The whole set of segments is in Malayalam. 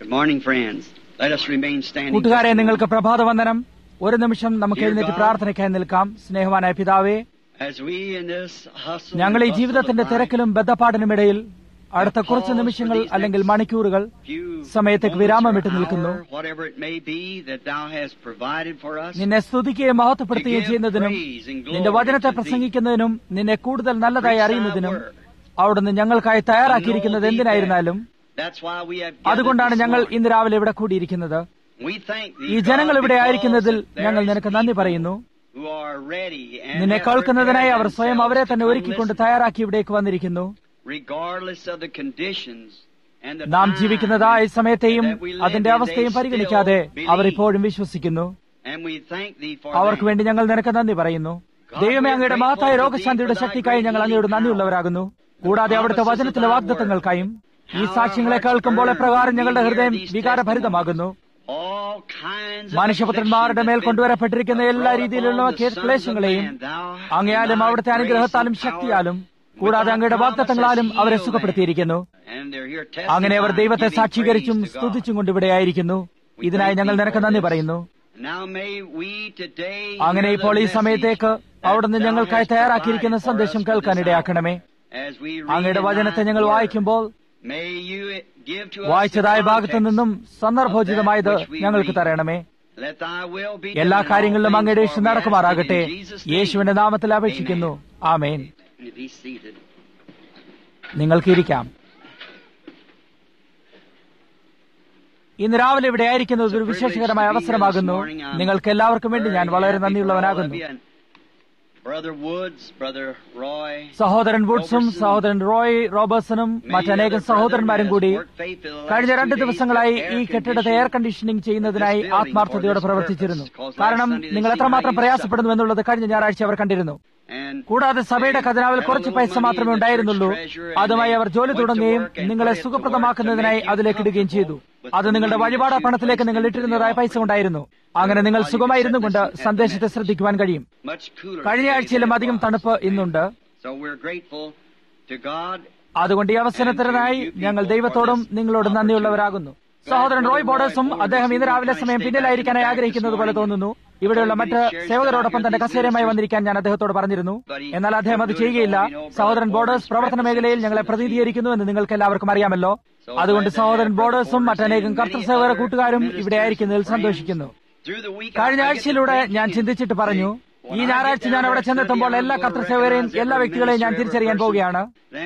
Good morning, friends. Let us remain standing. കൂട്ടുകാരെ just a നിങ്ങൾക്ക് പ്രഭാതവന്ദനം ഒരു നിമിഷം നമുക്ക് എഴുന്നേറ്റ് പ്രാർത്ഥനയ്ക്കായി നിൽക്കാം സ്നേഹവാനായ പിതാവേ moment. As we in this hustle ഞങ്ങൾ ഈ and bustle ജീവിതത്തിന്റെ of life, തിരക്കിലും ബദ്ധപ്പാടിനുമിടയിൽ അടുത്ത കുറച്ച് നിമിഷങ്ങൾ അല്ലെങ്കിൽ മണിക്കൂറുകൾ few സമയത്തേക്ക് moments വിരാമം or വിട്ടു നിൽക്കുന്നു hour, whatever it may be that thou hast provided for us, നിന്നെ സ്തുതിക്കുകയും മഹത്വപ്പെടുത്തുകയും ചെയ്യുന്നതിനും നിന്റെ വചനത്തെ പ്രസംഗിക്കുന്നതിനും നിന്നെ കൂടുതൽ നല്ലതായി അറിയുന്നതിനും അവിടുന്ന് ഞങ്ങൾക്കായി തയ്യാറാക്കിയിരിക്കുന്നത് എന്തിനായിരുന്നാലും That's why we have gathered അതുകൊണ്ടാണ് this ഞങ്ങൾ morning. ഇന്ന് രാവിലെ ഇവിടെ കൂടിയിരിക്കുന്നത് We thank thee, ഈ ജനങ്ങൾ God, ഇവിടെ because ആയിരിക്കുന്നതിൽ that there ഞങ്ങൾ is നിനക്ക് നന്ദി people പറയുന്നു who are ready and നിന്നെ have കേൾക്കുന്നതിനായി prepared അവർ സ്വയം അവരെ themselves തന്നെ to come ഒരുക്കിക്കൊണ്ട് listen. തയ്യാറാക്കി ഇവിടേക്ക് വന്നിരിക്കുന്നു regardless of the conditions and the നാം time ജീവിക്കുന്നതായ സമയത്തെയും that we live അതിന്റെ in, അവസ്ഥയും they പരിഗണിക്കാതെ still അവർ believe. ഇപ്പോഴും വിശ്വസിക്കുന്നു And we thank thee for അവർക്ക് them. വേണ്ടി ഞങ്ങൾ നിനക്ക് നന്ദി പറയുന്നു ദൈവമേ അങ്ങയുടെ മഹത്തായ രോഗശാന്തിയുടെ ശക്തിക്കായി ഞങ്ങൾ അങ്ങയോട് നന്ദിയുള്ളവരാകുന്നു കൂടാതെ അവിടുത്തെ വചനത്തിലെ വാഗ്ദത്തങ്ങൾക്കായും ഈ സാക്ഷ്യങ്ങളെ കേൾക്കുമ്പോൾ എപ്രകാരം ഞങ്ങളുടെ ഹൃദയം വികാരഭരിതമാകുന്നു All kinds of മനുഷ്യപുത്രന്മാരുടെ മേൽ കൊണ്ടുവരപ്പെട്ടിരിക്കുന്ന എല്ലാ രീതിയിലുള്ള ക്ലേശങ്ങളെയും അങ്ങയാലും അവിടുത്തെ അനുഗ്രഹത്താലും ശക്തിയാലും കൂടാതെ അങ്ങയുടെ വാഗ്ദത്തങ്ങളാലും അവരെ സുഖപ്പെടുത്തിയിരിക്കുന്നു അങ്ങനെ അവർ ദൈവത്തെ സാക്ഷീകരിച്ചും സ്തുതിച്ചും കൊണ്ട് ഇവിടെയായിരിക്കുന്നു ഇതിനായി ഞങ്ങൾ നിനക്ക് നന്ദി പറയുന്നു അങ്ങനെ ഇപ്പോൾ ഈ സമയത്തേക്ക് അവിടുന്ന് ഞങ്ങൾക്കായി തയ്യാറാക്കിയിരിക്കുന്ന സന്ദേശം കേൾക്കാൻ ഇടയാക്കണമേ അങ്ങയുടെ വചനത്തെ ഞങ്ങൾ വായിക്കുമ്പോൾ വായിച്ചതായ ഭാഗത്തു നിന്നും സന്ദർഭോചിതമായത് ഞങ്ങൾക്ക് തരണമേ എല്ലാ കാര്യങ്ങളിലും അങ്ങയുടെ ഇഷ്ടം നടക്കുമാറാകട്ടെ യേശുവിന്റെ നാമത്തിൽ അപേക്ഷിക്കുന്നു ആമേൻ നിങ്ങൾക്ക് ഇരിക്കാം ഇന്ന് രാവിലെ ഇവിടെ ആയിരിക്കുന്നത് ഒരു വിശേഷകരമായ അവസരമാകുന്നു നിങ്ങൾക്ക് എല്ലാവർക്കും വേണ്ടി ഞാൻ വളരെ നന്ദിയുള്ളവനാകുന്നു സഹോദരൻ വുഡ്സും സഹോദരൻ റോയ് റോബർട്സണും മറ്റനേകം സഹോദരന്മാരും കൂടി കഴിഞ്ഞ രണ്ട് ദിവസങ്ങളായി ഈ കെട്ടിടത്തെ എയർ കണ്ടീഷനിംഗ് ചെയ്യുന്നതിനായി ആത്മാർത്ഥതയോടെ പ്രവർത്തിച്ചിരുന്നു കാരണം നിങ്ങൾ എത്രമാത്രം പ്രയാസപ്പെടുന്നു എന്നുള്ളത് കഴിഞ്ഞ ഞായറാഴ്ച അവർ കണ്ടിരുന്നു കൂടാതെ സഭയുടെ ഖജനാവിൽ കുറച്ച് പൈസ മാത്രമേ ഉണ്ടായിരുന്നുള്ളൂ അതുമായി അവർ ജോലി തുടങ്ങുകയും നിങ്ങളെ സുഖപ്രദമാക്കുന്നതിനായി അതിലേക്ക് ഇടുകയും ചെയ്തു അത് നിങ്ങളുടെ വഴിപാട പണത്തിലേക്ക് നിങ്ങൾ ഇട്ടിരുന്നതായ പൈസ ഉണ്ടായിരുന്നു അങ്ങനെ നിങ്ങൾ സുഖമായിരുന്നു കൊണ്ട് സന്ദേശത്തെ ശ്രദ്ധിക്കുവാൻ കഴിയും കഴിഞ്ഞ ആഴ്ചയിലും അധികം തണുപ്പ് ഇന്നുണ്ട് അതുകൊണ്ട് ഈ അവസരത്തിനായി ഞങ്ങൾ ദൈവത്തോടും നിങ്ങളോടും നന്ദിയുള്ളവരാകുന്നു സഹോദരൻ റോയ് ബോർഡേഴ്സും അദ്ദേഹം ഇന്ന് രാവിലെ സമയം പിന്നിലായിരിക്കാനായി ആഗ്രഹിക്കുന്നത് പോലെ തോന്നുന്നു ഇവിടെയുള്ള മറ്റ് സേവകരോടൊപ്പം തന്റെ കസേരയുമായി വന്നിരിക്കാൻ ഞാൻ അദ്ദേഹത്തോട് പറഞ്ഞിരുന്നു എന്നാൽ അദ്ദേഹം അത് ചെയ്യുകയില്ല സഹോദരൻ ബോർഡേഴ്സ് പ്രവർത്തന മേഖലയിൽ ഞങ്ങളെ പ്രതിനിധീകരിക്കുന്നു എന്ന് നിങ്ങൾക്ക് എല്ലാവർക്കും അറിയാമല്ലോ അതുകൊണ്ട് സഹോദരൻ ബോർഡേഴ്സും മറ്റനേകം കർത്തൃസേവക കൂട്ടുകാരും ഇവിടെ ആയിരിക്കുന്നതിൽ സന്തോഷിക്കുന്നു കഴിഞ്ഞ ആഴ്ചയിലൂടെ ഞാൻ ചിന്തിച്ചിട്ട് പറഞ്ഞു ഈ ഞായറാഴ്ച ഞാൻ അവിടെ ചെന്നെത്തുമ്പോൾ എല്ലാ കർത്തൃസേവരെയും എല്ലാ വ്യക്തികളെയും ഞാൻ തിരിച്ചറിയാൻ പോവുകയാണ്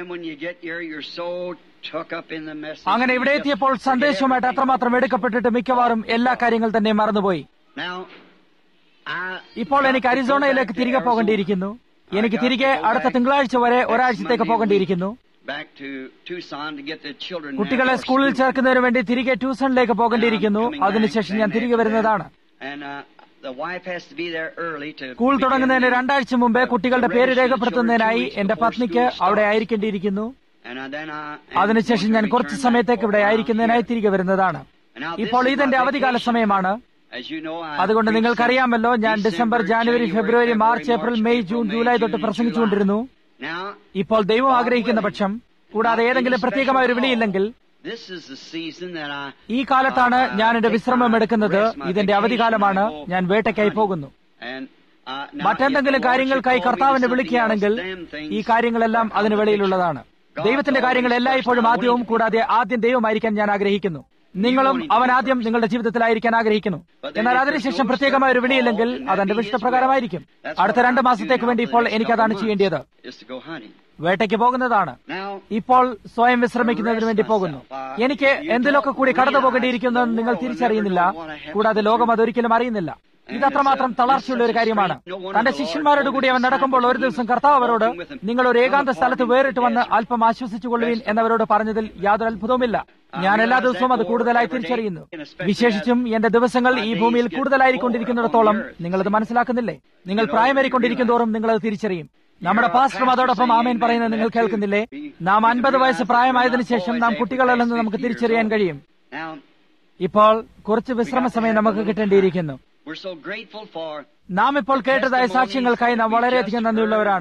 അങ്ങനെ ഇവിടെ എത്തിയപ്പോൾ സന്ദേശവുമായിട്ട് അത്രമാത്രം എടുക്കപ്പെട്ടിട്ട് മിക്കവാറും എല്ലാ കാര്യങ്ങൾ തന്നെ മറന്നുപോയി ഇപ്പോൾ എനിക്ക് അരിസോണയിലേക്ക് തിരികെ പോകേണ്ടിയിരിക്കുന്നു എനിക്ക് തിരികെ അടുത്ത തിങ്കളാഴ്ച വരെ ഒരാഴ്ചത്തേക്ക് പോകേണ്ടിയിരിക്കുന്നു കുട്ടികളെ സ്കൂളിൽ ചേർക്കുന്നതിന് വേണ്ടി തിരികെ ട്യൂഷനിലേക്ക് പോകേണ്ടിയിരിക്കുന്നു അതിനുശേഷം ഞാൻ തിരികെ വരുന്നതാണ് സ്കൂൾ തുടങ്ങുന്നതിന് രണ്ടാഴ്ച മുമ്പേ കുട്ടികളുടെ പേര് രേഖപ്പെടുത്തുന്നതിനായി എന്റെ പത്നിക്ക് അവിടെ ആയിരിക്കേണ്ടിയിരിക്കുന്നു അതിനുശേഷം ഞാൻ കുറച്ച് സമയത്തേക്ക് ഇവിടെ ആയിരിക്കുന്നതിനായി തിരികെ വരുന്നതാണ് ഇപ്പോൾ ഇതെന്റെ അവധികാല സമയമാണ് അതുകൊണ്ട് നിങ്ങൾക്കറിയാമല്ലോ ഞാൻ December January February March April May June July തൊട്ട് പ്രസംഗിച്ചുകൊണ്ടിരുന്നു ഇപ്പോൾ ദൈവം ആഗ്രഹിക്കുന്ന പക്ഷം കൂടാതെ ഏതെങ്കിലും പ്രത്യേകമായ ഒരു വിളിയില്ലെങ്കിൽ ഈ കാലത്താണ് ഞാൻ എന്റെ വിശ്രമം എടുക്കുന്നത് ഇതെന്റെ അവധികാലമാണ് ഞാൻ വേട്ടയ്ക്കായി പോകുന്നു മറ്റെന്തെങ്കിലും കാര്യങ്ങൾക്കായി കർത്താവിനെ വിളിക്കുകയാണെങ്കിൽ ഈ കാര്യങ്ങളെല്ലാം അതിന് വെളിയിലുള്ളതാണ് ദൈവത്തിന്റെ കാര്യങ്ങൾ എല്ലായ്പ്പോഴും ആദ്യവും കൂടാതെ ആദ്യം ദൈവമായിരിക്കാൻ ഞാൻ ആഗ്രഹിക്കുന്നു നിങ്ങളും അവൻ ആദ്യം നിങ്ങളുടെ ജീവിതത്തിലായിരിക്കാൻ ആഗ്രഹിക്കുന്നു എന്നാൽ അതിനുശേഷം പ്രത്യേകമായ ഒരു വിളിയില്ലെങ്കിൽ അതെന്റെ ഇഷ്ടപ്രകാരമായിരിക്കും അടുത്ത രണ്ട് മാസത്തേക്ക് വേണ്ടി ഇപ്പോൾ എനിക്കതാണ് ചെയ്യേണ്ടത് വേട്ടയ്ക്ക് പോകുന്നതാണ് ഇപ്പോൾ സ്വയം വിശ്രമിക്കുന്നതിന് വേണ്ടി പോകുന്നു എനിക്ക് എന്തിലൊക്കെ കൂടി കടന്നു പോകേണ്ടിയിരിക്കുന്നു എന്ന് നിങ്ങൾ തിരിച്ചറിയുന്നില്ല കൂടാതെ ലോകം അതൊരിക്കലും അറിയുന്നില്ല ഇതത്രമാത്രം തളർച്ചയുള്ള ഒരു കാര്യമാണ് തന്റെ ശിഷ്യന്മാരോട് കൂടി അവൻ നടക്കുമ്പോൾ ഒരു ദിവസം കർത്താവ് അവരോട് നിങ്ങൾ ഒരു ഏകാന്ത സ്ഥലത്ത് വേറിട്ട് വന്ന് അല്പം ആശ്വസിച്ചുകൊള്ളുവിൻ എന്നവരോട് പറഞ്ഞതിൽ യാതൊരു അത്ഭുതവുമില്ല ഞാൻ എല്ലാ ദിവസവും അത് കൂടുതലായി തിരിച്ചറിയുന്നു വിശേഷിച്ചും എന്റെ ദിവസങ്ങൾ ഈ ഭൂമിയിൽ കൂടുതലായിക്കൊണ്ടിരിക്കുന്നിടത്തോളം നിങ്ങളത് മനസ്സിലാക്കുന്നില്ലേ നിങ്ങൾ പ്രായമേറിക്കൊണ്ടിരിക്കുന്തോറും നിങ്ങളത് തിരിച്ചറിയും നമ്മുടെ പാസ്റ്ററും അതോടൊപ്പം ആമേൻ പറയുന്നത് നിങ്ങൾ കേൾക്കുന്നില്ലേ നാം അൻപത് വയസ്സ് പ്രായമായതിനു ശേഷം നാം കുട്ടികളല്ലെന്ന് നമുക്ക് തിരിച്ചറിയാൻ കഴിയും ഇപ്പോൾ കുറച്ച് വിശ്രമ സമയം നമുക്ക് കിട്ടേണ്ടിയിരിക്കുന്നു നാം ഇപ്പോൾ കേട്ടതായ സാക്ഷ്യങ്ങൾക്കായി നാം വളരെയധികം നന്ദിയുള്ളവരാണ്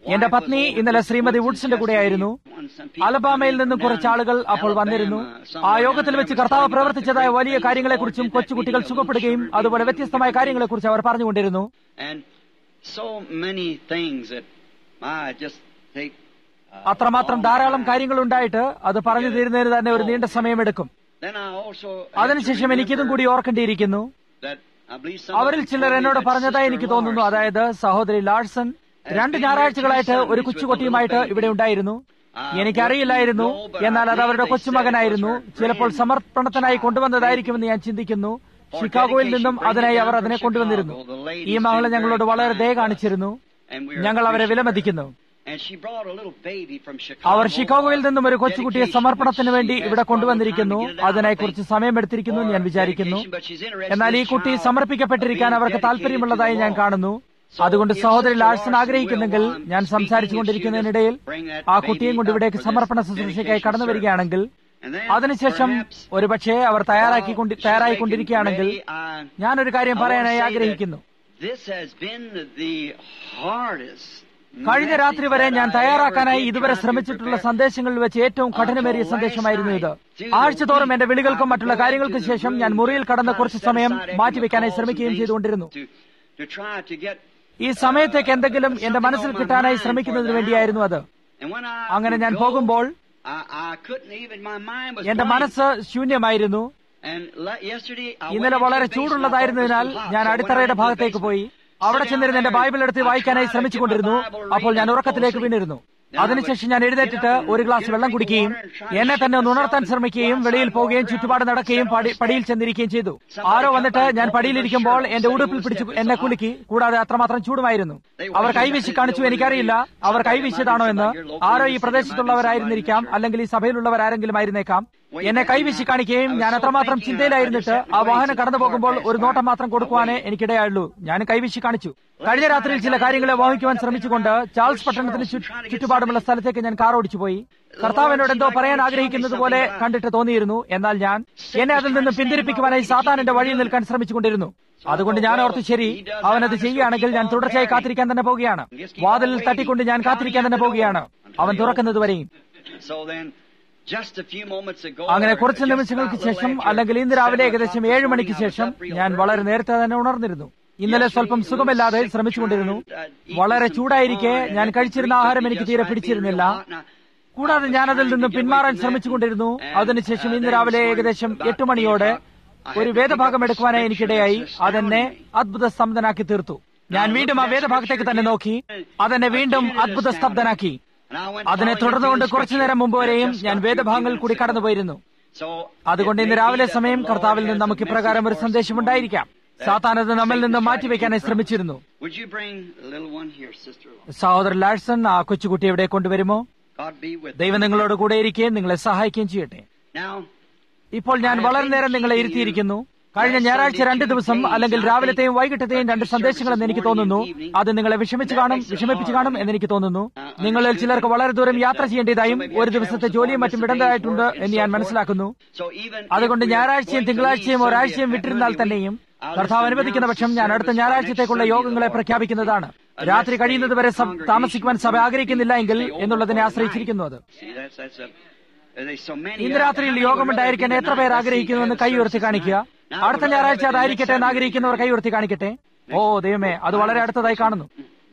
എന്റെ പത്നി ഇന്നലെ ശ്രീമതി വുഡ്സിന്റെ കൂടെയായിരുന്നു അലബാമയിൽ നിന്നും കുറച്ച് ആളുകൾ അപ്പോൾ വന്നിരുന്നു ആ യോഗത്തിൽ വെച്ച് കർത്താവ് പ്രവർത്തിച്ചതായ വലിയ കാര്യങ്ങളെക്കുറിച്ചും കൊച്ചുകുട്ടികൾ സുഖപ്പെടുകയും അതുപോലെ വ്യത്യസ്തമായ കാര്യങ്ങളെക്കുറിച്ച് അവർ പറഞ്ഞുകൊണ്ടിരുന്നു And so many things that I just take. uh, അത്രമാത്രം ധാരാളം കാര്യങ്ങൾ ഉണ്ടായിട്ട് അത് പറഞ്ഞു തീരുന്നതിന് തന്നെ ഒരു നീണ്ട സമയമെടുക്കും Then I also അതിനുശേഷം എനിക്കിതും കൂടി ഓർക്കേണ്ടിയിരിക്കുന്നു that I believe some അവരിൽ ചിലർ എന്നോട് പറഞ്ഞതായി എനിക്ക് തോന്നുന്നു അതായത് സഹോദരി ലാഴ്സൺ രണ്ട് ഞായറാഴ്ചകളായിട്ട് ഒരു കൊച്ചുകുട്ടിയുമായിട്ട് ഇവിടെ ഉണ്ടായിരുന്നു എനിക്കറിയില്ലായിരുന്നു എന്നാൽ അത് അവരുടെ കൊച്ചുമകനായിരുന്നു ചിലപ്പോൾ സമർപ്പണത്തിനായി കൊണ്ടുവന്നതായിരിക്കുമെന്ന് ഞാൻ ചിന്തിക്കുന്നു ഷിക്കാഗോയിൽ നിന്നും അതിനായി അവർ അതിനെ കൊണ്ടുവന്നിരുന്നു ഈ മകളെ ഞങ്ങളോട് വളരെ ദയ കാണിച്ചിരുന്നു And we are ഞങ്ങൾ അവരെ വിലമതിക്കുന്നു And she brought a little baby from Chicago. അവർ ഷിക്കാഗോയിൽ നിന്നും ഒരു കൊച്ചുകുട്ടിയെ സമർപ്പണത്തിന് വേണ്ടി ഇവിടെ കൊണ്ടുവന്നിരിക്കുന്നു അതിനായി കുറച്ച് സമയമെടുത്തിരിക്കുന്നു എന്ന് ഞാൻ വിചാരിക്കുന്നു എന്നാൽ ഈ കുട്ടി സമർപ്പിക്കപ്പെട്ടിരിക്കാൻ അവർക്ക് താല്പര്യമുള്ളതായി ഞാൻ കാണുന്നു അതുകൊണ്ട് സഹോദരി ലാഴ്സൺ ആഗ്രഹിക്കുന്നെങ്കിൽ ഞാൻ സംസാരിച്ചു കൊണ്ടിരിക്കുന്നതിനിടയിൽ ആ കുട്ടിയും കൊണ്ട് ഇവിടേക്ക് സമർപ്പണ ശുശ്രൂഷയ്ക്കായി കടന്നു വരികയാണെങ്കിൽ അതിനുശേഷം ഒരുപക്ഷെ അവർ തയ്യാറാക്കി തയ്യാറായിക്കൊണ്ടിരിക്കുകയാണെങ്കിൽ ഞാനൊരു കാര്യം പറയാനായി ആഗ്രഹിക്കുന്നു This has been the hardest കഴിഞ്ഞ രാത്രി വരെ ഞാൻ തയ്യാറാക്കാനായി ഇതുവരെ ശ്രമിച്ചിട്ടുള്ള സന്ദേശങ്ങളിൽ വെച്ച് ഏറ്റവും കഠിനമേറിയ സന്ദേശമായിരുന്നു ഇത് ആഴ്ചതോറും എന്റെ വിളികൾക്കും മറ്റുള്ള കാര്യങ്ങൾക്ക് ശേഷം ഞാൻ മുറിയിൽ കടന്ന് കുറച്ച് സമയം മാറ്റിവെക്കാനായി ശ്രമിക്കുകയും ചെയ്തുകൊണ്ടിരുന്നു to, to try to get ഈ സമയത്തേക്ക് എന്തെങ്കിലും എന്റെ മനസ്സിൽ കിട്ടാനായി ശ്രമിക്കുന്നതിന് വേണ്ടിയായിരുന്നു അത് and when I അങ്ങനെ ഞാൻ would go, പോകുമ്പോൾ I, I couldn't even my mind was എന്റെ blank. മനസ്സ് ശൂന്യമായിരുന്നു And le- yesterday I ഇന്നലെ went വളരെ into the basement. ചൂടുള്ളതായിരുന്നതിനാൽ I thought it was too ഞാൻ hot. So അടിത്തറയുടെ when I went ഭാഗത്തേക്ക് into the പോയി basement, അവിടെ sat ചെന്നിരുന്ന് എന്റെ down ബൈബിൾ എടുത്ത് there, I വായിക്കാനായി tried to get ശ്രമിച്ചുകൊണ്ടിരുന്നു my Bible അപ്പോൾ ഞാൻ reading ഉറക്കത്തിലേക്ക് full വീണിരുന്നു sleep. Then I അതിനുശേഷം would ഞാൻ get എഴുന്നേറ്റിട്ട് up and ഒരു ഗ്ലാസ് get a വെള്ളം drink of കുടിക്കുകയും water and try to എന്നെ shake തന്നെ ഒന്ന് myself ഉണർത്താൻ and ശ്രമിക്കുകയും go വെളിയിൽ outside, പോവുകയും walk ചുറ്റുപാട് around, നടക്കുകയും sit on പടി the പടിയിൽ steps. ചെന്നിരിക്കുകയും ചെയ്തു Somebody ആരോ come വന്നിട്ട് by and ഞാൻ told me പടിയിലിരിക്കുമ്പോൾ my shirt എന്റെ was ഉടുപ്പിൽ sitting പിടിച്ചു on the എന്നെ steps. കുലുക്കി കൂടാതെ അത്രമാത്രം ചൂടുമായിരുന്നു അവർ കൈവീശി കാണിച്ചു എനിക്കറിയില്ല അവർ കൈവീശിയതാണോ എന്ന് ആരോ ഈ പ്രദേശത്തുള്ളവരായിരുന്നിരിക്കാം അല്ലെങ്കിൽ ഈ സഭയിലുള്ളവർ ആരെങ്കിലും ആയിരുന്നേക്കാം എന്നെ കൈവീശി കാണിക്കുകയും ഞാൻ അത്രമാത്രം ചിന്തയിലായിരുന്നിട്ട് ആ വാഹനം കടന്നു പോകുമ്പോൾ ഒരു നോട്ടം മാത്രം കൊടുക്കുവാനേ എനിക്കിടയായുള്ളൂ ഞാൻ കൈവീശി കാണിച്ചു കഴിഞ്ഞ രാത്രിയിൽ ചില കാര്യങ്ങളെ വഹിക്കുവാൻ ശ്രമിച്ചുകൊണ്ട് ചാൾസ് പട്ടണത്തിന് ചു- ചുറ്റുപാടുമുള്ള സ്ഥലത്തേക്ക് ഞാൻ കാർ ഓടിച്ചു പോയി കർത്താവ് എന്നോട് എന്തോ പറയാൻ ആഗ്രഹിക്കുന്നത് പോലെ കണ്ടിട്ട് തോന്നിയിരുന്നു എന്നാൽ ഞാൻ എന്നെ അതിൽ നിന്ന് പിന്തിരിപ്പിക്കുവാനായി സാത്താൻ വഴിയിൽ നിൽക്കാൻ ശ്രമിച്ചുകൊണ്ടിരുന്നു അതുകൊണ്ട് ഞാൻ ഓർത്തു ശരി അവനത് ചെയ്യുകയാണെങ്കിൽ ഞാൻ തുടർച്ചയായി കാത്തിരിക്കാൻ തന്നെ പോവുകയാണ് വാതിലിൽ തട്ടിക്കൊണ്ട് ഞാൻ കാത്തിരിക്കാൻ തന്നെ പോവുകയാണ് അവൻ തുറക്കുന്നത് വരെയും So then, just a few moments ago, അങ്ങനെ or കുറച്ച് just നിമിഷങ്ങൾക്ക് about a little ശേഷം after അല്ലെങ്കിൽ ഇന്ന് രാവിലെ ഏകദേശം seven ഏഴ് o'clock മണിക്ക് this morning, ശേഷം I was up ഞാൻ real വളരെ early. നേരത്തെ തന്നെ ഉണർന്നിരുന്നു ഇന്നലെ സ്വല്പം സുഖമില്ലാതെ ശ്രമിച്ചുകൊണ്ടിരുന്നു വളരെ ചൂടായിരിക്കെ ഞാൻ കഴിച്ചിരുന്ന ആഹാരം എനിക്ക് തീരെ പിടിച്ചിരുന്നില്ല കൂടാതെ ഞാൻ അതിൽ നിന്ന് പിന്മാറാൻ ശ്രമിച്ചുകൊണ്ടിരുന്നു അതിനുശേഷം ഇന്ന് രാവിലെ ഏകദേശം എട്ട് മണിയോടെ ഒരു വേദഭാഗം എടുക്കുവാനായി എനിക്കിടയായി അതെന്നെ അത്ഭുത സ്തബ്ധനാക്കി തീർത്തു ഞാൻ വീണ്ടും ആ വേദഭാഗത്തേക്ക് തന്നെ നോക്കി അതെന്നെ വീണ്ടും അത്ഭുത സ്തബ്ധനാക്കി അതിനെ തുടർന്നുകൊണ്ട് കുറച്ചു നേരം മുമ്പ് വരെയും ഞാൻ വേദഭാഗങ്ങളിൽ കൂടി കടന്നുപോയിരുന്നു അതുകൊണ്ട് ഇന്ന് രാവിലെ സമയം കർത്താവിൽ നിന്ന് നമുക്ക് ഇപ്രകാരം ഒരു സന്ദേശം ഉണ്ടായിരിക്കാം സാത്താനത് നമ്മിൽ നിന്ന് മാറ്റിവെക്കാനായി ശ്രമിച്ചിരുന്നു Would you bring the little one here, sister? സഹോദരൻ ലാഴ്സൺ ആ കൊച്ചുകുട്ടി എവിടെ കൊണ്ടുവരുമോ God be with ദൈവം you. നിങ്ങളോട് കൂടെ ഇരിക്കുകയും നിങ്ങളെ സഹായിക്കുകയും ചെയ്യട്ടെ Now, ഇപ്പോൾ ഞാൻ വളരെ നേരം നിങ്ങളെ ഇരുത്തിയിരിക്കുന്നു കഴിഞ്ഞ ഞായറാഴ്ച രണ്ട് ദിവസം അല്ലെങ്കിൽ രാവിലത്തെയും വൈകിട്ടത്തെയും രണ്ട് സന്ദേശങ്ങളെന്ന് എനിക്ക് തോന്നുന്നു അത് നിങ്ങളെ വിഷമിച്ചു കാണും വിഷമിപ്പിച്ചു കാണും എന്ന് എനിക്ക് തോന്നുന്നു നിങ്ങളിൽ ചിലർക്ക് വളരെ ദൂരം യാത്ര ചെയ്യേണ്ടതായും ഒരു ദിവസത്തെ ജോലിയും മറ്റും വിടേണ്ടതായിട്ടുണ്ട് എന്ന് ഞാൻ മനസ്സിലാക്കുന്നു so even അതുകൊണ്ട് if we're ഞായറാഴ്ചയും going to തിങ്കളാഴ്ചയും leave ഒരാഴ്ചയും Sunday, വിട്ടിരുന്നാൽ Monday തന്നെയും week, I'll കർത്താവ് just അനുവദിക്കുന്ന പക്ഷം ഞാൻ അടുത്ത announce ഞായറാഴ്ചത്തേക്കുള്ള service യോഗങ്ങളെ Sunday, പ്രഖ്യാപിക്കുന്നതാണ് രാത്രി കഴിയുന്നത് വരെ സ- താമസിക്കുവാൻ സഭ ആഗ്രഹിക്കുന്നില്ല എങ്കിൽ എന്നുള്ളതിനെ ആശ്രയിച്ചിരിക്കുന്നു അത് See, that's, that's a, there's so many ഇന്ന് രാത്രിയിൽ യോഗമുണ്ടായിരിക്കാൻ എത്ര പേർ ആഗ്രഹിക്കുന്നുവെന്ന് കൈ ഉയർത്തി കാണിക്കുക അടുത്ത ഞായറാഴ്ച അതായിരിക്കട്ടെ എന്ന് ആഗ്രഹിക്കുന്നവർ കൈ ഉയർത്തി കാണിക്കട്ടെ ഓ ദൈവമേ അത് വളരെ അടുത്തതായി കാണുന്നു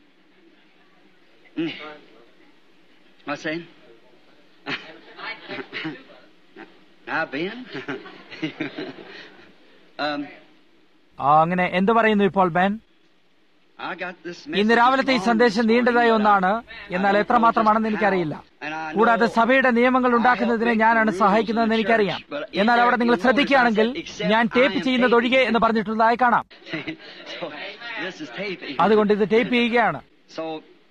What's that? Now, Ben? um, ആ അങ്ങനെ എന്തു പറയുന്നു ഇപ്പോൾ ബാൻ I got this ഇന്ന് message രാവിലത്തെ ഈ this morning, സന്ദേശം this നീണ്ടതായ morning, ഒന്നാണ് but I- എന്നാൽ I don't എത്രമാത്രമാണെന്ന് know just എനിക്കറിയില്ല how. And I കൂടാതെ know സഭയുടെ നിയമങ്ങൾ ഉണ്ടാക്കുന്നതിന് ഞാനാണ് സഹായിക്കുന്നതെന്ന് എനിക്കറിയാം എന്നാൽ അവിടെ നിങ്ങൾ ശ്രദ്ധിക്കുകയാണെങ്കിൽ ഞാൻ ടേപ്പ് ചെയ്യുന്നത് ഒഴികെ എന്ന് പറഞ്ഞിട്ടുള്ളതായി കാണാം so, this is taping. അതുകൊണ്ട് ഇത് ടേപ്പ് ചെയ്യുകയാണ് So,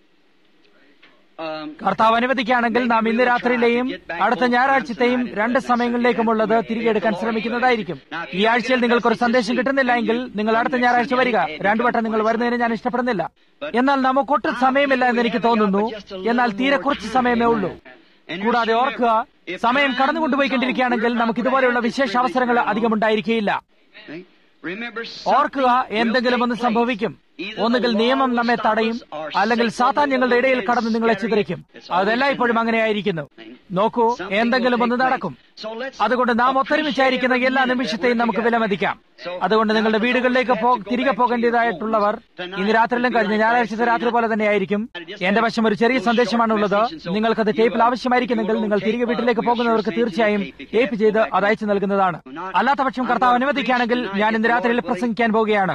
um, കർത്താവ് അനുവദിക്കുകയാണെങ്കിൽ നാം ഇന്ന് രാത്രിയിലെയും അടുത്ത ഞായറാഴ്ചത്തെയും രണ്ട് സമയങ്ങളിലേക്കുമുള്ളത് തിരികെ എടുക്കാൻ ശ്രമിക്കുന്നതായിരിക്കും ഈ ആഴ്ചയിൽ നിങ്ങൾക്കൊരു സന്ദേശം കിട്ടുന്നില്ല എങ്കിൽ നിങ്ങൾ അടുത്ത ഞായറാഴ്ച വരിക രണ്ടു വട്ടം നിങ്ങൾ വരുന്നതിന് ഞാൻ ഇഷ്ടപ്പെടുന്നില്ല എന്നാൽ നമുക്കൊട്ടും സമയമില്ല എന്ന് എനിക്ക് തോന്നുന്നു എന്നാൽ തീരെ കുറച്ച് സമയമേ ഉള്ളൂ കൂടാതെ ഓർക്കുക സമയം കടന്നുകൊണ്ടുപോയിക്കൊണ്ടിരിക്കുകയാണെങ്കിൽ നമുക്ക് ഇതുപോലെയുള്ള വിശേഷ അവസരങ്ങൾ അധികം ഉണ്ടായിരിക്കുകയില്ല see? remember ഓർക്കുക something will എന്തെങ്കിലും take ഒന്ന് place. സംഭവിക്കും ഒന്നുകിൽ നിയമം നമ്മെ തടയും അല്ലെങ്കിൽ സാത്താൻ ഞങ്ങളുടെ ഇടയിൽ കടന്ന് നിങ്ങളെ ചിതറിക്കും അതെല്ലാം ഇപ്പോഴും അങ്ങനെയായിരിക്കുന്നു നോക്കൂ എന്തെങ്കിലും ഒന്ന് നടക്കും അതുകൊണ്ട് നാം ഒത്തൊരുമിച്ചായിരിക്കുന്ന എല്ലാ നിമിഷത്തെയും നമുക്ക് വിലമതിക്കാം അതുകൊണ്ട് നിങ്ങളുടെ വീടുകളിലേക്ക് തിരികെ പോകേണ്ടതായിട്ടുള്ളവർ ഇന്ന് രാത്രിയിലും കഴിഞ്ഞ ഞായറാഴ്ചത്തെ രാത്രി പോലെ തന്നെയായിരിക്കും എന്റെ വശം ഒരു ചെറിയ സന്ദേശമാണ് ഉള്ളത് നിങ്ങൾക്കത് ടേപ്പിൽ ആവശ്യമായിരിക്കുന്നെങ്കിൽ നിങ്ങൾ തിരികെ വീട്ടിലേക്ക് പോകുന്നവർക്ക് തീർച്ചയായും ടേപ്പ് ചെയ്ത് അത് അയച്ചു നൽകുന്നതാണ് അല്ലാത്ത പക്ഷം കർത്താവ് അനുവദിക്കുകയാണെങ്കിൽ ഞാൻ ഇന്ന് രാത്രിയിൽ പ്രസംഗിക്കാൻ പോവുകയാണ്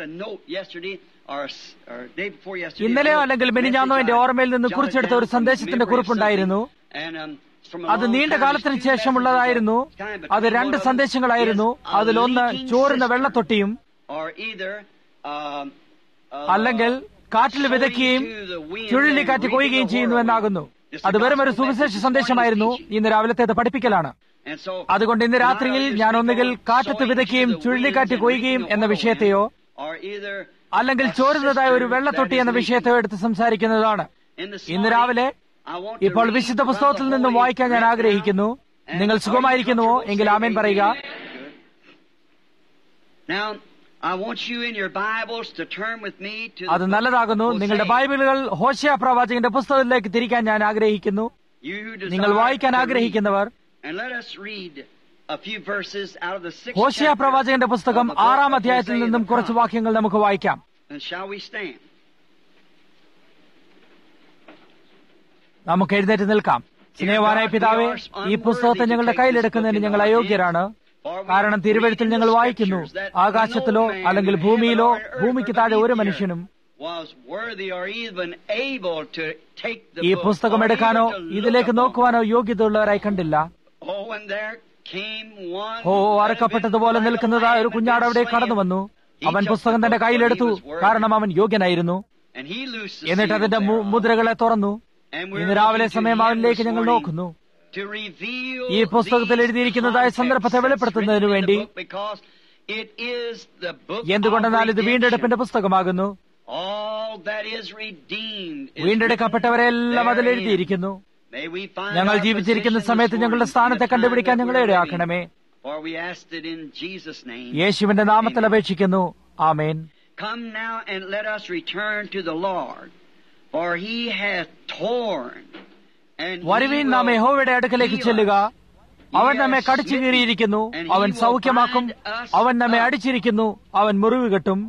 ഇന്നലെയോ അല്ലെങ്കിൽ മെനിഞ്ഞാന്നോ എന്റെ ഓർമ്മയിൽ നിന്ന് കുറിച്ചെടുത്ത ഒരു സന്ദേശത്തിന്റെ കുറിപ്പുണ്ടായിരുന്നു അത് നീണ്ട കാലത്തിന് ശേഷമുള്ളതായിരുന്നു അത് രണ്ട് സന്ദേശങ്ങളായിരുന്നു അതിലൊന്ന് ചോരുന്ന വെള്ളത്തൊട്ടിയും അല്ലെങ്കിൽ കാറ്റിൽ വിതയ്ക്കുകയും ചുഴലിക്കാറ്റ് കൊയ്യുകയും ചെയ്യുന്നു എന്നാകുന്നു അത് വെറും ഒരു സുവിശേഷ സന്ദേശമായിരുന്നു ഇന്ന് രാവിലത്തേത് പഠിപ്പിക്കലാണ് അതുകൊണ്ട് ഇന്ന് രാത്രിയിൽ ഞാൻ ഒന്നുകിൽ കാറ്റത്ത് വിതയ്ക്കുകയും ചുഴലിക്കാറ്റ് കൊയ്യുകയും എന്ന വിഷയത്തെയോ അല്ലെങ്കിൽ ചോരുന്നതായ ഒരു വെള്ളത്തൊട്ടി എന്ന വിഷയത്തെയോ എടുത്ത് സംസാരിക്കുന്നതാണ് ഇന്ന് രാവിലെ ഇപ്പോൾ വിശുദ്ധ പുസ്തകത്തിൽ നിന്നും വായിക്കാൻ ഞാൻ ആഗ്രഹിക്കുന്നു നിങ്ങൾ സുഖമായിരിക്കുന്നുവോ എങ്കിൽ ആമേൻ പറയുക അത് നല്ലതാകുന്നു നിങ്ങളുടെ ബൈബിളുകൾ ഹോഷ്യ പ്രവാചകന്റെ പുസ്തകത്തിലേക്ക് തിരിക്കാൻ ഞാൻ ആഗ്രഹിക്കുന്നു നിങ്ങൾ വായിക്കാൻ ആഗ്രഹിക്കുന്നവർ ഹോഷ്യ പ്രവാചകന്റെ പുസ്തകം ആറാം അധ്യായത്തിൽ നിന്നും കുറച്ച് വാക്യങ്ങൾ നമുക്ക് വായിക്കാം നമുക്ക് എഴുന്നേറ്റ് നിൽക്കാം സ്നേഹവാനായ പിതാവേ ഈ പുസ്തകത്തെ ഞങ്ങളുടെ കയ്യിലെടുക്കുന്നതിന് ഞങ്ങൾ അയോഗ്യരാണ് കാരണം തിരുവഴുത്തിൽ ഞങ്ങൾ വായിക്കുന്നു ആകാശത്തിലോ അല്ലെങ്കിൽ ഭൂമിയിലോ ഭൂമിക്ക് താഴെ ഒരു മനുഷ്യനും ഈ പുസ്തകം എടുക്കാനോ ഇതിലേക്ക് നോക്കുവാനോ യോഗ്യതയുള്ളവരായി കണ്ടില്ല ഓ അറക്കപ്പെട്ടതുപോലെ നിൽക്കുന്നതായ ഒരു കുഞ്ഞാട് അവിടെ കടന്നു വന്നു അവൻ പുസ്തകം തന്റെ കയ്യിലെടുത്തു കാരണം അവൻ യോഗ്യനായിരുന്നു എന്നിട്ട് അതിന്റെ മുദ്രകളെ തുറന്നു ഇന്ന് രാവിലെ സമയം അവനിലേക്ക് ഞങ്ങൾ നോക്കുന്നു ഈ പുസ്തകത്തിൽ എഴുതിയിരിക്കുന്നതായ സന്ദർഭത്തെ വെളിപ്പെടുത്തുന്നതിനു വേണ്ടി എന്തുകൊണ്ടെന്നാൽ ഇത് വീണ്ടെടുപ്പിന്റെ പുസ്തകമാകുന്നു വീണ്ടെടുക്കപ്പെട്ടവരെല്ലാം അതിൽ എഴുതിയിരിക്കുന്നു ഞങ്ങൾ ജീവിച്ചിരിക്കുന്ന സമയത്ത് ഞങ്ങളുടെ സ്ഥാനത്തെ കണ്ടുപിടിക്കാൻ ഞങ്ങളെ ഇടയാക്കണമേ യേശുവിന്റെ നാമത്തിൽ അപേക്ഷിക്കുന്നു ആമേൻ Come now and let us return to the Lord, for he hath torn വരുവീൻ നാം യഹോവയുടെ അടുക്കലേക്ക് ചെല്ലുക അവൻ നമ്മെ കടിച്ചു കീറിയിരിക്കുന്നു അവൻ സൗഖ്യമാക്കും അവൻ നമ്മെ അടിച്ചിരിക്കുന്നു അവൻ മുറിവ് കെട്ടും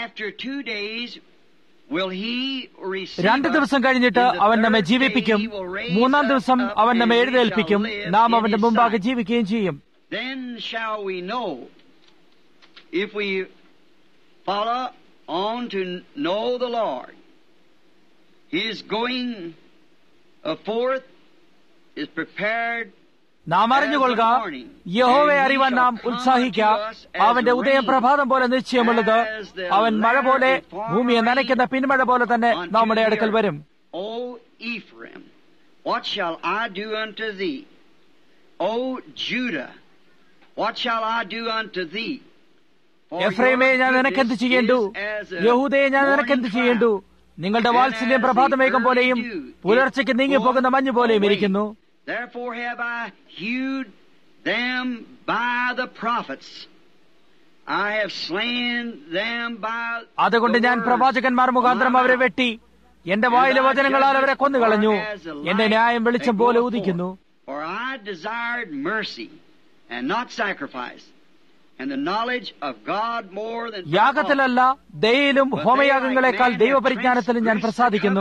രണ്ട് ദിവസം കഴിഞ്ഞിട്ട് അവൻ നമ്മെ ജീവിപ്പിക്കും മൂന്നാം ദിവസം അവൻ നമ്മെ എഴുന്നേൽപ്പിക്കും നാം അവന്റെ മുമ്പാകെ ജീവിക്കുകയും ചെയ്യും Then shall we know if we follow on to know the Lord. He is going forth, is prepared നാം അറിഞ്ഞുകൊള്ളുക യഹോവെ അറിവാൻ നാം ഉത്സാഹിക്കാം അവന്റെ ഉദയം പ്രഭാതം പോലെ നിശ്ചയമുള്ളത് അവൻ മഴ പോലെ ഭൂമിയെ നനയ്ക്കുന്ന പിന്മഴ പോലെ തന്നെ നമ്മുടെ അടുക്കൽ വരും O Ephraim, what shall I do unto thee? O Judah, what shall I do unto thee? എഫ്രൈമേ ഞാൻ നിനക്കെന്ത് ചെയ്യേണ്ടു യഹൂദയെ ഞാൻ നിനക്കെന്ത് ചെയ്യേണ്ടു നിങ്ങളുടെ വാത്സല്യം പ്രഭാതമേഘം പോലെയും പുലർച്ചയ്ക്ക് നീങ്ങിപ്പോകുന്ന മഞ്ഞ് പോലെയും ഇരിക്കുന്നു Therefore have I hewed them by the prophets. I have slain them by അതുകൊണ്ട് ഞാൻ പ്രവാചകന്മാർ മുഖാന്തരം അവരെ വെട്ടി എന്റെ വായിലെ വചനങ്ങളാൽ അവരെ കൊന്നുകളഞ്ഞു എന്റെ ന്യായം വെളിച്ചം പോലെ ഉദിക്കുന്നു For I desired mercy and not sacrifice, and the knowledge of God more than യാഗത്തിലല്ല ദയയിലും ഹോമയാഗങ്ങളെക്കാൾ ദൈവപരിജ്ഞാനത്തിലും ഞാൻ പ്രസാദിക്കുന്നു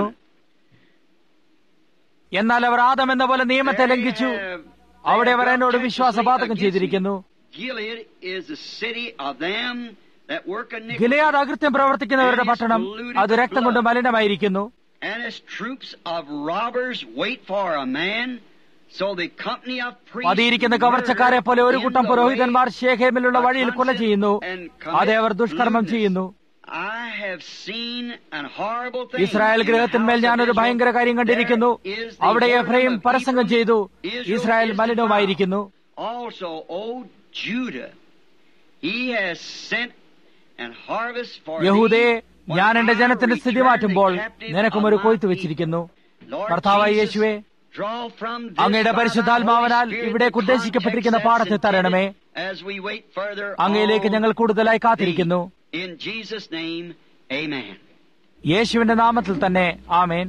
എന്നാൽ അവർ ആദം എന്ന പോലെ നിയമത്തെ ലംഘിച്ചു അവിടെ അവർ എന്നോട് വിശ്വാസപാതകം ചെയ്തിരിക്കുന്നു Gilead is the city of them that work iniquity, Gilead അകൃത്യം പ്രവർത്തിക്കുന്നവരുടെ പട്ടണം അത് രക്തം കൊണ്ട് മലിനമായിരിക്കുന്നു and his troops of robbers wait for a man. So the company of priests പതിയിരിക്കുന്ന കവർച്ചക്കാരെ പോലെ ഒരു കൂട്ടം പുരോഹിതന്മാർ ഷേഖേമിലുള്ള വഴിയിൽ കൊല ചെയ്യുന്നു അതെ അവർ ദുഷ്കർമ്മം ചെയ്യുന്നു I have seen an horrible thing. Israel ഗൃഹത്തിന്മേൽ ഞാനൊരു ഭയങ്കര കാര്യം കണ്ടിരിക്കുന്നു അവിടെ എഫ്രൈം പരസംഗം ചെയ്തു ഇസ്രായേൽ മലിനമായിരിക്കുന്നു Also, O Judah, he has sent and harvest for യഹൂദയെ thee. ഞാൻ എന്റെ When I ജനത്തിന്റെ സ്ഥിതി return മാറ്റുമ്പോൾ the captive നിനക്കും of ഒരു my കൊയ്ത്ത് people. വെച്ചിരിക്കുന്നു Lord കർത്താവായ Jesus, യേശുവേ draw from this അങ്ങയുടെ by thy പരിശുദ്ധാത്മാവനാൽ Holy Spirit ഇവിടേക്ക് the ഉദ്ദേശിക്കപ്പെട്ടിരിക്കുന്ന context പാഠത്തെ that's തരണമേ intended as we wait further അങ്ങയിലേക്ക് on ഞങ്ങൾ കൂടുതലായി thee. കാത്തിരിക്കുന്നു In Jesus' name, Amen. യേശുവിന്റെ നാമത്തിൽ തന്നെ ആമേൻ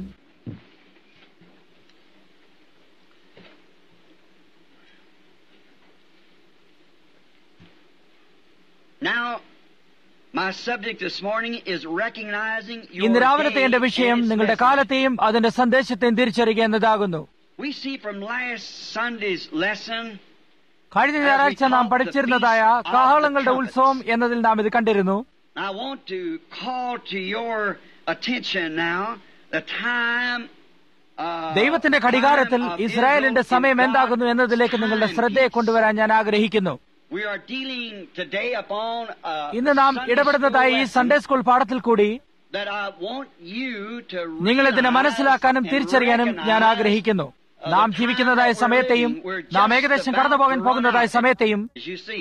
Now, my subject this morning is recognizing your ഇന്ന് രാവിലത്തെ day എന്റെ വിഷയം and its നിങ്ങളുടെ message. കാലത്തെയും അതിന്റെ സന്ദേശത്തെയും തിരിച്ചറിയുക എന്നതാകുന്നു We see from last Sunday's lesson കഴിഞ്ഞ ഞായറാഴ്ച നാം പഠിച്ചിരുന്നതായ കാഹളങ്ങളുടെ ഉത്സവം എന്നതിൽ നാം ഇത് കണ്ടിരുന്നു I want to call to your attention now the time. Uh, ദൈവത്തിന്റെ ഘടികാരത്തിൽ time of ഇസ്രായേലിന്റെ Israel സമയം in എന്താകുന്നു God's എന്നതിലേക്ക് നിങ്ങളുടെ ശ്രദ്ധയെ timepiece. കൊണ്ടുവരാൻ ഞാൻ ആഗ്രഹിക്കുന്നു We are dealing today upon uh, ഇന്ന് നാം Sunday ഇടപെടുന്നതായി ഈ school സൺഡേ lesson സ്കൂൾ പാഠത്തിൽ കൂടി that I want you to നിങ്ങൾ ഇതിനെ realize മനസ്സിലാക്കാനും and തിരിച്ചറിയാനും ഞാൻ recognize ആഗ്രഹിക്കുന്നു നാം ജീവിക്കുന്നതായ സമയത്തെയും നാം ഏകദേശം കടന്നുപോകാൻ പോകുന്നതായ സമയത്തെയും as you see.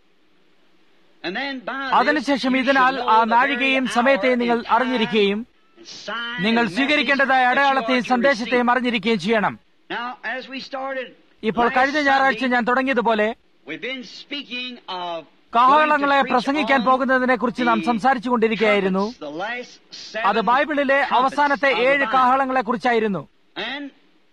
And then by അതിനുശേഷം this, you ഇതിനാൽ should ആ know the നാഴികയും very സമയത്തെയും hour നിങ്ങൾ and time അറിഞ്ഞിരിക്കുകയും and sign നിങ്ങൾ and സ്വീകരിക്കേണ്ടതായ message that you are അടയാളത്തെയും to സന്ദേശത്തെയും receive. അറിഞ്ഞിരിക്കുകയും ചെയ്യണം Now, as we started ഇപ്പോൾ last കഴിഞ്ഞ ഞായറാഴ്ച Sunday, ഞാൻ തുടങ്ങിയതുപോലെ we've been speaking of കാഹളങ്ങളെ going to preach പ്രസംഗിക്കാൻ on പോകുന്നതിനെ കുറിച്ച് നാം the സംസാരിച്ചു കൊണ്ടിരിക്കുകയായിരുന്നു trumpets, the last seven അത് ബൈബിളിലെ trumpets അവസാനത്തെ of the ഏഴ് Bible. കാഹളങ്ങളെ കുറിച്ചായിരുന്നു And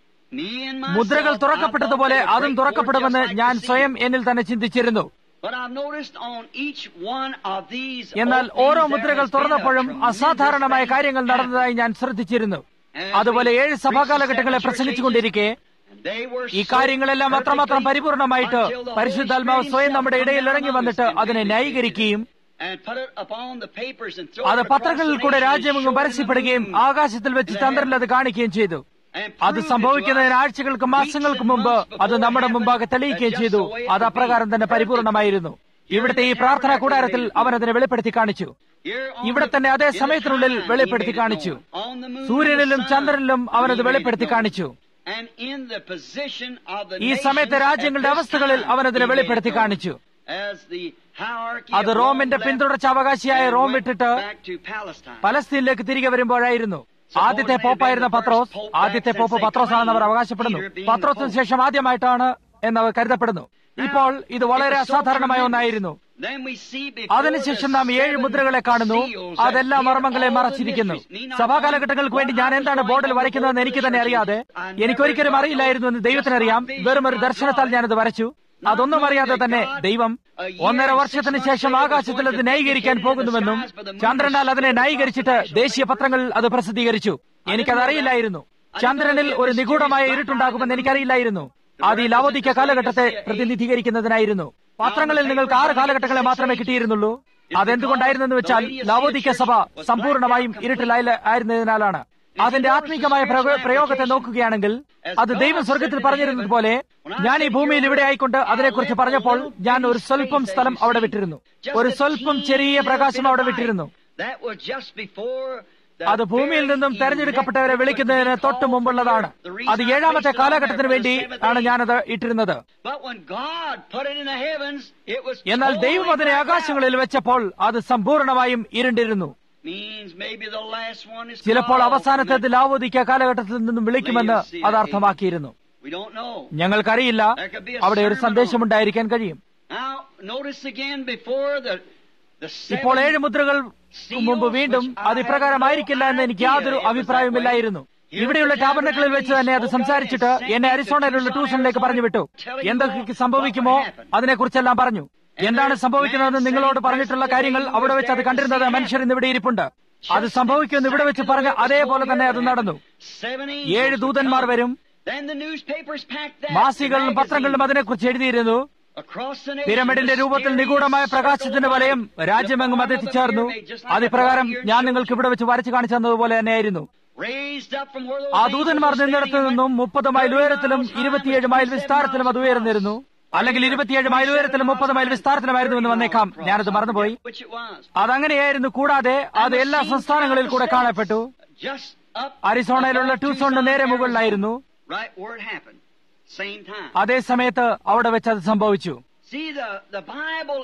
me and മുദ്രകൾ myself, I തുറക്കപ്പെട്ടതുപോലെ thought they were അതും great തുറക്കപ്പെടുമെന്ന് words just like ഞാൻ to see സ്വയം it. എന്നിൽ തന്നെ ചിന്തിച്ചിരുന്നു But I've noticed on each one of these എന്നാൽ openings ഓരോ there മുദ്രകൾ has been a തുറന്നപ്പോഴും tremendous അസാധാരണമായ thing കാര്യങ്ങൾ നടന്നതായി ഞാൻ ശ്രദ്ധിച്ചിരുന്നു അതുപോലെ ഏഴ് സഭാകാലഘട്ടങ്ങളെ പ്രസംഗിച്ചുകൊണ്ടിരിക്കെ And they were ഈ so കാര്യങ്ങളെല്ലാം അത്രമാത്രം perfectly പരിപൂർണമായിട്ട് until the Holy പരിശുദ്ധാത്മാവ് Spirit സ്വയം himself നമ്മുടെ come ഇടയിൽ down ഇറങ്ങി among us വന്നിട്ട് and അതിനെ vindicated ന്യായീകരിക്കുകയും it and put it upon the papers and throw അത് it across the പത്രങ്ങളിൽ കൂടെ nation and രാജ്യമെങ്ങും show it in the പരസ്യപ്പെടുകയും moon. ആകാശത്തിൽ വെച്ച് ചന്ദ്രനിൽ അത് കാണിക്കുകയും ചെയ്തു And അത് proved it to സംഭവിക്കുന്നതിന് us ആഴ്ചകൾക്കും weeks മാസങ്ങൾക്കും and മുമ്പ് months അത് before നമ്മുടെ it മുമ്പാകെ happened തെളിയിക്കുകയും that just ചെയ്തു the way it അത് would be. അപ്രകാരം തന്നെ പരിപൂർണമായിരുന്നു ഇവിടുത്തെ ഈ പ്രാർത്ഥനാ കൂടാരത്തിൽ അവൻ അതിനെ വെളിപ്പെടുത്തി കാണിച്ചു Here on ഇവിടെ the- തന്നെ അതേ in the സമയത്തിനുള്ളിൽ time he വെളിപ്പെടുത്തി made it കാണിച്ചു known. On the moon and സൂര്യനിലും the sun ചന്ദ്രനിലും അവനത് he made it വെളിപ്പെടുത്തി known. കാണിച്ചു And in the position of the ഈ nations സമയത്തെ at രാജ്യങ്ങളുടെ this അവസ്ഥകളിൽ time, അവൻ അതിനെ he made it വെളിപ്പെടുത്തി known. കാണിച്ചു As the hierarchy അത് of റോമിന്റെ Rome left പിന്തുടർച്ചാവകാശിയായ and റോം went വിട്ടിട്ട് back to Palestine. പലസ്തീനിലേക്ക് തിരികെ വരുമ്പോഴായിരുന്നു ആദ്യത്തെ പോപ്പായിരുന്ന പത്രോസ് ആദ്യത്തെ പോപ്പ് പത്രോസാണെന്ന് അവർ അവകാശപ്പെടുന്നു പത്രോസിന് ശേഷം ആദ്യമായിട്ടാണ് എന്നവർ കരുതപ്പെടുന്നു ഇപ്പോൾ ഇത് വളരെ അസാധാരണമായ ഒന്നായിരുന്നു Then we see before അതിനുശേഷം the നാം ഏഴ് seven മുദ്രകളെ കാണുന്നു seals that അതെല്ലാം hid മർമ്മങ്ങളെ all the മറച്ചിരിക്കുന്നു mysteries. Me not സഭാകാലഘട്ടങ്ങൾക്ക് വേണ്ടി ഞാൻ എന്താണ് ബോർഡിൽ വരയ്ക്കുന്നതെന്ന് എനിക്ക് തന്നെ അറിയാതെ എനിക്കൊരിക്കലും അറിയില്ലായിരുന്നു എന്ന് ദൈവത്തിനറിയാം വെറും ഒരു ദർശനത്താൽ ഞാനത് വരച്ചു അതൊന്നും അറിയാതെ തന്നെ ദൈവം ഒന്നര വർഷത്തിന് ശേഷം ആകാശത്തിൽ അത് ന്യായീകരിക്കാൻ പോകുന്നുവെന്നും ചന്ദ്രനാൽ അതിനെ ന്യായീകരിച്ചിട്ട് ദേശീയ പത്രങ്ങളിൽ അത് പ്രസിദ്ധീകരിച്ചു എനിക്കത് അറിയില്ലായിരുന്നു ചന്ദ്രനിൽ ഒരു നിഗൂഢമായ ഇരുട്ടുണ്ടാകുമെന്ന് എനിക്കറിയില്ലായിരുന്നു അത് ഈ ലവോദിക്ക കാലഘട്ടത്തെ പ്രതിനിധീകരിക്കുന്നതിനായിരുന്നു പത്രങ്ങളിൽ നിങ്ങൾക്ക് ആറ് കാലഘട്ടങ്ങളെ മാത്രമേ കിട്ടിയിരുന്നുള്ളൂ അതെന്തുകൊണ്ടായിരുന്നെന്ന് വെച്ചാൽ ലവോദിക്ക സഭ സമ്പൂർണമായും ഇരുട്ടിലായ ആയിരുന്നതിനാലാണ് അതിന്റെ ആത്മീകമായ പ്രയോ- പ്രയോഗത്തെ നോക്കുകയാണെങ്കിൽ അത് ദൈവം സ്വർഗത്തിൽ പറഞ്ഞിരുന്നത് പോലെ ഞാൻ ഈ ഭൂമിയിൽ ഇവിടെ ആയിക്കൊണ്ട് അതിനെക്കുറിച്ച് പറഞ്ഞപ്പോൾ ഞാൻ ഒരു സ്വല്പം സ്ഥലം അവിടെ വിട്ടിരുന്നു ഒരു സ്വല്പം ചെറിയ പ്രകാശം അവിടെ വിട്ടിരുന്നു That was just before the അത് ഭൂമിയിൽ നിന്നും very തെരഞ്ഞെടുക്കപ്പെട്ടവരെ elect വിളിക്കുന്നതിന് would be തൊട്ട് called മുമ്പുള്ളതാണ് for the reason അത് I ഏഴാമത്തെ placed it on കാലഘട്ടത്തിന് there for വേണ്ടി the seventh ആണ് day. ഞാനത് ഇട്ടിരുന്നത് But when God put it in the heavens, it was എന്നാൽ totally ദൈവം അതിനെ blacked out. ആകാശങ്ങളിൽ വെച്ചപ്പോൾ അത് സമ്പൂർണമായും ഇരുണ്ടിരുന്നു Means maybe the last one is ചിലപ്പോൾ called. അവസാനത്തേത് ലാവോദിക്ക കാലഘട്ടത്തിൽ നിന്നും വിളിക്കുമെന്ന് അത് അർത്ഥമാക്കിയിരുന്നു We don't know. ഞങ്ങൾക്കറിയില്ല അവിടെ ഒരു സന്ദേശമുണ്ടായിരിക്കാൻ കഴിയും Now, notice again before the the ഇപ്പോൾ seven ഏഴ് മുദ്രകൾ മുമ്പ് വീണ്ടും അത് ഇപ്രകാരമായിരിക്കില്ല എന്ന് എനിക്ക് യാതൊരു അഭിപ്രായമില്ലായിരുന്നു ഇവിടെയുള്ള ടാബർണക്കളിൽ വെച്ച് തന്നെ അത് സംസാരിച്ചിട്ട് എന്നെ അരിസോണയിലുള്ള ട്യൂഷനിലേക്ക് പറഞ്ഞു വിട്ടു എന്തൊക്കെ സംഭവിക്കുമോ അതിനെക്കുറിച്ചെല്ലാം പറഞ്ഞു എന്താണ് സംഭവിക്കുന്നതെന്ന് നിങ്ങളോട് പറഞ്ഞിട്ടുള്ള കാര്യങ്ങൾ അവിടെ വെച്ച് അത് കണ്ടിരുന്നത് മനുഷ്യർ ഇന്ന് ഇവിടെ ഇരിപ്പുണ്ട് അത് സംഭവിക്കുമെന്ന് ഇവിടെ വെച്ച് പറഞ്ഞ അതേപോലെ തന്നെ അത് നടന്നു seven ഏഴ് angels ദൂതന്മാർ would come. വരും Then the newspapers packed that. മാസികളിലും the പത്രങ്ങളിലും magazine. അതിനെക്കുറിച്ച് എഴുതിയിരുന്നു Across the nation, പിരമിഡിന്റെ the രൂപത്തിൽ mysterious നിഗൂഢമായ പ്രകാശത്തിന്റെ circle of വലയം light. രാജ്യമെങ്ങും The അത് form of the എത്തിച്ചേർന്നു pyramid, just like അതിപ്രകാരം I brought ഞാൻ here നിങ്ങൾക്ക് ഇവിടെ വെച്ച് വരച്ചു കാണിച്ചു തന്നതുപോലെ തന്നെയായിരുന്നു Raised up from where those ആ angels ദൂതന്മാർ were നിന്നിടത്ത് standing നിന്നും and മുപ്പത് went മൈൽ 30 ഉയരത്തിലും miles high ഇരുപത്തിയേഴ് and മൈൽ 27 വിസ്താരത്തിലും അത് miles ഉയർന്നിരുന്നു അല്ലെങ്കിൽ ഇരുപത്തിയേഴ് മൈൽ ഉയരത്തിലും മുപ്പത് മൈൽ വിസ്താരത്തിലുമായിരുന്നു എന്ന് വന്നേക്കാം ഞാനത് മറന്നുപോയി Which it was. അതങ്ങനെയായിരുന്നു കൂടാതെ അത് എല്ലാ സംസ്ഥാനങ്ങളിൽ കൂടെ കാണപ്പെട്ടു Just up അരിസോണയിലുള്ള above ട്യൂസോണിന് Tucson, നേരെ Arizona. മുകളിലായിരുന്നു Right where it happened. Same time. അതേ സമയത്ത് അവിടെ വെച്ച് അത് സംഭവിച്ചു See the the Bible.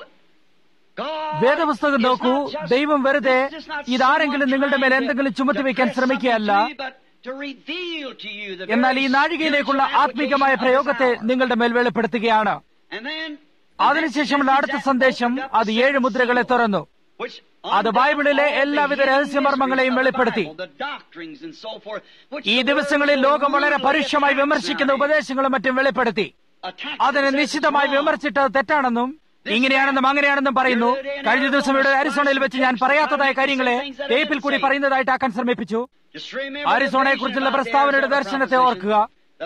God വേദപുസ്തകം is നോക്കൂ not just- ദൈവം വെറുതെ this is not ഇതാരെങ്കിലും someone നിങ്ങളുടെ മേൽ trying to- എന്തെങ്കിലും ചുമത്തി to വയ്ക്കാൻ press ശ്രമിക്കുകയല്ല something to you, but to reveal to you the എന്നാൽ ഈ very നാഴികയിലേക്കുള്ള spiritual ആത്മീകമായ application of this പ്രയോഗത്തെ hour. നിങ്ങളുടെ മേൽ വെളിപ്പെടുത്തുകയാണ് And then അതിനുശേഷമുള്ള അടുത്ത സന്ദേശം അത് ഏഴ് മുദ്രകളെ തുറന്നു which അത് ബൈബിളിലെ എല്ലാവിധ രഹസ്യമർമ്മങ്ങളെയും വെളിപ്പെടുത്തി ഈ ദിവസങ്ങളിൽ ലോകം വളരെ പരുഷമായി വിമർശിക്കുന്ന ഉപദേശങ്ങളും മറ്റും വെളിപ്പെടുത്തി അതിനെ നിശ്ചിതമായി വിമർശിച്ചത് തെറ്റാണെന്നും ഇങ്ങനെയാണെന്നും അങ്ങനെയാണെന്നും പറയുന്നു കഴിഞ്ഞ ദിവസം ഇവിടെ അരിസോണയിൽ വെച്ച് ഞാൻ പറയാത്തതായ കാര്യങ്ങളെ ടേപ്പിൽ കൂടി പറയുന്നതായിട്ട് ആക്കാൻ ശ്രമിപ്പിച്ചു അരിസോണയെ കുറിച്ചുള്ള പ്രസ്താവനയുടെ ദർശനത്തെ ഓർക്കുക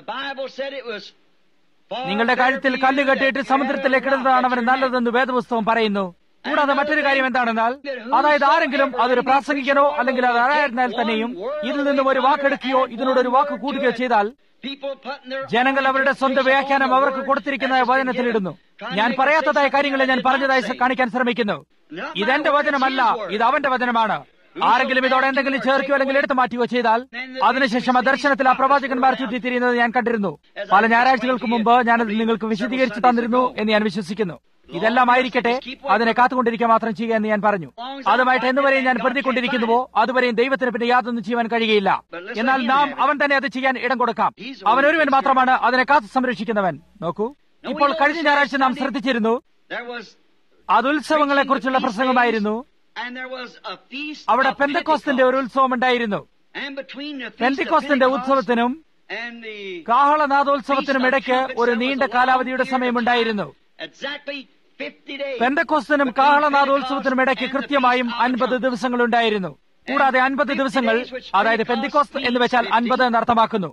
നിങ്ങളുടെ കഴുത്തിൽ കല്ല് കെട്ടിയിട്ട് സമുദ്രത്തിലേക്ക് ഇടുന്നതാണ് അവന് നല്ലതെന്ന് വേദപുസ്തകം പറയുന്നു കൂടാതെ മറ്റൊരു കാര്യം എന്താണെന്നാൽ അതായത് ആരെങ്കിലും അതൊരു പ്രാസംഗികനോ അല്ലെങ്കിൽ അത് ആരായിരുന്നാൽ തന്നെയും ഇതിൽ നിന്നും ഒരു വാക്കെടുക്കുകയോ ഇതിനോട് ഒരു വാക്ക് കൂടുകയോ ചെയ്താൽ ജനങ്ങൾ അവരുടെ സ്വന്തം വ്യാഖ്യാനം അവർക്ക് കൊടുത്തിരിക്കുന്ന വചനത്തിലിടുന്നു ഞാൻ പറയാത്തതായ കാര്യങ്ങളെ ഞാൻ പറഞ്ഞതായി കാണിക്കാൻ ശ്രമിക്കുന്നു ഇതെന്റെ വചനമല്ല ഇത് അവന്റെ വചനമാണ് ആരെങ്കിലും ഇതോടെ എന്തെങ്കിലും ചേർക്കുകയോ അല്ലെങ്കിൽ എടുത്തു മാറ്റുകയോ ചെയ്താൽ അതിനുശേഷം ആ ദർശനത്തിൽ ആ പ്രവാചകന്മാർ ചുറ്റിത്തിരിയുന്നത് ഞാൻ കണ്ടിരുന്നു പല ഞായറാഴ്ചകൾക്ക് മുമ്പ് ഞാനത് നിങ്ങൾക്ക് വിശദീകരിച്ചു തന്നിരുന്നു എന്ന് ഞാൻ വിശ്വസിക്കുന്നു ഇതെല്ലാം ആയിരിക്കട്ടെ അതിനെ കാത്തുകൊണ്ടിരിക്കുക മാത്രം ചെയ്യുക എന്ന് ഞാൻ പറഞ്ഞു അതുമായിട്ട് എന്നുവരെയും ഞാൻ പ്രതിക്കൊണ്ടിരിക്കുന്നുവോ അതുവരെയും ദൈവത്തിന് പിന്നെ യാതൊന്നും ചെയ്യാൻ കഴിയുകയില്ല എന്നാൽ നാം അവൻ തന്നെ അത് ചെയ്യാൻ ഇടം കൊടുക്കാം അവൻ ഒരുവൻ മാത്രമാണ് അതിനെ കാത്തു സംരക്ഷിക്കുന്നവൻ നോക്കൂ ഇപ്പോൾ കഴിഞ്ഞ ഞായറാഴ്ച നാം ശ്രദ്ധിച്ചിരുന്നു അത് ഉത്സവങ്ങളെ കുറിച്ചുള്ള പ്രസംഗമായിരുന്നു അവിടെ പെന്തക്കോസ്തിന്റെ ഒരു ഉത്സവം ഉണ്ടായിരുന്നു പെന്തക്കോസ്തിന്റെ ഉത്സവത്തിനും കാഹളനാഥോത്സവത്തിനും ഇടയ്ക്ക് ഒരു നീണ്ട കാലാവധിയുടെ സമയമുണ്ടായിരുന്നു പെന്തക്കോസ്തിനും കാഹളനാഥോത്സവത്തിനും ഇടയ്ക്ക് കൃത്യമായും അൻപത് ദിവസങ്ങളുണ്ടായിരുന്നു കൂടാതെ അൻപത് ദിവസങ്ങൾ അതായത് പെന്തിക്കോസ്ത് എന്ന് വെച്ചാൽ അൻപത് എന്നർത്ഥമാക്കുന്നു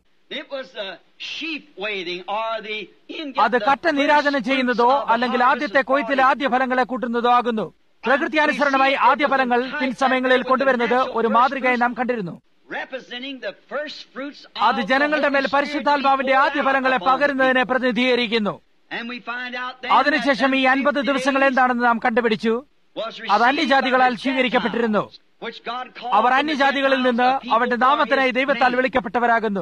അത് കറ്റ നീരാജനം ചെയ്യുന്നതോ അല്ലെങ്കിൽ ആദ്യത്തെ കൊയ്ത്തിലെ ആദ്യ ഫലങ്ങളെ കൂട്ടുന്നതോ ആകുന്നു പ്രകൃതിയാനുസരണമായി ആദ്യ ഫലങ്ങൾ പിൻസമയങ്ങളിൽ കൊണ്ടുവരുന്നത് ഒരു മാതൃകയായി നാം കണ്ടിരുന്നു അത് ജനങ്ങളുടെ മേൽ പരിശുദ്ധാത്മാവിന്റെ ആദ്യ ഫലങ്ങളെ പകരുന്നതിനെ പ്രതിനിധീകരിക്കുന്നു അതിനുശേഷം ഈ അൻപത് ദിവസങ്ങൾ എന്താണെന്ന് നാം കണ്ടുപിടിച്ചു അത് അന്യജാതികളാൽ സ്വീകരിക്കപ്പെട്ടിരുന്നു അവർ അന്യജാതികളിൽ നിന്ന് അവന്റെ നാമത്തിനായി ദൈവത്താൽ വിളിക്കപ്പെട്ടവരാകുന്നു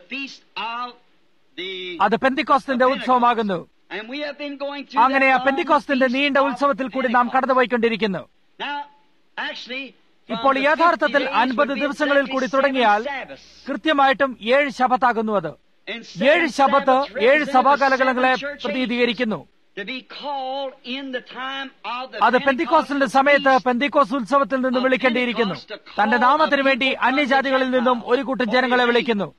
അത് പെന്തിക്കോസ്തിന്റെ ഉത്സവമാകുന്നു അങ്ങനെ ആ പെന്തിക്കോസ്തിന്റെ നീണ്ട ഉത്സവത്തിൽ കൂടി നാം കടന്നുപോയിക്കൊണ്ടിരിക്കുന്നു ഇപ്പോൾ യഥാർത്ഥത്തിൽ അൻപത് ദിവസങ്ങളിൽ കൂടി തുടങ്ങിയാൽ കൃത്യമായിട്ടും ഏഴ് ശബത്താകുന്നു അത് ഏഴ് ശബത്ത് ഏഴ് സഭാകാലങ്ങളെ പ്രതിനിധീകരിക്കുന്നു അത് പെന്തിക്കോസിന്റെ സമയത്ത് പെന്തിക്കോസ് ഉത്സവത്തിൽ നിന്നും വിളിക്കേണ്ടിയിരിക്കുന്നു തന്റെ നാമത്തിന് വേണ്ടി അന്യജാതികളിൽ നിന്നും ഒരു കൂട്ടം ജനങ്ങളെ വിളിക്കുന്നു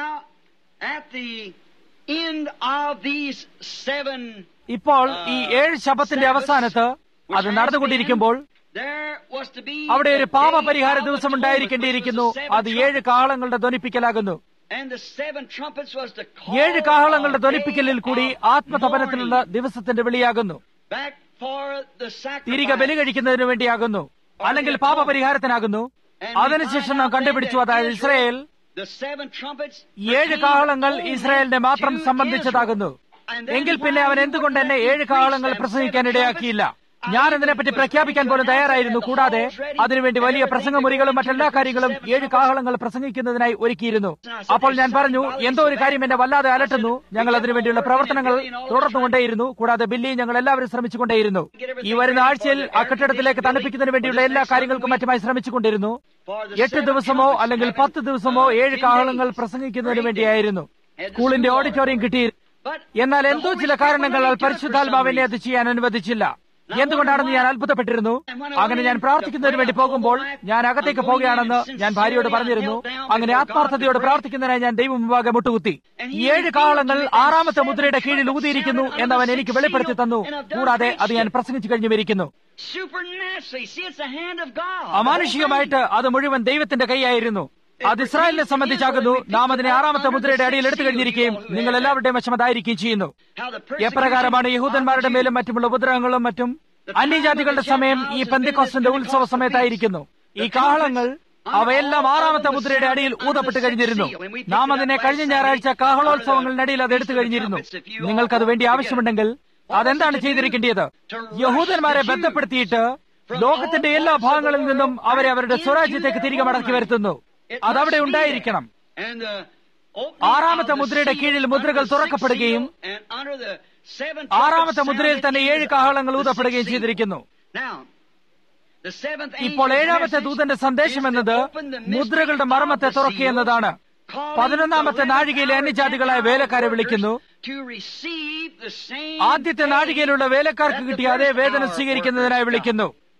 ഇപ്പോൾ ഈ ഏഴ് ശബത്തിന്റെ അവസാനത്ത് അത് നടന്നുകൊണ്ടിരിക്കുമ്പോൾ അവിടെ ഒരു പാപപരിഹാര ദിവസം ഉണ്ടായിരിക്കേണ്ടിയിരിക്കുന്നു അത് ഏഴ് കാഹളങ്ങളുടെ ധ്വനിപ്പിക്കലാകുന്നു ഏഴ് കാഹളങ്ങളുടെ ധ്വനിപ്പിക്കലിൽ കൂടി ആത്മതപനത്തിനുള്ള ദിവസത്തിന്റെ വിളിയാകുന്നു തിരികെ ബലി കഴിക്കുന്നതിന് വേണ്ടിയാകുന്നു അല്ലെങ്കിൽ പാപപരിഹാരത്തിനാകുന്നു അതിനുശേഷം നാം കണ്ടുപിടിച്ചു അതായത് ഇസ്രയേൽ ഏഴ് കാഹളങ്ങൾ ഇസ്രായേലിനെ മാത്രം സംബന്ധിച്ചതാകുന്നു എങ്കിൽ പിന്നെ അവൻ എന്തുകൊണ്ട് എന്നെ ഏഴ് കാഹളങ്ങൾ പ്രസംഗിക്കാൻ ഇടയാക്കിയില്ല ഞാൻ അതിനെപ്പറ്റി പ്രഖ്യാപിക്കാൻ പോലും തയ്യാറായിരുന്നു കൂടാതെ അതിനുവേണ്ടി വലിയ പ്രസംഗമുറികളും മറ്റെല്ലാ കാര്യങ്ങളും ഏഴ് കാഹളങ്ങൾ പ്രസംഗിക്കുന്നതിനായി ഒരുക്കിയിരുന്നു അപ്പോൾ ഞാൻ പറഞ്ഞു എന്തോ ഒരു കാര്യം എന്നെ വല്ലാതെ അലട്ടുന്നു ഞങ്ങൾ അതിനുവേണ്ടിയുള്ള പ്രവർത്തനങ്ങൾ തുടർന്നുകൊണ്ടേയിരുന്നു കൂടാതെ ബില്ലി ഞങ്ങൾ എല്ലാവരും ശ്രമിച്ചുകൊണ്ടേയിരുന്നു ഈ വരുന്ന ആഴ്ചയിൽ ആ കെട്ടിടത്തിലേക്ക് തണുപ്പിക്കുന്നതിന് വേണ്ടിയുള്ള എല്ലാ കാര്യങ്ങൾക്കും മറ്റുമായി ശ്രമിച്ചുകൊണ്ടിരുന്നു എട്ട് ദിവസമോ അല്ലെങ്കിൽ പത്ത് ദിവസമോ ഏഴ് കാഹളങ്ങൾ പ്രസംഗിക്കുന്നതിന് വേണ്ടിയായിരുന്നു സ്കൂളിന്റെ ഓഡിറ്റോറിയം കിട്ടി എന്നാൽ എന്തോ ചില കാരണങ്ങളാൽ പരിശുദ്ധാത്മാവിനെ അത് ചെയ്യാൻ അനുവദിച്ചില്ല എന്തുകൊണ്ടാണെന്ന് ഞാൻ അത്ഭുതപ്പെട്ടിരുന്നു അങ്ങനെ ഞാൻ പ്രാർത്ഥിക്കുന്നതിന് വേണ്ടി പോകുമ്പോൾ ഞാൻ അകത്തേക്ക് പോകുകയാണെന്ന് ഞാൻ ഭാര്യയോട് പറഞ്ഞിരുന്നു അങ്ങനെ ആത്മാർത്ഥതയോട് പ്രാർത്ഥിക്കുന്നതിനായി ഞാൻ ദൈവം മുമ്പാകെ മുട്ടുകുത്തി ഏഴ് കാളങ്ങൾ ആറാമത്തെ മുദ്രയുടെ കീഴിൽ ഊതിയിരിക്കുന്നു എന്നവൻ എനിക്ക് വെളിപ്പെടുത്തി തന്നു കൂടാതെ അത് ഞാൻ പ്രസംഗിച്ചു കഴിഞ്ഞുമിരിക്കുന്നു അമാനുഷികമായിട്ട് അത് മുഴുവൻ ദൈവത്തിന്റെ കൈയായിരുന്നു അത് ഇസ്രായേലിനെ സംബന്ധിച്ചാകുന്നു നാം അതിനെ ആറാമത്തെ മുദ്രയുടെ അടിയിൽ എടുത്തു കഴിഞ്ഞിരിക്കുകയും നിങ്ങൾ എല്ലാവരുടെയും വശം അതായിരിക്കുകയും ചെയ്യുന്നു എപ്രകാരമാണ് യഹൂദന്മാരുടെ മേലും മറ്റുമുള്ള ഉപദ്രവങ്ങളും മറ്റും അന്യജാതികളുടെ സമയം ഈ പെന്തിക്കോസിന്റെ ഉത്സവ സമയത്തായിരിക്കുന്നു ഈ കാഹളങ്ങൾ അവയെല്ലാം ആറാമത്തെ മുദ്രയുടെ അടിയിൽ ഊതപ്പെട്ട് കഴിഞ്ഞിരുന്നു നാം അതിനെ കഴിഞ്ഞ ഞായറാഴ്ച കാഹളോത്സവങ്ങളുടെ അടിയിൽ അത് എടുത്തു കഴിഞ്ഞിരുന്നു നിങ്ങൾക്കത് വേണ്ടി ആവശ്യമുണ്ടെങ്കിൽ അതെന്താണ് ചെയ്തിരിക്കേണ്ടത് യഹൂദന്മാരെ ബന്ധപ്പെടുത്തിയിട്ട് ലോകത്തിന്റെ എല്ലാ ഭാഗങ്ങളിൽ നിന്നും അവരെ അവരുടെ സ്വരാജ്യത്തേക്ക് തിരികെ മടക്കി വരുത്തുന്നു അതവിടെ ഉണ്ടായിരിക്കണം ആറാമത്തെ മുദ്രയുടെ കീഴിൽ മുദ്രകൾ തുറക്കപ്പെടുകയും ആറാമത്തെ മുദ്രയിൽ തന്നെ ഏഴ് കാഹളങ്ങൾ ഊതപ്പെടുകയും ചെയ്തിരിക്കുന്നു ഇപ്പോൾ ഏഴാമത്തെ ദൂതന്റെ സന്ദേശം എന്നത് മുദ്രകളുടെ മർമ്മത്തെ തുറക്കുക എന്നതാണ് പതിനൊന്നാമത്തെ നാഴികയിലെ അന്യജാതികളായ വേലക്കാരെ വിളിക്കുന്നു ആദ്യത്തെ നാഴികയിലുള്ള വേലക്കാർക്ക് കിട്ടിയ അതേ വേതനം സ്വീകരിക്കുന്നതിനായി വിളിക്കുന്നു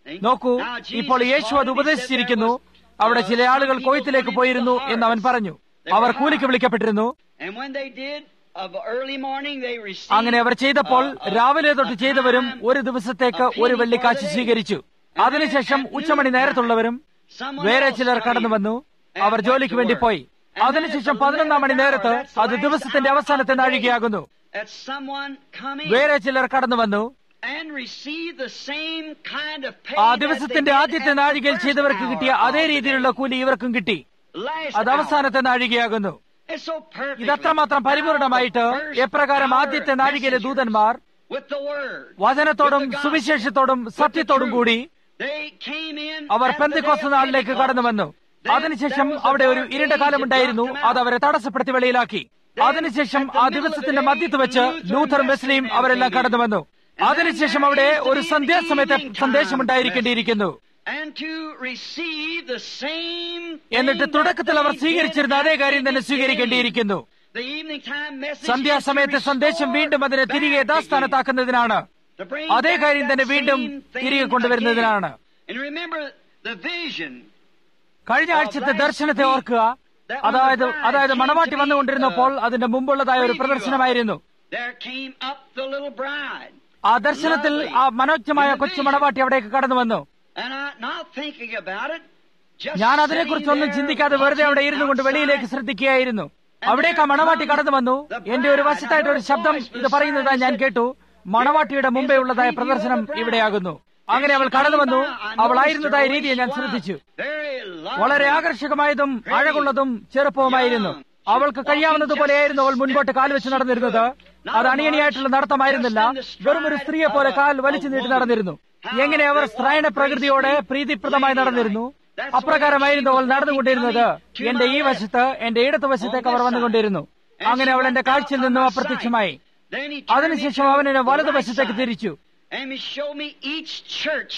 നോക്കൂ ഇപ്പോൾ യേശു അത് ഉപദേശിച്ചിരിക്കുന്നു അവിടെ ചില ആളുകൾ കൊയ്ത്തിലേക്ക് പോയിരുന്നു എന്ന് അവൻ പറഞ്ഞു അവർ കൂലിക്ക് വിളിക്കപ്പെട്ടിരുന്നു And when they did, of early morning they received അങ്ങനെ അവർ ചെയ്തപ്പോൾ uh, uh, രാവിലെ തൊട്ട് ചെയ്തവരും ഒരു ദിവസത്തേക്ക് ഒരു വെള്ളിക്കാശ് സ്വീകരിച്ചു അതിനുശേഷം ഉച്ചമണി നേരത്തുള്ളവരും someone വേറെ else ചിലർ coming കടന്നു വന്നു and അവർ went ജോലിക്ക് to വേണ്ടി work. പോയി And അതിനുശേഷം then at the പതിനൊന്നാം മണി 11th നേരത്ത് hour, that's the അത് last ദിവസത്തിന്റെ hour of അവസാനത്തെ the day, നാഴികയാകുന്നു that someone come in വേറെ ചിലർ കടന്നു വന്നു and receive the same kind of pay ആ that they ദിവസത്തിന്റെ did ആദ്യത്തെ at the നാഴികയിൽ first ചെയ്തവർക്ക് hour കിട്ടിയ of അതേ the രീതിയിലുള്ള day. കൂലി ഇവർക്കും കിട്ടി Last അത് hour. അവസാനത്തെ നാഴികയാകുന്നു It's so perfectly ഇതത്രമാത്രം പരിപൂർണമായിട്ട് how the first എപ്രകാരം hour ആദ്യത്തെ നാഴികയിലെ messengers ദൂതന്മാർ with the word, വചനത്തോടും with the gospel, സുവിശേഷത്തോടും with the സത്യത്തോടും truth. കൂടി They came in our at the day പെന്തിക്കോസ്ത് of നാളിലേക്ക് Pentecost. കടന്നു വന്നു Then അതിനുശേഷം there was a അവിടെ ഒരു dark ഇരുണ്ട age കാലമുണ്ടായിരുന്നു that blocked അത് them out. അവരെ തടസ്സപ്പെടുത്തി വെളിയിലാക്കി Then അതിനുശേഷം at the ആ middle of the ദിവസത്തിന്റെ day, മധ്യത്ത് വെച്ച് Luther ലൂഥറും and വെസ്ലിയും Wesley അവരെല്ലാം came in. കടന്നു വന്നു And അതിനുശേഷം then അവിടെ there is ഒരു the സന്ധ്യാസമയത്തെ evening സന്ദേശം time ഉണ്ടായിരിക്കേണ്ടിയിരിക്കുന്നു And to receive the same എന്നിട്ട് thing തുടക്കത്തിൽ that അവർ they സ്വീകരിച്ചിരുന്ന did അതേ at കാര്യം the തന്നെ beginning. സ്വീകരിക്കേണ്ടിയിരിക്കുന്നു The evening time message സന്ധ്യാസമയത്തെ is to സന്ദേശം restore വീണ്ടും അതിനെ തിരികെ back again. യഥാസ്ഥാനത്താക്കുന്നതിനാണ് To bring അതേ back കാര്യം that തന്നെ വീണ്ടും same thing തിരികെ കൊണ്ടുവരുന്നതിനാണ് again. And remember the vision കഴിഞ്ഞ ആഴ്ചത്തെ ദർശനത്തെ ഓർക്കുക അതായത് അതായത് മണവാട്ടി വന്നുകൊണ്ടിരുന്നപ്പോൾ അതിന്റെ മുമ്പുള്ളതായ ഒരു പ്രദർശനമായിരുന്നു there came up the little bride. ആ ദർശനത്തിൽ ആ മനോജ്ഞമായ കൊച്ചു മണവാട്ടി അവിടേക്ക് കടന്നു വന്നു And I not thinking about it, just ഞാൻ അതിനെക്കുറിച്ചൊന്നും sitting ചിന്തിക്കാതെ there വെറുതെ അവിടെ watching ഇരുന്നു കൊണ്ട് വെളിയിലേക്ക് outside. ശ്രദ്ധിക്കുകയായിരുന്നു അവിടേക്ക് ആ മണവാട്ടി കടന്നു വന്നു എന്റെ ഒരു വശത്തായിട്ട് ഒരു ശബ്ദം ഇത് പറയുന്നതായി ഞാൻ കേട്ടു മണവാട്ടിയുടെ മുമ്പേ ഉള്ളതായ പ്രദർശനം ഇവിടെയാകുന്നു അങ്ങനെ അവൾ കടന്നു വന്നു അവളായിരുന്നതായ രീതിയെ ഞാൻ ശ്രദ്ധിച്ചു Very lovely. വളരെ ആകർഷകമായതും അഴകുള്ളതും ചെറുപ്പവുമായിരുന്നു അവൾക്ക് കഴിയാവുന്നതുപോലെയായിരുന്നു അവൾ മുൻപോട്ട് കാൽ വെച്ച് നടന്നിരുന്നത് അത് അണിയണിയായിട്ടുള്ള നടത്തമായിരുന്നില്ല വെറും ഒരു സ്ത്രീയെ പോലെ കാൽ വലിച്ചു നീട്ടി നടന്നിരുന്നു എങ്ങനെ അവർ സ്ത്രൈണ പ്രകൃതിയോടെ പ്രീതിപ്രദമായി നടന്നിരുന്നു അപ്രകാരമായിരുന്നു അവൾ നടന്നുകൊണ്ടിരുന്നത് എന്റെ ഈ വശത്ത് എന്റെ ഇടത്ത് വശത്തേക്ക് അവർ വന്നുകൊണ്ടിരുന്നു അങ്ങനെ അവൾ എന്റെ കാഴ്ചയിൽ നിന്നും അപ്രത്യക്ഷമായി Then he turned അതിനുശേഷം me അവൻ to എന്നെ the വലതുവശത്തേക്ക് right side, തിരിച്ചു And he showed me each church.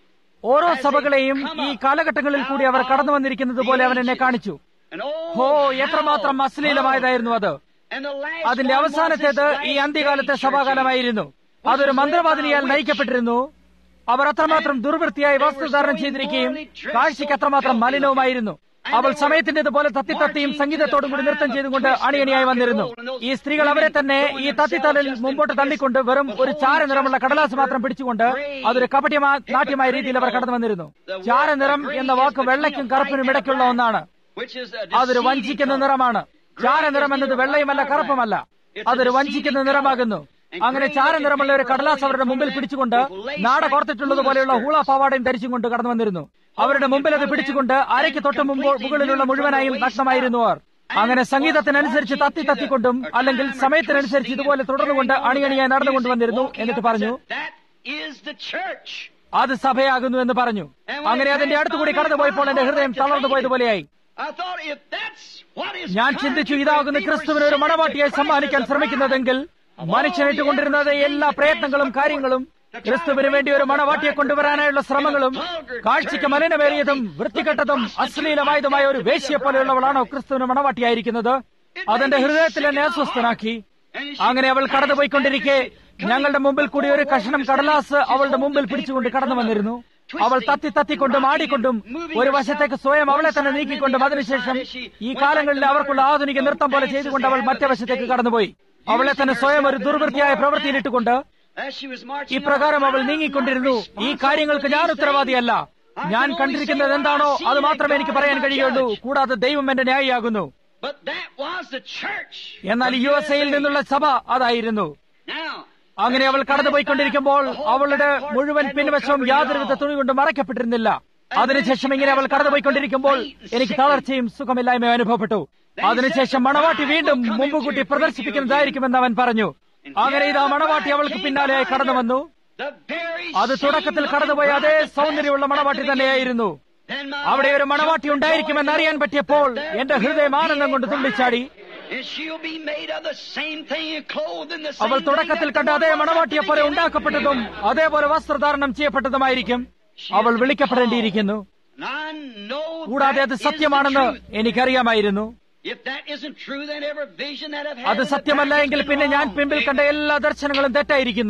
ഓരോ സഭകളെയും ഈ കാലഘട്ടങ്ങളിൽ കൂടി അവർ കടന്നു വന്നിരിക്കുന്നത് പോലെ അവൻ എന്നെ കാണിച്ചു And oh, ഹോ എത്രമാത്രം how അശ്ലീലമായതായിരുന്നു അത് And the last അതിന്റെ one was അവസാനത്തേത് this ഈ last അന്ത്യകാലത്തെ day സഭാകാലമായിരുന്നു അതൊരു മന്ത്രവാദിനിയാൽ നയിക്കപ്പെട്ടിരുന്നു അവർ അത്രമാത്രം ദുർവൃത്തിയായി വസ്ത്രധാരണം ചെയ്തിരിക്കുകയും കാഴ്ചയ്ക്ക് അത്രമാത്രം മലിനവുമായിരുന്നു അവൾ സമയത്തിന്റേതുപോലെ തത്തി തത്തിയും സംഗീതത്തോടും കൂടി നൃത്തം ചെയ്തുകൊണ്ട് അണിയണിയായി വന്നിരുന്നു ഈ സ്ത്രീകൾ അവരെ തന്നെ ഈ തത്തിത്തലിൽ മുമ്പോട്ട് തള്ളിക്കൊണ്ട് വെറും ഒരു ചാര നിറമുള്ള കടലാസ് മാത്രം പിടിച്ചുകൊണ്ട് അതൊരു കപട്യമാ നാട്യമായ രീതിയിൽ അവർ കടന്നു വന്നിരുന്നു ചാരനിറം എന്ന വാക്ക് വെള്ളയ്ക്കും കറുപ്പിനും ഇടയ്ക്കുള്ള ഒന്നാണ് which is a അതൊരു deceiving വഞ്ചിക്കുന്ന color. നിറമാണ് ചാരനിറം എന്നത് വെള്ളയുമല്ല കറുപ്പുമല്ല അതൊരു വഞ്ചിക്കുന്ന നിറമാകുന്നു അങ്ങനെ ചാരനിറമുള്ള ഒരു കടലാസ് അവരുടെ മുമ്പിൽ പിടിച്ചുകൊണ്ട് നാട കോർത്തിട്ടുള്ളതുപോലെയുള്ള ഹൂള പാവാടയും ധരിച്ചും കൊണ്ട് കടന്നു വന്നിരുന്നു അവരുടെ മുമ്പിൽ അത് പിടിച്ചുകൊണ്ട് അരയ്ക്ക് തൊട്ട് മുമ്പ് മുകളിലുള്ള മുഴുവനായും നഗ്നമായിരുന്നു അവർ അങ്ങനെ സംഗീതത്തിനനുസരിച്ച് തത്തി തത്തിക്കൊണ്ടും അല്ലെങ്കിൽ സമയത്തിനനുസരിച്ച് ഇതുപോലെ തുടർന്നുകൊണ്ട് അണിയണിയായി നടന്നുകൊണ്ട് വന്നിരുന്നു എന്നിട്ട് പറഞ്ഞു That is the church. അത് സഭയാകുന്നു എന്ന് പറഞ്ഞു അങ്ങനെ അതിന്റെ അടുത്തുകൂടി കടന്നുപോയപ്പോൾ എന്റെ ഹൃദയം തളർന്നു പോയതുപോലെയായി I thought if that's what is ഞാൻ trying ചിന്തിച്ചു to ഇതാകുന്ന be ക്രിസ്തുവിന് ഒരു മണവാട്ടിയായി presented to സമ്മാനിക്കാൻ Christ as a ശ്രമിക്കുന്നതെങ്കിൽ മനുഷ്യനിട്ടുകൊണ്ടിരുന്നത് എല്ലാ പ്രയത്നങ്ങളും കാര്യങ്ങളും ക്രിസ്തുവിന് വേണ്ടി ഒരു മണവാട്ടിയെ കൊണ്ടുവരാനായുള്ള ശ്രമങ്ങളും കാഴ്ചയ്ക്ക് മലിനമേറിയതും വൃത്തികെട്ടതും അശ്ലീലമായതുമായ ഒരു വേശ്യയെ പോലെയുള്ളവളാണോ ക്രിസ്തുവിന് മണവാട്ടിയായിരിക്കുന്നത് അതെന്റെ ഹൃദയത്തിൽ എന്നെ അസ്വസ്ഥനാക്കി അങ്ങനെ അവൾ കടന്നുപോയിക്കൊണ്ടിരിക്കെ ഞങ്ങളുടെ മുമ്പിൽ കൂടി ഒരു കഷണം കടലാസ് അവളുടെ മുമ്പിൽ പിടിച്ചുകൊണ്ട് കടന്നു വന്നിരുന്നു അവൾ തത്തി തത്തിക്കൊണ്ടും ആടിക്കൊണ്ടും ഒരു വശത്തേക്ക് സ്വയം അവളെ തന്നെ നീക്കിക്കൊണ്ടും അതിനുശേഷം ഈ കാലങ്ങളിൽ അവർക്കുള്ള ആധുനിക നൃത്തം പോലെ ചെയ്തുകൊണ്ട് അവൾ മറ്റേ വശത്തേക്ക് കടന്നുപോയി അവളെ തന്നെ സ്വയം ഒരു ദുർവൃത്തിയായ പ്രവൃത്തിയിലിട്ടുകൊണ്ട് As she was marching ഇപ്രകാരം അവൾ നീങ്ങിക്കൊണ്ടിരുന്നു ഈ കാര്യങ്ങൾക്ക് ഞാൻ ഉത്തരവാദിയല്ല ഞാൻ കണ്ടിരിക്കുന്നത് എന്താണോ അത് മാത്രമേ എനിക്ക് പറയാൻ കഴിയുള്ളൂ കൂടാതെ ദൈവം എന്റെ ന്യായിയാകുന്നു But that was the church. എന്നാൽ യു എസ് എയിൽ നിന്നുള്ള സഭ അതായിരുന്നു Now, അങ്ങനെ അവൾ കടന്നുപോയിക്കൊണ്ടിരിക്കുമ്പോൾ അവളുടെ മുഴുവൻ പിൻവശവും യാതൊരുവിധ തുണി കൊണ്ട് മറയ്ക്കപ്പെട്ടിരുന്നില്ല അതിനുശേഷം ഇങ്ങനെ അവൾ കടന്നുപോയിക്കൊണ്ടിരിക്കുമ്പോൾ എനിക്ക് തളർച്ചയും സുഖമില്ലായ്മയും അനുഭവപ്പെട്ടു അതിനുശേഷം മണവാട്ടി വീണ്ടും മുമ്പ് കൂട്ടി പ്രദർശിപ്പിക്കുന്നതായിരിക്കുമെന്ന് അവൻ പറഞ്ഞു അങ്ങനെ ഇതാ മണവാട്ടി അവൾക്ക് പിന്നാലെയായി കടന്നു വന്നു the very അത് തുടക്കത്തിൽ കടന്നുപോയ അതേ സൗന്ദര്യമുള്ള മണവാട്ടി തന്നെയായിരുന്നു Then my അവിടെ ഒരു heart മണവാട്ടി jumped ഉണ്ടായിരിക്കുമെന്ന് for joy അറിയാൻ that പറ്റിയപ്പോൾ there എന്റെ will ഹൃദയം be ആനന്ദം a കൊണ്ട് തുള്ളിച്ചാടി bride, And she'll be made of the same thing and clothed in the same അവൾ thing തുടക്കത്തിൽ that കണ്ട the അതേ one was at മണവാട്ടിയെ the പോലെ beginning. ഉണ്ടാക്കപ്പെട്ടതും അതേപോലെ വസ്ത്രധാരണം ചെയ്യപ്പെട്ടതുമായിരിക്കും അവൾ വിളിക്കപ്പെടേണ്ടിയിരിക്കുന്നു And I know കൂടാതെ that അത് is the സത്യമാണെന്ന് truth. എനിക്കറിയാമായിരുന്നു If that isn't true, then every vision that I've had അത് in the സത്യമല്ല past has എങ്കിൽ been പിന്നെ ഞാൻ wrong. പിമ്പിൽ കണ്ട എല്ലാ ദർശനങ്ങളും തെറ്റായിരിക്കുന്നു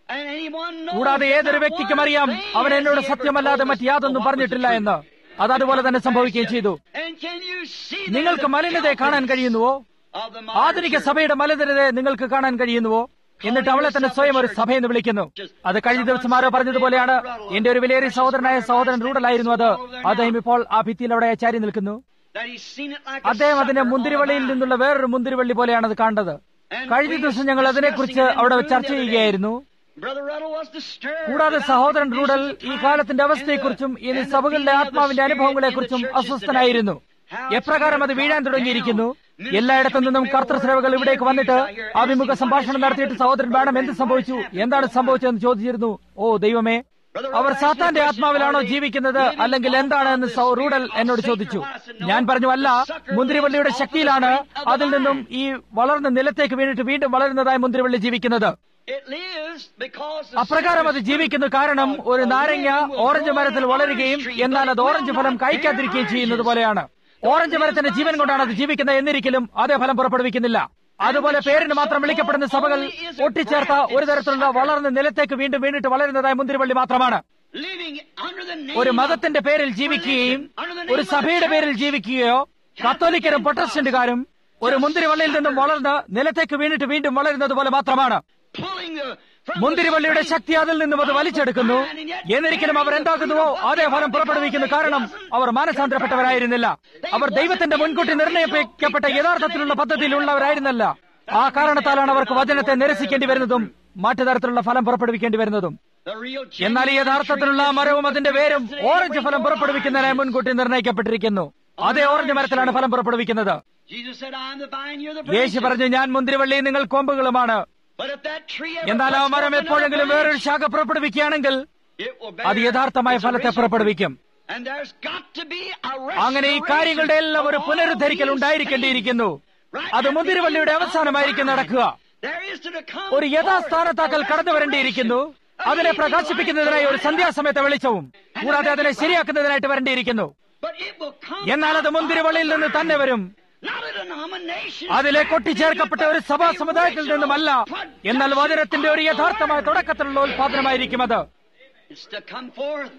And anyone knows കൂടാതെ that ഏതൊരു not വ്യക്തിക്കും one അറിയാം thing അവൻ has എന്നോട് he ever സത്യമല്ലാതെ told മറ്റ് us യാതൊന്നും but what was പറഞ്ഞിട്ടില്ല the എന്ന് truth. അത് അതുപോലെ തന്നെ സംഭവിക്കുകയും ചെയ്തു And can you see that നിങ്ങൾക്ക് the മലിനതയെ കാണാൻ filthiness കഴിയുന്നുവോ of the modern ആധുനിക church? സഭയുടെ മലിനതയെ നിങ്ങൾക്ക് കാണാൻ കഴിയുന്നുവോ എന്നിട്ട് അവളെ തന്നെ സ്വയം ഒരു സഭയെന്ന് വിളിക്കുന്നു അത് കഴിഞ്ഞ ദിവസം ആരോ പറഞ്ഞതുപോലെയാണ് എന്റെ ഒരു വിലയേറിയ സഹോദരനായ സഹോദരൻ റൂഡലായിരുന്നു അത് അദ്ദേഹം ഇപ്പോൾ ആ ഭിത്തിയിൽ അവിടെ ചാരി നിൽക്കുന്നു That he's seen it like a അദ്ദേഹം അതിനെ sucker on മുന്തിരിവള്ളിയിൽ a vine. നിന്നുള്ള വേറൊരു മുന്തിരിവള്ളി പോലെയാണ് അത് കണ്ടത് കഴിഞ്ഞ ദിവസം ഞങ്ങൾ അതിനെക്കുറിച്ച് അവിടെ ചർച്ച ചെയ്യുകയായിരുന്നു Brother Ruddle was disturbed കൂടാതെ about സഹോദരൻ the റൂഡൽ conditions of ഈ time കാലത്തിന്റെ and അവസ്ഥയെക്കുറിച്ചും the- ഇനി and the സഭകളുടെ feeling of the ആത്മാവിന്റെ Spirit അനുഭവങ്ങളെക്കുറിച്ചും in the churches അസ്വസ്ഥനായിരുന്നു today. How എപ്രകാരം അത് it's വീഴാൻ dropped തുടങ്ങിയിരിക്കുന്നു down. എല്ലായിടത്തു നിന്നും കർത്തൃ സേവകൾ ഇവിടേക്ക് വന്നിട്ട് അഭിമുഖ സംഭാഷണം നടത്തിയിട്ട് സഹോദരൻ വേണം എന്ത് സംഭവിച്ചു എന്താണ് സംഭവിച്ചതെന്ന് ചോദിച്ചിരുന്നു ഓ ദൈവമേ അവർ സാത്താന്റെ ആത്മാവിലാണോ ജീവിക്കുന്നത് അല്ലെങ്കിൽ എന്താണ് എന്ന് സൗ- റൂഡൽ എന്നോട് ചോദിച്ചു ഞാൻ പറഞ്ഞു അല്ല മുന്തിരിവള്ളിയുടെ ശക്തിയിലാണ് അതിൽ നിന്നും ഈ വളർന്ന നിലത്തേക്ക് വീണിട്ട് വീണ്ടും വളരുന്നതായ മുന്തിരിവള്ളി ജീവിക്കുന്നത് It lives because the അപ്രകാരം അത് ജീവിക്കുന്നു കാരണം ഒരു നാരങ്ങ ഓറഞ്ച് മരത്തിൽ വളരുകയും എന്നാൽ അത് ഓറഞ്ച് ഫലം കഴിക്കാതിരിക്കുകയും ചെയ്യുന്നത് പോലെയാണ് ഓറഞ്ച് മരത്തിന്റെ ജീവൻ കൊണ്ടാണ് അത് ജീവിക്കുന്നത് എന്നിരിക്കലും അതേ ഫലം പുറപ്പെടുവിക്കുന്നില്ല അതുപോലെ പേരിന് മാത്രം വിളിക്കപ്പെടുന്ന സഭകൾ ഒട്ടിച്ചേർത്ത ഒരു തരത്തിലുള്ള വളർന്ന് നിലത്തേക്ക് വീണ്ടും വീണിട്ട് വളരുന്നതായ മുന്തിരിവള്ളി മാത്രമാണ് living under the name ഒരു of മതത്തിന്റെ പേരിൽ ജീവിക്കുകയും ഒരു സഭയുടെ പേരിൽ ജീവിക്കുകയോ കത്തോലിക്കരും പ്രൊട്ടസ്റ്റന്റുകാരും ഒരു മുന്തിരിവള്ളിയിൽ നിന്നും വളർന്ന് നിലത്തേക്ക് വീണിട്ട് വീണ്ടും വളരുന്നത് പോലെ മാത്രമാണ് pulling the from the മുന്തിരിവള്ളിയുടെ strength ശക്തി അതിൽ നിന്നും അത് വലിച്ചെടുക്കുന്നു എന്നിരിക്കലും അവർ എന്താകുന്നുവോ അതേ ഫലം പുറപ്പെടുവിക്കുന്നു കാരണം അവർ മാനസാന്തരപ്പെട്ടവരായിരുന്നില്ല അവർ ദൈവത്തിന്റെ മുൻകൂട്ടി നിർണയിക്കപ്പെട്ട യഥാർത്ഥത്തിലുള്ള പദ്ധതിയിലുള്ളവരായിരുന്നല്ല ആ കാരണത്താലാണ് അവർക്ക് വചനത്തെ നിരസിക്കേണ്ടി വരുന്നതും മറ്റു തരത്തിലുള്ള ഫലം പുറപ്പെടുവിക്കേണ്ടി വരുന്നതും the real എന്നാൽ ഈ genuine യഥാർത്ഥത്തിലുള്ള tree മരവും അതിന്റെ വേരും is ഓറഞ്ച് ഫലം പുറപ്പെടുവിക്കുന്നതിനായി മുൻകൂട്ടി നിർണയിക്കപ്പെട്ടിരിക്കുന്നു അതേ ഓറഞ്ച് മരത്തിലാണ് ഫലം പുറപ്പെടുവിക്കുന്നത് Jesus said, I am the vine, you're the Yeshu branches. പറഞ്ഞു ഞാൻ മുന്തിരിവള്ളി നിങ്ങൾ കൊമ്പുകളുമാണ് But if that tree ever എന്നാൽ ആ puts മരം forth another എപ്പോഴെങ്കിലും വേറൊരു branch, ശാഖ പുറപ്പെടുവിക്കുകയാണെങ്കിൽ it will അത് bear യഥാർത്ഥമായ its ഫലത്തെ original പുറപ്പെടുവിക്കും fruit. And there's got to be a അങ്ങനെ ഈ കാര്യങ്ങളുടെ എല്ലാം ഒരു restoration of all പുനരുദ്ധരിക്കൽ these ഉണ്ടായിരിക്കേണ്ടിയിരിക്കുന്നു things. Right അത് at the മുന്തിരിവള്ളിയുടെ end of അവസാനമായിരിക്കും the നടക്കുക vine. There is to come ഒരു യഥാസ്ഥാനത്താക്കൽ forth a കടന്നു വരേണ്ടിയിരിക്കുന്നു restoration. അതിനെ An evening പ്രകാശിപ്പിക്കുന്നതിനായി ഒരു light to light സന്ധ്യാസമയത്തെ വെളിച്ചവും കൂടാതെ അതിനെ ശരിയാക്കുന്നതിനായിട്ട് വരേണ്ടിയിരിക്കുന്നു up. But it will come എന്നാൽ അത് out മുന്തിരിവള്ളിയിൽ of നിന്ന് the തന്നെ vine. വരും Not a denomination അതിലെ backed കൊട്ടിച്ചേർക്കപ്പെട്ട into ഒരു the സഭാ സമുദായത്തിൽ original നിന്നുമല്ല എന്നാൽ production വചനത്തിന്റെ ഒരു of the യഥാർത്ഥമായ word. തുടക്കത്തിലുള്ള ഉത്പാദനമായിരിക്കും അത് It's to come forth.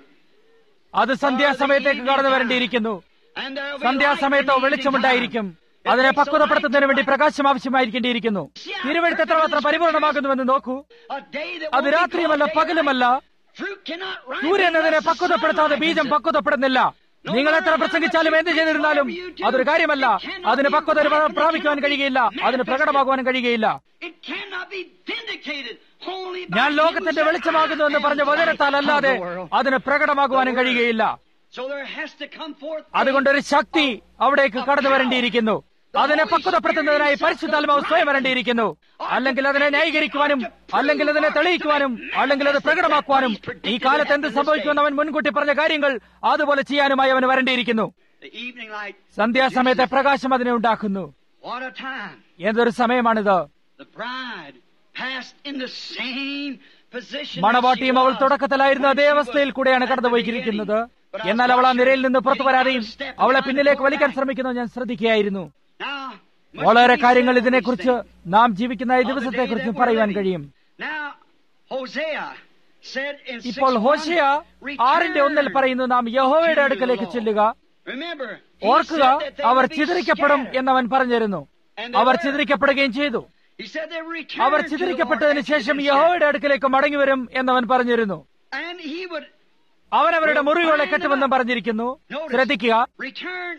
അത് സന്ധ്യാസമയത്തേക്ക് കടന്നു വരേണ്ടിയിരിക്കുന്നു And there will be സന്ധ്യാസമയത്തോ light in the വെളിച്ചമുണ്ടായിരിക്കും evening time. അതിനെ It takes a പക്വതപ്പെടുത്തുന്നതിന് light വേണ്ടി to പ്രകാശം ആവശ്യമായിരിക്കേണ്ടിയിരിക്കുന്നു തിരുവഴുത്ത് എത്രമാത്രം പരിപൂർണമാകുന്നുവെന്ന് നോക്കൂ A day that അത് won't be രാത്രിയുമല്ല called പകലുമല്ല daylight. Fruit cannot ripen സൂര്യൻ അതിനെ unless the പക്വതപ്പെടുത്താതെ sun ബീജം ripens it. പക്വതപ്പെടുന്നില്ല നിങ്ങൾ എത്ര പ്രസംഗിച്ചാലും എന്ത് ചെയ്തിരുന്നാലും അതൊരു കാര്യമല്ല അതിന് പക്വത പ്രാപിക്കുവാൻ കഴിയുകയില്ല അതിന് പ്രകടമാകുവാൻ കഴിയുകയില്ല It cannot be vindicated only by ഞാൻ him ലോകത്തിന്റെ who said, വെളിച്ചമാകുന്നു എന്ന് "I am പറഞ്ഞ the light വചനത്താൽ of അല്ലാതെ the world." അതിന് പ്രകടമാകുവാനും കഴിയുകയില്ല So there has to come forth അതുകൊണ്ടൊരു ശക്തി അവിടേക്ക് കടന്നു വരേണ്ടിയിരിക്കുന്നു അതിനെ പക്വതപ്പെടുത്തുന്നതിനായി പരിശുദ്ധാത്മാവ് സ്വയം വരേണ്ടിയിരിക്കുന്നു അല്ലെങ്കിൽ അതിനെ ന്യായീകരിക്കുവാനും അല്ലെങ്കിൽ അതിനെ തെളിയിക്കുവാനും അല്ലെങ്കിൽ അത് പ്രകടമാക്കുവാനും ഈ കാലത്ത് എന്ത് സംഭവിക്കുമെന്ന് അവൻ മുൻകൂട്ടി പറഞ്ഞ കാര്യങ്ങൾ അതുപോലെ ചെയ്യാനുമായി അവന് വരേണ്ടിയിരിക്കുന്നു the evening light. സന്ധ്യാസമയത്തെ പ്രകാശം അതിനെ ഉണ്ടാക്കുന്നു What a time. ഏതൊരു സമയമാണിത് The bride passed in the same position. മണവാട്ടിയും that അവൾ she was തുടക്കത്തിലായിരുന്ന when അതേ she was അവസ്ഥയിൽ കൂടെയാണ് at the കടന്നുപോയിരിക്കുന്നത് beginning. But I was എന്നാൽ അവൾ ആ watching നിരയിൽ നിന്ന് പുറത്തു being വരാതെയും out of step അവളെ behind പിന്നിലേക്ക് the വലിക്കാൻ back. ശ്രമിക്കുന്നത് ഞാൻ ശ്രദ്ധിക്കുകയായിരുന്നു Now, much വളരെ to be കാര്യങ്ങൾ said on ഇതിനെക്കുറിച്ച് these things. നാം ജീവിക്കുന്ന ഈ Of the day ദിവസത്തെക്കുറിച്ച് that we're പറയുവാൻ living. കഴിയും Now, Hosea said in ഇപ്പോൾ 6:1, ഹോഷിയ ആറിന്റെ ഒന്നിൽ "Return പറയുന്നു നാം യഹോവയുടെ to അടുക്കലേക്ക് the ചെല്ലുക Lord." Remember, he ഓർക്കുക said that they our would be ചിതറിക്കപ്പെടും scattered. എന്നവൻ പറഞ്ഞിരുന്നു And they അവർ were. ചിതറിക്കപ്പെടുകയും ചെയ്തു He said they would return our to the Lord ചിതറിക്കപ്പെട്ടതിന് after ശേഷം they've been യഹോവയുടെ അടുക്കലേക്ക് മടങ്ങി വരും എന്നവൻ പറഞ്ഞിരുന്നു scattered. And he would അവൻ അവരുടെ മുറിവുകളെ കെട്ടുമെന്നും പറഞ്ഞിരിക്കുന്നു notice, ശ്രദ്ധിക്കുക return,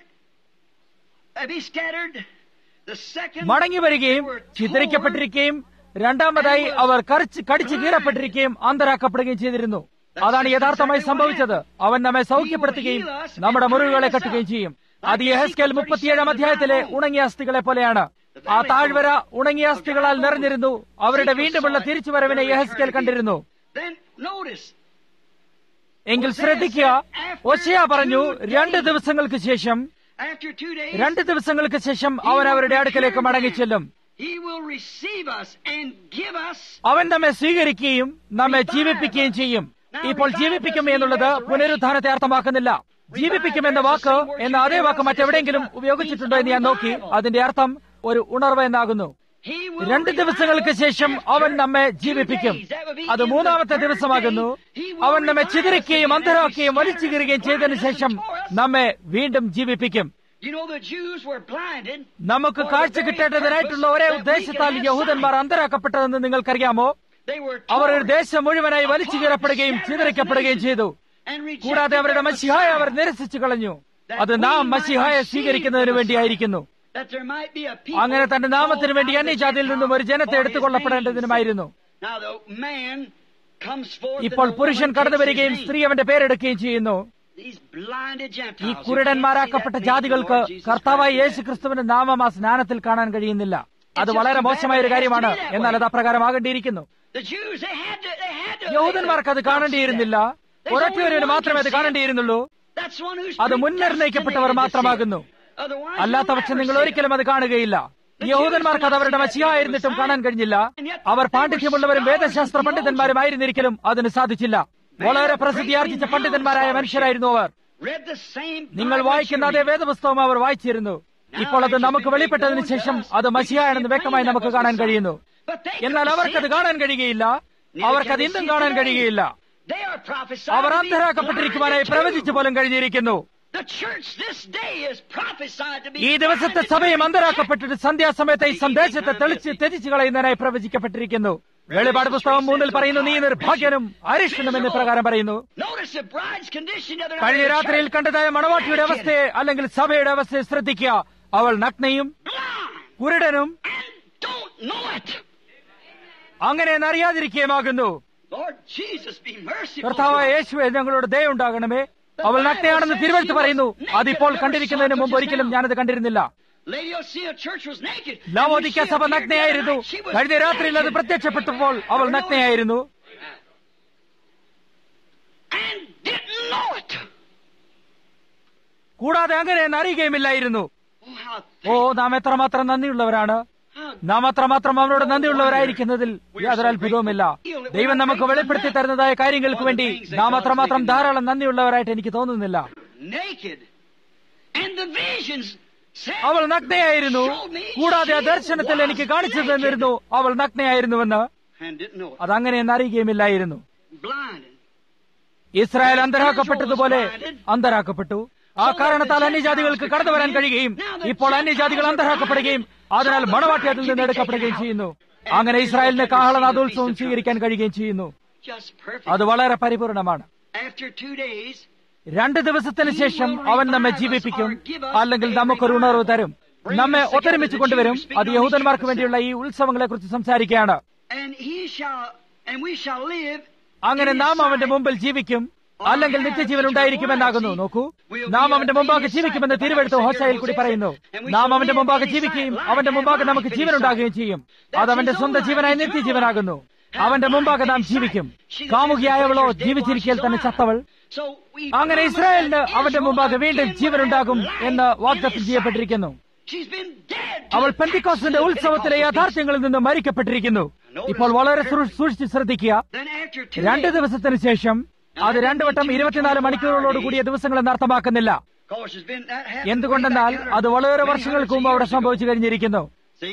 uh, be scattered. The second മടങ്ങി വരികയും they were torn ചിതറിക്കപ്പെട്ടിരിക്കുകയും രണ്ടാമതായി അവർ കടിച്ച് കടിച്ചു കീറപ്പെട്ടിരിക്കുകയും അന്തരാക്കപ്പെടുകയും ചെയ്തിരുന്നു അതാണ് യഥാർത്ഥമായി സംഭവിച്ചത് അവൻ നമ്മെ സൗഖ്യപ്പെടുത്തുകയും നമ്മുടെ മുറിവുകളെ കെട്ടുകയും ചെയ്യും അത് യഹസ്കേൽ മുപ്പത്തിയേഴാം അധ്യായത്തിലെ ഉണങ്ങിയ അസ്ഥികളെ പോലെയാണ് ആ താഴ്വര ഉണങ്ങിയ അസ്ഥികളാൽ നിറഞ്ഞിരുന്നു അവരുടെ വീണ്ടുമുള്ള തിരിച്ചുവരവിനെ യഹസ്കേൽ കണ്ടിരുന്നു Then notice, എങ്കിൽ ശ്രദ്ധിക്കുക ഒശയ പറഞ്ഞു രണ്ട് ദിവസങ്ങൾക്ക് ശേഷം after two days, രണ്ട് ദിവസങ്ങൾക്ക് ശേഷം അവൻ അവരുടെ അടുക്കലേക്ക് മടങ്ങിച്ചെല്ലും he will receive us and give us അവൻ നമ്മെ സ്വീകരിക്കുകയും നമ്മെ ജീവിപ്പിക്കുകയും ചെയ്യും ഇപ്പോൾ ജീവിപ്പിക്കും എന്നുള്ളത് പുനരുദ്ധാനത്തെ അർത്ഥമാക്കുന്നില്ല ജീവിപ്പിക്കും എന്ന വാക്ക് എന്ന അതേ വാക്ക് മറ്റെവിടെയെങ്കിലും ഉപയോഗിച്ചിട്ടുണ്ടോ എന്ന് ഞാൻ നോക്കി അതിന്റെ അർത്ഥം ഒരു ഉണർവ് എന്നാകുന്നു രണ്ട് ദിവസങ്ങൾക്ക് ശേഷം അവൻ നമ്മെ ജീവിപ്പിക്കും അത് മൂന്നാമത്തെ ദിവസമാകുന്നു അവൻ നമ്മെ ചിതറിക്കുകയും അന്ധരാക്കുകയും വലിച്ചു കീറുകയും ചെയ്തതിനു ശേഷം നമ്മെ വീണ്ടും ജീവിപ്പിക്കും നമുക്ക് കാഴ്ച കിട്ടേണ്ടതിനായിട്ടുള്ള ഒരേ ഉദ്ദേശത്താൽ യഹൂദന്മാർ അന്തരാക്കപ്പെട്ടതെന്ന് നിങ്ങൾക്കറിയാമോ അവർ ഒരു ദേശം മുഴുവനായി വലിച്ചു കീറപ്പെടുകയും ചിതറിക്കപ്പെടുകയും ചെയ്തു കൂടാതെ അവരുടെ മഷിഹായ അവർ നിരസിച്ചു കളഞ്ഞു അത് നാം മഷിഹായ സ്വീകരിക്കുന്നതിന് വേണ്ടിയായിരിക്കുന്നു അങ്ങനെ തന്റെ നാമത്തിന് വേണ്ടി അന്യജാതിയിൽ നിന്നും ഒരു ജനത്തെ എടുത്തുകൊള്ളപ്പെടേണ്ടതിനുമായിരുന്നു ഇപ്പോൾ പുരുഷൻ കടന്നു വരികയും സ്ത്രീ അവന്റെ പേരെടുക്കുകയും ചെയ്യുന്നു ഈ കുരുടന്മാരാക്കപ്പെട്ട ജാതികൾക്ക് കർത്താവായ യേശു ക്രിസ്തുവിന്റെ നാമം ആ സ്നാനത്തിൽ കാണാൻ കഴിയുന്നില്ല അത് വളരെ മോശമായ ഒരു കാര്യമാണ് എന്നാൽ അത് അപ്രകാരമാകേണ്ടിയിരിക്കുന്നു യഹൂദന്മാർക്ക് അത് കാണേണ്ടിയിരുന്നില്ല ഒരൊറ്റവരവന് മാത്രമേ അത് കാണേണ്ടിയിരുന്നുള്ളൂ അത് മുൻനിർണയിക്കപ്പെട്ടവർ മാത്രമാകുന്നു അല്ലാത്ത പക്ഷം നിങ്ങൾ ഒരിക്കലും അത് കാണുകയില്ല യഹൂദന്മാർക്ക് അത് അവരുടെ മച്ചിയായിരുന്നിട്ടും കാണാൻ കഴിഞ്ഞില്ല അവർ പാണ്ഡിത്യമുള്ളവരും വേദശാസ്ത്ര പണ്ഡിതന്മാരുമായിരുന്നിരിക്കലും അതിന് സാധിച്ചില്ല വളരെ പ്രസിദ്ധിയാർജിച്ച പണ്ഡിതന്മാരായ മനുഷ്യരായിരുന്നു അവർ നിങ്ങൾ വായിക്കുന്ന അതേ വേദപുസ്തകം അവർ വായിച്ചിരുന്നു ഇപ്പോൾ അത് നമുക്ക് വെളിപ്പെട്ടതിന് ശേഷം അത് മഷിയാണെന്ന് വ്യക്തമായി നമുക്ക് കാണാൻ കഴിയുന്നു എന്നാൽ അവർക്കത് കാണാൻ കഴിയുകയില്ല അവർക്കത് ഇന്നും കാണാൻ കഴിയുകയില്ല അവർ അന്ധരാക്കപ്പെട്ടിരിക്കുവാനായി പ്രവചിച്ചു പോലും കഴിഞ്ഞിരിക്കുന്നു ഈ ദിവസത്തെ സഭയും അന്തരാക്കപ്പെട്ടിട്ട് സന്ധ്യാസമയത്തെ ഈ സന്ദേശത്തെ തെളിച്ച് തെറ്റിച്ചു കളയുന്നതിനായി പ്രവചിക്കപ്പെട്ടിരിക്കുന്നു വെളിപാട് പുസ്തകം മൂന്നിൽ പറയുന്നു നീ നിർഭാഗ്യനും അരിഷ്ടനും എന്ന് പ്രകാരം പറയുന്നു കഴിഞ്ഞ രാത്രിയിൽ കണ്ടതായ മണവാട്ടിയുടെ അവസ്ഥയെ അല്ലെങ്കിൽ സഭയുടെ അവസ്ഥയെ ശ്രദ്ധിക്കുക അവൾ നഗ്നയും കുരുടനും അങ്ങനെ അറിയാതിരിക്കുകയുമാകുന്നു കർത്താവായ യേശുവെ ഞങ്ങളോട് ദയുണ്ടാകണമേ അവൾ നഗ്നയാണെന്ന് തിരുവഴുത്ത് പറയുന്നു അതിപ്പോൾ കണ്ടിരിക്കുന്നതിന് മുമ്പ് ഒരിക്കലും ഞാനത് കണ്ടിരുന്നില്ല ലവോദിക്ക സഭ നഗ്നയായിരുന്നു കഴിഞ്ഞ രാത്രിയിൽ അത് പ്രത്യക്ഷപ്പെട്ടപ്പോൾ അവൾ നഗ്നയായിരുന്നു കൂടാതെ അങ്ങനെ അറിയുകയുമില്ലായിരുന്നു ഓ നാം എത്രമാത്രം നന്ദിയുള്ളവരാണ് നാം അത്രമാത്രം അവനോട് നന്ദിയുള്ളവരായിരിക്കുന്നതിൽ യാതൊരു അത്ഭുതവുമില്ല ദൈവം നമുക്ക് വെളിപ്പെടുത്തി തരുന്നതായ കാര്യങ്ങൾക്ക് വേണ്ടി നാം അത്രമാത്രം ധാരാളം നന്ദിയുള്ളവരായിട്ട് എനിക്ക് തോന്നുന്നില്ല അവൾ നഗ്നയായിരുന്നു കൂടാതെ ആ ദർശനത്തിൽ എനിക്ക് കാണിച്ചു തന്നിരുന്നു അവൾ നഗ്നയായിരുന്നുവെന്ന് അതങ്ങനെയെന്ന് അറിയുകയുമില്ലായിരുന്നു ഇസ്രായേൽ അന്തരാക്കപ്പെട്ടതുപോലെ അന്തരാക്കപ്പെട്ടു ആ കാരണത്താൽ അന്യജാതികൾക്ക് കടന്നു വരാൻ കഴിയുകയും ഇപ്പോൾ അന്യജാതികൾ അന്തരാക്കപ്പെടുകയും അതിനാൽ മണവാട്ടി അതിൽ നിന്ന് എടുക്കപ്പെടുകയും ചെയ്യുന്നു അങ്ങനെ ഇസ്രായേലിന് കാഹളനാഥോത്സവം സ്വീകരിക്കാൻ കഴിയുകയും ചെയ്യുന്നു അത് വളരെ പരിപൂർണമാണ് രണ്ട് ദിവസത്തിന് ശേഷം അവൻ നമ്മെ ജീവിപ്പിക്കും അല്ലെങ്കിൽ നമുക്കൊരു ഉണർവ് തരും നമ്മെ ഒത്തൊരുമിച്ച് കൊണ്ടുവരും അത് യഹൂദന്മാർക്ക് വേണ്ടിയുള്ള ഈ ഉത്സവങ്ങളെ കുറിച്ച് സംസാരിക്കുകയാണ് അങ്ങനെ നാം അവന്റെ മുമ്പിൽ ജീവിക്കും അല്ലെങ്കിൽ നിത്യജീവൻ ഉണ്ടായിരിക്കുമെന്നാകുന്നു നോക്കൂ നാം അവന്റെ മുമ്പാകെ ജീവിക്കുമെന്ന് തിരുവെടുത്ത് ഹോസയിൽ കൂടി പറയുന്നു നാം അവന്റെ മുമ്പാകെ ജീവിക്കുകയും അവന്റെ മുമ്പാകെ നമുക്ക് ജീവൻ ഉണ്ടാകുകയും ചെയ്യും അത് അവന്റെ സ്വന്തം ജീവനായി നിത്യജീവനാകുന്നു അവന്റെ മുമ്പാകെ നാം ജീവിക്കും കാമുകിയായവളോ ജീവിച്ചിരിക്കൽ തന്നെ ചത്തവൾ അങ്ങനെ ഇസ്രായേലിന് അവന്റെ മുമ്പാകെ വീണ്ടും ജീവനുണ്ടാകും എന്ന് വാഗ്ദത്തം ചെയ്യപ്പെട്ടിരിക്കുന്നു അവൾ പെന്തിക്കോസിന്റെ ഉത്സവത്തിലെ യാഥാർത്ഥ്യങ്ങളിൽ നിന്ന് മരിക്കപ്പെട്ടിരിക്കുന്നു ഇപ്പോൾ വളരെ സൂക്ഷിച്ച് ശ്രദ്ധിക്കുക രണ്ട് ദിവസത്തിന് ശേഷം അത് രണ്ടു വട്ടം ഇരുപത്തിനാല് മണിക്കൂറുകളോട് കൂടിയ ദിവസങ്ങളെന്ന് അർത്ഥമാക്കുന്നില്ല എന്തുകൊണ്ടെന്നാൽ അത് വളരെ വർഷങ്ങൾക്ക് മുമ്പ് അവിടെ സംഭവിച്ചു കഴിഞ്ഞിരിക്കുന്നു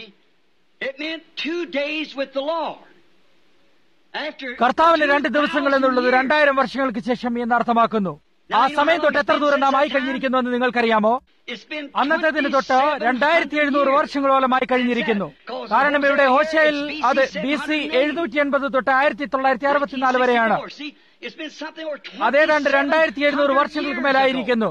കർത്താവിന് രണ്ട് ദിവസങ്ങൾ എന്നുള്ളത് രണ്ടായിരം വർഷങ്ങൾക്ക് ശേഷം എന്ന് അർത്ഥമാക്കുന്നു ആ സമയം തൊട്ട് എത്ര ദൂരം നാം ആയി കഴിഞ്ഞിരിക്കുന്നു എന്ന് നിങ്ങൾക്കറിയാമോ അന്നത്തേതിന് തൊട്ട് രണ്ടായിരത്തി എഴുന്നൂറ് വർഷങ്ങളോളമായി കഴിഞ്ഞിരിക്കുന്നു കാരണം ഇവിടെ ഹോശയിൽ അത് ബി സി എഴുന്നൂറ്റി എൺപത് തൊട്ട് ആയിരത്തി തൊള്ളായിരത്തി അറുപത്തിനാല് വരെയാണ് അതേതാണ്ട് രണ്ടായിരത്തി എഴുന്നൂറ് വർഷങ്ങൾക്ക് മേലായിരിക്കുന്നു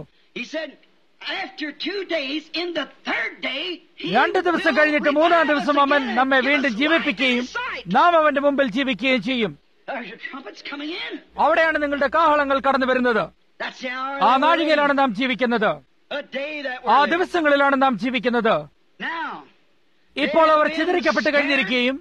രണ്ട് ദിവസം കഴിഞ്ഞിട്ട് മൂന്നാം ദിവസം അവൻ നമ്മെ വീണ്ടും ജീവിപ്പിക്കുകയും നാം അവന്റെ മുമ്പിൽ ജീവിക്കുകയും ചെയ്യും അവിടെയാണ് നിങ്ങളുടെ കാഹളങ്ങൾ കടന്നു വരുന്നത് ആ നാഴികയിലാണ് നാം ജീവിക്കുന്നത് ആ ദിവസങ്ങളിലാണ് നാം ജീവിക്കുന്നത് ഇപ്പോൾ അവർ ചിതറിക്കപ്പെട്ട് കഴിഞ്ഞിരിക്കുകയും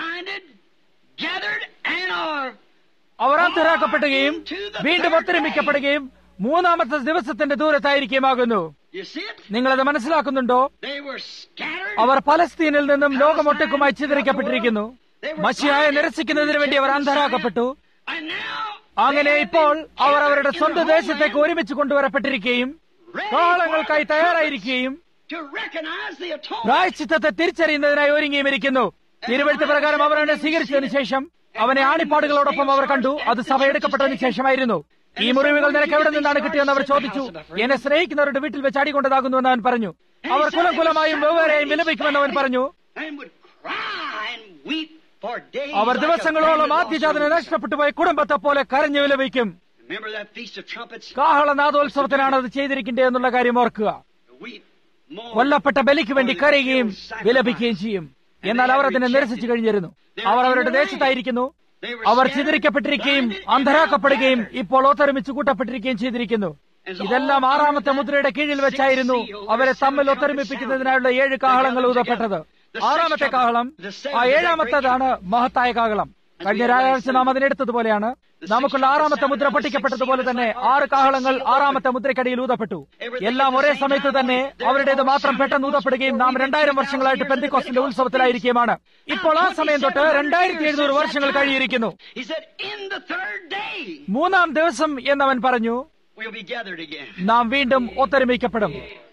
അവർ അന്തരാക്കപ്പെടുകയും വീണ്ടും ഒത്തൊരുമിക്കപ്പെടുകയും മൂന്നാമത്തെ ദിവസത്തിന്റെ ദൂരത്തായിരിക്കുമാകുന്നു നിങ്ങളത് മനസ്സിലാക്കുന്നുണ്ടോ അവർ പലസ്തീനിൽ നിന്നും ലോകമൊട്ടുക്കുമായി ചിതറിക്കപ്പെട്ടിരിക്കുന്നു മഷിയായ നിരസിക്കുന്നതിന് വേണ്ടി അവർ അന്ധരാക്കപ്പെട്ടു അങ്ങനെ ഇപ്പോൾ അവർ അവരുടെ സ്വന്തം ദേശത്തേക്ക് ഒരുമിച്ച് കൊണ്ടുവരപ്പെട്ടിരിക്കുകയും കാളങ്ങൾക്കായി തയ്യാറായിരിക്കുകയും to recognize the atonement. പ്രായച്ചിത്തത്തെ തിരിച്ചറിയുന്നതിനായി ഒരുങ്ങിയും ഇരിക്കുന്നു തിരുവഴുത്ത് പ്രകാരം അവർ അവനെ സ്വീകരിച്ചതിന് ശേഷം അവനെ ആണിപ്പാടുകളോടൊപ്പം അവർ കണ്ടു അത് സഭ എടുക്കപ്പെട്ടതിന് ശേഷമായിരുന്നു ഈ മുറിവുകൾ നിനക്ക് എവിടെ നിന്നാണ് കിട്ടിയെന്ന് അവർ ചോദിച്ചു എന്നെ സ്നേഹിക്കുന്നവരുടെ വീട്ടിൽ വെച്ച് അടികൊണ്ടതാകുന്നുവെന്ന് അവൻ പറഞ്ഞു അവർ കുലം കുലമായും വെവ്വേറെയും വിലപിക്കുമെന്ന് അവൻ പറഞ്ഞു And would cry and weep for days. Our like a ദിവസങ്ങളോളം friend ആദ്യജാതനെ lost നഷ്ടപ്പെട്ടു പോയ കുടുംബത്തെ പോലെ കരഞ്ഞു വിലപിക്കും son. Remember that Feast of Trumpets? കാഹളനാദോത്സവത്തിനാണ് അത് ചെയ്തിരിക്കേണ്ടത് എന്നുള്ള കാര്യം ഓർക്കുക Weep more. കൊല്ലപ്പെട്ട ബലിക്ക് വേണ്ടി കരയുകയും വിലപിക്കുകയും ചെയ്യും എന്നാൽ അവർ അതിനെ നിരസിച്ചു കഴിഞ്ഞിരുന്നു അവർ അവരുടെ ദേശത്തായിരിക്കുന്നു അവർ ചിതറിക്കപ്പെട്ടിരിക്കുകയും അന്ധരാക്കപ്പെടുകയും ഇപ്പോൾ ഒത്തൊരുമിച്ച് കൂട്ടപ്പെട്ടിരിക്കുകയും ചെയ്തിരിക്കുന്നു ഇതെല്ലാം ആറാമത്തെ മുദ്രയുടെ കീഴിൽ വെച്ചായിരുന്നു അവരെ തമ്മിൽ ഒത്തൊരുമിപ്പിക്കുന്നതിനായുള്ള ഏഴ് കാഹളങ്ങൾ ഊതപ്പെട്ടത് ആറാമത്തെ കാഹളം ആ ഏഴാമത്തേതാണ് മഹത്തായ കാഹളം കഴിഞ്ഞ രാഴ്ച നാം അതിനെടുത്തതുപോലെയാണ് നമുക്കുള്ള ആറാമത്തെ മുദ്ര പൊട്ടിക്കപ്പെട്ടതുപോലെ തന്നെ ആറ് കാഹളങ്ങൾ ആറാമത്തെ മുദ്രക്കടിയിൽ ഊതപ്പെട്ടു എല്ലാം ഒരേ സമയത്ത് തന്നെ അവരുടേത് മാത്രം പെട്ടെന്ന് ഊതപ്പെടുകയും നാം രണ്ടായിരം വർഷങ്ങളായിട്ട് പെന്തിക്കോസിന്റെ ഉത്സവത്തിലായിരിക്കുകയാണ് ഇപ്പോൾ ആ സമയം തൊട്ട് രണ്ടായിരത്തി എഴുന്നൂറ് വർഷങ്ങൾ കഴിയിരിക്കുന്നു He said, In the third day, മൂന്നാം ദിവസം എന്നവൻ പറഞ്ഞു we'll be gathered again. നാം വീണ്ടും ഒത്തൊരുമിക്കപ്പെടും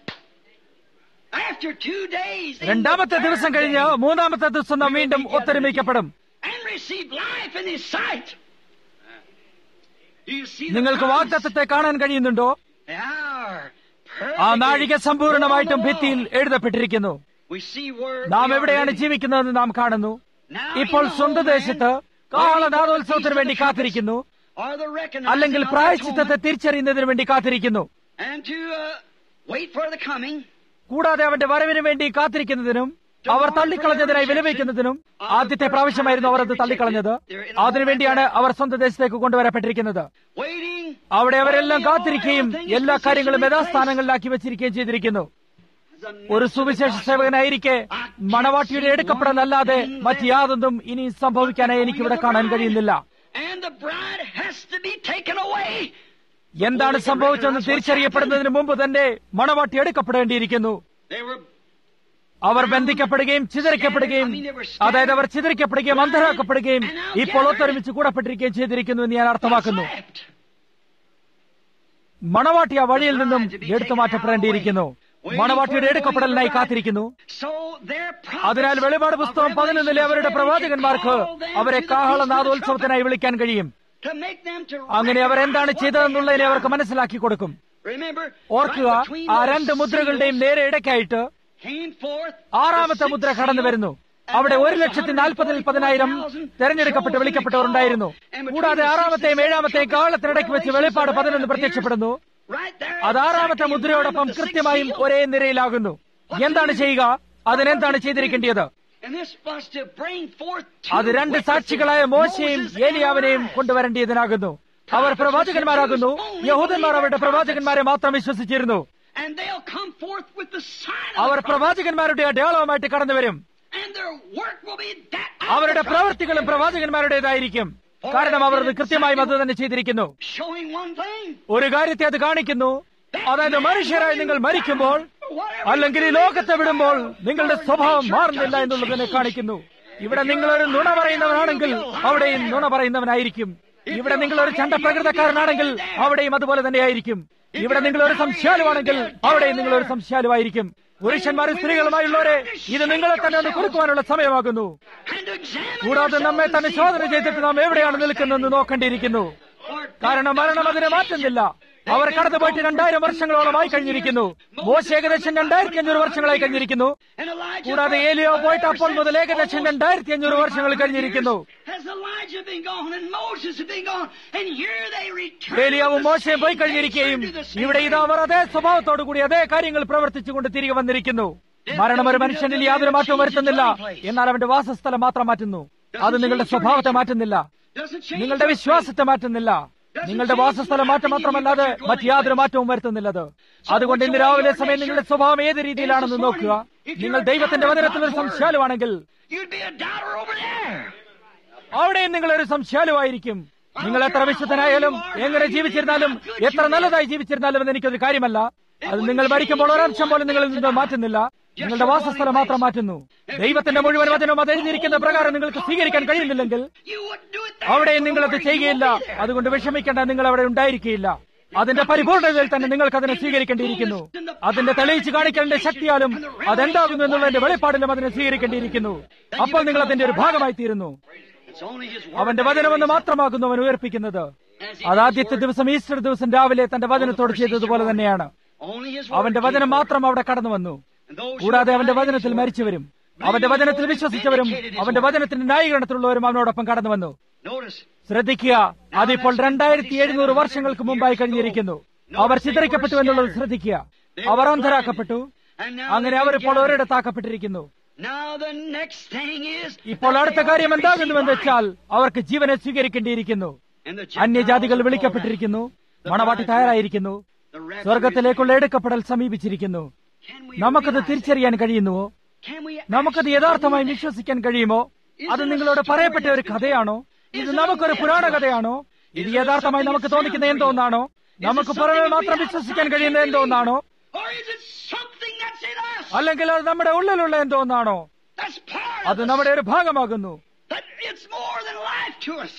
After two days, in the രണ്ടാമത്തെ third ദിവസം കഴിഞ്ഞ് day, മൂന്നാമത്തെ ദിവസം നാം വീണ്ടും ഒത്തൊരുമിക്കപ്പെടും and receive life in His sight. Do you see the നിങ്ങൾക്ക് promise? വാഗ്ദത്തത്തെ കാണാൻ കഴിയുന്നുണ്ടോ The hour ആ perfectly നാഴിക സമ്പൂർണ്ണമായിട്ടും written on the ഭിത്തിയിൽ wall. എഴുതപ്പെട്ടിരിക്കുന്നു We see where നാം we are എവിടെയാണ് living. ജീവിക്കുന്നതെന്ന് നാം കാണുന്നു Now ഇപ്പോൾ in the സ്വന്തം whole ദേശത്ത് land, കാഹളനാദോത്സവത്തിന് വേണ്ടി കാത്തിരിക്കുന്നു or the recognizing അല്ലെങ്കിൽ of the പ്രായശ്ചിത്തത്തെ atonement, തിരിച്ചറിയുന്നതിന് വേണ്ടി കാത്തിരിക്കുന്നു and to uh, wait for the coming. കൂടാതെ അവന്റെ വരവിന് വേണ്ടി കാത്തിരിക്കുന്നതിനും അവർ തള്ളിക്കളഞ്ഞതിനായി വിലപിക്കുന്നതിനും ആദ്യത്തെ പ്രാവശ്യമായിരുന്നു അവർ അത് തള്ളിക്കളഞ്ഞത് അതിനുവേണ്ടിയാണ് അവർ സ്വന്തം ദേശത്തേക്ക് കൊണ്ടുവരപ്പെട്ടിരിക്കുന്നത് Waiting. അവിടെ അവരെല്ലാം കാത്തിരിക്കുകയും എല്ലാ കാര്യങ്ങളും യഥാസ്ഥാനങ്ങളിലാക്കി വെച്ചിരിക്കുകയും ചെയ്തിരിക്കുന്നു as a ഒരു സുവിശേഷ സേവകനായിരിക്കെ മണവാട്ടിയുടെ എടുക്കപ്പെടലല്ലാതെ മറ്റ് യാതൊന്നും ഇനി സംഭവിക്കാനായി എനിക്ക് ഇവിടെ കാണാൻ കഴിയുന്നില്ല And the bride has to be taken away. എന്താണ് സംഭവിച്ചതെന്ന് തിരിച്ചറിയപ്പെടുന്നതിന് മുമ്പ് തന്നെ മണവാട്ടി എടുക്കപ്പെടേണ്ടിയിരിക്കുന്നു They were അവർ ബന്ധിക്കപ്പെടുകയും ചിതറിക്കപ്പെടുകയും അതായത് അവർ ചിതറിക്കപ്പെടുകയും അന്ധരാക്കപ്പെടുകയും ഇപ്പോൾ ഒത്തൊരുമിച്ച് കൂടപ്പെട്ടിരിക്കുകയും ചെയ്തിരിക്കുന്നു എന്ന് ഞാൻ അർത്ഥമാക്കുന്നു left. മണവാട്ടി ആ വഴിയിൽ നിന്നും എടുത്തു മാറ്റപ്പെടേണ്ടിയിരിക്കുന്നു മണവാട്ടിയുടെ എടുക്കപ്പെടലിനായി കാത്തിരിക്കുന്നു So their അതിനാൽ വെളിപാട് പുസ്തകം പതിനൊന്നിലെ അവരുടെ പ്രവാചകന്മാർക്ക് അവരെ കാഹളനാദോത്സവത്തിനായി വിളിക്കാൻ കഴിയും to make them to അങ്ങനെ അവർ എന്താണ് ചെയ്തതെന്നുള്ളതിനെ അവർക്ക് മനസ്സിലാക്കി കൊടുക്കും Remember, ഓർക്കുക right between ആ those രണ്ട് മുദ്രകളുടെയും seals നേരെ ഇടയ്ക്കായിട്ട് came forth ആറാമത്തെ the മുദ്ര sixth കടന്നു seal, വരുന്നു and അവിടെ there ഒരു was ലക്ഷത്തി നാൽപ്പതിൽ പതിനായിരം 144,000 തെരഞ്ഞെടുക്കപ്പെട്ട് chosen വിളിക്കപ്പെട്ടവരുണ്ടായിരുന്നു and called. And കൂടാതെ between the ആറാമത്തെയും sixth and ഏഴാമത്തെയും seventh കാലത്തിനിടയ്ക്ക് വെച്ച് വെളിപ്പാട് Revelation പതിനൊന്ന് appears പ്രത്യക്ഷപ്പെടുന്നു right there അത് ആറാമത്തെ exactly in മുദ്രയോടൊപ്പം line with the sixth കൃത്യമായും seal. ഒരേ നിരയിലാകുന്നു എന്താണ് ചെയ്യുക അതിനെന്താണ് ചെയ്തിരിക്കേണ്ടത് And this was to bring forth two അത് രണ്ട് witnesses, സാക്ഷികളായ മോശയും Moses and ഏലിയാവിനെയും Elias. കൊണ്ടുവരേണ്ടതിനാകുന്നു അവർ പ്രവാചകന്മാരാകുന്നു യഹൂദന്മാർ അവരുടെ പ്രവാചകന്മാരെ മാത്രം വിശ്വസിച്ചിരുന്നു And they'll come forth with the sign of our the prophet. പ്രവാചകന്മാരുടെ അടയാളവുമായിട്ട് കടന്നു വരും And their work will be that of അവരുടെ the prophet. പ്രവർത്തികളും പ്രവാചകന്മാരുടേതായിരിക്കും കാരണം അവർ അത് കൃത്യമായും അത് തന്നെ ചെയ്തിരിക്കുന്നു Showing one thing. ഒരു കാര്യത്തെ അത് കാണിക്കുന്നു അതായത് മനുഷ്യരായി നിങ്ങൾ മരിക്കുമ്പോൾ അല്ലെങ്കിൽ ഈ ലോകത്തെ വിടുമ്പോൾ നിങ്ങളുടെ സ്വഭാവം മാറുന്നില്ല എന്നുള്ളതിനെ കാണിക്കുന്നു ഇവിടെ നിങ്ങളൊരു നുണ പറയുന്നവനാണെങ്കിൽ അവിടെയും നുണ പറയുന്നവനായിരിക്കും ഇവിടെ നിങ്ങളൊരു ചണ്ട പ്രകൃതക്കാരനാണെങ്കിൽ അവിടെയും അതുപോലെ തന്നെയായിരിക്കും ഇവിടെ നിങ്ങളൊരു സംശയാലുവാണെങ്കിൽ അവിടെയും നിങ്ങളൊരു സംശയാലുവായിരിക്കും പുരുഷന്മാരും സ്ത്രീകളുമായുള്ളവരെ ഇത് നിങ്ങളെ തന്നെ ഒന്ന് കൊടുക്കുവാനുള്ള സമയമാകുന്നു And examine കൂടാതെ നമ്മെ yourselves തന്നെ and see ശോധന where ചെയ്തിട്ട് നാം എവിടെയാണ് നിൽക്കുന്നതെന്ന് നോക്കേണ്ടിയിരിക്കുന്നു For കാരണം മരണം അതിനെ മാറ്റുന്നില്ല അവർ കടന്നുപോയിട്ട് രണ്ടായിരം വർഷങ്ങളോളമായി കഴിഞ്ഞിരിക്കുന്നു മോശ ഏകദേശം രണ്ടായിരത്തി അഞ്ഞൂറ് വർഷങ്ങളായി കഴിഞ്ഞിരിക്കുന്നു And Elijah കൂടാതെ ഏലിയോ പോയിട്ട് അപ്പോൾ മുതൽ ഏകദേശം രണ്ടായിരത്തി അഞ്ഞൂറ് വർഷങ്ങൾ കഴിഞ്ഞിരിക്കുന്നു Has Elijah been gone and Moses has been gone and here they return ഏലിയാവും with the മോശയും പോയി same കഴിഞ്ഞിരിക്കുകയും nature to the same ഇവിടെ ഇത് thing. അവർ അതേ സ്വഭാവത്തോടു കൂടി അതേ കാര്യങ്ങൾ പ്രവർത്തിച്ചുകൊണ്ട് തിരികെ വന്നിരിക്കുന്നു മരണം ഒരു മനുഷ്യനിൽ യാതൊരു മാറ്റവും വരുത്തുന്നില്ല എന്നാൽ അവന്റെ വാസസ്ഥലം മാത്രം മാറ്റുന്നു അത് നിങ്ങളുടെ സ്വഭാവത്തെ മാറ്റുന്നില്ല Doesn't change നിങ്ങളുടെ your വിശ്വാസത്തെ മാറ്റുന്നില്ല നിങ്ങളുടെ വാസസ്ഥലം മാറ്റം മാത്രമല്ലാതെ മറ്റ് യാതൊരു മാറ്റവും വരുത്തുന്നില്ലത് അതുകൊണ്ട് ഇന്ന് രാവിലെ സമയം നിങ്ങളുടെ സ്വഭാവം ഏത് രീതിയിലാണെന്ന് നോക്കുക നിങ്ങൾ ദൈവത്തിന്റെ വചനത്തിൽ ഒരു സംശയാലുവാണെങ്കിൽ faith. You'd be a doubter over there. അവിടെയും നിങ്ങൾ ഒരു സംശയാലുവായിരിക്കും നിങ്ങൾ എത്ര വിശുദ്ധനായാലും എങ്ങനെ ജീവിച്ചിരുന്നാലും എത്ര നല്ലതായി ജീവിച്ചിരുന്നാലും എന്ന് എനിക്കൊരു കാര്യമല്ല അത് നിങ്ങൾ മരിക്കുമ്പോൾ ഒരംശം പോലും നിങ്ങളിൽ നിന്ന് മാറ്റുന്നില്ല നിങ്ങളുടെ വാസസ്ഥലം മാത്രം മാറ്റുന്നു ദൈവത്തിന്റെ മുഴുവൻ വചനവും അത് എഴുതിയിരിക്കുന്ന പ്രകാരം നിങ്ങൾക്ക് സ്വീകരിക്കാൻ കഴിയുന്നില്ലെങ്കിൽ You wouldn't do it there. അവിടെയും നിങ്ങൾ അത് ചെയ്യുകയില്ല അതുകൊണ്ട് വിഷമിക്കേണ്ട നിങ്ങൾ അവിടെ ഉണ്ടായിരിക്കുകയില്ല അതിന്റെ പരിപൂർണതയിൽ തന്നെ നിങ്ങൾക്ക് അതിനെ സ്വീകരിക്കേണ്ടിയിരിക്കുന്നു അതിന്റെ തെളിയിച്ച് കാണിക്കലിന്റെ ശക്തിയാലും അതെന്താകുന്നു എന്നുള്ളതിന്റെ വെളിപ്പാടിലും അതിനെ സ്വീകരിക്കേണ്ടിയിരിക്കുന്നു അപ്പോൾ നിങ്ങൾ അതിന്റെ ഒരു ഭാഗമായി തീരുന്നു It's only His word. അവന്റെ വചനമെന്ന് മാത്രമാകുന്നു അവൻ ഉയർപ്പിക്കുന്നത് അതാദ്യത്തെ ദിവസം ഈസ്റ്റർ ദിവസം രാവിലെ തന്റെ വചനത്തോട് ചെയ്തതുപോലെ തന്നെയാണ് Only His അവന്റെ word. വചനം മാത്രം അവിടെ കടന്നു വന്നു And those who കൂടാതെ അവന്റെ died in വചനത്തിൽ His word. മരിച്ചവരും അവന്റെ വചനത്തിൽ വിശ്വസിച്ചവരും അവന്റെ വചനത്തിന്റെ ന്യായീകരണത്തിലുള്ളവരും അവനോടൊപ്പം കടന്നു വന്നു Notice. ശ്രദ്ധിക്കുക അതിപ്പോൾ രണ്ടായിരത്തി എഴുന്നൂറ് വർഷങ്ങൾക്ക് മുമ്പായി കഴിഞ്ഞിരിക്കുന്നു അവർ ചിതറിക്കപ്പെട്ടു എന്നുള്ളത് ശ്രദ്ധിക്കുക അവർ അന്ധരാക്കപ്പെട്ടു And now അങ്ങനെ അവർ ഇപ്പോൾ ഒരിടത്താക്കപ്പെട്ടിരിക്കുന്നു Now the next thing is ഇപ്പോൾ that അടുത്ത they കാര്യം have എന്താകുന്നുവെന്ന് received വെച്ചാൽ അവർക്ക് ജീവനെ സ്വീകരിക്കേണ്ടിയിരിക്കുന്നു life. And the അന്യജാതികൾ Gentiles വിളിക്കപ്പെട്ടിരിക്കുന്നു are called മണവാട്ടി out. തയ്യാറായിരിക്കുന്നു The rapture സ്വർഗത്തിലേക്കുള്ള എടുക്കപ്പെടൽ സമീപിച്ചിരിക്കുന്നു is- Can we നമുക്കത് realize that? തിരിച്ചറിയാൻ കഴിയുന്നുവോ Can we നമുക്കത് യഥാർത്ഥമായി വിശ്വസിക്കാൻ കഴിയുമോ അത് നിങ്ങളോട് പറയപ്പെട്ട ഒരു കഥയാണോ ഇത് നമുക്കൊരു പുരാണ കഥയാണോ ഇത് യഥാർത്ഥമായി നമുക്ക് തോന്നിക്കുന്ന എന്തോ ഒന്നാണോ നമുക്ക് പുറമെ മാത്രം വിശ്വസിക്കാൻ കഴിയുന്ന എന്തോ ഒന്നാണോ Or is it something that's in us? അല്ലെങ്കിൽ അത് നമ്മുടെ ഉള്ളിലുള്ള എന്തോ ഒന്നാണോ That's part അത് of us. നമ്മുടെ ഒരു ഭാഗമാകുന്നു That it's more than life to us.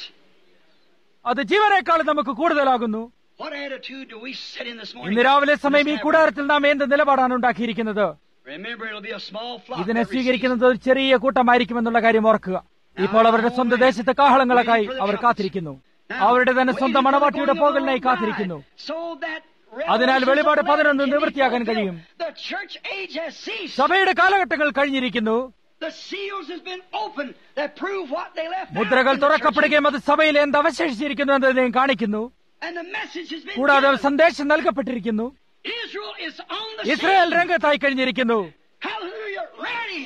അത് ജീവനേക്കാൾ നമുക്ക് കൂടുതലാകുന്നു What attitude do we set in this morning? ഇന്ന് രാവിലെ സമയം ഈ This കൂടാരത്തിൽ നാം എന്ത് നിലപാടാണ് ഉണ്ടാക്കിയിരിക്കുന്നത് Remember, it'll be a small flock. ഇതിനെ that receives സ്വീകരിക്കുന്നത് ഒരു ചെറിയ കൂട്ടമായിരിക്കുമെന്നുള്ള കാര്യം ഓർക്കുക ഇപ്പോൾ അവരുടെ സ്വന്തം ദേശത്തെ കാഹളങ്ങൾക്കായി അവർ കാത്തിരിക്കുന്നു അവരുടെ തന്നെ സ്വന്തം മണവാട്ടിയുടെ പോകലിനായി കാത്തിരിക്കുന്നു So that അതിനാൽ വെളിപാട് Revelation പതിനൊന്ന് can be നിവൃത്തിയാക്കാൻ fulfilled. കഴിയും. The church age has ceased. സഭയുടെ കാലഘട്ടങ്ങൾ കഴിഞ്ഞിരിക്കുന്നു The seals has been opened that prove what they left out മുദ്രകൾ in the churches. തുറക്കപ്പെടുകയും അത് സഭയിൽ എന്ത് അവശേഷിച്ചിരിക്കുന്നു എന്നതിനെയും കാണിക്കുന്നു And the message has been കൂടാതെ given. സന്ദേശം നൽകപ്പെട്ടിരിക്കുന്നു Israel is on the Israel scene. രംഗത്തായി കഴിഞ്ഞിരിക്കുന്നു Hallelujah. Ready.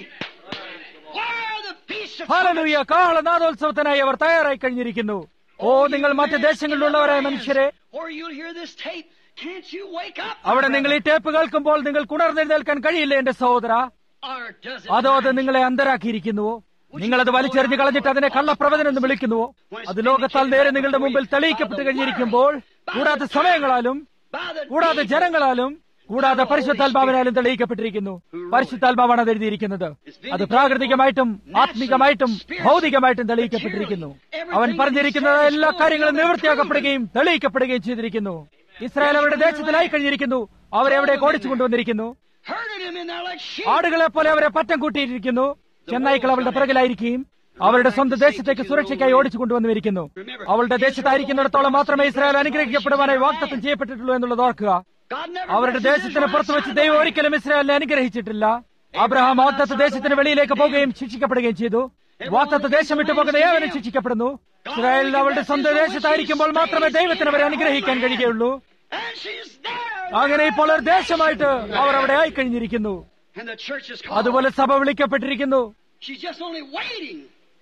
Where are the beasts of hallelujah കാഹളനാഥോത്സവത്തിനായി അവർ തയ്യാറായി കഴിഞ്ഞിരിക്കുന്നു ഓ നിങ്ങൾ മറ്റ് ദേശങ്ങളിലുള്ളവരായ മനുഷ്യരെ Or you'll hear this tape. Can't you wake up? അവിടെ നിങ്ങൾ ഈ ടേപ്പ് കേൾക്കുമ്പോൾ നിങ്ങൾ ഉണർന്നെഴുന്നേൽക്കാൻ കഴിയില്ല എന്റെ സഹോദര Or does it അതോ അത് blind you? നിങ്ങളെ അന്തരാക്കിയിരിക്കുന്നുവോ നിങ്ങളത് വലിച്ചെറിഞ്ഞ് കളഞ്ഞിട്ട് അതിനെ കള്ളപ്രവചനം എന്ന് വിളിക്കുന്നുവോ അത് ലോകത്താൽ നേരെ നിങ്ങളുടെ മുമ്പിൽ തെളിയിക്കപ്പെട്ട് കഴിഞ്ഞിരിക്കുമ്പോൾ കൂടാതെ സമയങ്ങളാലും By the കൂടാതെ people. ജനങ്ങളാലും കൂടാതെ പരിശുദ്ധാത്മാവിനാലും തെളിയിക്കപ്പെട്ടിരിക്കുന്നു പരിശുദ്ധാത്മാവാണ് അത് എഴുതിയിരിക്കുന്നത് അത് പ്രാകൃതികമായിട്ടും ആത്മികമായിട്ടും ഭൗതികമായിട്ടും തെളിയിക്കപ്പെട്ടിരിക്കുന്നു അവൻ പറഞ്ഞിരിക്കുന്നത് എല്ലാ കാര്യങ്ങളും നിവൃത്തിയാക്കപ്പെടുകയും തെളിയിക്കപ്പെടുകയും ചെയ്തിരിക്കുന്നു ഇസ്രായേൽ അവരുടെ ദേശത്തിലായി കഴിഞ്ഞിരിക്കുന്നു അവരെ എവിടെ ഓടിച്ചു കൊണ്ടുവന്നിരിക്കുന്നു Herded him in there like sheep. ആടുകളെ പോലെ അവരെ പറ്റം കൂട്ടിയിരിക്കുന്നു ചെന്നായ്ക്കൾ അവളുടെ പിറകിലായിരിക്കുകയും അവരുടെ സ്വന്തം ദേശത്തേക്ക് സുരക്ഷയ്ക്കായി ഓടിച്ചു കൊണ്ടുവന്നിരിക്കുന്നു അവളുടെ ദേശത്തായിരിക്കുന്നിടത്തോളം മാത്രമേ ഇസ്രായേൽ അനുഗ്രഹിക്കപ്പെടുവാനായി വാക്തത്വം ചെയ്യപ്പെട്ടിട്ടുള്ളൂ എന്നുള്ളത് ഓർക്കുക God never അവരുടെ blesses ദേശത്തിന് Israel പുറത്തു വെച്ച് outside ദൈവം the ഒരിക്കലും ഇസ്രായേലിനെ അനുഗ്രഹിച്ചിട്ടില്ല അബ്രഹാം വാക്തത്വ ദേശത്തിന് വെളിയിലേക്ക് പോവുകയും ശിക്ഷിക്കപ്പെടുകയും ചെയ്തു വാക്തത്വ ദേശം വിട്ടു പോകുന്ന ഏവനും ശിക്ഷിക്കപ്പെടുന്നു ഇസ്രായേലിൽ അവളുടെ സ്വന്തം ദേശത്തായിരിക്കുമ്പോൾ മാത്രമേ ദൈവത്തിന് അവരെ അനുഗ്രഹിക്കാൻ കഴിയുകയുള്ളൂ And she's there. അങ്ങനെ ഇപ്പോൾ ഒരു ദേശമായിട്ട് അവർ അവിടെ ആയിക്കഴിഞ്ഞിരിക്കുന്നു And the church is called. അതുപോലെ സഭ വിളിക്കപ്പെട്ടിരിക്കുന്നു She's just only waiting.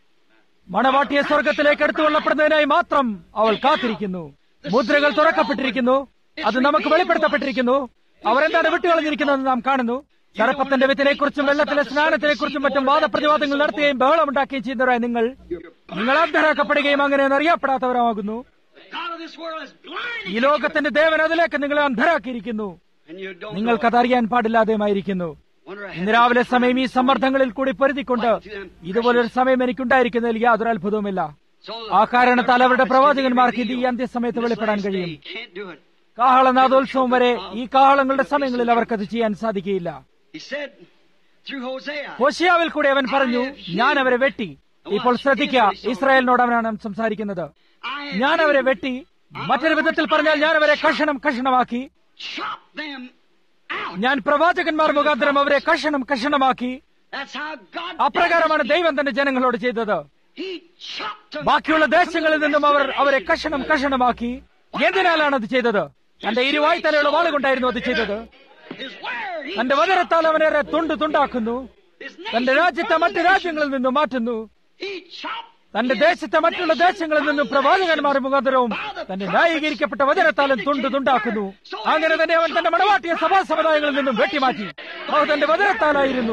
മണവാട്ടിയെ സ്വർഗത്തിലേക്ക് എടുത്തുകൊള്ളപ്പെടുന്നതിനായി മാത്രം അവൾ കാത്തിരിക്കുന്നു മുദ്രകൾ തുറക്കപ്പെട്ടിരിക്കുന്നു അത് നമുക്ക് വെളിപ്പെടുത്തപ്പെട്ടിരിക്കുന്നു അവരെന്താണ് വിട്ടുകളഞ്ഞിരിക്കുന്നതെന്ന് നാം കാണുന്നു സർപ്പത്തിന്റെ വിത്തിനെക്കുറിച്ചും വെള്ളത്തിലെ സ്നാനത്തിനെക്കുറിച്ചും മറ്റും വാദപ്രതിവാദങ്ങൾ നടത്തുകയും ബഹളമുണ്ടാക്കുകയും ചെയ്യുന്നവരായ നിങ്ങൾ നിങ്ങൾ അന്ധരാക്കപ്പെടുകയും അങ്ങനെ ഒന്നും അറിയപ്പെടാത്തവരാകുന്നു The God of this world is blinding. ഈ ലോകത്തിന്റെ ദേവൻ അതിലേക്ക് നിങ്ങളെ അന്ധരാക്കിയിരിക്കുന്നു And you don't നിങ്ങൾക്കത് അറിയാൻ പാടില്ലാതെയുമായിരിക്കുന്നു Wonder I ഇന്ന് had രാവിലെ this സമയം ഈ time. സമ്മർദ്ദങ്ങളിൽ കൂടി പൊരുതിക്കൊണ്ട് ഇതുപോലൊരു സമയം എനിക്കുണ്ടായിരിക്കുന്നതിൽ യാതൊരു അത്ഭുതവുമില്ല So ആ കാരണത്താൽ അവരുടെ the പ്രവാചകന്മാർക്ക് ഇത് ഈ revealed അന്ത്യസമയത്ത് in this വെളിപ്പെടാൻ last കഴിയും day. Can't do it. കാഹളനാഥോത്സവം വരെ ഈ കാഹളങ്ങളുടെ സമയങ്ങളിൽ അവർക്കത് ചെയ്യാൻ സാധിക്കുകയില്ല He said through Hosea. ഹോഷിയാവിൽ കൂടി അവൻ പറഞ്ഞു ഞാൻ അവരെ വെട്ടി ഇപ്പോൾ ശ്രദ്ധിക്കുക ഇസ്രായേലിനോട് അവനാണ് സംസാരിക്കുന്നത് I have ഞാൻ അവരെ വെട്ടി മറ്റൊരു വിധത്തിൽ പറഞ്ഞാൽ ഞാൻ അവരെ കഷണം കഷണമാക്കി chopped them out. ഞാൻ പ്രവാചകന്മാർ മുഖാന്തരം അവരെ കഷണം കഷണമാക്കി That's how God അപ്രകാരമാണ് does it. ദൈവം തന്റെ ജനങ്ങളോട് ചെയ്തത് He chopped them ബാക്കിയുള്ള out from the ദേശങ്ങളിൽ നിന്നും rest അവർ of the അവരെ nations. കഷണം കഷണമാക്കി എന്തിനാലാണ് അത് ചെയ്തത് തന്റെ ഇരുവായി തലയുള്ള വാളുകൊണ്ടായിരുന്നു അത് ചെയ്തത് His word. He തന്റെ വചനത്താൽ അവനെ തുണ്ട് തുണ്ടാക്കുന്നു his തന്റെ nation രാജ്യത്തെ from മറ്റു the രാജ്യങ്ങളിൽ nations. നിന്നും മാറ്റുന്നു He chopped തന്റെ his ദേശത്തെ മറ്റുള്ള nation ദേശങ്ങളിൽ നിന്നും from the പ്രവാചകന്മാർ nations. മുഖാന്തരവും തന്റെ ന്യായീകരിക്കപ്പെട്ട വചനത്താലും തുണ്ട് തുണ്ടാക്കുന്നു അങ്ങനെ തന്നെ അവൻ തന്റെ മണവാട്ടിയ സഭാ സമുദായങ്ങളിൽ നിന്നും വെട്ടിമാറ്റി അത് തന്റെ വചനത്താലായിരുന്നു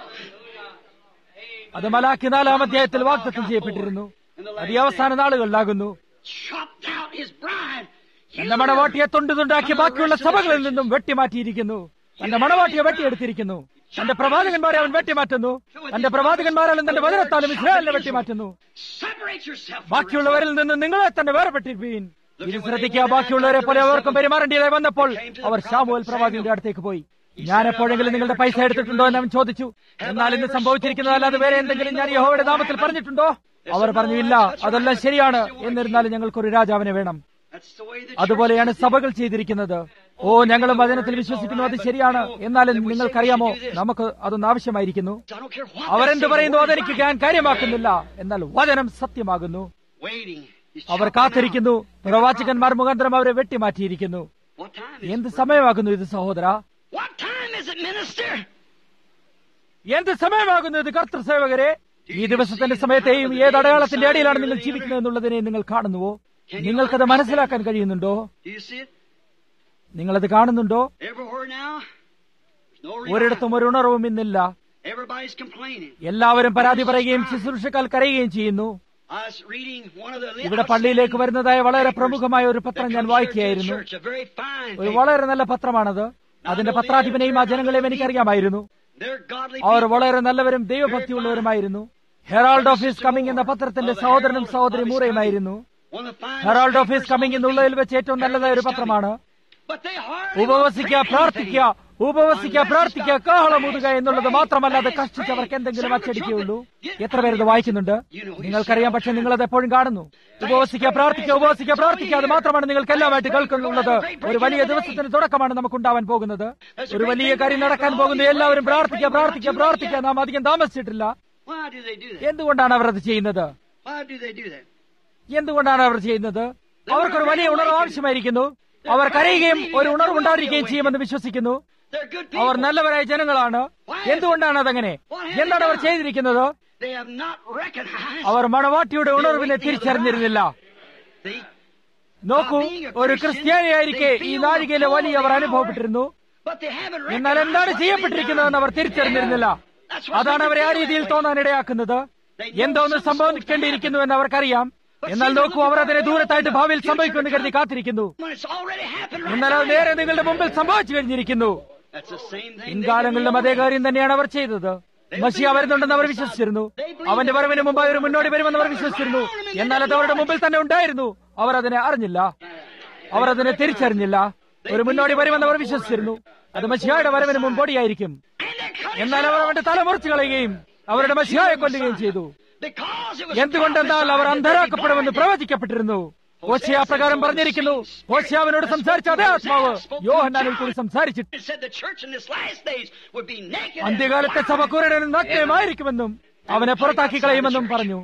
അത് മലാക്കി നാലാം അധ്യായത്തിൽ വാഗ്ദത്തം ചെയ്യപ്പെട്ടിരുന്നു അത് ഈ അവസാന നാളുകളിലാകുന്നു chopped out his bride. തന്റെ മണവാട്ടിയെ തുണ്ട് തുണ്ടാക്കി ബാക്കിയുള്ള സഭകളിൽ നിന്നും വെട്ടിമാറ്റിയിരിക്കുന്നു തന്റെ മണവാട്ടിയെ വെട്ടിയെടുത്തിരിക്കുന്നു തന്റെ പ്രവാചകന്മാരെ അവൻ വെട്ടിമാറ്റുന്നു തന്റെ പ്രവാചകന്മാരാലും തന്റെ വചനത്താലും ഇസ്രായേലിനെ വെട്ടിമാറ്റുന്നു Separate yourself. from the rest. ബാക്കിയുള്ളവരിൽ നിന്ന് നിങ്ങളെ തന്നെ വേർപെട്ടിരിപ്പീൻ ഇത് ശ്രദ്ധിക്കുക ബാക്കിയുള്ളവരെ പോലെ അവർക്കും പെരുമാറേണ്ടതായി വന്നപ്പോൾ അവർ ഷാമുവൽ പ്രവാചകന്റെ അടുത്തേക്ക് പോയി ഞാൻ എപ്പോഴെങ്കിലും നിങ്ങളുടെ പൈസ എടുത്തിട്ടുണ്ടോ എന്ന് അവൻ ചോദിച്ചു എന്നാൽ ഇന്ന് സംഭവിച്ചിരിക്കുന്നതല്ലാതെ വേറെ എന്തെങ്കിലും ഞാൻ യഹോവയുടെ നാമത്തിൽ പറഞ്ഞിട്ടുണ്ടോ അവർ പറഞ്ഞു ഇല്ല അതെല്ലാം ശരിയാണ് എന്നിരുന്നാലും ഞങ്ങൾക്കൊരു രാജാവിനെ വേണം That's the way the അതുപോലെയാണ് സഭകൾ ചെയ്തിരിക്കുന്നത് ഓ ഞങ്ങളും വചനത്തിൽ വിശ്വസിക്കുന്നു അത് ശരിയാണ് എന്നാലും നിങ്ങൾക്കറിയാമോ നമുക്ക് അതൊന്ന് ആവശ്യമായിരിക്കുന്നു I don't care what അവരെന്ത് they say, പറയുന്നു the word അതെനിക്ക് is ഞാൻ കാര്യമാക്കുന്നില്ല എന്നാൽ വചനം സത്യമാകുന്നു right. Waiting. He's അവർ chopping കാത്തിരിക്കുന്നു out. പ്രവാചകന്മാർ മുഖാന്തരം അവരെ വെട്ടിമാറ്റിയിരിക്കുന്നു What time is എന്ത് it? സമയമാകുന്നു ഇത് സഹോദര What time is it, minister? എന്ത് സമയമാകുന്നു ഇത് കർത്തൃസേവകരെ ഈ ദിവസത്തിന്റെ സമയത്തെയും ഏത് അടയാളത്തിന്റെ അടിയിലാണ് നിങ്ങൾ ജീവിക്കുന്നത് എന്നുള്ളതിനെ നിങ്ങൾ കാണുന്നുവോ നിങ്ങൾക്കത് മനസ്സിലാക്കാൻ കഴിയുന്നുണ്ടോ Do you see it? നിങ്ങളത് കാണുന്നുണ്ടോ Everywhere now, there's no ഒരിടത്തും ഒരു ഉണർവും ഇന്നില്ല revival. Everybody's complaining. എല്ലാവരും പരാതി പറയുകയും ശുശ്രൂഷക്കാൽ കരയുകയും ചെയ്യുന്നു I was reading one of the ഇവിടെ പള്ളിയിലേക്ക് വരുന്നതായ വളരെ പ്രമുഖമായ ഒരു പത്രം ഞാൻ വായിക്കുകയായിരുന്നു Church, a very fine ഒരു paper. വളരെ നല്ല പത്രമാണത് അതിന്റെ പത്രാധിപനെയും ആ ജനങ്ങളെയും എനിക്കറിയാമായിരുന്നു They're godly അവർ people. വളരെ നല്ലവരും ദൈവഭക്തിയുള്ളവരുമായിരുന്നു ഹെറാൾഡ് ഓഫീസ് കമ്മിങ് എന്ന പത്രത്തിന്റെ സഹോദരനും സഹോദരി മൂറയുമായിരുന്നു One of the finest Herald of his papers coming on the എന്നുള്ളതിൽ beat. വെച്ച് ഏറ്റവും നല്ലതായ ഒരു പത്രമാണ് But they hardly ഉപവസിക്കുക will print പ്രാർത്ഥിക്കുക anything. ഉപവസിക്കുക പ്രാർത്ഥിക്കുക കാഹളമുതുക എന്നുള്ളത് മാത്രമല്ല അത് കഷ്ടിച്ച് അവർക്ക് എന്തെങ്കിലും അച്ചടിക്കുകയുള്ളൂ എത്ര പേര് ഇത് വായിക്കുന്നുണ്ട് നിങ്ങൾക്കറിയാം പക്ഷെ നിങ്ങൾ അത് എപ്പോഴും കാണുന്നു ഉപവസിക്കുക പ്രാർത്ഥിക്കുക ഉപവസിക്കുക പ്രാർത്ഥിക്കുക അത് മാത്രമാണ് നിങ്ങൾക്ക് എല്ലാമായിട്ട് കേൾക്കുന്നുള്ളത് ഒരു വലിയ ദിവസത്തിന് തുടക്കമാണ് നമുക്കുണ്ടാവാൻ പോകുന്നത് ഒരു വലിയ കാര്യം നടക്കാൻ പോകുന്നു എല്ലാവരും പ്രാർത്ഥിക്കുക പ്രാർത്ഥിക്കുക പ്രാർത്ഥിക്കുക നാം അധികം താമസിച്ചിട്ടില്ല Why do they do that? എന്തുകൊണ്ടാണ് അവർ അത് ചെയ്യുന്നത് Why do they do that? എന്തുകൊണ്ടാണ് അവർ ചെയ്യുന്നത് അവർക്കൊരു വലിയ ഉണർവ് ആവശ്യമായിരിക്കുന്നു അവർ കരയുകയും ഒരു ഉണർവ് ഉണ്ടായിരിക്കുകയും ചെയ്യുമെന്ന് വിശ്വസിക്കുന്നു They're good അവർ people. നല്ലവരായ ജനങ്ങളാണ് എന്തുകൊണ്ടാണ് അതങ്ങനെ എന്താണ് അവർ ചെയ്തിരിക്കുന്നത് They have not recognized. Our മണവാട്ടിയുടെ ഉണർവിനെ തിരിച്ചറിഞ്ഞിരുന്നില്ല See? നോക്കൂ ഒരു ക്രിസ്ത്യാനിയായിരിക്കെ ഈ നാഴികയിലെ വലിയ അവർ അനുഭവപ്പെട്ടിരുന്നു But they haven't എന്നാൽ recognized എന്താണ് what they've ചെയ്യപ്പെട്ടിരിക്കുന്നതെന്ന് our done. തിരിച്ചറിഞ്ഞിരുന്നില്ല That's what അതാണ് they അവരെ ആ feel രീതിയിൽ that way. തോന്നാൻ ഇടയാക്കുന്നത് എന്തോ ഒന്ന് സംഭവിക്കേണ്ടിയിരിക്കുന്നു എന്ന് അവർക്കറിയാം എന്നാൽ നോക്കൂ അവർ അതിനെ ദൂരത്തായിട്ട് ഭാവിയിൽ സംഭവിക്കുമെന്ന് കരുതി കാത്തിരിക്കുന്നു When it's already happened right എന്നാൽ അത് now. നേരെ നിങ്ങളുടെ മുമ്പിൽ സംഭവിച്ചു കഴിഞ്ഞിരിക്കുന്നു That's the same thing. they പിൻകാലങ്ങളിലും did അതേ in the കാര്യം തന്നെയാണ് അവർ ചെയ്തത് മഷിയ വരുന്നുണ്ടെന്ന് അവർ വിശ്വസിച്ചിരുന്നു അവന്റെ വരവിന് മുമ്പായി ഒരു മുന്നോടി വരുമെന്ന് അവർ വിശ്വസിച്ചിരുന്നു എന്നാൽ അത് അവരുടെ മുമ്പിൽ തന്നെ ഉണ്ടായിരുന്നു അവർ അതിനെ അറിഞ്ഞില്ല അവർ അതിനെ തിരിച്ചറിഞ്ഞില്ല ഒരു മുന്നോടി വരുമെന്ന് അവർ വിശ്വസിച്ചിരുന്നു അത് മഷിയായുടെ വരവിന് മുമ്പോടിയായിരിക്കും And they cut എന്നാൽ അവർ അവന്റെ തല മുറിച്ചു കളയുകയും അവരുടെ മഷിയായെ കൊല്ലുകയും ചെയ്തു Because it was എന്തുകൊണ്ടെന്നാൽ അവർ അന്ധരാക്കപ്പെടുമെന്ന് പ്രവചിക്കപ്പെട്ടിരുന്നു ഓശയ പ്രകാരം പറഞ്ഞിരിക്കുന്നു ഓശയാവിനോട് സംസാരിച്ച അതേ ആത്മാവ് യോഹന്നാനിൽ കൂടി സംസാരിച്ചിട്ട് It said the church in this last days would be naked. and അന്ത്യകാലത്തെ സഭ കുരുടനും നഗ്നയുമായിരിക്കുമെന്നും അവനെ പുറത്താക്കി കളയുമെന്നും പറഞ്ഞു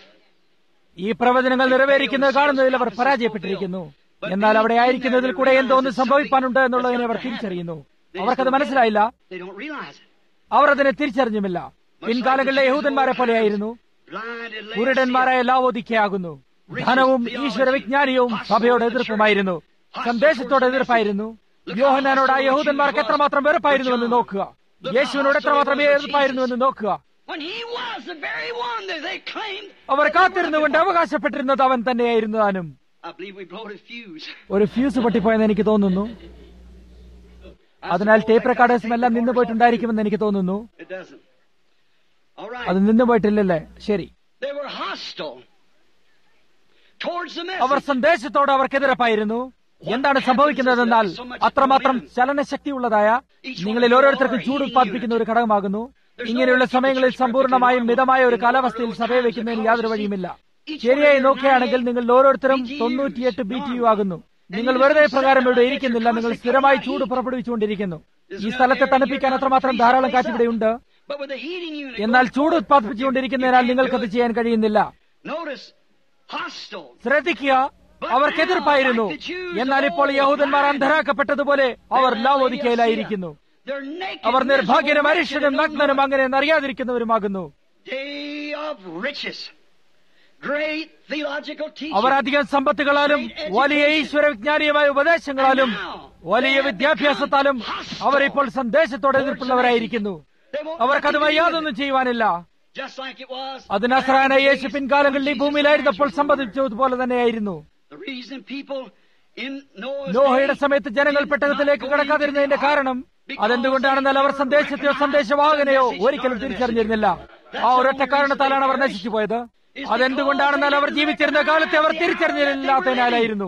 ഈ പ്രവചനങ്ങൾ നിറവേറിക്കുന്നത് കാണുന്നതിൽ അവർ പരാജയപ്പെട്ടിരിക്കുന്നു എന്നാൽ അവിടെ ആയിരിക്കുന്നതിൽ കൂടെ എന്തോ ഒന്ന് സംഭവിക്കാനുണ്ട് എന്നുള്ളതിനെ അവർ തിരിച്ചറിയുന്നു അവർക്കത് മനസ്സിലായില്ല They don't realize it. അവർ അതിനെ തിരിച്ചറിഞ്ഞുമില്ല പിൻകാലങ്ങളിലെ യഹൂദന്മാരെ പോലെയായിരുന്നു Blinded lay കുരുടന്മാരായ ലാവോദിക്കയാകുന്നു ധനവും ഈശ്വര വിജ്ഞാനീയവും സഭയോട് എതിർപ്പുമായിരുന്നു സന്ദേശത്തോട് എതിർപ്പായിരുന്നു യോഹനാനോട് ആ യഹൂദന്മാർക്ക് എത്രമാത്രം വെറുപ്പായിരുന്നുവെന്ന് നോക്കുക യേശുവിനോട് എത്രമാത്രം എതിർപ്പായിരുന്നുവെന്ന് നോക്കുക When he was the very one that they claimed. അവർ കാത്തിരുന്നുകൊണ്ട് അവകാശപ്പെട്ടിരുന്നത് അവൻ തന്നെയായിരുന്നു താനും I believe we blowed a fuse. ഒരു ഫ്യൂസ് പൊട്ടിപ്പോയെന്ന് എനിക്ക് തോന്നുന്നു അതിനാൽ ടേപ്പ് റെക്കോർഡേഴ്സും എല്ലാം നിന്നു പോയിട്ടുണ്ടായിരിക്കുമെന്ന് എനിക്ക് തോന്നുന്നു It doesn't. All right. അത് നിന്നു പോയിട്ടില്ലല്ലേ ശരി They were hostile towards the our message. സന്ദേശത്തോട് അവർക്കെതിരപ്പായിരുന്നു എന്താണ് സംഭവിക്കുന്നതെന്നാൽ അത്രമാത്രം ചലനശക്തിയുള്ളതായ നിങ്ങളിൽ ഓരോരുത്തർക്കും ചൂട് ഉത്പാദിപ്പിക്കുന്ന ഒരു ഘടകമാകുന്നു ഇങ്ങനെയുള്ള സമയങ്ങളിൽ സമ്പൂർണ്ണമായും മിതമായ ഒരു കാലാവസ്ഥയിൽ സഭയെ വയ്ക്കുന്നതിന് യാതൊരു വഴിയുമില്ല ശരിയായി നോക്കുകയാണെങ്കിൽ നിങ്ങൾ ഓരോരുത്തരും തൊണ്ണൂറ്റിയെട്ട് ബി ടി യു ആകുന്നു നിങ്ങൾ വെറുതെ പ്രകാരം ഇവിടെ ഇരിക്കുന്നില്ല നിങ്ങൾ സ്ഥിരമായി ചൂട് പുറപ്പെടുവിച്ചുകൊണ്ടിരിക്കുന്നു ഈ സ്ഥലത്തെ തണുപ്പിക്കാൻ അത്രമാത്രം ധാരാളം കാറ്റ് ഇവിടെയുണ്ട് But with the heating unit, എന്നാൽ ചൂട് ഉത്പാദിപ്പിച്ചുകൊണ്ടിരിക്കുന്നതിനാൽ നിങ്ങൾക്കത് ചെയ്യാൻ കഴിയുന്നില്ല notice hostile. ശ്രദ്ധിക്കുക അവർക്ക് എതിർപ്പായിരുന്നു എന്നാൽ ഇപ്പോൾ യഹൂദന്മാർ അന്ധരാക്കപ്പെട്ടതുപോലെ അവർ ലാവോദിക്കയിലായിരിക്കുന്നു They're naked. അവർ നിർഭാഗ്യനും miserable, അരിഷ്ടനും wretched, നഗ്നനും അങ്ങനെ അറിയാതിരിക്കുന്നവരുമാകുന്നു Day of riches. Great theological teaching. അവർ അധികം സമ്പത്തുകളാലും വലിയ ഈശ്വര വിജ്ഞാനീയമായ ഉപദേശങ്ങളാലും വലിയ വിദ്യാഭ്യാസത്താലും അവർ ഇപ്പോൾ സന്ദേശത്തോടെ എതിർപ്പുള്ളവരായിരിക്കുന്നു They won't അവർക്കത് nothing to do with യാതൊന്നും ചെയ്യുവാനില്ല it. Just like it was. അത് നസ്രാന യേശു പിൻകാലങ്ങളിൽ ഈ ഭൂമിയിലായിരുന്നപ്പോൾ സംഭവിച്ചതുപോലെ തന്നെയായിരുന്നു The reason people in Noah's നോഹയുടെ day സമയത്ത് ജനങ്ങൾ did പെട്ടകത്തിലേക്ക് not go കടക്കാതിരുന്നതിന്റെ into the കാരണം ark അതെന്തുകൊണ്ടാണെന്നാൽ അവർ സന്ദേശത്തെയോ സന്ദേശവാഹകനെയോ ഒരിക്കലും തിരിച്ചറിഞ്ഞിരുന്നില്ല ആ ഒരൊറ്റ കാരണത്താലാണ് അവർ നശിച്ചു പോയത് അതെന്തുകൊണ്ടാണെന്നാൽ അവർ ജീവിച്ചിരുന്ന കാലത്തെ അവർ തിരിച്ചറിഞ്ഞില്ലാത്തതിനാലായിരുന്നു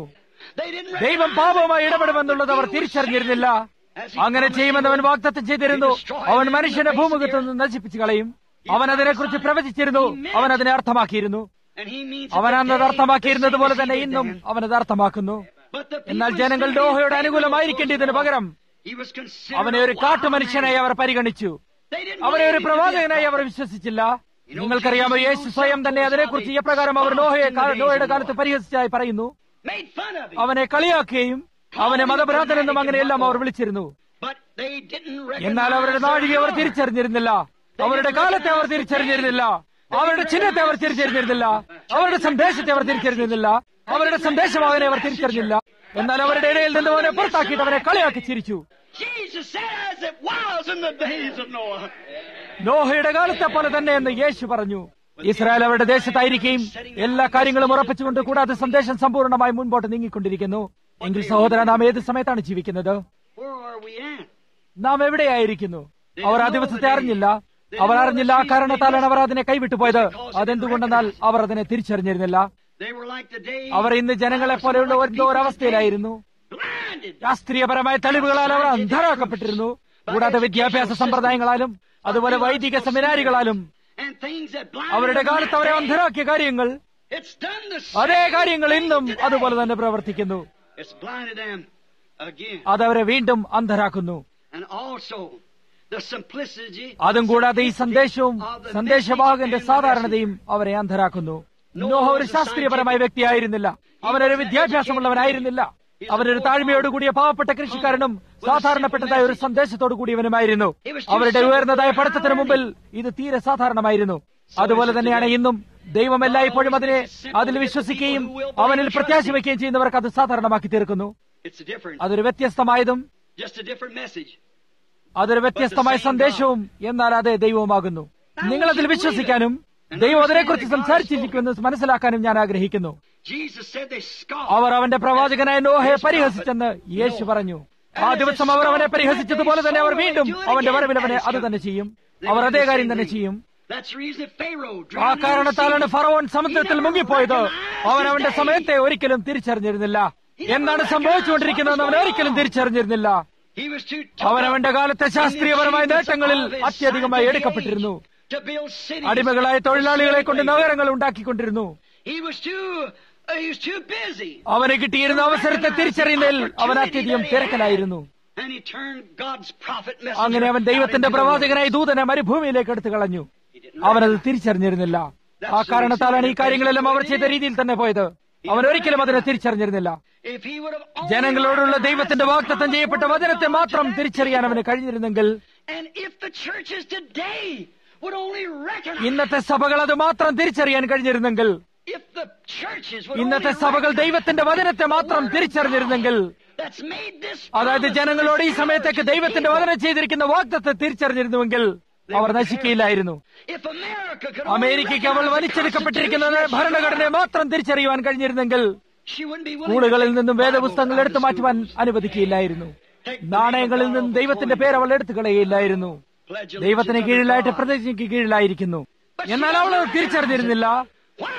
They didn't ദൈവം recognize പാപവുമായി that ഇടപെടുമെന്നുള്ളത് our God would do തിരിച്ചറിഞ്ഞിരുന്നില്ല as he അങ്ങനെ promised ചെയ്യുമെന്ന് അവൻ he would. വാഗ്ദത്തം ചെയ്തിരുന്നു അവൻ മനുഷ്യനെ ഭൂമുഖത്ത് നിന്ന് നശിപ്പിച്ചു കളയും അവൻ അതിനെക്കുറിച്ച് പ്രവചിച്ചിരുന്നു അവൻ അതിനെ അർത്ഥമാക്കിയിരുന്നു And he means അവൻ that അന്ന് അത് today അർത്ഥമാക്കിയിരുന്നത് the പോലെ same തന്നെ as he did ഇന്നും then. അവൻ അത് അർത്ഥമാക്കുന്നു But the people എന്നാൽ ജനങ്ങൾ instead of നോഹയോട് being അനുകൂലമായിരിക്കേണ്ടതിന് favorable പകരം he was considered അവനെ ഒരു a കാട്ടുമനുഷ്യനായി wild അവർ man. പരിഗണിച്ചു They didn't അവനെ ഒരു believe him to be a പ്രവാചകനായി our prophet. വിശ്വസിച്ചില്ല നിങ്ങൾക്കറിയാമോ യേശു സ്വയം തന്നെ അതിനെക്കുറിച്ച് എപ്രകാരം അവർ നോഹയെ കാ- നോഹയുടെ കാലത്ത് പരിഹസിച്ചായി പറയുന്നു Made fun of him. അവനെ കളിയാക്കുകയും അവനെ മതഭ്രാന്തനെന്നും അങ്ങനെയെല്ലാം അവർ വിളിച്ചിരുന്നു But they didn't എന്നാൽ അവരുടെ recognize നാഴിക അവർ their hour. തിരിച്ചറിഞ്ഞിരുന്നില്ല അവരുടെ കാലത്തെ അവർ തിരിച്ചറിഞ്ഞിരുന്നില്ല അവരുടെ ചിഹ്നത്തെ അവർ തിരിച്ചറിഞ്ഞിരുന്നില്ല അവരുടെ സന്ദേശത്തെ അവർ തിരിച്ചറിഞ്ഞിരുന്നില്ല അവരുടെ സന്ദേശമാകനെ അവർ തിരിച്ചറിഞ്ഞില്ല എന്നാൽ അവരുടെ ഇടയിൽ നിന്ന് അവനെ പുറത്താക്കിയിട്ട് അവനെ കളിയാക്കി ചിരിച്ചു Jesus said as it was in the days of Noah. നോഹയുടെ കാലത്തെ പോലെ തന്നെ എന്ന് യേശു പറഞ്ഞു ഇസ്രായേൽ അവരുടെ ദേശത്തായിരിക്കുകയും എല്ലാ കാര്യങ്ങളും ഉറപ്പിച്ചുകൊണ്ട് കൂടാതെ സന്ദേശം സമ്പൂർണ്ണമായി മുൻപോട്ട് നീങ്ങിക്കൊണ്ടിരിക്കുന്നു എങ്കിൽ സഹോദര നാം ഏത് സമയത്താണ് ജീവിക്കുന്നത് Where are we at? നാം എവിടെയായിരിക്കുന്നു അവർ ആ ദിവസത്തെ അറിഞ്ഞില്ല അവർ അറിഞ്ഞില്ല ആ കാരണത്താലാണ് അവർ അതിനെ കൈവിട്ടു പോയത് അതെന്തുകൊണ്ടെന്നാൽ അവർ അതിനെ തിരിച്ചറിഞ്ഞിരുന്നില്ല They were like the day അവർ ഇന്ന് ജനങ്ങളെ പോലെയുള്ള എന്തോ ഒരവസ്ഥയിലായിരുന്നു blinded. ശാസ്ത്രീയപരമായ തെളിവുകളാൽ അവർ അന്ധരാക്കപ്പെട്ടിരുന്നു കൂടാതെ വിദ്യാഭ്യാസ സമ്പ്രദായങ്ങളാലും അതുപോലെ വൈദിക സെമിനാരികളാലും And things that blinded അവരുടെ them കാലത്ത് അവരെ that day, അന്ധരാക്കിയ കാര്യങ്ങൾ It's done the അതേ same കാര്യങ്ങൾ thing ഇന്നും today. അതുപോലെ തന്നെ പ്രവർത്തിക്കുന്നു It's blinded them again. അതവരെ വീണ്ടും അന്ധരാക്കുന്നു And also the simplicity അതും കൂടാതെ ഈ സന്ദേശവും സന്ദേശവാഹകന്റെ സാധാരണതയും അവരെ അന്ധരാക്കുന്നു നോഹ ഒരു ശാസ്ത്രീയപരമായ വ്യക്തിയായിരുന്നില്ല അവനൊരു വിദ്യാഭ്യാസമുള്ളവനായിരുന്നില്ല അവനൊരു താഴ്മയോടുകൂടിയ പാവപ്പെട്ട കൃഷിക്കാരനും സാധാരണപ്പെട്ടതായ ഒരു സന്ദേശത്തോടു കൂടിയവനുമായിരുന്നു അവരുടെ ഉയർന്നതായ പഠിത്തത്തിന് മുമ്പിൽ ഇത് തീരെ സാധാരണമായിരുന്നു അതുപോലെ തന്നെയാണ് ഇന്നും ദൈവം എല്ലായ്പ്പോഴും അതിനെ അതിൽ വിശ്വസിക്കുകയും അവനിൽ പ്രത്യാശ വയ്ക്കുകയും ചെയ്യുന്നവർക്ക് അത് സാധാരണമാക്കി തീർക്കുന്നു It's a different, അതൊരു വ്യത്യസ്തമായതും just a different message. അതൊരു വ്യത്യസ്തമായ സന്ദേശവും എന്നാൽ അതേ ദൈവവുമാകുന്നു നിങ്ങൾ അതിൽ വിശ്വസിക്കാനും ദൈവം അതിനെക്കുറിച്ച് സംസാരിച്ചിരിക്കുമെന്ന് മനസ്സിലാക്കാനും ഞാൻ ആഗ്രഹിക്കുന്നു Jesus said they scoffed. അവർ അവന്റെ പ്രവാചകനായ നോഹയെ പരിഹസിച്ചെന്ന് യേശു പറഞ്ഞു ആ ദിവസം അവർ അവനെ പരിഹസിച്ചതുപോലെ തന്നെ അവർ വീണ്ടും അവന്റെ വരവിൽ അവനെ അത് തന്നെ ചെയ്യും അവർ അതേ കാര്യം തന്നെ ചെയ്യും That's the reason that Pharaoh ആ drowned in the കാരണത്താലാണ് sea. ഫറവോൻ സമുദ്രത്തിൽ മുങ്ങിപ്പോയത് അവൻ അവന്റെ സമയത്തെ ഒരിക്കലും തിരിച്ചറിഞ്ഞിരുന്നില്ല എന്താണ് സംഭവിച്ചുകൊണ്ടിരിക്കുന്നതെന്ന് അവൻ ഒരിക്കലും തിരിച്ചറിഞ്ഞിരുന്നില്ല He was too അവൻ അവന്റെ കാലത്തെ ശാസ്ത്രീയപരമായ നേട്ടങ്ങളിൽ അത്യധികമായി എടുക്കപ്പെട്ടിരുന്നു to build cities. അടിമകളായ തൊഴിലാളികളെ കൊണ്ട് നഗരങ്ങൾ ഉണ്ടാക്കിക്കൊണ്ടിരുന്നു He was too, uh, he was too busy. അവന് കിട്ടിയിരുന്ന അവസരത്തെ തിരിച്ചറിയുന്നതിൽ അവൻ അത്യധികം തിരക്കലായിരുന്നു And he turned God's prophet അങ്ങനെ messenger അവൻ ദൈവത്തിന്റെ out into the പ്രവാചകനായ ദൂതനെ മരുഭൂമിയിലേക്ക് എടുത്തു കളഞ്ഞു അവനത് തിരിച്ചറിഞ്ഞിരുന്നില്ല ആ കാരണത്താലാണ് ഈ കാര്യങ്ങളെല്ലാം അവർ ചെയ്ത രീതിയിൽ തന്നെ പോയത് അവൻ ഒരിക്കലും അതിനെ തിരിച്ചറിഞ്ഞിരുന്നില്ല world. If he would have only ജനങ്ങളോടുള്ള recognized ദൈവത്തിന്റെ the വാഗ്ദത്തം ചെയ്യപ്പെട്ട word of വചനത്തെ God മാത്രം today, തിരിച്ചറിയാൻ അവന് കഴിഞ്ഞിരുന്നെങ്കിൽ And if the churches today would only recognize, ഇന്നത്തെ സഭകൾ അത് മാത്രം തിരിച്ചറിയാൻ കഴിഞ്ഞിരുന്നെങ്കിൽ if the churches would ഇന്നത്തെ only സഭകൾ recognize ദൈവത്തിന്റെ വചനത്തെ the മാത്രം word of തിരിച്ചറിഞ്ഞിരുന്നെങ്കിൽ God that's made this അതായത് promise ജനങ്ങളോട് ഈ to this സമയത്തേക്ക് hour to ദൈവത്തിന്റെ people. വചനം ചെയ്തിരിക്കുന്ന വാഗ്ദത്തെ തിരിച്ചറിഞ്ഞിരുന്നുവെങ്കിൽ അവർ നശിക്കുകയില്ലായിരുന്നു If America could only അമേരിക്കയ്ക്ക് അവൾ recognize the വലിച്ചെടുക്കപ്പെട്ടിരിക്കുന്നത് Constitution, ഭരണഘടനയെ മാത്രം തിരിച്ചറിയുവാൻ കഴിഞ്ഞിരുന്നെങ്കിൽ she wouldn't be willing സ്കൂളുകളിൽ to നിന്നും take വേദപുസ്തകങ്ങൾ Bibles എടുത്തു out of മാറ്റുവാൻ schools. അനുവദിക്കുകയില്ലായിരുന്നു Take the നാണയങ്ങളിൽ name of നിന്നും God ദൈവത്തിന്റെ off പേര് the അവൾ എടുത്തു കളയുകയില്ലായിരുന്നു Pledge allegiance ദൈവത്തിന് unto കീഴിലായിട്ട് God. പ്രതിജ്ഞയ്ക്ക് കീഴിലായിരിക്കുന്നു എന്നാൽ അവൾ അത് തിരിച്ചറിഞ്ഞിരുന്നില്ല Why?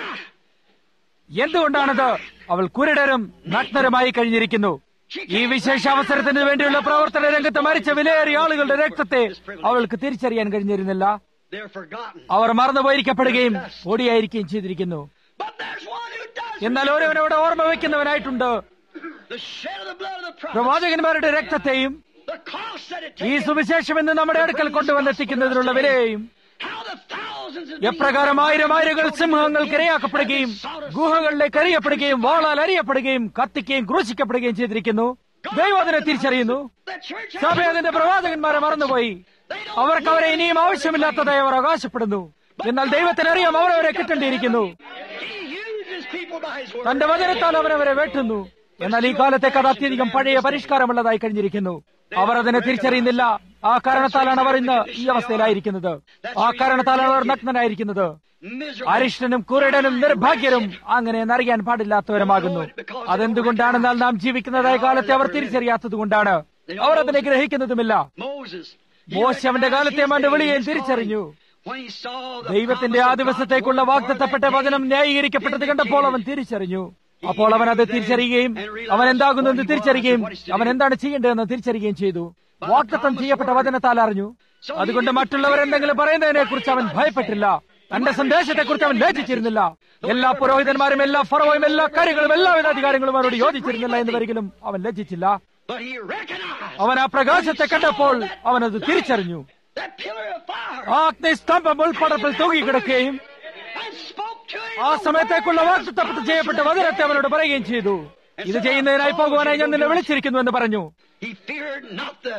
എന്തുകൊണ്ടാണത് അവൾ കുരുടരും നഗ്നരുമായി കഴിഞ്ഞിരിക്കുന്നു ഈ വിശേഷ അവസരത്തിന് വേണ്ടിയുള്ള പ്രവർത്തന രംഗത്ത് മരിച്ച വിലയേറിയ ആളുകളുടെ രക്തത്തെ അവൾക്ക് തിരിച്ചറിയാൻ കഴിഞ്ഞിരുന്നില്ല They're forgotten. അവർ മറന്നുപോയിരിക്കപ്പെടുകയും പൊടിയായിരിക്കുകയും ചെയ്തിരിക്കുന്നു But there's one who does. എന്നാൽ ഓരോവനവിടെ ഓർമ്മ വയ്ക്കുന്നവനായിട്ടുണ്ട് The shed of the blood of the prophet. പ്രവാചകന്മാരുടെ രക്തത്തെയും The cost that it ഈ takes. സുവിശേഷം ഇന്ന് നമ്മുടെ അടുക്കൽ കൊണ്ടുവന്നെത്തിക്കുന്നതിനുള്ള വിലയെയും How the thousands of എപ്രകാരം ആയിരം ആയിരങ്ങൾ സിംഹങ്ങൾക്ക് ഇരയാക്കപ്പെടുകയും ഗുഹകളിലേക്ക് എറിയപ്പെടുകയും വാളാൽ അറിയപ്പെടുകയും കത്തിക്കുകയും ക്രൂശിക്കപ്പെടുകയും ചെയ്തിരിക്കുന്നു ദൈവം അതിനെ തിരിച്ചറിയുന്നു The church സഭ അതിന്റെ പ്രവാചകന്മാരെ മറന്നുപോയി അവർക്ക് അവരെ ഇനിയും ആവശ്യമില്ലാത്തതായി അവർ അവകാശപ്പെടുന്നു എന്നാൽ ദൈവത്തിനറിയാം അവരവരെ കിട്ടേണ്ടിയിരിക്കുന്നു He uses people by his word. തന്റെ വചനത്താൽ അവരവരെ വെട്ടുന്നു എന്നാൽ ഈ കാലത്തേക്ക് അത് അത്യധികം പഴയ പരിഷ്കാരമുള്ളതായി കഴിഞ്ഞിരിക്കുന്നു അവർ അതിനെ തിരിച്ചറിയുന്നില്ല ആ കാരണത്താലാണ് അവർ ഇന്ന് ഈ അവസ്ഥയിലായിരിക്കുന്നത് ആ കാരണത്താലാണ് അവർ നഗ്നനായിരിക്കുന്നത് Miserable. അരിഷ്ടനും കുരുടനും നിർഭാഗ്യരും അങ്ങനെ എന്നറിയാൻ പാടില്ലാത്തവരുമാകുന്നു അതെന്തുകൊണ്ടാണെന്നാൽ നാം ജീവിക്കുന്നതായ കാലത്തെ അവർ തിരിച്ചറിയാത്തത് കൊണ്ടാണ് അവർ അതിനെ ഗ്രഹിക്കുന്നതുമില്ല Moses. മോശ അവന്റെ കാലത്തെയും അവന്റെ വിളിയെയും തിരിച്ചറിഞ്ഞു When he saw the ദൈവത്തിന്റെ ആ promise of ദിവസത്തേക്കുള്ള God's word വാഗ്ദത്തപ്പെട്ട for that വചനം day, ന്യായീകരിക്കപ്പെട്ടത് കണ്ടപ്പോൾ അവൻ തിരിച്ചറിഞ്ഞു അപ്പോൾ അവൻ അത് തിരിച്ചറിയുകയും അവൻ എന്താകുന്നു എന്ന് തിരിച്ചറിയുകയും അവൻ എന്താണ് ചെയ്യേണ്ടതെന്ന് തിരിച്ചറിയുകയും ചെയ്തു വാക്തത്വം ചെയ്യപ്പെട്ട വചനത്താൽ അറിഞ്ഞു അതുകൊണ്ട് മറ്റുള്ളവർ എന്തെങ്കിലും പറയുന്നതിനെ കുറിച്ച് അവൻ ഭയപ്പെട്ടില്ല തന്റെ സന്ദേശത്തെ കുറിച്ച് അവൻ ലജ്ജിച്ചിരുന്നില്ല എല്ലാ പുരോഹിതന്മാരും എല്ലാ ഫറവും എല്ലാ കാര്യങ്ങളും എല്ലാവിധ അധികാരങ്ങളും അവനോട് യോജിച്ചിരുന്നില്ല എന്ന് വരികിലും അവൻ ലജ്ജിച്ചില്ല But he recognized അവൻ ആ പ്രകാശത്തെ കണ്ടപ്പോൾ അവൻ അത് തിരിച്ചറിഞ്ഞു that pillar of fire ആ അഗ്നിസ്തംഭം ഉൾപ്പടപ്പിൽ തൂങ്ങിക്കിടക്കുകയും and spoke to him. ആ സമയത്തേക്കുള്ള വാക്തത്വം ചെയ്യപ്പെട്ട വചനത്തെ അവനോട് പറയുകയും ചെയ്തു ഇത് ചെയ്യുന്നതിനായി പോകുവാനായി ഞാൻ നിന്നെ വിളിച്ചിരിക്കുന്നു എന്ന് പറഞ്ഞു He feared not the,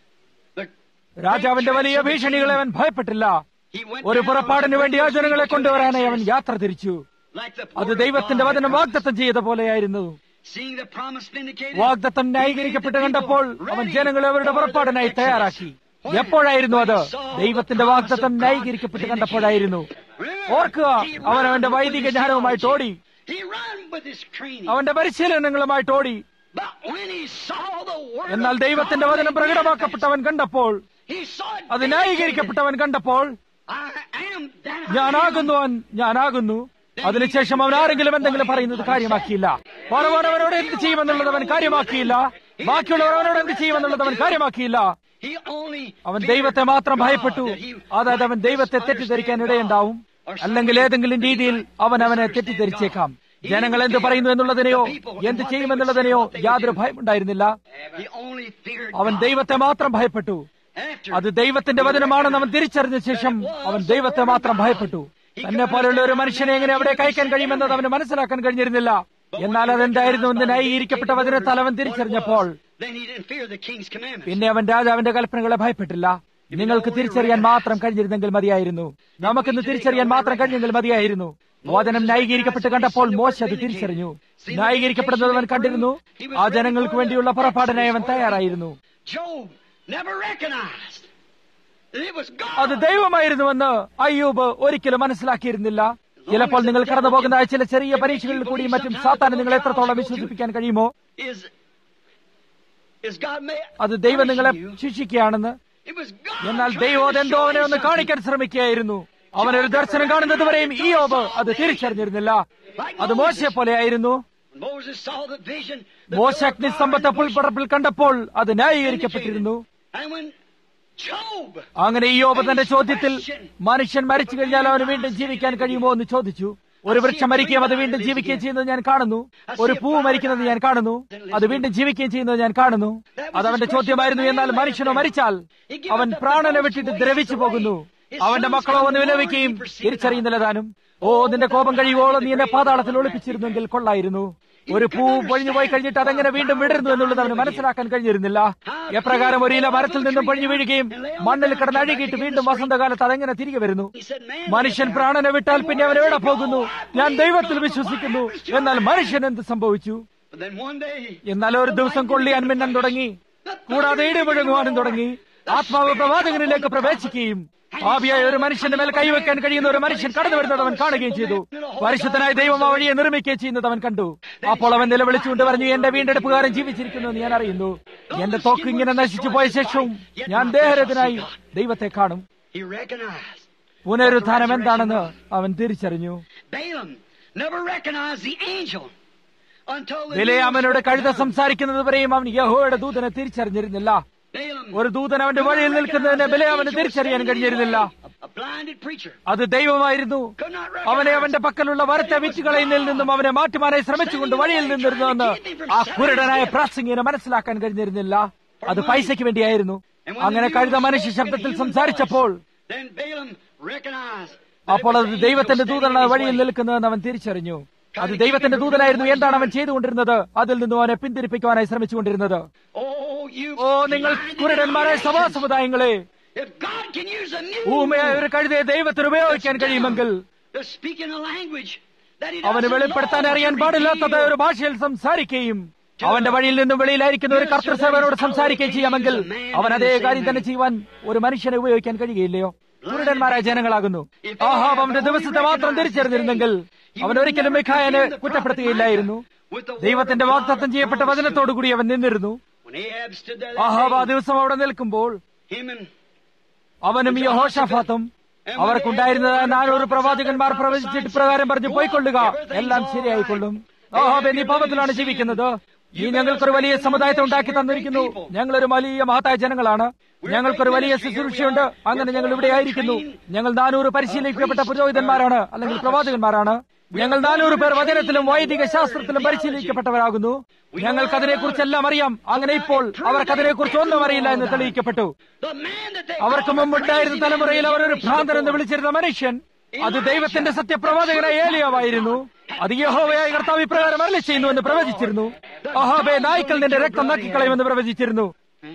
the രാജാവിന്റെ വലിയ ഭീഷണികളെ അവൻ ഭയപ്പെട്ടില്ല he went ഒരു down പുറപ്പാടിന് വേണ്ടി ആ ജനങ്ങളെ കൊണ്ടുവരാനായി അവൻ യാത്ര തിരിച്ചു like the അത് word of ദൈവത്തിന്റെ God വചനം had വാഗ്ദത്തം ചെയ്ത പോലെയായിരുന്നു Seeing the promise vindicated, വാഗ്ദത്തം ന്യായീകരിക്കപ്പെട്ട് കണ്ടപ്പോൾ അവൻ ജനങ്ങളെ അവരുടെ പുറപ്പാടിനായി തയ്യാറാക്കി എപ്പോഴായിരുന്നു അത് ദൈവത്തിന്റെ വാഗ്ദത്തം ന്യായീകരിക്കപ്പെട്ട് കണ്ടപ്പോഴായിരുന്നു ഓർക്കുക അവൻ അവന്റെ വൈദിക ജ്ഞാനവുമായിട്ട് ഓടി he ran with his training. അവന്റെ പരിശീലനങ്ങളുമായിട്ട് ഓടി But when he saw the word എന്നാൽ of ദൈവത്തിന്റെ God വചനം made പ്രകടമാക്കപ്പെട്ടവൻ കണ്ടപ്പോൾ manifest, he saw it അത് vindicated. ന്യായീകരിക്കപ്പെട്ടവൻ കണ്ടപ്പോൾ I am that I am. ഞാനാകുന്നു അവൻ ഞാനാകുന്നു അതിനുശേഷം അവൻ ആരെങ്കിലും എന്തെങ്കിലും പറയുന്നത് കാര്യമാക്കിയില്ല പറവൻ അവനോട് എന്ത് ചെയ്യുമെന്നുള്ളത് അവൻ കാര്യമാക്കിയില്ല ബാക്കിയുള്ളവർ അവനോട് എന്ത് ചെയ്യുമെന്നുള്ളത് അവൻ കാര്യമാക്കിയില്ല He only അവൻ feared ദൈവത്തെ മാത്രം God ഭയപ്പെട്ടു that he അതായത് അവൻ ദൈവത്തെ തെറ്റിദ്ധരിക്കാൻ ഇടയുണ്ടാവും അല്ലെങ്കിൽ ഏതെങ്കിലും രീതിയിൽ അവൻ അവനെ തെറ്റിദ്ധരിച്ചേക്കാം ജനങ്ങൾ എന്ത് പറയുന്നു എന്നുള്ളതിനെയോ എന്ത് ചെയ്യുമെന്നുള്ളതിനെയോ യാതൊരു ഭയമുണ്ടായിരുന്നില്ല He only feared അവൻ God. ദൈവത്തെ മാത്രം ഭയപ്പെട്ടു After അത് ദൈവത്തിന്റെ വചനമാണെന്ന് അവൻ തിരിച്ചറിഞ്ഞ ശേഷം അവൻ ദൈവത്തെ മാത്രം ഭയപ്പെട്ടു തന്നെ പോലെയുള്ള ഒരു മനുഷ്യനെ എങ്ങനെ അവിടെ കയക്കാൻ കഴിയുമെന്നത് അവന് മനസ്സിലാക്കാൻ കഴിഞ്ഞിരുന്നില്ല എന്നാൽ അതെന്തായിരുന്നു എന്ന് ന്യായീകരിക്കപ്പെട്ട വചനത്താൽ അവൻ തിരിച്ചറിഞ്ഞപ്പോൾ then he didn't fear the king's commandments. പിന്നെ അവൻ രാജാവിന്റെ കൽപ്പനകളെ ഭയപ്പെട്ടില്ല നിങ്ങൾക്ക് തിരിച്ചറിയാൻ മാത്രം കഴിഞ്ഞിരുന്നെങ്കിൽ മതിയായിരുന്നു നമുക്കിന്ന് തിരിച്ചറിയാൻ മാത്രം കഴിഞ്ഞെങ്കിൽ മതിയായിരുന്നു വചനം ന്യായീകരിക്കപ്പെട്ട് കണ്ടപ്പോൾ മോശ അത് തിരിച്ചറിഞ്ഞു ന്യായീകരിക്കപ്പെടുന്നത് അവൻ കണ്ടിരുന്നു ആ ജനങ്ങൾക്ക് വേണ്ടിയുള്ള പുറപ്പാടിനായി അവൻ തയ്യാറായിരുന്നു Job never recognized that it was അത് God. ദൈവമായിരുന്നുവെന്ന് അയ്യൂബ് ഒരിക്കലും മനസ്സിലാക്കിയിരുന്നില്ല ചിലപ്പോൾ നിങ്ങൾ കടന്നു പോകുന്ന ചില ചെറിയ പരീക്ഷകളിൽ കൂടിയും മറ്റും സാത്താനെ നിങ്ങൾ എത്രത്തോളം വിശ്വസിപ്പിക്കാൻ കഴിയുമോ Is is God may അത് ദൈവം നിങ്ങളെ punish you? ശിക്ഷിക്കുകയാണെന്ന് It was God. എന്നാൽ trying ദൈവം to അതെന്തോ show അവനെ him ഒന്ന് something. കാണിക്കാൻ ശ്രമിക്കുകയായിരുന്നു അവനൊരു ദർശനം കാണുന്നത് വരെയും ഈ യോബ് അത് തിരിച്ചറിഞ്ഞിരുന്നില്ല അത് മോശയെ പോലെയായിരുന്നു When Moses saw the vision, the മോശ pillar of അഗ്നിസ്തംഭത്തെ fire and the bush പുൽപ്പറപ്പിൽ കണ്ടപ്പോൾ അത് ന്യായീകരിക്കപ്പെട്ടിരുന്നു And when Job അങ്ങനെ ഈ യോബ് തന്റെ ചോദ്യത്തിൽ മനുഷ്യൻ മരിച്ചു കഴിഞ്ഞാൽ അവന് വീണ്ടും ജീവിക്കാൻ കഴിയുമോ എന്ന് ചോദിച്ചു ഒരു വൃക്ഷം മരിക്കുകയും അത് വീണ്ടും ജീവിക്കുകയും ചെയ്യുന്നത് ഞാൻ കാണുന്നു ഒരു പൂവ് മരിക്കുന്നത് ഞാൻ കാണുന്നു അത് വീണ്ടും ജീവിക്കുകയും ചെയ്യുന്നത് ഞാൻ കാണുന്നു അത് അവന്റെ ചോദ്യമായിരുന്നു എന്നാൽ മനുഷ്യനോ മരിച്ചാൽ അവൻ പ്രാണനെ വിട്ടിട്ട് ദ്രവിച്ചു പോകുന്നു അവന്റെ മക്കളോ വന്ന് വിലപിക്കുകയും തിരിച്ചറിയുന്നില്ല താനും ഓ നിന്റെ കോപം കഴിയുവോളം നീ എന്നെ പാതാളത്തിൽ ഒളിപ്പിച്ചിരുന്നെങ്കിൽ കൊള്ളായിരുന്നു ഒരു പൂ പൊഴിഞ്ഞു പോയി കഴിഞ്ഞിട്ട് അതെങ്ങനെ വീണ്ടും വിടരുന്നു എന്നുള്ളത് അവന് മനസ്സിലാക്കാൻ കഴിഞ്ഞിരുന്നില്ല എപ്രകാരം ഒരു ഇല മരത്തിൽ നിന്നും പൊഴിഞ്ഞു വീഴുകയും മണ്ണിൽ കിടന്ന് അഴുകിയിട്ട് വീണ്ടും വസന്തകാലത്ത് അതെങ്ങനെ തിരികെ വരുന്നു he said, Man, മനുഷ്യൻ പ്രാണനെ വിട്ടാൽ പിന്നെ അവൻ എവിടെ പോകുന്നു ഞാൻ ദൈവത്തിൽ വിശ്വസിക്കുന്നു എന്നാൽ മനുഷ്യൻ എന്ത് സംഭവിച്ചു But then one day എന്നാൽ ഒരു ദിവസം കൊള്ളിയാൻ മിന്നാൻ തുടങ്ങി കൂടാതെ ഇടിമുഴങ്ങുവാനും തുടങ്ങി ആത്മാവ് പ്രവാചകനിലേക്ക് പ്രവേശിക്കുകയും ആവിയായ ഒരു മനുഷ്യന്റെ മേൽ കൈവയ്ക്കാൻ കഴിയുന്ന ഒരു മനുഷ്യൻ കടന്നു വരുന്നത് അവൻ കാണുകയും ചെയ്തു പരിശുദ്ധനായ ദൈവം ആ വഴിയെ നിർമ്മിക്കുകയും ചെയ്യുന്നത് അവൻ കണ്ടു അപ്പോൾ അവൻ നിലവിളിച്ചുകൊണ്ട് പറഞ്ഞു എന്റെ വീണ്ടെടുപ്പുകാരൻ ജീവിച്ചിരിക്കുന്നു എന്ന് ഞാൻ അറിയുന്നു എന്റെ തോക്ക് ഇങ്ങനെ നശിച്ചു പോയ ശേഷവും ഞാൻ ദേഹരത്തിനായി ദൈവത്തെ കാണും he recognized. പുനരുത്ഥാനം എന്താണെന്ന് അവൻ തിരിച്ചറിഞ്ഞു Balaam never recognized the angel until the വിലയാമനോട് news കഴുത was done. സംസാരിക്കുന്നത് വരെയും അവൻ യഹോയുടെ ദൂതനെ തിരിച്ചറിഞ്ഞിരുന്നില്ല Balaam ഒരു ദൂതൻ അവന്റെ വഴിയിൽ നിൽക്കുന്നതിനെ ബിലയാമന് തിരിച്ചറിയാൻ കഴിഞ്ഞിരുന്നില്ല a blinded preacher അത് ദൈവമായിരുന്നു could not അവനെ recognize അവന്റെ പക്കലുള്ള വരത്തെ വിറ്റുകളയിൽ നിന്നും അവനെ മാറ്റുമാനായി ശ്രമിച്ചുകൊണ്ട് വഴിയിൽ നിന്നിരുന്നുവെന്ന് ആ കുരുടനായ പ്രാസംഗികനെ മനസ്സിലാക്കാൻ കഴിഞ്ഞിരുന്നില്ല അത് പൈസയ്ക്ക് വേണ്ടിയായിരുന്നു അങ്ങനെ കഴുത മനുഷ്യ ശബ്ദത്തിൽ സംസാരിച്ചപ്പോൾ Then Balaam recognized അപ്പോൾ അത് ദൈവത്തിന്റെ ദൂതനാണ് വഴിയിൽ നിൽക്കുന്നതെന്ന് അവൻ തിരിച്ചറിഞ്ഞു അത് ദൈവത്തിന്റെ ദൂതനായിരുന്നു എന്താണ് അവൻ ചെയ്തുകൊണ്ടിരുന്നത് അതിൽ നിന്നും അവനെ പിന്തിരിപ്പിക്കുവാനായി ശ്രമിച്ചുകൊണ്ടിരുന്നത് Oh, you ഓ നിങ്ങൾ കുരുടന്മാരായ സഭാ സമുദായങ്ങളെ If God can use a mule ഊമയായ ഒരു കഴുതയെ ദൈവത്തിന് ഉപയോഗിക്കാൻ കഴിയുമെങ്കിൽ to speak in a language that he അവന് doesn't വെളിപ്പെടുത്താൻ know അറിയാൻ to പാടില്ലാത്തതായ reveal. ഒരു ഭാഷയിൽ സംസാരിക്കുകയും അവന്റെ വഴിയിൽ നിന്നും വെളിയിലായിരിക്കുന്ന ഒരു കർത്തൃസേവനോട് സംസാരിക്കുകയും ചെയ്യാമെങ്കിൽ അവൻ അതേ കാര്യം തന്നെ ചെയ്യുവാൻ ഒരു മനുഷ്യനെ ഉപയോഗിക്കാൻ കഴിയുകയില്ലയോ കുരുടന്മാരായ ജനങ്ങളാകുന്നു ആഹാബ് അവന്റെ ദിവസത്തെ മാത്രം തിരിച്ചറിഞ്ഞിരുന്നെങ്കിൽ അവൻ ഒരിക്കലും മിഖായനെ കുറ്റപ്പെടുത്തുകയില്ലായിരുന്നു With the ദൈവത്തിന്റെ word of God വാക്തത്വം ചെയ്യപ്പെട്ട വചനത്തോടുകൂടി അവൻ നിന്നിരുന്നു When Ahab stood there that Ahab ആ day, ദിവസം അവിടെ നിൽക്കുമ്പോൾ him and അവനും യഹോഷാഫാത്തും അവർക്കുണ്ടായിരുന്നത് നാനൂറ് പ്രവാചകന്മാർ പ്രവചിച്ചിട്ട് പ്രകാരം പറഞ്ഞു പോയിക്കൊള്ളുക എല്ലാം ശരിയായിക്കൊള്ളും ആഹാബെ നീ പാപത്തിലാണ് ജീവിക്കുന്നത് നീ ഞങ്ങൾക്കൊരു വലിയ സമുദായത്തെ ഉണ്ടാക്കി തന്നിരിക്കുന്നു ഞങ്ങളൊരു വലിയ മഹത്തായ ജനങ്ങളാണ് ഞങ്ങൾക്കൊരു വലിയ ശുശ്രൂഷയുണ്ട് അങ്ങനെ ഞങ്ങൾ ഇവിടെ ആയിരിക്കുന്നു ഞങ്ങൾ നാനൂറ് പരിശീലിക്കപ്പെട്ട പുരോഹിതന്മാരാണ് അല്ലെങ്കിൽ പ്രവാചകന്മാരാണ് ഞങ്ങൾ നാനൂറ് പേർ വചനത്തിലും വൈദിക ശാസ്ത്രത്തിലും പരിശീലിക്കപ്പെട്ടവരാകുന്നു ഞങ്ങൾക്ക് അതിനെക്കുറിച്ചെല്ലാം അറിയാം അങ്ങനെ ഇപ്പോൾ അവർക്ക് അതിനെക്കുറിച്ച് ഒന്നും അറിയില്ല എന്ന് തെളിയിക്കപ്പെട്ടു അവർക്ക് മുമ്പുണ്ടായിരുന്ന തലമുറയിൽ അവർ ഒരു ഭ്രാന്തൻ എന്ന് വിളിച്ചിരുന്ന മനുഷ്യൻ അത് ദൈവത്തിന്റെ സത്യപ്രവാചകനായ ഏലിയാവായിരുന്നു അത് യഹോവയായ കർത്താവ് ഇപ്രകാരം അരളി ചെയ്യുന്നു എന്ന് പ്രവചിച്ചിരുന്നു അഹാബെ നായ്ക്കൾ നിന്റെ രക്തം നക്കിക്കളയുമെന്ന് പ്രവചിച്ചിരുന്നു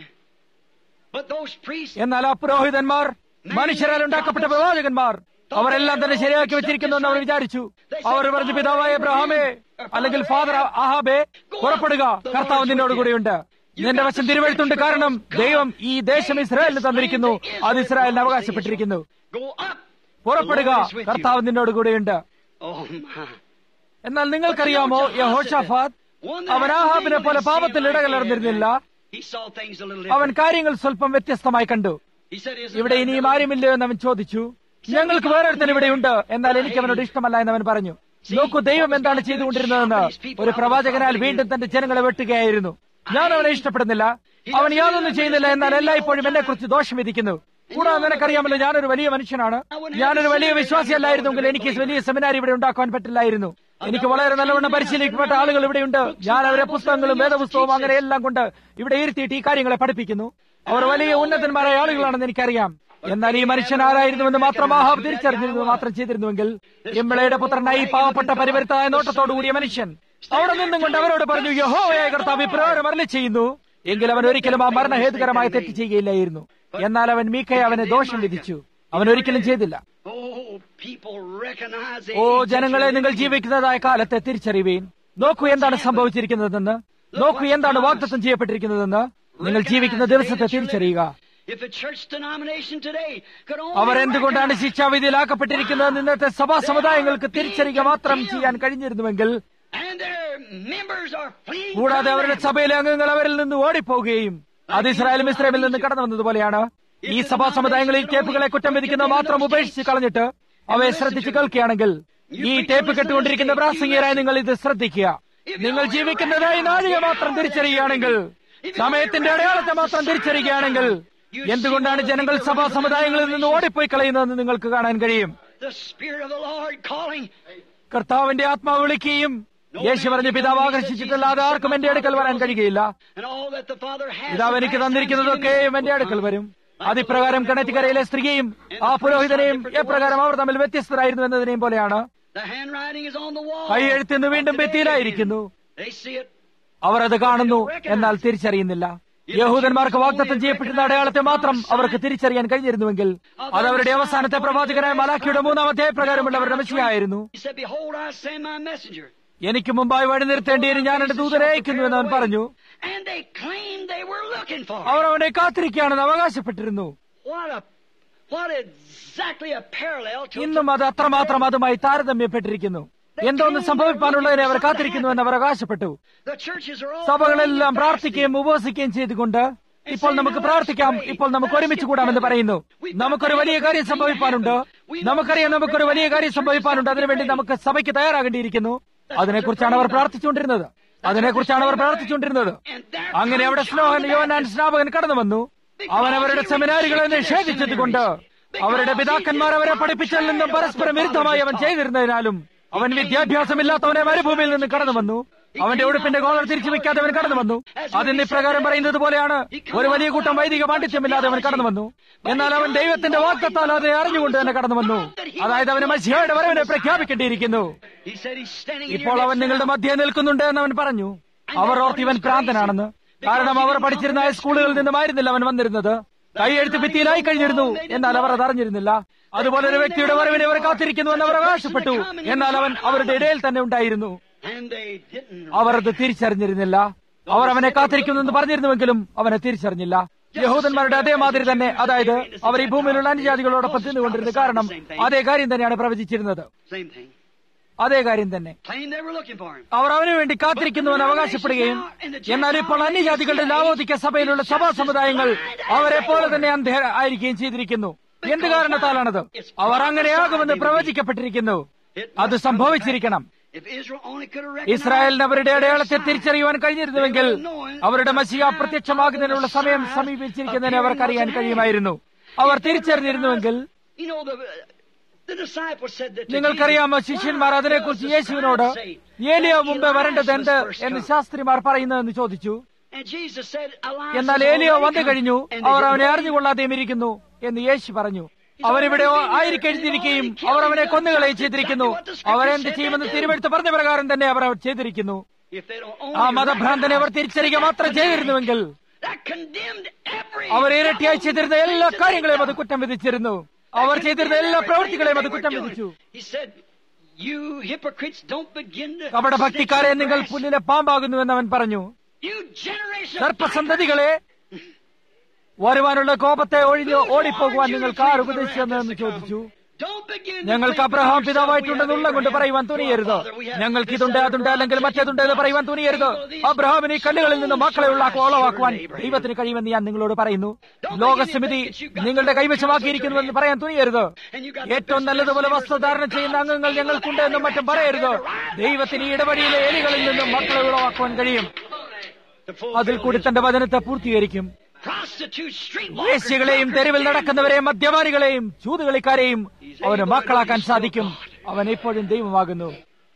എന്നാൽ ആ പുരോഹിതന്മാർ മനുഷ്യരാൽ ഉണ്ടാക്കപ്പെട്ട പ്രവാചകന്മാർ അവരെല്ലാം തന്നെ ശരിയാക്കി വെച്ചിരിക്കുന്നു എന്ന് അവർ വിചാരിച്ചു അവർ പറഞ്ഞു പിതാവായ എബ്രഹാമേ അല്ലെങ്കിൽ ഫാദർ അഹാബെ പുറപ്പെടുക കർത്താവ് നിന്നോട് കൂടിയുണ്ട് നിന്റെ വശം തിരുവഴുത്തുണ്ട് കാരണം ദൈവം ഈ ദേശം ഇസ്രായേലിന് തന്നിരിക്കുന്നു അത് ഇസ്രായേലിന് അവകാശപ്പെട്ടിരിക്കുന്നു പുറപ്പെടുക കർത്താവ് നിന്നോട് കൂടെയുണ്ട് എന്നാൽ നിങ്ങൾക്കറിയാമോ യഹോഷാഫാദ് അവൻ ആഹാബിനെ പോലെ പാപത്തിൽ ഇടകലർന്നിരുന്നില്ല അവൻ കാര്യങ്ങൾ സ്വല്പം വ്യത്യസ്തമായി കണ്ടു ഇവിടെ ഇനിയും ആരുമില്ലയോ എന്ന് അവൻ ചോദിച്ചു ഞങ്ങൾക്ക് വേറൊരുത്തൻ ഇവിടെയുണ്ട് എന്നാൽ എനിക്ക് അവനോട് ഇഷ്ടമല്ല എന്ന് അവൻ പറഞ്ഞു നോക്കൂ ദൈവം എന്താണ് ചെയ്തുകൊണ്ടിരുന്നതെന്ന് ഒരു പ്രവാചകനാൽ വീണ്ടും തന്റെ ജനങ്ങളെ വെട്ടുകയായിരുന്നു ഞാൻ അവനെ ഇഷ്ടപ്പെടുന്നില്ല അവൻ യാതൊന്നും ചെയ്യുന്നില്ല എന്നാൽ എല്ലായ്പ്പോഴും എന്നെ കുറിച്ച് ദോഷം വിധിക്കുന്നു കൂടാതെ നിനക്കറിയാമല്ലോ ഞാനൊരു വലിയ മനുഷ്യനാണ് ഞാനൊരു വലിയ വിശ്വാസിയല്ലായിരുന്നെങ്കിൽ എനിക്ക് വലിയ സെമിനാർ ഇവിടെ ഉണ്ടാക്കാൻ പറ്റില്ലായിരുന്നു എനിക്ക് വളരെ നല്ലവണ്ണം പരിശീലിക്കപ്പെട്ട ആളുകൾ ഇവിടെയുണ്ട് ഞാൻ അവരെ പുസ്തകങ്ങളും വേദപുസ്തകവും അങ്ങനെ എല്ലാം കൊണ്ട് ഇവിടെ ഇരുത്തിയിട്ട് ഈ കാര്യങ്ങളെ പഠിപ്പിക്കുന്നു അവർ വലിയ ഉന്നതന്മാരായ ആളുകളാണെന്ന് എനിക്കറിയാം എന്നാൽ ഈ മനുഷ്യൻ ആരായിരുന്നുവെന്ന് മാത്രം ആഹാബ് തിരിച്ചറിഞ്ഞിരുന്നു മാത്രം ചെയ്തിരുന്നുവെങ്കിൽ ഇമ്മളയുടെ പുത്രനായി പാവപ്പെട്ട പരിവരുത്തായ നോട്ടത്തോടു കൂടിയ മനുഷ്യൻ അവിടെ നിന്നും കൊണ്ട് അവരോട് പറഞ്ഞു യഹോവയായ കർത്താവ് ഇപ്രകാരം അരളി ചെയ്യുന്നു എങ്കിൽ അവൻ ഒരിക്കലും ആ മരണഹേതുകരമായ തെറ്റ് ചെയ്യുകയില്ലായിരുന്നു എന്നാൽ അവൻ മീക്കയെ അവനെ ദോഷം വിധിച്ചു അവൻ ഒരിക്കലും ചെയ്തില്ല ഓ ജനങ്ങളെ നിങ്ങൾ ജീവിക്കുന്നതായ കാലത്തെ തിരിച്ചറിവീൻ നോക്കൂ എന്താണ് സംഭവിച്ചിരിക്കുന്നതെന്ന് നോക്കൂ എന്താണ് വാഗ്ദത്തം ചെയ്യപ്പെട്ടിരിക്കുന്നതെന്ന് നിങ്ങൾ ജീവിക്കുന്ന ദിവസത്തെ തിരിച്ചറിയുക അവർ എന്തുകൊണ്ടാണ് ശിക്ഷാവിധിയിലാക്കപ്പെട്ടിരിക്കുന്നത് ഇന്നത്തെ സഭാ സമുദായങ്ങൾക്ക് തിരിച്ചറിയുക മാത്രം ചെയ്യാൻ കഴിഞ്ഞിരുന്നുവെങ്കിൽ കൂടാതെ അവരുടെ സഭയിലെ അംഗങ്ങൾ അവരിൽ നിന്ന് ഓടിപ്പോവുകയും അത് ഇസ്രായേലും ഇസ്രായേലിൽ നിന്ന് കടന്നു വന്നതുപോലെയാണ് ഈ സഭാ സമുദായങ്ങളിൽ ടേപ്പുകളെ കുറ്റം വിധിക്കുന്ന മാത്രം ഉപേക്ഷിച്ച് കളഞ്ഞിട്ട് അവയെ ശ്രദ്ധിച്ച് കേൾക്കുകയാണെങ്കിൽ ഈ ടേപ്പ് കെട്ടുകൊണ്ടിരിക്കുന്ന പ്രാസംഗികരായി നിങ്ങൾ ഇത് ശ്രദ്ധിക്കുക നിങ്ങൾ ജീവിക്കുന്നതായി നാഴിക മാത്രം തിരിച്ചറിയുകയാണെങ്കിൽ സമയത്തിന്റെ അടയാളത്തെ മാത്രം തിരിച്ചറിയുകയാണെങ്കിൽ എന്തുകൊണ്ടാണ് ജനങ്ങൾ സഭാ സമുദായങ്ങളിൽ നിന്ന് ഓടിപ്പോയി കളയുന്നതെന്ന് നിങ്ങൾക്ക് കാണാൻ കഴിയും കർത്താവിന്റെ ആത്മാവ് വിളിക്കുകയും യേശു പറഞ്ഞ പിതാവ് ആകർഷിച്ചിട്ടല്ലാതെ ആർക്കും എന്റെ അടുക്കൽ വരാൻ കഴിയുകയില്ല പിതാവ് എനിക്ക് തന്നിരിക്കുന്നതൊക്കെയും എന്റെ അടുക്കൽ വരും അതിപ്രകാരം കിണറ്റിക്കരയിലെ സ്ത്രീയെയും ആ പുരോഹിതനെയും എപ്രകാരം അവർ തമ്മിൽ വ്യത്യസ്തരായിരുന്നു എന്നതിനെയും പോലെയാണ് കൈയെഴുത്തിന്ന് വീണ്ടും ഭിത്തിയിലായിരിക്കുന്നു അവർ അത് കാണുന്നു എന്നാൽ തിരിച്ചറിയുന്നില്ല യഹൂദന്മാർക്ക് വാഗ്ദത്തം ചെയ്യപ്പെട്ടിരുന്ന അടയാളത്തെ മാത്രം അവർക്ക് തിരിച്ചറിയാൻ കഴിഞ്ഞിരുന്നുവെങ്കിൽ അത് അവരുടെ അവസാനത്തെ പ്രവാചകനായ മലാഖിയുടെ മൂന്നാമത്തെ പ്രകാരമുള്ളവരുടെ മെസ്സിയായിരുന്നു എനിക്ക് മുമ്പായി വഴി നിർത്തേണ്ടിയിരുന്നു ഞാൻ എന്റെ ദൂതരെ അയക്കുന്നു എന്ന് അവൻ പറഞ്ഞു അവർ അവനെ കാത്തിരിക്കുകയാണെന്ന് അവകാശപ്പെട്ടിരുന്നു ഇന്നും അത് അത്രമാത്രം അതുമായി താരതമ്യപ്പെട്ടിരിക്കുന്നു എന്തോന്ന് സംഭവിക്കാനുള്ളതിനെ അവർ കാത്തിരിക്കുന്നുവെന്ന് അവർ അവകാശപ്പെട്ടു സഭകളെല്ലാം പ്രാർത്ഥിക്കുകയും ഉപവസിക്കുകയും ചെയ്തുകൊണ്ട് ഇപ്പോൾ നമുക്ക് പ്രാർത്ഥിക്കാം ഇപ്പോൾ നമുക്ക് ഒരുമിച്ച് കൂടാമെന്ന് പറയുന്നു നമുക്കൊരു വലിയ കാര്യം സംഭവിക്കാനുണ്ട് നമുക്കറിയാം നമുക്കൊരു വലിയ കാര്യം സംഭവിക്കാനുണ്ട് അതിനുവേണ്ടി നമുക്ക് സഭയ്ക്ക് തയ്യാറാകേണ്ടിയിരിക്കുന്നു അതിനെക്കുറിച്ചാണ് അവർ പ്രാർത്ഥിച്ചുകൊണ്ടിരുന്നത് അതിനെക്കുറിച്ചാണ് അവർ പ്രാർത്ഥിച്ചുകൊണ്ടിരുന്നത് അങ്ങനെ അവിടെ സ്നോഹൻ യോനാൻ സ്നാപകൻ കടന്നു വന്നു അവൻ അവരുടെ സെമിനാറുകളെ നിഷേധിച്ചത് കൊണ്ട് അവരുടെ പിതാക്കന്മാർ അവരെ പഠിപ്പിച്ചതിൽ നിന്നും പരസ്പരം വിരുദ്ധമായി അവൻ ചെയ്തിരുന്നതിനാലും അവൻ വിദ്യാഭ്യാസമില്ലാത്തവനെ മരുഭൂമിയിൽ നിന്ന് കടന്നു വന്നു അവന്റെ ഉടുപ്പിന്റെ കോളർ തിരിച്ചു വെക്കാതെ അവൻ കടന്നു വന്നു അതിന് ഇപ്രകാരം പറയുന്നത് പോലെയാണ് ഒരു വലിയ കൂട്ടം വൈദിക പാണ്ഡിത്യമില്ലാതെ അവൻ കടന്നു വന്നു എന്നാൽ അവൻ ദൈവത്തിന്റെ വാക്കത്താൽ അതിനെ അറിഞ്ഞുകൊണ്ട് തന്നെ കടന്നു വന്നു അതായത് അവന് മസിഹയുടെ വരവിനെ പ്രഖ്യാപിക്കേണ്ടിയിരിക്കുന്നു ഇപ്പോൾ അവൻ നിങ്ങളുടെ മധ്യേ നിൽക്കുന്നുണ്ട് എന്ന് അവൻ പറഞ്ഞു അവർ ഓർത്ത് ഇവൻ ഭ്രാന്തനാണെന്ന് കാരണം അവർ പഠിച്ചിരുന്ന സ്കൂളുകളിൽ നിന്നുമായിരുന്നില്ല അവൻ വന്നിരുന്നത് കൈയെഴുത്ത് ഭിത്തിയിലായി കഴിഞ്ഞിരുന്നു എന്നാൽ അവർ അത് അറിഞ്ഞിരുന്നില്ല അതുപോലെ ഒരു വ്യക്തിയുടെ വരവിനെ അവർ കാത്തിരിക്കുന്നു എന്ന് അവർ അവകാശപ്പെട്ടു എന്നാൽ അവൻ അവരുടെ ഇടയിൽ തന്നെ ഉണ്ടായിരുന്നു അവർ അത് തിരിച്ചറിഞ്ഞിരുന്നില്ല അവർ അവനെ കാത്തിരിക്കുന്നു എന്ന് പറഞ്ഞിരുന്നുവെങ്കിലും അവനെ തിരിച്ചറിഞ്ഞില്ല യഹൂദന്മാരുടെ അതേ മാതിരി തന്നെ അതായത് അവർ ഈ ഭൂമിയിലുള്ള അന്യജാതികളോടൊപ്പം തിന്നുകൊണ്ടിരുന്നത് കാരണം അതേ കാര്യം തന്നെയാണ് പ്രവചിച്ചിരുന്നത് അതേ കാര്യം തന്നെ അവർ അവനു വേണ്ടി കാത്തിരിക്കുന്നുവെന്ന് അവകാശപ്പെടുകയും എന്നാൽ ഇപ്പോൾ അന്യജാതികളുടെ ലാവോദിക്ക സഭയിലുള്ള സഭാ സമുദായങ്ങൾ അവരെ പോലെ തന്നെ അന്ധ ആയിരിക്കുകയും ചെയ്തിരിക്കുന്നു എന്ത് കാരണത്താലാണത് അവർ അങ്ങനെയാകുമെന്ന് പ്രവചിക്കപ്പെട്ടിരിക്കുന്നു അത് സംഭവിച്ചിരിക്കണം If Israel only could have recognized ഇസ്രായേലിന് അവരുടെ അടയാളത്തെ their തിരിച്ചറിയുവാൻ sign, കഴിഞ്ഞിരുന്നുവെങ്കിൽ they would have known അവരുടെ the മസിയ time പ്രത്യക്ഷമാകുന്നതിനുള്ള of the സമയം Messiah സമീപിച്ചിരിക്കുന്നതിന് appearing അവർക്കറിയാൻ was at hand. കഴിയുമായിരുന്നു അവർ If they തിരിച്ചറിഞ്ഞിരുന്നുവെങ്കിൽ recognized- You know, the, the disciples said that to നിങ്ങൾക്കറിയാമോ Jesus, ശിഷ്യന്മാർ "Why അതിനെക്കുറിച്ച് does the യേശുവിനോട് scribe say ഏലിയ that മുമ്പേ വരേണ്ടത് എന്ത് Elijah must എന്ന് first come?" ശാസ്ത്രിമാർ പറയുന്നതെന്ന് ചോദിച്ചു And Jesus said, "Elijah എന്നാൽ has ഏലിയോ already വന്നു come." കഴിഞ്ഞു And they അവർ didn't അവനെ believe. അറിഞ്ഞുകൊള്ളാതെയും ഇരിക്കുന്നു എന്ന് യേശു പറഞ്ഞു അവനിവിടെ ആയിരിക്കെഴുതിയിരിക്കുകയും അവർ അവനെ കൊന്നുകളയും ചെയ്തിരിക്കുന്നു അവരെന്ത് ചെയ്യുമെന്ന് തിരുവെടുത്ത് പറഞ്ഞ പ്രകാരം തന്നെ അവർ അവർ ചെയ്തിരിക്കുന്നു If they don't ആ only മതഭ്രാന്തനെ അവർ തിരിച്ചറിയുക മാത്രം ചെയ്തിരുന്നുവെങ്കിൽ that condemned every അവർ ഇരട്ടിയായി ചെയ്തിരുന്ന എല്ലാ thing that കാര്യങ്ങളെയും they അത് done. കുറ്റം വിധിച്ചിരുന്നു That അവർ condemned ചെയ്തിരുന്ന എല്ലാ everything പ്രവൃത്തികളെയും that അത് they കുറ്റം were വിധിച്ചു doing. He said, "You hypocrites, don't begin to കപട snitch ഭക്തിക്കാരെ and നിങ്ങൾ grass. പുല്ലിലെ പാമ്പാകുന്നുവെന്ന് അവൻ പറഞ്ഞു You generation of സർപ്പസന്തതികളെ വരുവാനുള്ള കോപത്തെ ഒഴിഞ്ഞ് ഓടിപ്പോകുവാൻ നിങ്ങൾക്ക് ആർ ഉപദേശിച്ചെന്ന് ചോദിച്ചു Don't begin to ഞങ്ങൾക്ക് think അബ്രഹാം for yourself പിതാവായിട്ടുണ്ടെന്ന് we have ഉള്ളം കൊണ്ട് Abraham പറയുവാൻ to our തുനിയരുത് father. We have ഞങ്ങൾക്ക് this, ഇതുണ്ട് that, അതുണ്ട് or അല്ലെങ്കിൽ other. മറ്റേതുണ്ട് എന്ന് പറയുവാൻ തുനിയരുത് അബ്രഹാമിന് ഈ കല്ലുകളിൽ നിന്ന് മക്കളെ ഉള്ളാക്കുക ഓളവാക്കുവാൻ ദൈവത്തിന് കഴിയുമെന്ന് ഞാൻ നിങ്ങളോട് പറയുന്നു ലോകസമിതി നിങ്ങളുടെ കൈവശമാക്കിയിരിക്കുന്നുവെന്ന് പറയാൻ തുനിയരുത് ഏറ്റവും നല്ലതുപോലെ വസ്ത്രധാരണം ചെയ്യുന്ന അംഗങ്ങൾ ഞങ്ങൾക്കുണ്ട് എന്നും മറ്റും പറയരുത് ദൈവത്തിന് ഈ ഇടവഴിയിലെ എലികളിൽ നിന്നും മക്കളെ ഉളവാക്കുവാൻ കഴിയും To fulfill അതിൽ കൂടി his തന്റെ വചനത്തെ പൂർത്തീകരിക്കും prostitutes, street വേശ്യകളെയും തെരുവിൽ നടക്കുന്നവരെയും മദ്യപാനികളെയും ചൂതുകളിക്കാരെയും അവന് മക്കളാക്കാൻ സാധിക്കും അവൻ എപ്പോഴും ദൈവമാകുന്നു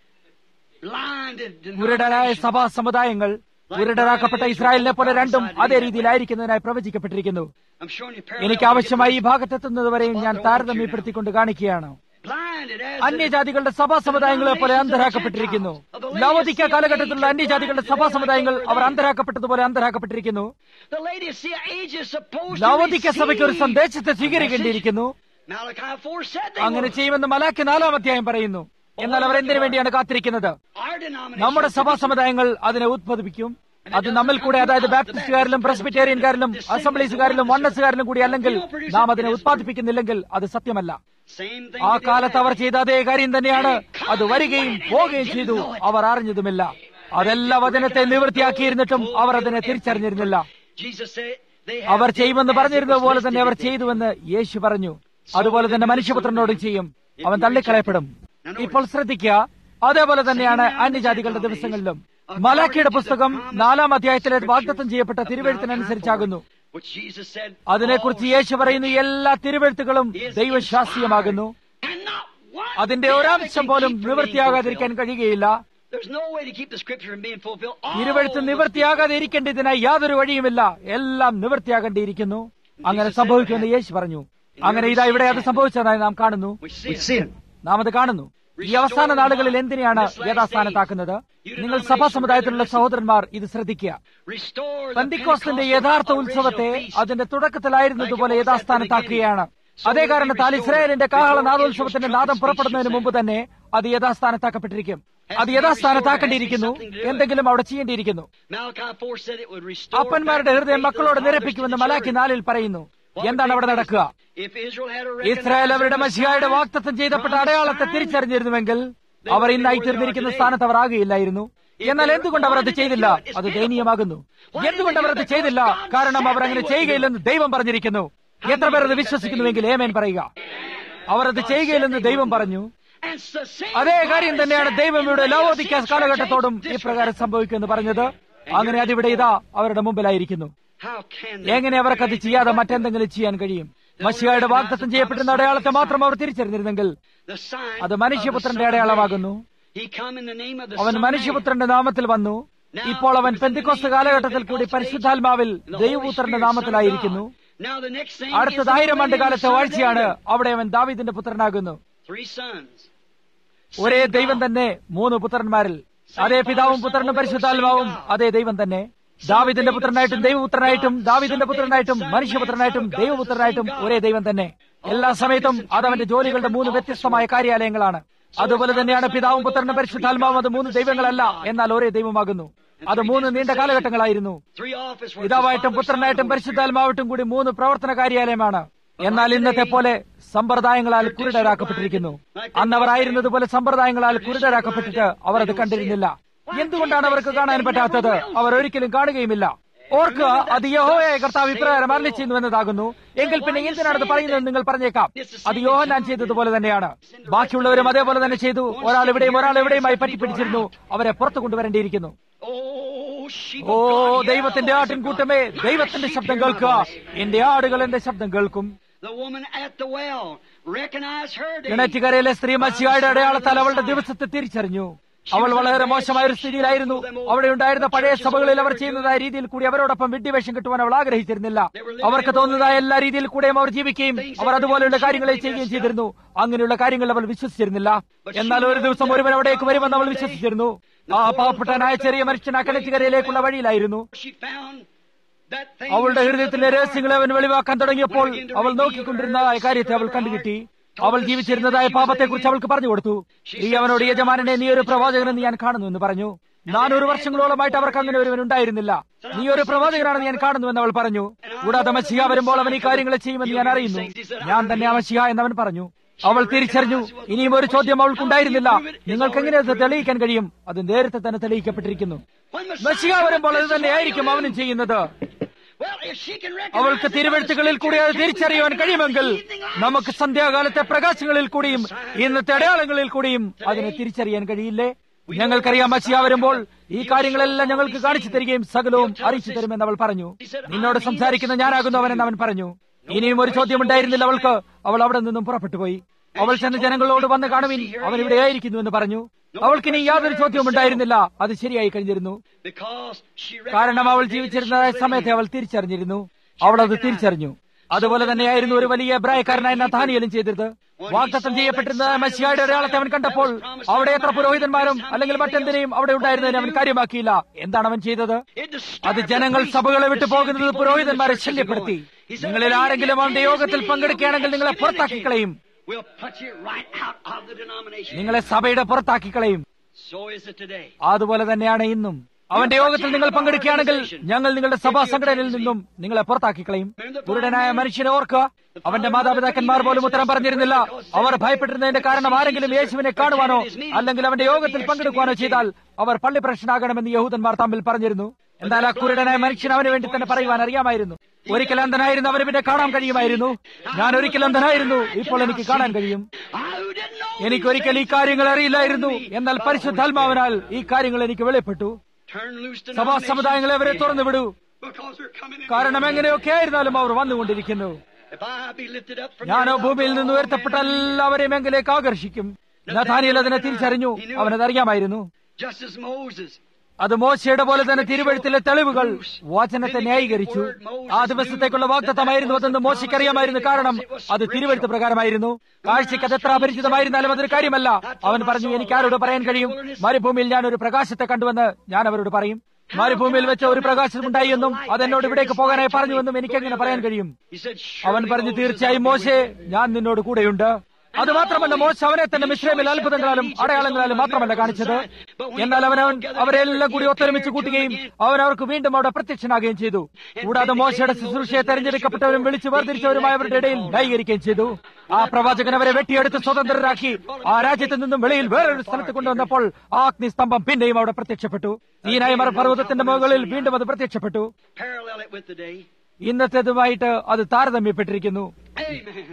blinded കുരുടരായ denominations. സഭാ സമുദായങ്ങൾ കുരുടരാക്കപ്പെട്ട ഇസ്രായേലിനെ പോലെ രണ്ടും അതേ രീതിയിലായിരിക്കുന്നതിനായി പ്രവചിക്കപ്പെട്ടിരിക്കുന്നു I'm showing you parallel എനിക്ക് ആവശ്യമായി ഈ ഭാഗത്തെത്തുന്നതുവരെയും ഞാൻ താരതമ്യപ്പെടുത്തിക്കൊണ്ട് കാണിക്കുകയാണ് blinded as അന്യജാതികളുടെ സഭാ സമുദായങ്ങളെ പോലെ അന്ധരാക്കപ്പെട്ടിരിക്കുന്നു ലവോദിക്ക കാലഘട്ടത്തിലുള്ള അന്യജാതികളുടെ സഭാ സമുദായങ്ങൾ അവർ അന്ധരാക്കപ്പെട്ടതുപോലെ അന്ധരാക്കപ്പെട്ടിരിക്കുന്നു the Laodicea age is supposed ലവോദിക്ക to സഭയ്ക്ക് ഒരു receive സന്ദേശത്തെ സ്വീകരിക്കേണ്ടിയിരിക്കുന്നു Malachi 4 said they അങ്ങനെ would. ചെയ്യുമെന്ന് മലാക്ക് നാലാം അധ്യായം പറയുന്നു എന്നാൽ അവർ എന്തിനു വേണ്ടിയാണ് കാത്തിരിക്കുന്നത് Our denomination നമ്മുടെ സഭാ സമുദായങ്ങൾ അതിനെ ഉത്പാദിപ്പിക്കും അത് നമ്മിൽ കൂടെ അതായത് ബാപ്റ്റിസ്റ്റുകാരിലും പ്രസ്ബിറ്റേറിയൻകാരിലും അസംബ്ലീസുകാരിലും വണ്ണസുകാരിലും കൂടി അല്ലെങ്കിൽ നാം അതിനെ ഉത്പാദിപ്പിക്കുന്നില്ലെങ്കിൽ അത് സത്യമല്ല same thing ആ they did കാലത്ത് അവർ then. ചെയ്ത അതേ കാര്യം തന്നെയാണ് അത് വരികയും പോവുകയും ചെയ്തു അവർ അറിഞ്ഞതുമില്ല അതെല്ലാ വചനത്തെ നിവൃത്തിയാക്കിയിരുന്നിട്ടും അവർ അതിനെ തിരിച്ചറിഞ്ഞിരുന്നില്ല Jesus said they our have ചെയ്യുമെന്ന് did as it പറഞ്ഞിരുന്നത് was പോലെ തന്നെ അവർ listed. ചെയ്തുവെന്ന് യേശു പറഞ്ഞു അതുപോലെ തന്നെ മനുഷ്യപുത്രനോടും ചെയ്യും അവൻ തള്ളിക്കളയപ്പെടും ഇപ്പോൾ ശ്രദ്ധിക്കുക അതേപോലെ തന്നെയാണ് അന്യജാതികളുടെ ദിവസങ്ങളിലും മലാഖിയുടെ പുസ്തകം നാലാം അധ്യായത്തിലെ വാഗ്ദത്തം ചെയ്യപ്പെട്ട തിരുവെഴുത്തിനനുസരിച്ചാകുന്നു Which Jesus said, അതിനെക്കുറിച്ച് യേശു പറയുന്നു എല്ലാ തിരുവെഴുത്തുകളും ദൈവശാസ്ത്രീയമാകുന്നു and not one അതിന്റെ bit of it ഒരംശം can പോലും keep from being നിവൃത്തിയാകാതിരിക്കാൻ fulfilled. കഴിയുകയില്ല There's no way to keep the scripture from being fulfilled. All തിരുവെഴുത്ത് must be നിവൃത്തിയാകാതെ ഇരിക്കേണ്ടതിനായി യാതൊരു വഴിയുമില്ല എല്ലാം നിവൃത്തിയാകേണ്ടിയിരിക്കുന്നു അങ്ങനെ സംഭവിക്കുമെന്ന് യേശു പറഞ്ഞു അങ്ങനെ ഇതാ ഇവിടെ അത് സംഭവിച്ചതായി നാം കാണുന്നു We see it. നാം അത് കാണുന്നു ഈ അവസാന നാളുകളിൽ എന്തിനെയാണ് യഥാസ്ഥാനത്താക്കുന്നത് നിങ്ങൾ സഭാ സമുദായത്തിലുള്ള സഹോദരന്മാർ ഇത് ശ്രദ്ധിക്കുക Restore the പന്തിക്കോസ്തിന്റെ Pentecostal യഥാർത്ഥ original ഉത്സവത്തെ feast. അതിന്റെ തുടക്കത്തിലായിരുന്നതുപോലെ യഥാസ്ഥാനത്താക്കുകയാണ് അതേ കാരണത്താൽ ഇസ്രായേലിന്റെ കാഹള നാദോത്സവത്തിന്റെ നാദം പുറപ്പെടുന്നതിന് മുമ്പ് തന്നെ അത് യഥാസ്ഥാനത്താക്കപ്പെട്ടിരിക്കും അത് യഥാസ്ഥാനത്താക്കേണ്ടിയിരിക്കുന്നു എന്തെങ്കിലും അവിടെ ചെയ്യേണ്ടിയിരിക്കുന്നു Malachi 4 said it would restore അപ്പന്മാരുടെ back the ഹൃദയം faith of മക്കളോട് the നിരപ്പിക്കുമെന്ന് fathers to Malachi children. നാലിൽ പറയുന്നു What എന്താണ് would അവിടെ take നടക്കുക place? If Israel had a Israel അവരുടെ recognized മഷിയായുടെ sign വാക്തത്വം ചെയ്തപ്പെട്ട from the അടയാളത്തെ sign, തിരിച്ചറിഞ്ഞിരുന്നുവെങ്കിൽ അവർ ഇന്നായി തീർന്നിരിക്കുന്ന സ്ഥാനത്ത് അവർ ആകുകയില്ലായിരുന്നു എന്നാൽ എന്തുകൊണ്ട് അവർ അത് ചെയ്തില്ല അത് ദയനീയമാകുന്നു എന്തുകൊണ്ട് അവർ അത് ചെയ്തില്ല കാരണം അവർ അങ്ങനെ ചെയ്യുകയില്ലെന്ന് ദൈവം പറഞ്ഞിരിക്കുന്നു എത്ര പേർ അത് വിശ്വസിക്കുന്നുവെങ്കിൽ ഏമേൻ പറയുക അവർ അത് ചെയ്യുകയില്ലെന്ന് ദൈവം പറഞ്ഞു And it's the same അതേ കാര്യം God തന്നെയാണ് said ദൈവം in ഇവിടെ Laodicea ലവോദിക്ക church കാലഘട്ടത്തോടും age, this ഇപ്രകാരം സംഭവിക്കുമെന്ന് പറഞ്ഞത് അങ്ങനെ അതിവിടെ ഇതാ അവരുടെ മുമ്പിലായിരിക്കുന്നു How can they എങ്ങനെ അവർക്ക് അത് ചെയ്യാതെ മറ്റെന്തെങ്കിലും ചെയ്യാൻ കഴിയും മഷിയായുടെ വാഗ്ദത്തം ചെയ്യപ്പെടുന്ന അടയാളത്തെ മാത്രം അവർ തിരിച്ചറിഞ്ഞിരുന്നെങ്കിൽ the sign അത് of മനുഷ്യപുത്രന്റെ the Son of അടയാളമാകുന്നു Man. He come in the name of the അവൻ Son of Man. മനുഷ്യപുത്രന്റെ നാമത്തിൽ വന്നു ഇപ്പോൾ അവൻ പെന്തിക്കോസ്ത് കാലഘട്ടത്തിൽ കൂടി പരിശുദ്ധാത്മാവിൽ ദൈവപുത്രന്റെ നാമത്തിലായിരിക്കുന്നു Now the next thing അടുത്തത് is ആയിരം ആണ്ട് the കാലത്തെ son of വാഴ്ചയാണ് David. അവിടെ അവൻ ദാവീദിന്റെ പുത്രനാകുന്നു Three sons. ഒരേ Same ദൈവം God. തന്നെ മൂന്ന് പുത്രന്മാരിൽ അതേ പിതാവും പുത്രനും പരിശുദ്ധാത്മാവും അതേ ദൈവം തന്നെ ദാവിദിന്റെ പുത്രനായിട്ടും ദൈവപുത്രനായിട്ടും ദാവിദിന്റെ പുത്രനായിട്ടും മനുഷ്യപുത്രനായിട്ടും ദൈവപുത്രനായിട്ടും ഒരേ ദൈവം തന്നെ എല്ലാ സമയത്തും അത് അവന്റെ ജോലികളുടെ മൂന്ന് വ്യത്യസ്തമായ കാര്യാലയങ്ങളാണ് അതുപോലെ തന്നെയാണ് പിതാവും പുത്രനും പരിശുദ്ധാത്മാവും അത് മൂന്ന് ദൈവങ്ങളല്ല എന്നാൽ ഒരേ ദൈവമാകുന്നു അത് മൂന്ന് നീണ്ട കാലഘട്ടങ്ങളായിരുന്നു Three office workers, പിതാവായിട്ടും Father, പുത്രനായിട്ടും Son, പരിശുദ്ധാത്മാവായിട്ടും കൂടി മൂന്ന് പ്രവർത്തന കാര്യാലയമാണ് എന്നാൽ ഇന്നത്തെ പോലെ സമ്പ്രദായങ്ങളാൽ കുരുടരാക്കപ്പെട്ടിരിക്കുന്നു അന്ന് അവർ ആയിരുന്നതുപോലെ സമ്പ്രദായങ്ങളാൽ കുരുടരാക്കപ്പെട്ടിട്ട് അവർ അത് കണ്ടിരുന്നില്ല എന്തുകൊണ്ടാണ് അവർക്ക് കാണാൻ പറ്റാത്തത് അവർ ഒരിക്കലും കാണുകയുമില്ല ഓർക്കുക അത് യഹോയായ കർത്താവ് ഇപ്രകാരം അരളി ചെയ്യുന്നു എന്നതാകുന്നു എങ്കിൽ പിന്നെ എന്തിനാണത് പറയുന്നത് നിങ്ങൾ പറഞ്ഞേക്കാം അത് യോഹന്നാൻ ചെയ്തതുപോലെ തന്നെയാണ് ബാക്കിയുള്ളവരും അതേപോലെ തന്നെ ചെയ്തു ഒരാൾ ഇവിടെയും ഒരാൾ എവിടെയുമായി പറ്റിപ്പിടിച്ചിരുന്നു അവരെ പുറത്തു കൊണ്ടുവരേണ്ടിയിരിക്കുന്നു Oh, sheep oh of God, hear ദൈവത്തിന്റെ our ആട്ടിൻകൂട്ടമേ voice. ദൈവത്തിന്റെ My ശബ്ദം sheep hear my കേൾക്കുക voice. എന്റെ ആടുകൾ എന്റെ ശബ്ദം കേൾക്കും The woman at the well recognized her day. കിണറ്റുകരയിലെ സ്ത്രീ മച്ചിയായുടെ അടയാളത്താൽ അവളുടെ ദിവസത്തെ തിരിച്ചറിഞ്ഞു അവൾ വളരെ മോശമായ ഒരു സ്ഥിതിയിലായിരുന്നു അവിടെ ഉണ്ടായിരുന്ന പഴയ സഭകളിൽ അവർ ചെയ്യുന്നതായ രീതിയിൽ കൂടി അവരോടൊപ്പം വിഡ്ഢിവേഷം കിട്ടുവാൻ അവൾ ആഗ്രഹിച്ചിരുന്നില്ല അവർക്ക് തോന്നുന്നതായ എല്ലാ രീതിയിൽ കൂടെയും അവർ ജീവിക്കുകയും അവർ അതുപോലെയുള്ള കാര്യങ്ങളെ ചെയ്യുകയും ചെയ്തിരുന്നു അങ്ങനെയുള്ള കാര്യങ്ങൾ അവൾ വിശ്വസിച്ചിരുന്നില്ല എന്നാൽ ഒരു ദിവസം ഒരുവൻ അവിടേക്ക് വരുമെന്ന് അവൾ വിശ്വസിച്ചിരുന്നു ആ പാവപ്പെട്ടനായ ചെറിയ മനുഷ്യൻ ആ കിണറ്റുകരയിലേക്കുള്ള വഴിയിലായിരുന്നു She found that thing അവളുടെ which ഹൃദയത്തിലെ was രഹസ്യങ്ങളെ അവൻ വെളിവാക്കാൻ തുടങ്ങിയപ്പോൾ അവൾ നോക്കിക്കൊണ്ടിരുന്ന ആ കാര്യത്തെ അവൾ കണ്ടുകിട്ടി അവൾ ജീവിച്ചിരുന്നതായ പാപത്തെക്കുറിച്ച് അവൾക്ക് പറഞ്ഞു കൊടുത്തു ഈ അവനോട് യജമാനനെ നീ ഒരു പ്രവാചകനെന്ന് ഞാൻ കാണുന്നു എന്ന് പറഞ്ഞു നാനൂറ് വർഷങ്ങളോളമായിട്ട് അവർക്ക് അങ്ങനെ ഒരുവൻ ഉണ്ടായിരുന്നില്ല നീ ഒരു പ്രവാചകനാണെന്ന് ഞാൻ കാണുന്നുവെന്ന് അവൾ പറഞ്ഞു കൂടാതെ മഷിഹ വരുമ്പോൾ അവൻ ഈ കാര്യങ്ങൾ ചെയ്യുമെന്ന് ഞാൻ അറിയുന്നു ഞാൻ തന്നെ ആ മഷിഹ എന്നവൻ പറഞ്ഞു അവൾ തിരിച്ചറിഞ്ഞു ഇനിയും ഒരു ചോദ്യം അവൾക്കുണ്ടായിരുന്നില്ല നിങ്ങൾക്ക് എങ്ങനെ അത് തെളിയിക്കാൻ കഴിയും അത് നേരത്തെ തന്നെ തെളിയിക്കപ്പെട്ടിരിക്കുന്നു When Messiah മഷിഹ വരുമ്പോൾ അത് തന്നെയായിരിക്കും അവനും ചെയ്യുന്നത് Well, if she can recognize അവൾക്ക് it by തിരുവെഴുത്തുകളിൽ the കൂടി അത് scripture, തിരിച്ചറിയുവാൻ can we കഴിയുമെങ്കിൽ recognize the evening light? നമുക്ക് സന്ധ്യാകാലത്തെ പ്രകാശങ്ങളിൽ കൂടിയും ഇന്നത്തെ അടയാളങ്ങളിൽ കൂടിയും അതിനെ തിരിച്ചറിയാൻ കഴിയില്ലേ ഞങ്ങൾക്കറിയാം മച്ചിയ വരുമ്പോൾ ഈ കാര്യങ്ങളെല്ലാം ഞങ്ങൾക്ക് കാണിച്ചു തരികയും സകലവും അറിയിച്ചു തരുമെന്ന് അവൾ പറഞ്ഞു നിന്നോട് സംസാരിക്കുന്ന ഞാനാകുന്നു അവനെന്ന് അവൻ പറഞ്ഞു ഇനിയും ഒരു ചോദ്യം ഉണ്ടായിരുന്നില്ല അവൾക്ക് അവൾ അവിടെ നിന്നും പുറപ്പെട്ടു പോയി അവൾ ചെന്ന് ജനങ്ങളോട് വന്ന് കാണുവിൻ അവൻ ഇവിടെയായിരിക്കുന്നു എന്ന് പറഞ്ഞു അവൾക്കിനി യാതൊരു ചോദ്യവും ഉണ്ടായിരുന്നില്ല അത് ശരിയായി കഴിഞ്ഞിരുന്നു Because she കാരണം അവൾ recognized ജീവിച്ചിരുന്നതായ the സമയത്തെ അവൾ തിരിച്ചറിഞ്ഞിരുന്നു അവൾ അത് തിരിച്ചറിഞ്ഞു അതുപോലെ തന്നെയായിരുന്നു ഒരു വലിയ എബ്രായക്കാരനായ നഥാനിയലും ചെയ്തത് വാഗ്ദത്തം ചെയ്യപ്പെട്ടിരുന്നതായ മഷിയായുടെ അടയാളത്തെ അവൻ കണ്ടപ്പോൾ അവിടെ എത്ര പുരോഹിതന്മാരും അല്ലെങ്കിൽ മറ്റെന്തിനേയും അവിടെ ഉണ്ടായിരുന്നതിന് അവൻ കാര്യമാക്കിയില്ല എന്താണ് അവൻ ചെയ്തത് It disturbed അത് the ജനങ്ങൾ priests സഭകളെ to വിട്ടു see പോകുന്നത് people പുരോഹിതന്മാരെ in the churches ശല്യപ്പെടുത്തി going. He said, നിങ്ങളിൽ "If any ആരെങ്കിലും man അവന്റെ attends യോഗത്തിൽ me, പങ്കെടുക്കുകയാണെങ്കിൽ he'll be നിങ്ങളെ പുറത്താക്കി കളയും excommunicated. We'll put you right out of the denomination. നിങ്ങളെ സഭയുടെ പുറത്താക്കി കളയും So is it today. അതുപോലെ തന്നെയാണ് ഇന്നും അവന്റെ യോഗത്തിൽ നിങ്ങൾ പങ്കെടുക്കുകയാണെങ്കിൽ ഞങ്ങൾ നിങ്ങളുടെ സഭാ സംഘടനയിൽ നിന്നും നിങ്ങളെ പുറത്താക്കി കളയും കുരുടനായ മനുഷ്യനെ ഓർക്കുക അവന്റെ മാതാപിതാക്കന്മാർ പോലും ഉത്തരം പറഞ്ഞിരുന്നില്ല അവർ ഭയപ്പെട്ടിരുന്നതിന്റെ കാരണം ആരെങ്കിലും യേശുവിനെ കാണുവാനോ അല്ലെങ്കിൽ അവന്റെ യോഗത്തിൽ പങ്കെടുക്കുവാനോ ചെയ്താൽ അവർ പള്ളി പ്രശ്നമാകണമെന്ന് യഹൂദന്മാർ തമ്മിൽ പറഞ്ഞിരുന്നു എന്നാൽ ആ കുരുടനായ മനുഷ്യൻ അവന് വേണ്ടി തന്നെ പറയുവാൻ അറിയാമായിരുന്നു ഒരിക്കൽ അന്ധനായിരുന്നു അവന് പിന്നെ കാണാൻ കഴിയുമായിരുന്നു ഞാൻ ഒരിക്കൽ അന്ധനായിരുന്നു ഇപ്പോൾ എനിക്ക് കാണാൻ കഴിയും I who didn't know എനിക്ക് ഒരിക്കൽ ഈ കാര്യങ്ങൾ അറിയില്ലായിരുന്നു എന്നാൽ പരിശുദ്ധാത്മാവിനാൽ ഈ കാര്യങ്ങൾ എനിക്ക് വെളിപ്പെട്ടു turn loose സഭാ സമുദായങ്ങളെ അവരെ തുറന്നു വിടൂ because they're coming in. കാരണം എങ്ങനെയൊക്കെ ആയിരുന്നാലും അവർ വന്നുകൊണ്ടിരിക്കുന്നു If I be lifted up from ഞാനോ the earth, ഭൂമിയിൽ നിന്ന് all ഉയർത്തപ്പെട്ട men will be- എല്ലാവരെയും എങ്കിലേക്ക് ആകർഷിക്കും നഥാനിയൽ അതിനെ തിരിച്ചറിഞ്ഞു അവനത് അറിയാമായിരുന്നു Just as Moses അത് മോശയുടെ പോലെ തന്നെ തിരുവഴുത്തിലെ തെളിവുകൾ വചനത്തെ ന്യായീകരിച്ചു ആ ദിവസത്തേക്കുള്ള വാഗ്ദത്തമായിരുന്നു അതെന്ന് മോശയ്ക്കറിയാമായിരുന്നു കാരണം അത് തിരുവഴുത്ത് പ്രകാരമായിരുന്നു കാഴ്ചയ്ക്ക് അത് എത്ര അപരിചിതമായിരുന്നാലും അതൊരു കാര്യമല്ല അവൻ പറഞ്ഞു എനിക്ക് ആരോട് പറയാൻ കഴിയും മരുഭൂമിയിൽ ഞാൻ ഒരു പ്രകാശത്തെ കണ്ടുവെന്ന് ഞാൻ അവരോട് പറയും മരുഭൂമിയിൽ വെച്ച ഒരു പ്രകാശമുണ്ടായി എന്നും അതെന്നോട് ഇവിടേക്ക് പോകാനായി പറഞ്ഞുവെന്നും എനിക്ക് എങ്ങനെ പറയാൻ കഴിയും He said, അവൻ "Surely പറഞ്ഞു Moses, തീർച്ചയായും I'll be മോശെ with you." ഞാൻ നിന്നോട് കൂടെയുണ്ട് അത് മാത്രമല്ല മോശ അവനെ തന്നെ മിശ്രമിൽ അത്ഭുതങ്ങളാലും അടയാളങ്ങളാലും മാത്രമല്ല കാണിച്ചത് എന്നാൽ അവൻ അവൻ അവരെല്ലാം കൂടി ഒത്തൊരുമിച്ച് കൂട്ടുകയും അവൻ അവർക്ക് വീണ്ടും അവിടെ പ്രത്യക്ഷനാകുകയും ചെയ്തു കൂടാതെ മോശയുടെ ശുശ്രൂഷയെ തെരഞ്ഞെടുക്കപ്പെട്ടവരും വിളിച്ചു വേർതിരിച്ചവരുമായ അവരുടെ ഇടയിൽ ന്യായീകരിക്കുകയും ചെയ്തു ആ പ്രവാചകൻ അവരെ വെട്ടിയെടുത്ത് സ്വതന്ത്രരാക്കി ആ രാജ്യത്ത് നിന്നും വെളിയിൽ വേറൊരു സ്ഥലത്ത് കൊണ്ടുവന്നപ്പോൾ ആ അഗ്നിസ്തംഭം പിന്നെയും അവിടെ പ്രത്യക്ഷപ്പെട്ടു സീനായി മറ പർവ്വതത്തിന്റെ മുകളിൽ വീണ്ടും അത് പ്രത്യക്ഷപ്പെട്ടു Parallel it with the day. ഇന്നത്തേതുമായിട്ട് അത് താരതമ്യപ്പെട്ടിരിക്കുന്നു Amen.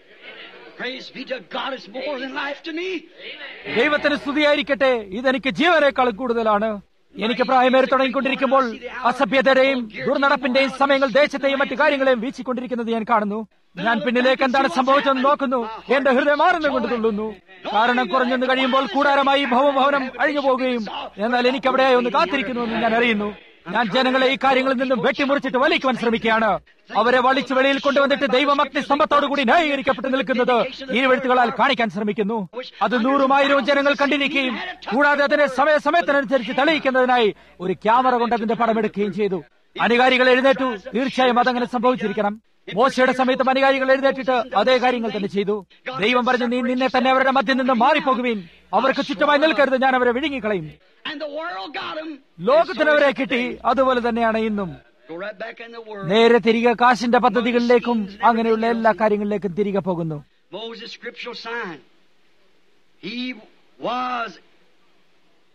Praise be to God, it's more than life to me. ദൈവത്തിന് സ്തുതിയായിരിക്കട്ടെ ഇതെനിക്ക് ജീവനേക്കാൾ കൂടുതലാണ് എനിക്ക് പ്രായമേറി തുടങ്ങിക്കൊണ്ടിരിക്കുമ്പോൾ അസഭ്യതയുടെയും ദുർനടപ്പിന്റെയും സമയങ്ങൾ ദേശത്തെയും മറ്റു കാര്യങ്ങളെയും വീശിക്കൊണ്ടിരിക്കുന്നത് ഞാൻ കാണുന്നു ഞാൻ പിന്നിലേക്ക് എന്താണ് സംഭവിച്ചതെന്ന് നോക്കുന്നു എന്റെ ഹൃദയം മാറുന്നു കൊണ്ട് തുള്ളുന്നു കാരണം കുറഞ്ഞെന്ന് കഴിയുമ്പോൾ കൂടാരമായി ഭവഭവനം അഴിഞ്ഞു പോകുകയും എന്നാൽ എനിക്ക് അവിടെയായി ഒന്ന് കാത്തിരിക്കുന്നുവെന്ന് ഞാൻ അറിയുന്നു ഞാൻ ജനങ്ങളെ ഈ കാര്യങ്ങളിൽ നിന്നും വെട്ടിമുറിച്ചിട്ട് വലിക്കുവാൻ ശ്രമിക്കുകയാണ് അവരെ വലിച്ചു വെളിയിൽ കൊണ്ടുവന്നിട്ട് ദൈവം അഗ്നിസ്തംഭത്തോടുകൂടി ന്യായീകരിക്കപ്പെട്ട് നിൽക്കുന്നത് ഈ എഴുത്തുകളാൽ കാണിക്കാൻ ശ്രമിക്കുന്നു അത് നൂറും ആയിരവും ജനങ്ങൾ കണ്ടിരിക്കുകയും കൂടാതെ അതിനെ സമയസമയത്തിനനുസരിച്ച് തെളിയിക്കുന്നതിനായി ഒരു ക്യാമറ കൊണ്ട് അതിന്റെ പടമെടുക്കുകയും ചെയ്തു അനുകാരികൾ എഴുന്നേറ്റു തീർച്ചയായും അതങ്ങനെ സംഭവിച്ചിരിക്കണം മോശയുടെ സമയത്തും അനുകാരികൾ എഴുന്നേറ്റിട്ട് അതേ കാര്യങ്ങൾ തന്നെ ചെയ്തു ദൈവം പറഞ്ഞു നീ നിന്നെ തന്നെ അവരുടെ മധ്യം നിന്ന് മാറിപ്പോകുവീൻ അവർക്ക് ചുറ്റുമായി നിൽക്കരുത് ഞാൻ അവരെ വിഴുങ്ങിക്കളയും And the world got him. ലോകത്തിന് അവരെ കിട്ടി അതുപോലെ തന്നെയാണ് ഇന്നും Go right back in the world. നേരെ തിരികെ കാശിന്റെ പദ്ധതികളിലേക്കും അങ്ങനെയുള്ള എല്ലാ കാര്യങ്ങളിലേക്കും തിരികെ പോകുന്നു Moses' scriptural sign. He was,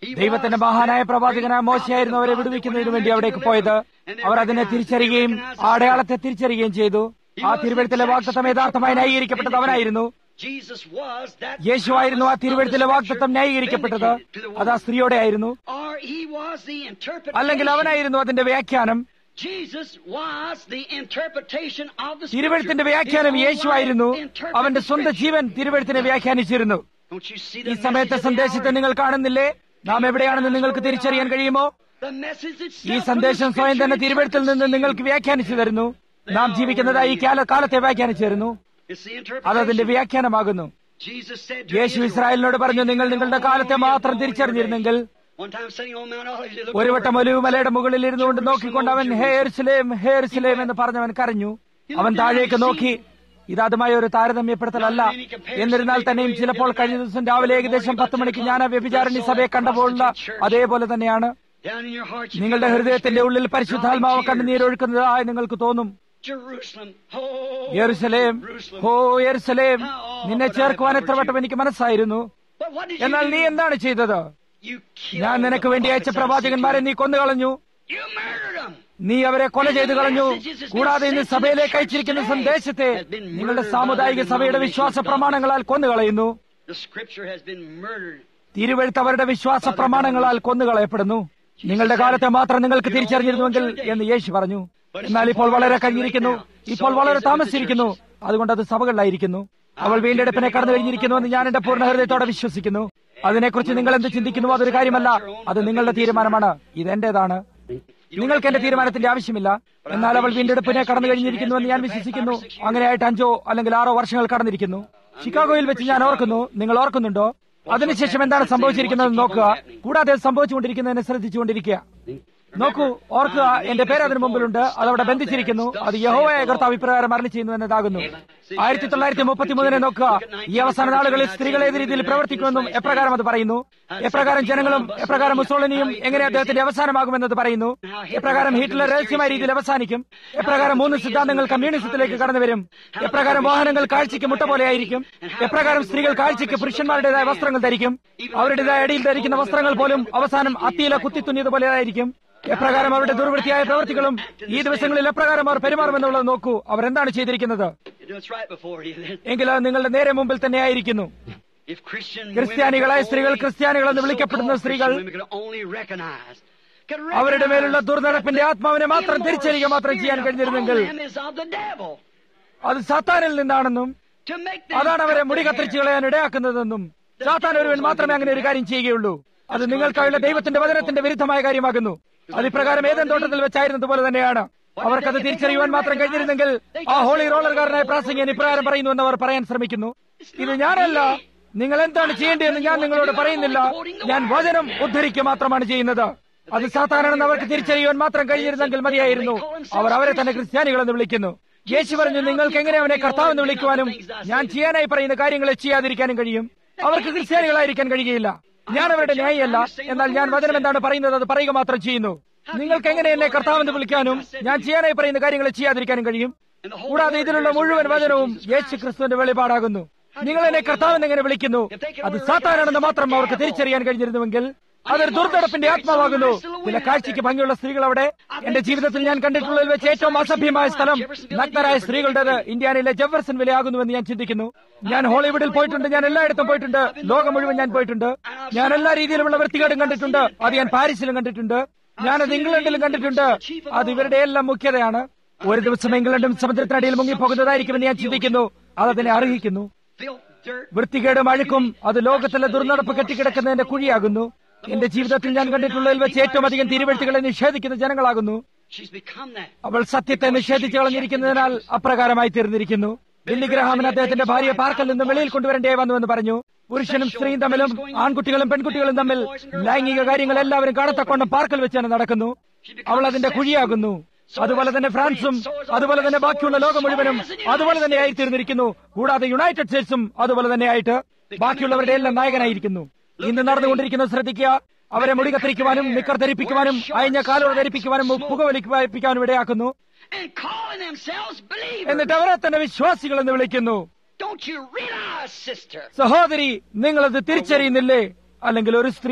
ദൈവത്തിന്റെ മഹാനായ പ്രവാചകനായ മോശയായിരുന്നു അവരെ വിടുവിക്കുന്നതിന് വേണ്ടി അവിടേക്ക് പോയത് അവർ അതിനെ തിരിച്ചറിയുകയും ആ അടയാളത്തെ തിരിച്ചറിയുകയും ചെയ്തു ആ തിരുവഴുത്തിലെ വാക്തത്വം യഥാർത്ഥമായി ന്യായീകരിക്കപ്പെട്ടത് അവനായിരുന്നു Jesus was that യേശുവായിരുന്നു ആ തിരുവഴുത്തിലെ വാക്തത്വം ന്യായീകരിക്കപ്പെട്ടത് അത് ആ സ്ത്രീയോടെ ആയിരുന്നു or he was the interpretation. അല്ലെങ്കിൽ അവനായിരുന്നു അതിന്റെ വ്യാഖ്യാനം Jesus was the interpretation of the തിരുവഴുത്തിന്റെ വ്യാഖ്യാനം യേശുവായിരുന്നു അവന്റെ സ്വന്തം ജീവൻ തിരുവഴുത്തിനെ വ്യാഖ്യാനിച്ചിരുന്നു Don't you see ഈ the സമയത്തെ message of the സന്ദേശത്തെ hour? നിങ്ങൾ കാണുന്നില്ലേ നാം എവിടെയാണെന്ന് നിങ്ങൾക്ക് തിരിച്ചറിയാൻ കഴിയുമോ The message itself ഈ from സന്ദേശം the സ്വയം തന്നെ scripture തിരുവഴുത്തിൽ നിന്ന് interprets നിങ്ങൾക്ക് വ്യാഖ്യാനിച്ചു തരുന്നു നാം ജീവിക്കുന്നതായി ഈ കാല- കാലത്തെ വ്യാഖ്യാനിച്ചു തരുന്നു It's the അത് അതിന്റെ interpretation. വ്യാഖ്യാനമാകുന്നു Jesus said to Yeshu Israel, ഇസ്രായേലിനോട് പറഞ്ഞു നിങ്ങൾ നിങ്ങളുടെ കാലത്തെ മാത്രം തിരിച്ചറിഞ്ഞിരുന്നെങ്കിൽ One time sitting on Mount Olivet, he looked ഒരു over വട്ടം ഒലിവ് മലയുടെ മുകളിൽ ഇരുന്നുകൊണ്ട് നോക്കിക്കൊണ്ട് അവൻ ഹേർസ്ലേം ഹേർസ്ലേം എന്ന് പറഞ്ഞവൻ കരഞ്ഞു അവൻ താഴേക്ക് നോക്കി ഇതാദ്യമായ ഒരു താരതമ്യപ്പെടുത്തലല്ല എന്നിരുന്നാൽ തന്നെയും ചിലപ്പോൾ കഴിഞ്ഞ ദിവസം രാവിലെ ഏകദേശം പത്ത് മണിക്ക് ഞാൻ ആ വ്യഭിചാരണി സഭയെ കണ്ടപ്പോഴുള്ള അതേപോലെ തന്നെയാണ് down in your heart. you നിങ്ങളുടെ feel ഹൃദയത്തിന്റെ like ഉള്ളിൽ പരിശുദ്ധാത്മാവ് കണ്ണുനീരൊഴുക്കുന്നതായി നിങ്ങൾക്ക് തോന്നും Jerusalem. Oh, Jerusalem Jerusalem. ഹോ യെറുസലേം നിന്നെ ചേർക്കുവാൻ എത്ര വട്ടം എനിക്ക് മനസ്സായിരുന്നു But what did you എന്നാൽ നീ do? എന്താണ് ചെയ്തത് You ഞാൻ killed നിനക്ക് the വേണ്ടി അയച്ച prophets I പ്രവാചകന്മാരെ sent നീ കൊന്നു കളഞ്ഞു you. You murdered them. നീ അവരെ കൊല ചെയ്തു കളഞ്ഞു കൂടാതെ ഇന്ന് സഭയിലേക്ക് അയച്ചിരിക്കുന്ന സന്ദേശത്തെ നിങ്ങളുടെ സാമുദായിക സഭയുടെ വിശ്വാസ പ്രമാണങ്ങളാൽ കൊന്നുകളയുന്നു The scripture has been murdered. തിരുവഴുത്ത് അവരുടെ വിശ്വാസ പ്രമാണങ്ങളാൽ കൊന്നുകളയപ്പെടുന്നു നിങ്ങളുടെ കാലത്തെ മാത്രം നിങ്ങൾക്ക് തിരിച്ചറിഞ്ഞിരുന്നുവെങ്കിൽ എന്ന് യേശു പറഞ്ഞു എന്നാൽ ഇപ്പോൾ വളരെ കഴിഞ്ഞിരിക്കുന്നു ഇപ്പോൾ വളരെ താമസിച്ചിരിക്കുന്നു അതുകൊണ്ട് അത് സഭകളിലായിരിക്കുന്നു അവൾ വീണ്ടെടുപ്പിനെ കടന്നു കഴിഞ്ഞിരിക്കുന്നുവെന്ന് ഞാൻ എന്റെ പൂർണ്ണ ഹൃദയത്തോടെ വിശ്വസിക്കുന്നു അതിനെക്കുറിച്ച് നിങ്ങൾ എന്ത് ചിന്തിക്കുന്നു അതൊരു കാര്യമല്ല അത് നിങ്ങളുടെ തീരുമാനമാണ് ഇതെന്റേതാണ് നിങ്ങൾക്ക് എന്റെ തീരുമാനത്തിന്റെ ആവശ്യമില്ല എന്നാൽ അവൾ വീണ്ടെടുപ്പിനെ കടന്നു കഴിഞ്ഞിരിക്കുന്നുവെന്ന് ഞാൻ വിശ്വസിക്കുന്നു അങ്ങനെയായിട്ട് അഞ്ചോ അല്ലെങ്കിൽ ആറോ വർഷങ്ങൾ കടന്നിരിക്കുന്നു ഷിക്കാഗോയിൽ വെച്ച് ഞാൻ ഓർക്കുന്നു നിങ്ങൾ ഓർക്കുന്നുണ്ടോ അതിനുശേഷം എന്താണ് സംഭവിച്ചിരിക്കുന്നത് നോക്കുക കൂടാതെ അത് സംഭവിച്ചുകൊണ്ടിരിക്കുന്നതിനെ ശ്രദ്ധിച്ചുകൊണ്ടിരിക്കുക നോക്കൂ ഓർക്കുക എന്റെ പേര് അതിനു മുമ്പിലുണ്ട് അത് അവിടെ ബന്ധിച്ചിരിക്കുന്നു അത് യഹോവയ കർത്താവ് ഇപ്രകാരം മരണി ചെയ്യുന്നു എന്നതാകുന്നു ആയിരത്തി തൊള്ളായിരത്തി മുപ്പത്തിമൂന്നിനെ നോക്കുക ഈ അവസാന നാളുകളിൽ സ്ത്രീകൾ ഏത് രീതിയിൽ പ്രവർത്തിക്കുമെന്നും എപ്രകാരം അത് പറയുന്നു എപ്രകാരം ജനങ്ങളും എപ്രകാരം മുസോളിനിയും എങ്ങനെ അദ്ദേഹത്തിന്റെ അവസാനമാകുമെന്നത് പറയുന്നു എപ്രകാരം ഹിറ്റ്ലർ രഹസ്യമായ രീതിയിൽ അവസാനിക്കും എപ്രകാരം മൂന്ന് സിദ്ധാന്തങ്ങൾ കമ്മ്യൂണിസത്തിലേക്ക് കടന്നു വരും എപ്രകാരം വാഹനങ്ങൾ കാഴ്ചയ്ക്ക് മുട്ട പോലെയായിരിക്കും എപ്രകാരം സ്ത്രീകൾ കാഴ്ചയ്ക്ക് പുരുഷന്മാരുടേതായ വസ്ത്രങ്ങൾ ധരിക്കും അവരുടേതായ അടിയിൽ ധരിക്കുന്ന വസ്ത്രങ്ങൾ പോലും അവസാനം അത്തിയില കുത്തിത്തുന്നിയത് പോലെയായിരിക്കും എപ്രകാരം അവരുടെ ദുർവൃത്തിയായ പ്രവൃത്തികളും ഈ ദിവസങ്ങളിൽ എപ്രകാരം അവർ പെരുമാറുമെന്നുള്ളത് നോക്കൂ അവർ എന്താണ് ചെയ്തിരിക്കുന്നത് It's right before you. then. എങ്കിൽ അത് നിങ്ങളുടെ നേരെ മുമ്പിൽ തന്നെയായിരിക്കുന്നു If Christian ക്രിസ്ത്യാനികളായ women could സ്ത്രീകൾ only- ക്രിസ്ത്യാനികൾ എന്ന് വിളിക്കപ്പെടുന്ന so-called സ്ത്രീകൾ Christian women could only recognize- could അവരുടെ മേലുള്ള recognize ദുർനടപ്പിന്റെ that ആത്മാവിനെ മാത്രം immoral തിരിച്ചറിയുക മാത്രം ചെയ്യാൻ spirit കഴിഞ്ഞിരുന്നെങ്കിൽ upon them is of the devil. അത് സാത്താനിൽ നിന്നാണെന്നും To make them അതാണ് അവരെ cut മുടി their കത്തിരിച്ചു hair. കളയാൻ ഇടയാക്കുന്നതെന്നും സാത്താൻ ഒരുവൻ മാത്രമേ അങ്ങനെ ഒരു കാര്യം ചെയ്യുകയുള്ളൂ അത് നിങ്ങൾക്കായുള്ള ദൈവത്തിന്റെ വചനത്തിന്റെ വിരുദ്ധമായ കാര്യമാകുന്നു അത് ഇപ്രകാരം ഏതൻ തോട്ടത്തിൽ വെച്ചായിരുന്നതുപോലെ തന്നെയാണ് അവർക്കത് തിരിച്ചറിയുവാൻ മാത്രം കഴിഞ്ഞിരുന്നെങ്കിൽ ആ ഹോളി റോളർകാരനായ പ്രാസംഗികൻ ഇപ്രകാരം പറയുന്നു എന്ന് അവർ പറയാൻ ശ്രമിക്കുന്നു ഇത് ഞാനല്ല നിങ്ങൾ എന്താണ് ചെയ്യേണ്ടതെന്ന് ഞാൻ നിങ്ങളോട് പറയുന്നില്ല ഞാൻ വചനം ഉദ്ധരിക്കുക മാത്രമാണ് ചെയ്യുന്നത് അത് സാധാരണ അവർക്ക് തിരിച്ചറിയുവാൻ മാത്രം കഴിഞ്ഞിരുന്നെങ്കിൽ മതിയായിരുന്നു അവർ അവരെ തന്നെ ക്രിസ്ത്യാനികളെന്ന് വിളിക്കുന്നു യേശു പറഞ്ഞു നിങ്ങൾക്ക് എങ്ങനെ അവനെ കർത്താവെന്ന് വിളിക്കുവാനും ഞാൻ ചെയ്യാനായി പറയുന്ന കാര്യങ്ങളെ ചെയ്യാതിരിക്കാനും കഴിയും അവർക്ക് ക്രിസ്ത്യാനികളായിരിക്കാൻ കഴിയുകയില്ല ഞാൻ അവരുടെ ന്യായിയല്ല എന്നാൽ ഞാൻ വചനം എന്താണ് പറയുന്നത് അത് പറയുക മാത്രം ചെയ്യുന്നു നിങ്ങൾക്ക് എങ്ങനെ എന്നെ കർത്താവെന്ന് വിളിക്കാനും ഞാൻ ചെയ്യാനായി പറയുന്ന കാര്യങ്ങളെ ചെയ്യാതിരിക്കാനും കഴിയും കൂടാതെ ഇതിലുള്ള മുഴുവൻ വചനവും യേശു ക്രിസ്തുവിന്റെ വെളിപാടാകുന്നു നിങ്ങൾ എന്നെ കർത്താവെന്ന് എങ്ങനെ വിളിക്കുന്നു അത് സാത്താനാണെന്ന് മാത്രം അവർക്ക് തിരിച്ചറിയാൻ കഴിഞ്ഞിരുന്നുവെങ്കിൽ അതൊരു ദുർനടപ്പിന്റെ ആത്മാവാകുന്നു ചില കാഴ്ചയ്ക്ക് ഭംഗിയുള്ള സ്ത്രീകൾ അവിടെ എന്റെ ജീവിതത്തിൽ ഞാൻ കണ്ടിട്ടുള്ളതിൽ വെച്ച് ഏറ്റവും അസഭ്യമായ സ്ഥലം നഗ്നരായ സ്ത്രീകളുടേത് ഇന്ത്യയിലെ ജെഫർസൺ വിലയാകുന്നുവെന്ന് ഞാൻ ചിന്തിക്കുന്നു ഞാൻ ഹോളിവുഡിൽ പോയിട്ടുണ്ട് ഞാൻ എല്ലായിടത്തും പോയിട്ടുണ്ട് ലോകം മുഴുവൻ ഞാൻ പോയിട്ടുണ്ട് ഞാൻ എല്ലാ രീതിയിലുമുള്ള വൃത്തികേടും കണ്ടിട്ടുണ്ട് അത് ഞാൻ പാരീസിലും കണ്ടിട്ടുണ്ട് ഞാനത് ഇംഗ്ലണ്ടിലും കണ്ടിട്ടുണ്ട് അത് ഇവരുടെ എല്ലാം മുഖ്യതയാണ് ഒരു ദിവസം ഇംഗ്ലണ്ടും സമുദ്രത്തിനടിയിൽ മുങ്ങിപ്പോകുന്നതായിരിക്കുമെന്ന് ഞാൻ ചിന്തിക്കുന്നു അത് അതിനെ അർഹിക്കുന്നു Filth, dirt. വൃത്തികേടും അഴുക്കും അത് ലോകത്തിലെ ദുർനടപ്പ് കെട്ടിക്കിടക്കുന്നതിന്റെ കുഴിയാകുന്നു എന്റെ ജീവിതത്തിൽ ഞാൻ കണ്ടിട്ടുള്ളതിൽ വെച്ച് ഏറ്റവും അധികം തിരുവഴുത്തുകളെ നിഷേധിക്കുന്ന ജനങ്ങളാകുന്നു She's become that. അവൾ സത്യത്തെ നിഷേധിച്ചു കളഞ്ഞിരിക്കുന്നതിനാൽ അപ്രകാരമായി തീർന്നിരിക്കുന്നു ബില്ലി ഗ്രഹാമിന് അദ്ദേഹത്തിന്റെ ഭാര്യയെ പാർക്കിൽ നിന്ന് വെളിയിൽ കൊണ്ടുവരേണ്ടേ വന്നുവെന്ന് പറഞ്ഞു പുരുഷനും സ്ത്രീയും തമ്മിലും ആൺകുട്ടികളും പെൺകുട്ടികളും തമ്മിൽ ലൈംഗിക കാര്യങ്ങൾ എല്ലാവരും കാണത്തക്കൊണ്ടും പാർക്കിൽ വെച്ചാണ് നടക്കുന്നു അവൾ അതിന്റെ കുഴിയാകുന്നു അതുപോലെ തന്നെ ഫ്രാൻസും അതുപോലെ തന്നെ ബാക്കിയുള്ള ലോകം മുഴുവനും അതുപോലെ തന്നെ ആയിത്തീർന്നിരിക്കുന്നു കൂടാതെ യുണൈറ്റഡ് സ്റ്റേറ്റ്സും അതുപോലെ തന്നെയായിട്ട് ബാക്കിയുള്ളവരുടെ എല്ലാം നായകനായിരിക്കുന്നു ഇന്ന് നടന്നുകൊണ്ടിരിക്കുന്നത് ശ്രദ്ധിക്കുക അവരെ മുടി കത്തിരിക്കുവാനും നിക്കർ ധരിപ്പിക്കുവാനും അയഞ്ഞ കാലോട് ധരിപ്പിക്കുവാനും പുകവലിപ്പിക്കാനും ഇടയാക്കുന്നു And calling themselves believers. എന്നിട്ട് അവരെ തന്നെ വിശ്വാസികൾ എന്ന് വിളിക്കുന്നു Don't you realize, sister? സഹോദരി നിങ്ങളത് തിരിച്ചറിയുന്നില്ലേ അല്ലെങ്കിൽ ഒരു സ്ത്രീ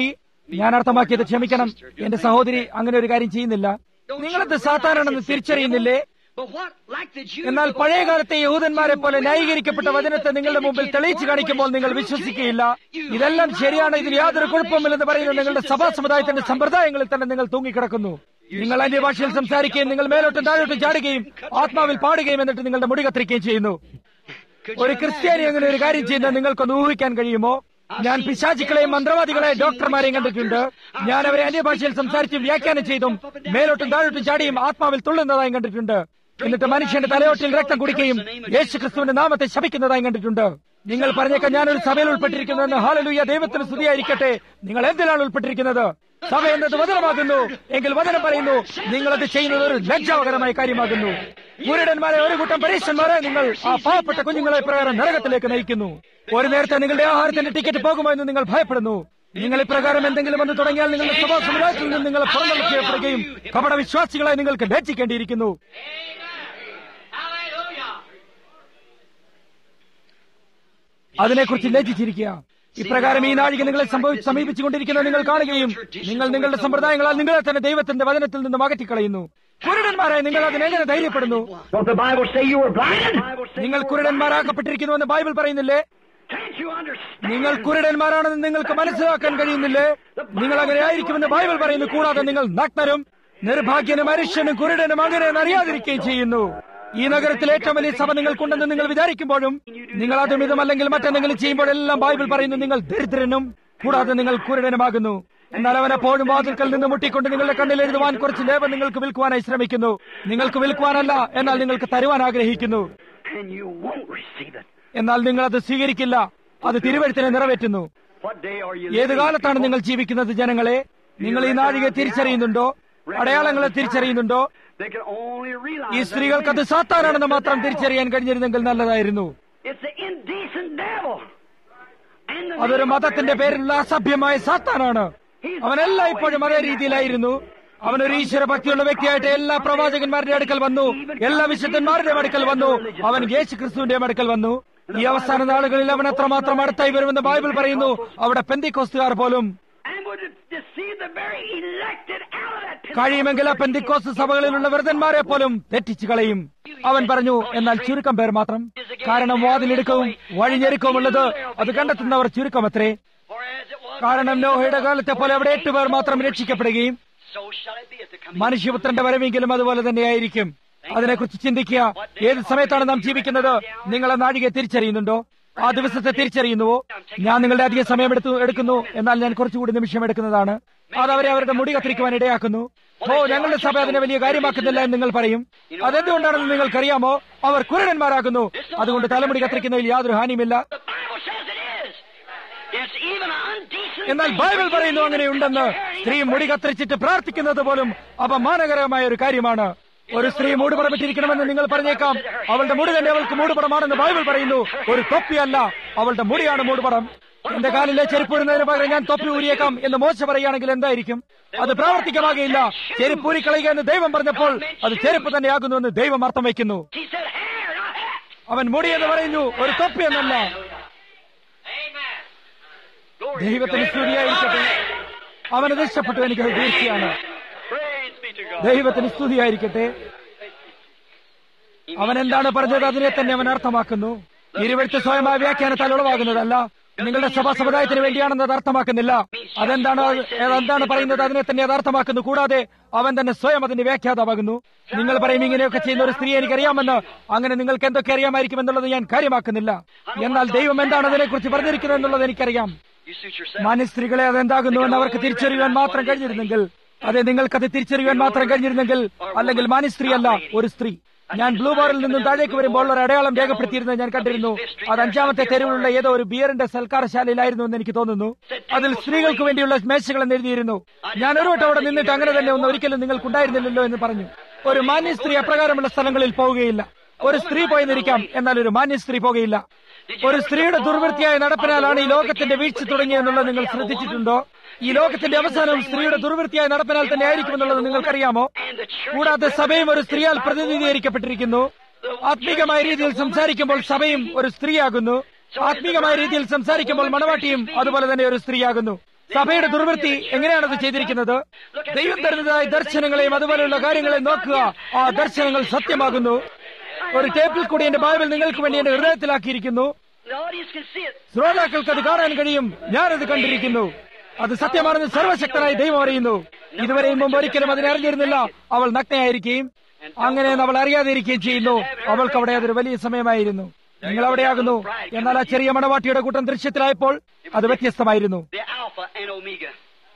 ഞാൻ അർത്ഥമാക്കിയത് ക്ഷമിക്കണം എന്റെ സഹോദരി അങ്ങനെ ഒരു കാര്യം ചെയ്യുന്നില്ല നിങ്ങളത് സാത്താനാണെന്ന് തിരിച്ചറിയുന്നില്ലേ എന്നാൽ പഴയകാലത്തെ യഹൂദന്മാരെ പോലെ ന്യായീകരിക്കപ്പെട്ട വചനത്തെ നിങ്ങളുടെ മുമ്പിൽ തെളിയിച്ചു കാണിക്കുമ്പോൾ നിങ്ങൾ വിശ്വസിക്കുകയില്ല ഇതെല്ലാം ശരിയാണ് ഇതിൽ യാതൊരു കുഴപ്പമില്ലെന്ന് പറയുന്ന നിങ്ങളുടെ സഭാ സമുദായത്തിന്റെ സമ്പ്രദായങ്ങളിൽ തന്നെ നിങ്ങൾ തൂങ്ങിക്കിടക്കുന്നു നിങ്ങൾ അന്യഭാഷയിൽ സംസാരിക്കുകയും നിങ്ങൾ മേലോട്ടും താഴോട്ടും ചാടുകയും ആത്മാവിൽ പാടുകയും എന്നിട്ട് നിങ്ങളുടെ മുടി കത്തിരിക്കുകയും ചെയ്യുന്നു ഒരു ക്രിസ്ത്യാനി അങ്ങനെ ഒരു കാര്യം ചെയ്യുന്നത് നിങ്ങൾക്കൊന്ന് ഊഹിക്കാൻ കഴിയുമോ ഞാൻ പിശാചിക്കളെയും മന്ത്രവാദികളെയും ഡോക്ടർമാരെയും കണ്ടിട്ടുണ്ട് ഞാൻ അവരെ അന്യഭാഷയിൽ സംസാരിച്ചും വ്യാഖ്യാനം ചെയ്തും മേലോട്ടും താഴോട്ടും ചാടിയും ആത്മാവിൽ തുള്ളുന്നതായും കണ്ടിട്ടുണ്ട് എന്നിട്ട് മനുഷ്യന്റെ തലയോട്ടിൽ രക്തം കുടിക്കുകയും യേശു ക്രിസ്തുവിന്റെ നാമത്തെ ശപിക്കുന്നതായും കണ്ടിട്ടുണ്ട് നിങ്ങൾ പറഞ്ഞേക്കാം ഞാനൊരു സഭയിൽ ഉൾപ്പെട്ടിരിക്കുന്നുവെന്ന് ഹാലലൂയ ദൈവത്തിന് സ്തുതിയായിരിക്കട്ടെ നിങ്ങൾ എന്തിനാണ് ഉൾപ്പെട്ടിരിക്കുന്നത് സഭ എന്നത് വചനമാകുന്നു എങ്കിൽ വചനം പറയുന്നു നിങ്ങളത് ചെയ്യുന്നത് ഒരു ലജ്ജാകരമായ കാര്യമാകുന്നു കുരുടന്മാരെ ഒരു കൂട്ടം പരീക്ഷന്മാരെ നിങ്ങൾ ആ പാവപ്പെട്ട കുഞ്ഞുങ്ങളെ പ്രകാരം നരകത്തിലേക്ക് നയിക്കുന്നു ഒരു നേരത്തെ നിങ്ങളുടെ ആഹാരത്തിന്റെ ടിക്കറ്റ് പോകുമോ എന്ന് നിങ്ങൾ ഭയപ്പെടുന്നു നിങ്ങൾ ഇപ്രകാരം എന്തെങ്കിലും വന്ന് തുടങ്ങിയാൽ നിങ്ങളുടെ സഭാ സമുദായത്തിൽ നിന്ന് നിങ്ങൾ പുറന്തള്ളി ചെയ്യപ്പെടുകയും കപട വിശ്വാസികളെ നിങ്ങൾക്ക് ലജ്ജിക്കേണ്ടിയിരിക്കുന്നു അതിനെക്കുറിച്ച് ലജ്ജിച്ചിരിക്കുക ഇപ്രകാരം ഈ നാഴിക നിങ്ങളെ സംഭവിച്ച് സമീപിച്ചുകൊണ്ടിരിക്കുന്നത് നിങ്ങൾ കാണുകയും നിങ്ങൾ നിങ്ങളുടെ സമ്പ്രദായങ്ങളാൽ നിങ്ങളെ തന്നെ ദൈവത്തിന്റെ വചനത്തിൽ നിന്ന് അകറ്റിക്കളയുന്നു കുരുടന്മാരായി നിങ്ങൾ അതിനെങ്ങനെ ധൈര്യപ്പെടുന്നു Don't the Bible say you were blind? നിങ്ങൾ കുരുടന്മാരാക്കപ്പെട്ടിരിക്കുന്നുവെന്ന് ബൈബിൾ പറയുന്നില്ലേ Can't you understand? നിങ്ങൾ കുരുടന്മാരാണെന്ന് നിങ്ങൾക്ക് മനസ്സിലാക്കാൻ കഴിയുന്നില്ലേ നിങ്ങൾ അങ്ങനെ ആയിരിക്കുമെന്ന് ബൈബിൾ പറയുന്നു കൂടാതെ നിങ്ങൾ നഗ്നരും നിർഭാഗ്യനും മനുഷ്യനും കുരുടനും അങ്ങനെ അറിയാതിരിക്കുകയും ചെയ്യുന്നു ഈ നഗരത്തിൽ ഏറ്റവും വലിയ സഭ നിങ്ങൾക്കുണ്ടെന്ന് നിങ്ങൾ വിചാരിക്കുമ്പോഴും നിങ്ങൾ അതും ഇതും അല്ലെങ്കിൽ മറ്റെന്തെങ്കിലും ചെയ്യുമ്പോഴെല്ലാം ബൈബിൾ പറയുന്നു നിങ്ങൾ ദരിദ്രനും കൂടാതെ നിങ്ങൾ കുരുടനുമാകുന്നു എന്നാൽ അവൻ എപ്പോഴും വാതിൽക്കൽ നിന്ന് മുട്ടിക്കൊണ്ട് നിങ്ങളുടെ കണ്ണിൽ എഴുതുവാൻ കുറച്ച് ലേപം നിങ്ങൾക്ക് വിൽക്കുവാനായി ശ്രമിക്കുന്നു നിങ്ങൾക്ക് വിൽക്കുവാനല്ല എന്നാൽ നിങ്ങൾക്ക് തരുവാൻ ആഗ്രഹിക്കുന്നു And you won't receive it. എന്നാൽ നിങ്ങൾ അത് സ്വീകരിക്കില്ല അത് തിരുവഴുത്തിനെ നിറവേറ്റുന്നു What day are you ഏത് living, കാലത്താണ് people? നിങ്ങൾ ജീവിക്കുന്നത് ജനങ്ങളെ നിങ്ങൾ ഈ നാഴികയെ തിരിച്ചറിയുന്നുണ്ടോ അടയാളങ്ങളെ തിരിച്ചറിയുന്നുണ്ടോ They can only realize ഈ that സ്ത്രീകൾക്ക് അത് സാത്താനാണെന്ന് മാത്രം തിരിച്ചറിയാൻ കഴിഞ്ഞിരുന്നെങ്കിൽ നല്ലതായിരുന്നു It's the indecent devil. And the അതൊരു name of മതത്തിന്റെ religion. പേരിലുള്ള അസഭ്യമായ സാത്താനാണ് അവനെല്ലാം ഇപ്പോഴും അതേ രീതിയിലായിരുന്നു അവനൊരു ഈശ്വര ഭക്തിയുള്ള വ്യക്തിയായിട്ട് എല്ലാ പ്രവാചകന്മാരുടെ അടുക്കൽ വന്നു എല്ലാ വിശുദ്ധന്മാരുടെ അടുക്കൽ വന്നു അവൻ യേശു ക്രിസ്തുവിന്റെ അടുക്കൽ വന്നു ഈ അവസാന നാളുകളിൽ അവൻ അത്രമാത്രം അടുത്തായി വരുമെന്ന് ബൈബിൾ പറയുന്നു അവിടെ പെന്തിക്കോസ്തുകാർ പോലും And would deceive the very elected out of that Pentecostal കഴിയുമെങ്കിൽ ആ പെന്തിക്കോസ് സഭകളിലുള്ള വ്രതന്മാരെ പോലും തെറ്റിച്ചു കളയും അവൻ പറഞ്ഞു എന്നാൽ ചുരുക്കം പേർ മാത്രം കാരണം വാതിലിടുക്കവും വഴിഞ്ഞെരുക്കവും ഉള്ളത് അത് കണ്ടെത്തുന്നവർ ചുരുക്കമത്രേ For as it was, കാരണം നോഹയുടെ കാലത്തെ പോലെ അവിടെ എട്ട് പേർ മാത്രം രക്ഷിക്കപ്പെടുകയും so shall it be at the coming. മനുഷ്യപുത്രന്റെ വരവെങ്കിലും അതുപോലെ തന്നെയായിരിക്കും അതിനെക്കുറിച്ച് ചിന്തിക്കുക ഏത് സമയത്താണ് നാം ജീവിക്കുന്നത് നിങ്ങൾ ആ നാഴികയെ തിരിച്ചറിയുന്നുണ്ടോ ആ ദിവസത്തെ തിരിച്ചറിയുന്നുവോ ഞാൻ നിങ്ങളുടെ അധിക സമയം എടുത്തു എടുക്കുന്നു എന്നാൽ ഞാൻ കുറച്ചുകൂടി നിമിഷം എടുക്കുന്നതാണ് അത് അവരെ അവരുടെ മുടി കത്തിരിക്കുവാൻ ഇടയാക്കുന്നു ഓ ഞങ്ങളുടെ സഭ അതിനെ വലിയ കാര്യമാക്കുന്നില്ല എന്ന് നിങ്ങൾ പറയും അതെന്തുകൊണ്ടാണെന്ന് നിങ്ങൾക്കറിയാമോ അവർ കുരുടന്മാരാകുന്നു അതുകൊണ്ട് തലമുടി കത്തിരിക്കുന്നതിൽ യാതൊരു ഹാനിയുമില്ല The Bible says it is. It's even an undecent എന്നാൽ thing. ബൈബിൾ പറയുന്നു അങ്ങനെയുണ്ടെന്ന് സ്ത്രീ മുടി കത്തിരിച്ചിട്ട് പ്രാർത്ഥിക്കുന്നത് പോലും അപമാനകരമായ ഒരു കാര്യമാണ് ഒരു സ്ത്രീ മൂടുപടമിട്ടിരിക്കണമെന്ന് നിങ്ങൾ പറഞ്ഞേക്കാം അവളുടെ മുടി തന്നെ അവൾക്ക് മൂടുപടമാണെന്ന് ബൈബിൾ പറയുന്നു ഒരു തൊപ്പിയല്ല അവളുടെ മുടിയാണ് മൂടുപടം എന്റെ കാലിലെ ചെരുപ്പൂരുന്നതിന് പകരം ഞാൻ തൊപ്പി ഊരിയേക്കാം എന്ന് മോശ പറയുകയാണെങ്കിൽ എന്തായിരിക്കും അത് പ്രാവർത്തികമാകയില്ല ചെരുപ്പ് ഊരിക്കളയുക എന്ന് ദൈവം പറഞ്ഞപ്പോൾ അത് ചെരുപ്പ് തന്നെയാകുന്നു എന്ന് ദൈവം അർത്ഥം വയ്ക്കുന്നു He said hair, not hat. അവൻ മുടി എന്ന് പറയുന്നു ഒരു തൊപ്പി എന്നല്ല Amen. Glory to ദൈവത്തിന് God. സ്തുതിയായിരിക്കട്ടെ അവനത് ഇഷ്ടപ്പെട്ടു എനിക്കത് തീർച്ചയാണ് Praise be to God. ദൈവത്തിന് സ്തുതിയായിരിക്കട്ടെ അവൻ എന്താണ് പറഞ്ഞത് അതിനെ തന്നെ അവൻ അർത്ഥമാക്കുന്നു ഇരുവഴുത്ത് സ്വയമായ വ്യാഖ്യാനത്താൽ ഉളവാകുന്നതല്ല നിങ്ങളുടെ സഭാ സമുദായത്തിന് വേണ്ടിയാണെന്ന് അത് അർത്ഥമാക്കുന്നില്ല അതെന്താണ് അത് അതെന്താണ് പറയുന്നത് അതിനെ തന്നെ അത് അർത്ഥമാക്കുന്നു കൂടാതെ അവൻ തന്നെ സ്വയം അതിന്റെ വ്യാഖ്യാതാവാകുന്നു നിങ്ങൾ പറയും ഇങ്ങനെയൊക്കെ ചെയ്യുന്ന ഒരു സ്ത്രീ എനിക്കറിയാമെന്ന് അങ്ങനെ നിങ്ങൾക്ക് എന്തൊക്കെ അറിയാമായിരിക്കും എന്നുള്ളത് ഞാൻ കാര്യമാക്കുന്നില്ല എന്നാൽ ദൈവം എന്താണ് അതിനെക്കുറിച്ച് പറഞ്ഞിരിക്കുന്നത് എന്നുള്ളത് എനിക്കറിയാം You suit yourself. മാന്യ സ്ത്രീകളെ അതെന്താകുന്നുവെന്ന് അവർക്ക് തിരിച്ചറിയുവാൻ മാത്രം കഴിഞ്ഞിരുന്നെങ്കിൽ അതെ നിങ്ങൾക്കത് തിരിച്ചറിയുവാൻ മാത്രം കഴിഞ്ഞിരുന്നെങ്കിൽ അല്ലെങ്കിൽ മാന്യ സ്ത്രീ അല്ല ഒരു സ്ത്രീ ഞാൻ ബ്ലൂ ബാറിൽ നിന്നും താഴേക്ക് വരുമ്പോൾ ഒരു അടയാളം രേഖപ്പെടുത്തിയിരുന്നത് ഞാൻ കണ്ടിരുന്നു അത് അഞ്ചാമത്തെ തെരുവിലുള്ള ഏതോ ഒരു ബിയറിന്റെ സൽക്കാരശാലയിലായിരുന്നു എന്ന് എനിക്ക് തോന്നുന്നു അതിൽ സ്ത്രീകൾക്ക് വേണ്ടിയുള്ള മേശകൾ എന്ന് എഴുതിയിരുന്നു ഞാൻ ഒരു വട്ടം അവിടെ നിന്നിട്ട് അങ്ങനെ തന്നെ ഒന്നും ഒരിക്കലും നിങ്ങൾക്കുണ്ടായിരുന്നില്ലല്ലോ എന്ന് പറഞ്ഞു ഒരു മാന്യ സ്ത്രീ അപ്രകാരമുള്ള സ്ഥലങ്ങളിൽ പോവുകയില്ല ഒരു സ്ത്രീ പോയെന്നിരിക്കാം എന്നാൽ ഒരു മാന്യ സ്ത്രീ പോകുകയില്ല ഒരു സ്ത്രീയുടെ ദുർവൃത്തിയായ നടപ്പിനാലാണ് ഈ ലോകത്തിന്റെ വീഴ്ച തുടങ്ങിയെന്നുള്ളത് നിങ്ങൾ ശ്രദ്ധിച്ചിട്ടുണ്ടോ ഈ ലോകത്തിന്റെ അവസാനം സ്ത്രീയുടെ ദുർവൃത്തിയായ നടപ്പിനാൽ തന്നെ ആയിരിക്കുമെന്നുള്ളത് നിങ്ങൾക്കറിയാമോ And the church കൂടാതെ സഭയും ഒരു സ്ത്രീയാൽ പ്രതിനിധീകരിക്കപ്പെട്ടിരിക്കുന്നു ആത്മീകമായ രീതിയിൽ സംസാരിക്കുമ്പോൾ സഭയും ഒരു സ്ത്രീയാകുന്നു ആത്മീകമായ രീതിയിൽ സംസാരിക്കുമ്പോൾ മണവാട്ടിയും അതുപോലെ തന്നെ ഒരു സ്ത്രീയാകുന്നു സഭയുടെ ദുർവൃത്തി എങ്ങനെയാണ് അത് ചെയ്തിരിക്കുന്നത് ദൈവം തരുന്നതായ ദർശനങ്ങളെയും അതുപോലെയുള്ള കാര്യങ്ങളെയും നോക്കുക ആ ദർശനങ്ങൾ സത്യമാകുന്നു ഒരു ടേപ്പിൽ കൂടി എന്റെ ബൈബിൾ നിങ്ങൾക്ക് വേണ്ടി എന്റെ ഹൃദയത്തിലാക്കിയിരിക്കുന്നു The audience can see it. ശ്രോതാക്കൾക്ക് അത് കാണാൻ കഴിയും ഞാനത് കണ്ടിരിക്കുന്നു അത് സത്യമാണെന്ന് സർവശക്തനായി ദൈവം അറിയുന്നു ഇതുവരെയും മുമ്പ് ഒരിക്കലും അതിനെ അറിഞ്ഞിരുന്നില്ല അവൾ നഗ്നയായിരിക്കുകയും അങ്ങനെ അവൾ അറിയാതെ ഇരിക്കുകയും ചെയ്യുന്നു അവൾക്ക് അവിടെ അതൊരു വലിയ സമയമായിരുന്നു നിങ്ങൾ അവിടെയാകുന്നു എന്നാൽ ആ ചെറിയ മണവാട്ടിയുടെ കൂട്ടം ദൃശ്യത്തിലായപ്പോൾ അത് വ്യത്യസ്തമായിരുന്നു The Alpha and Omega.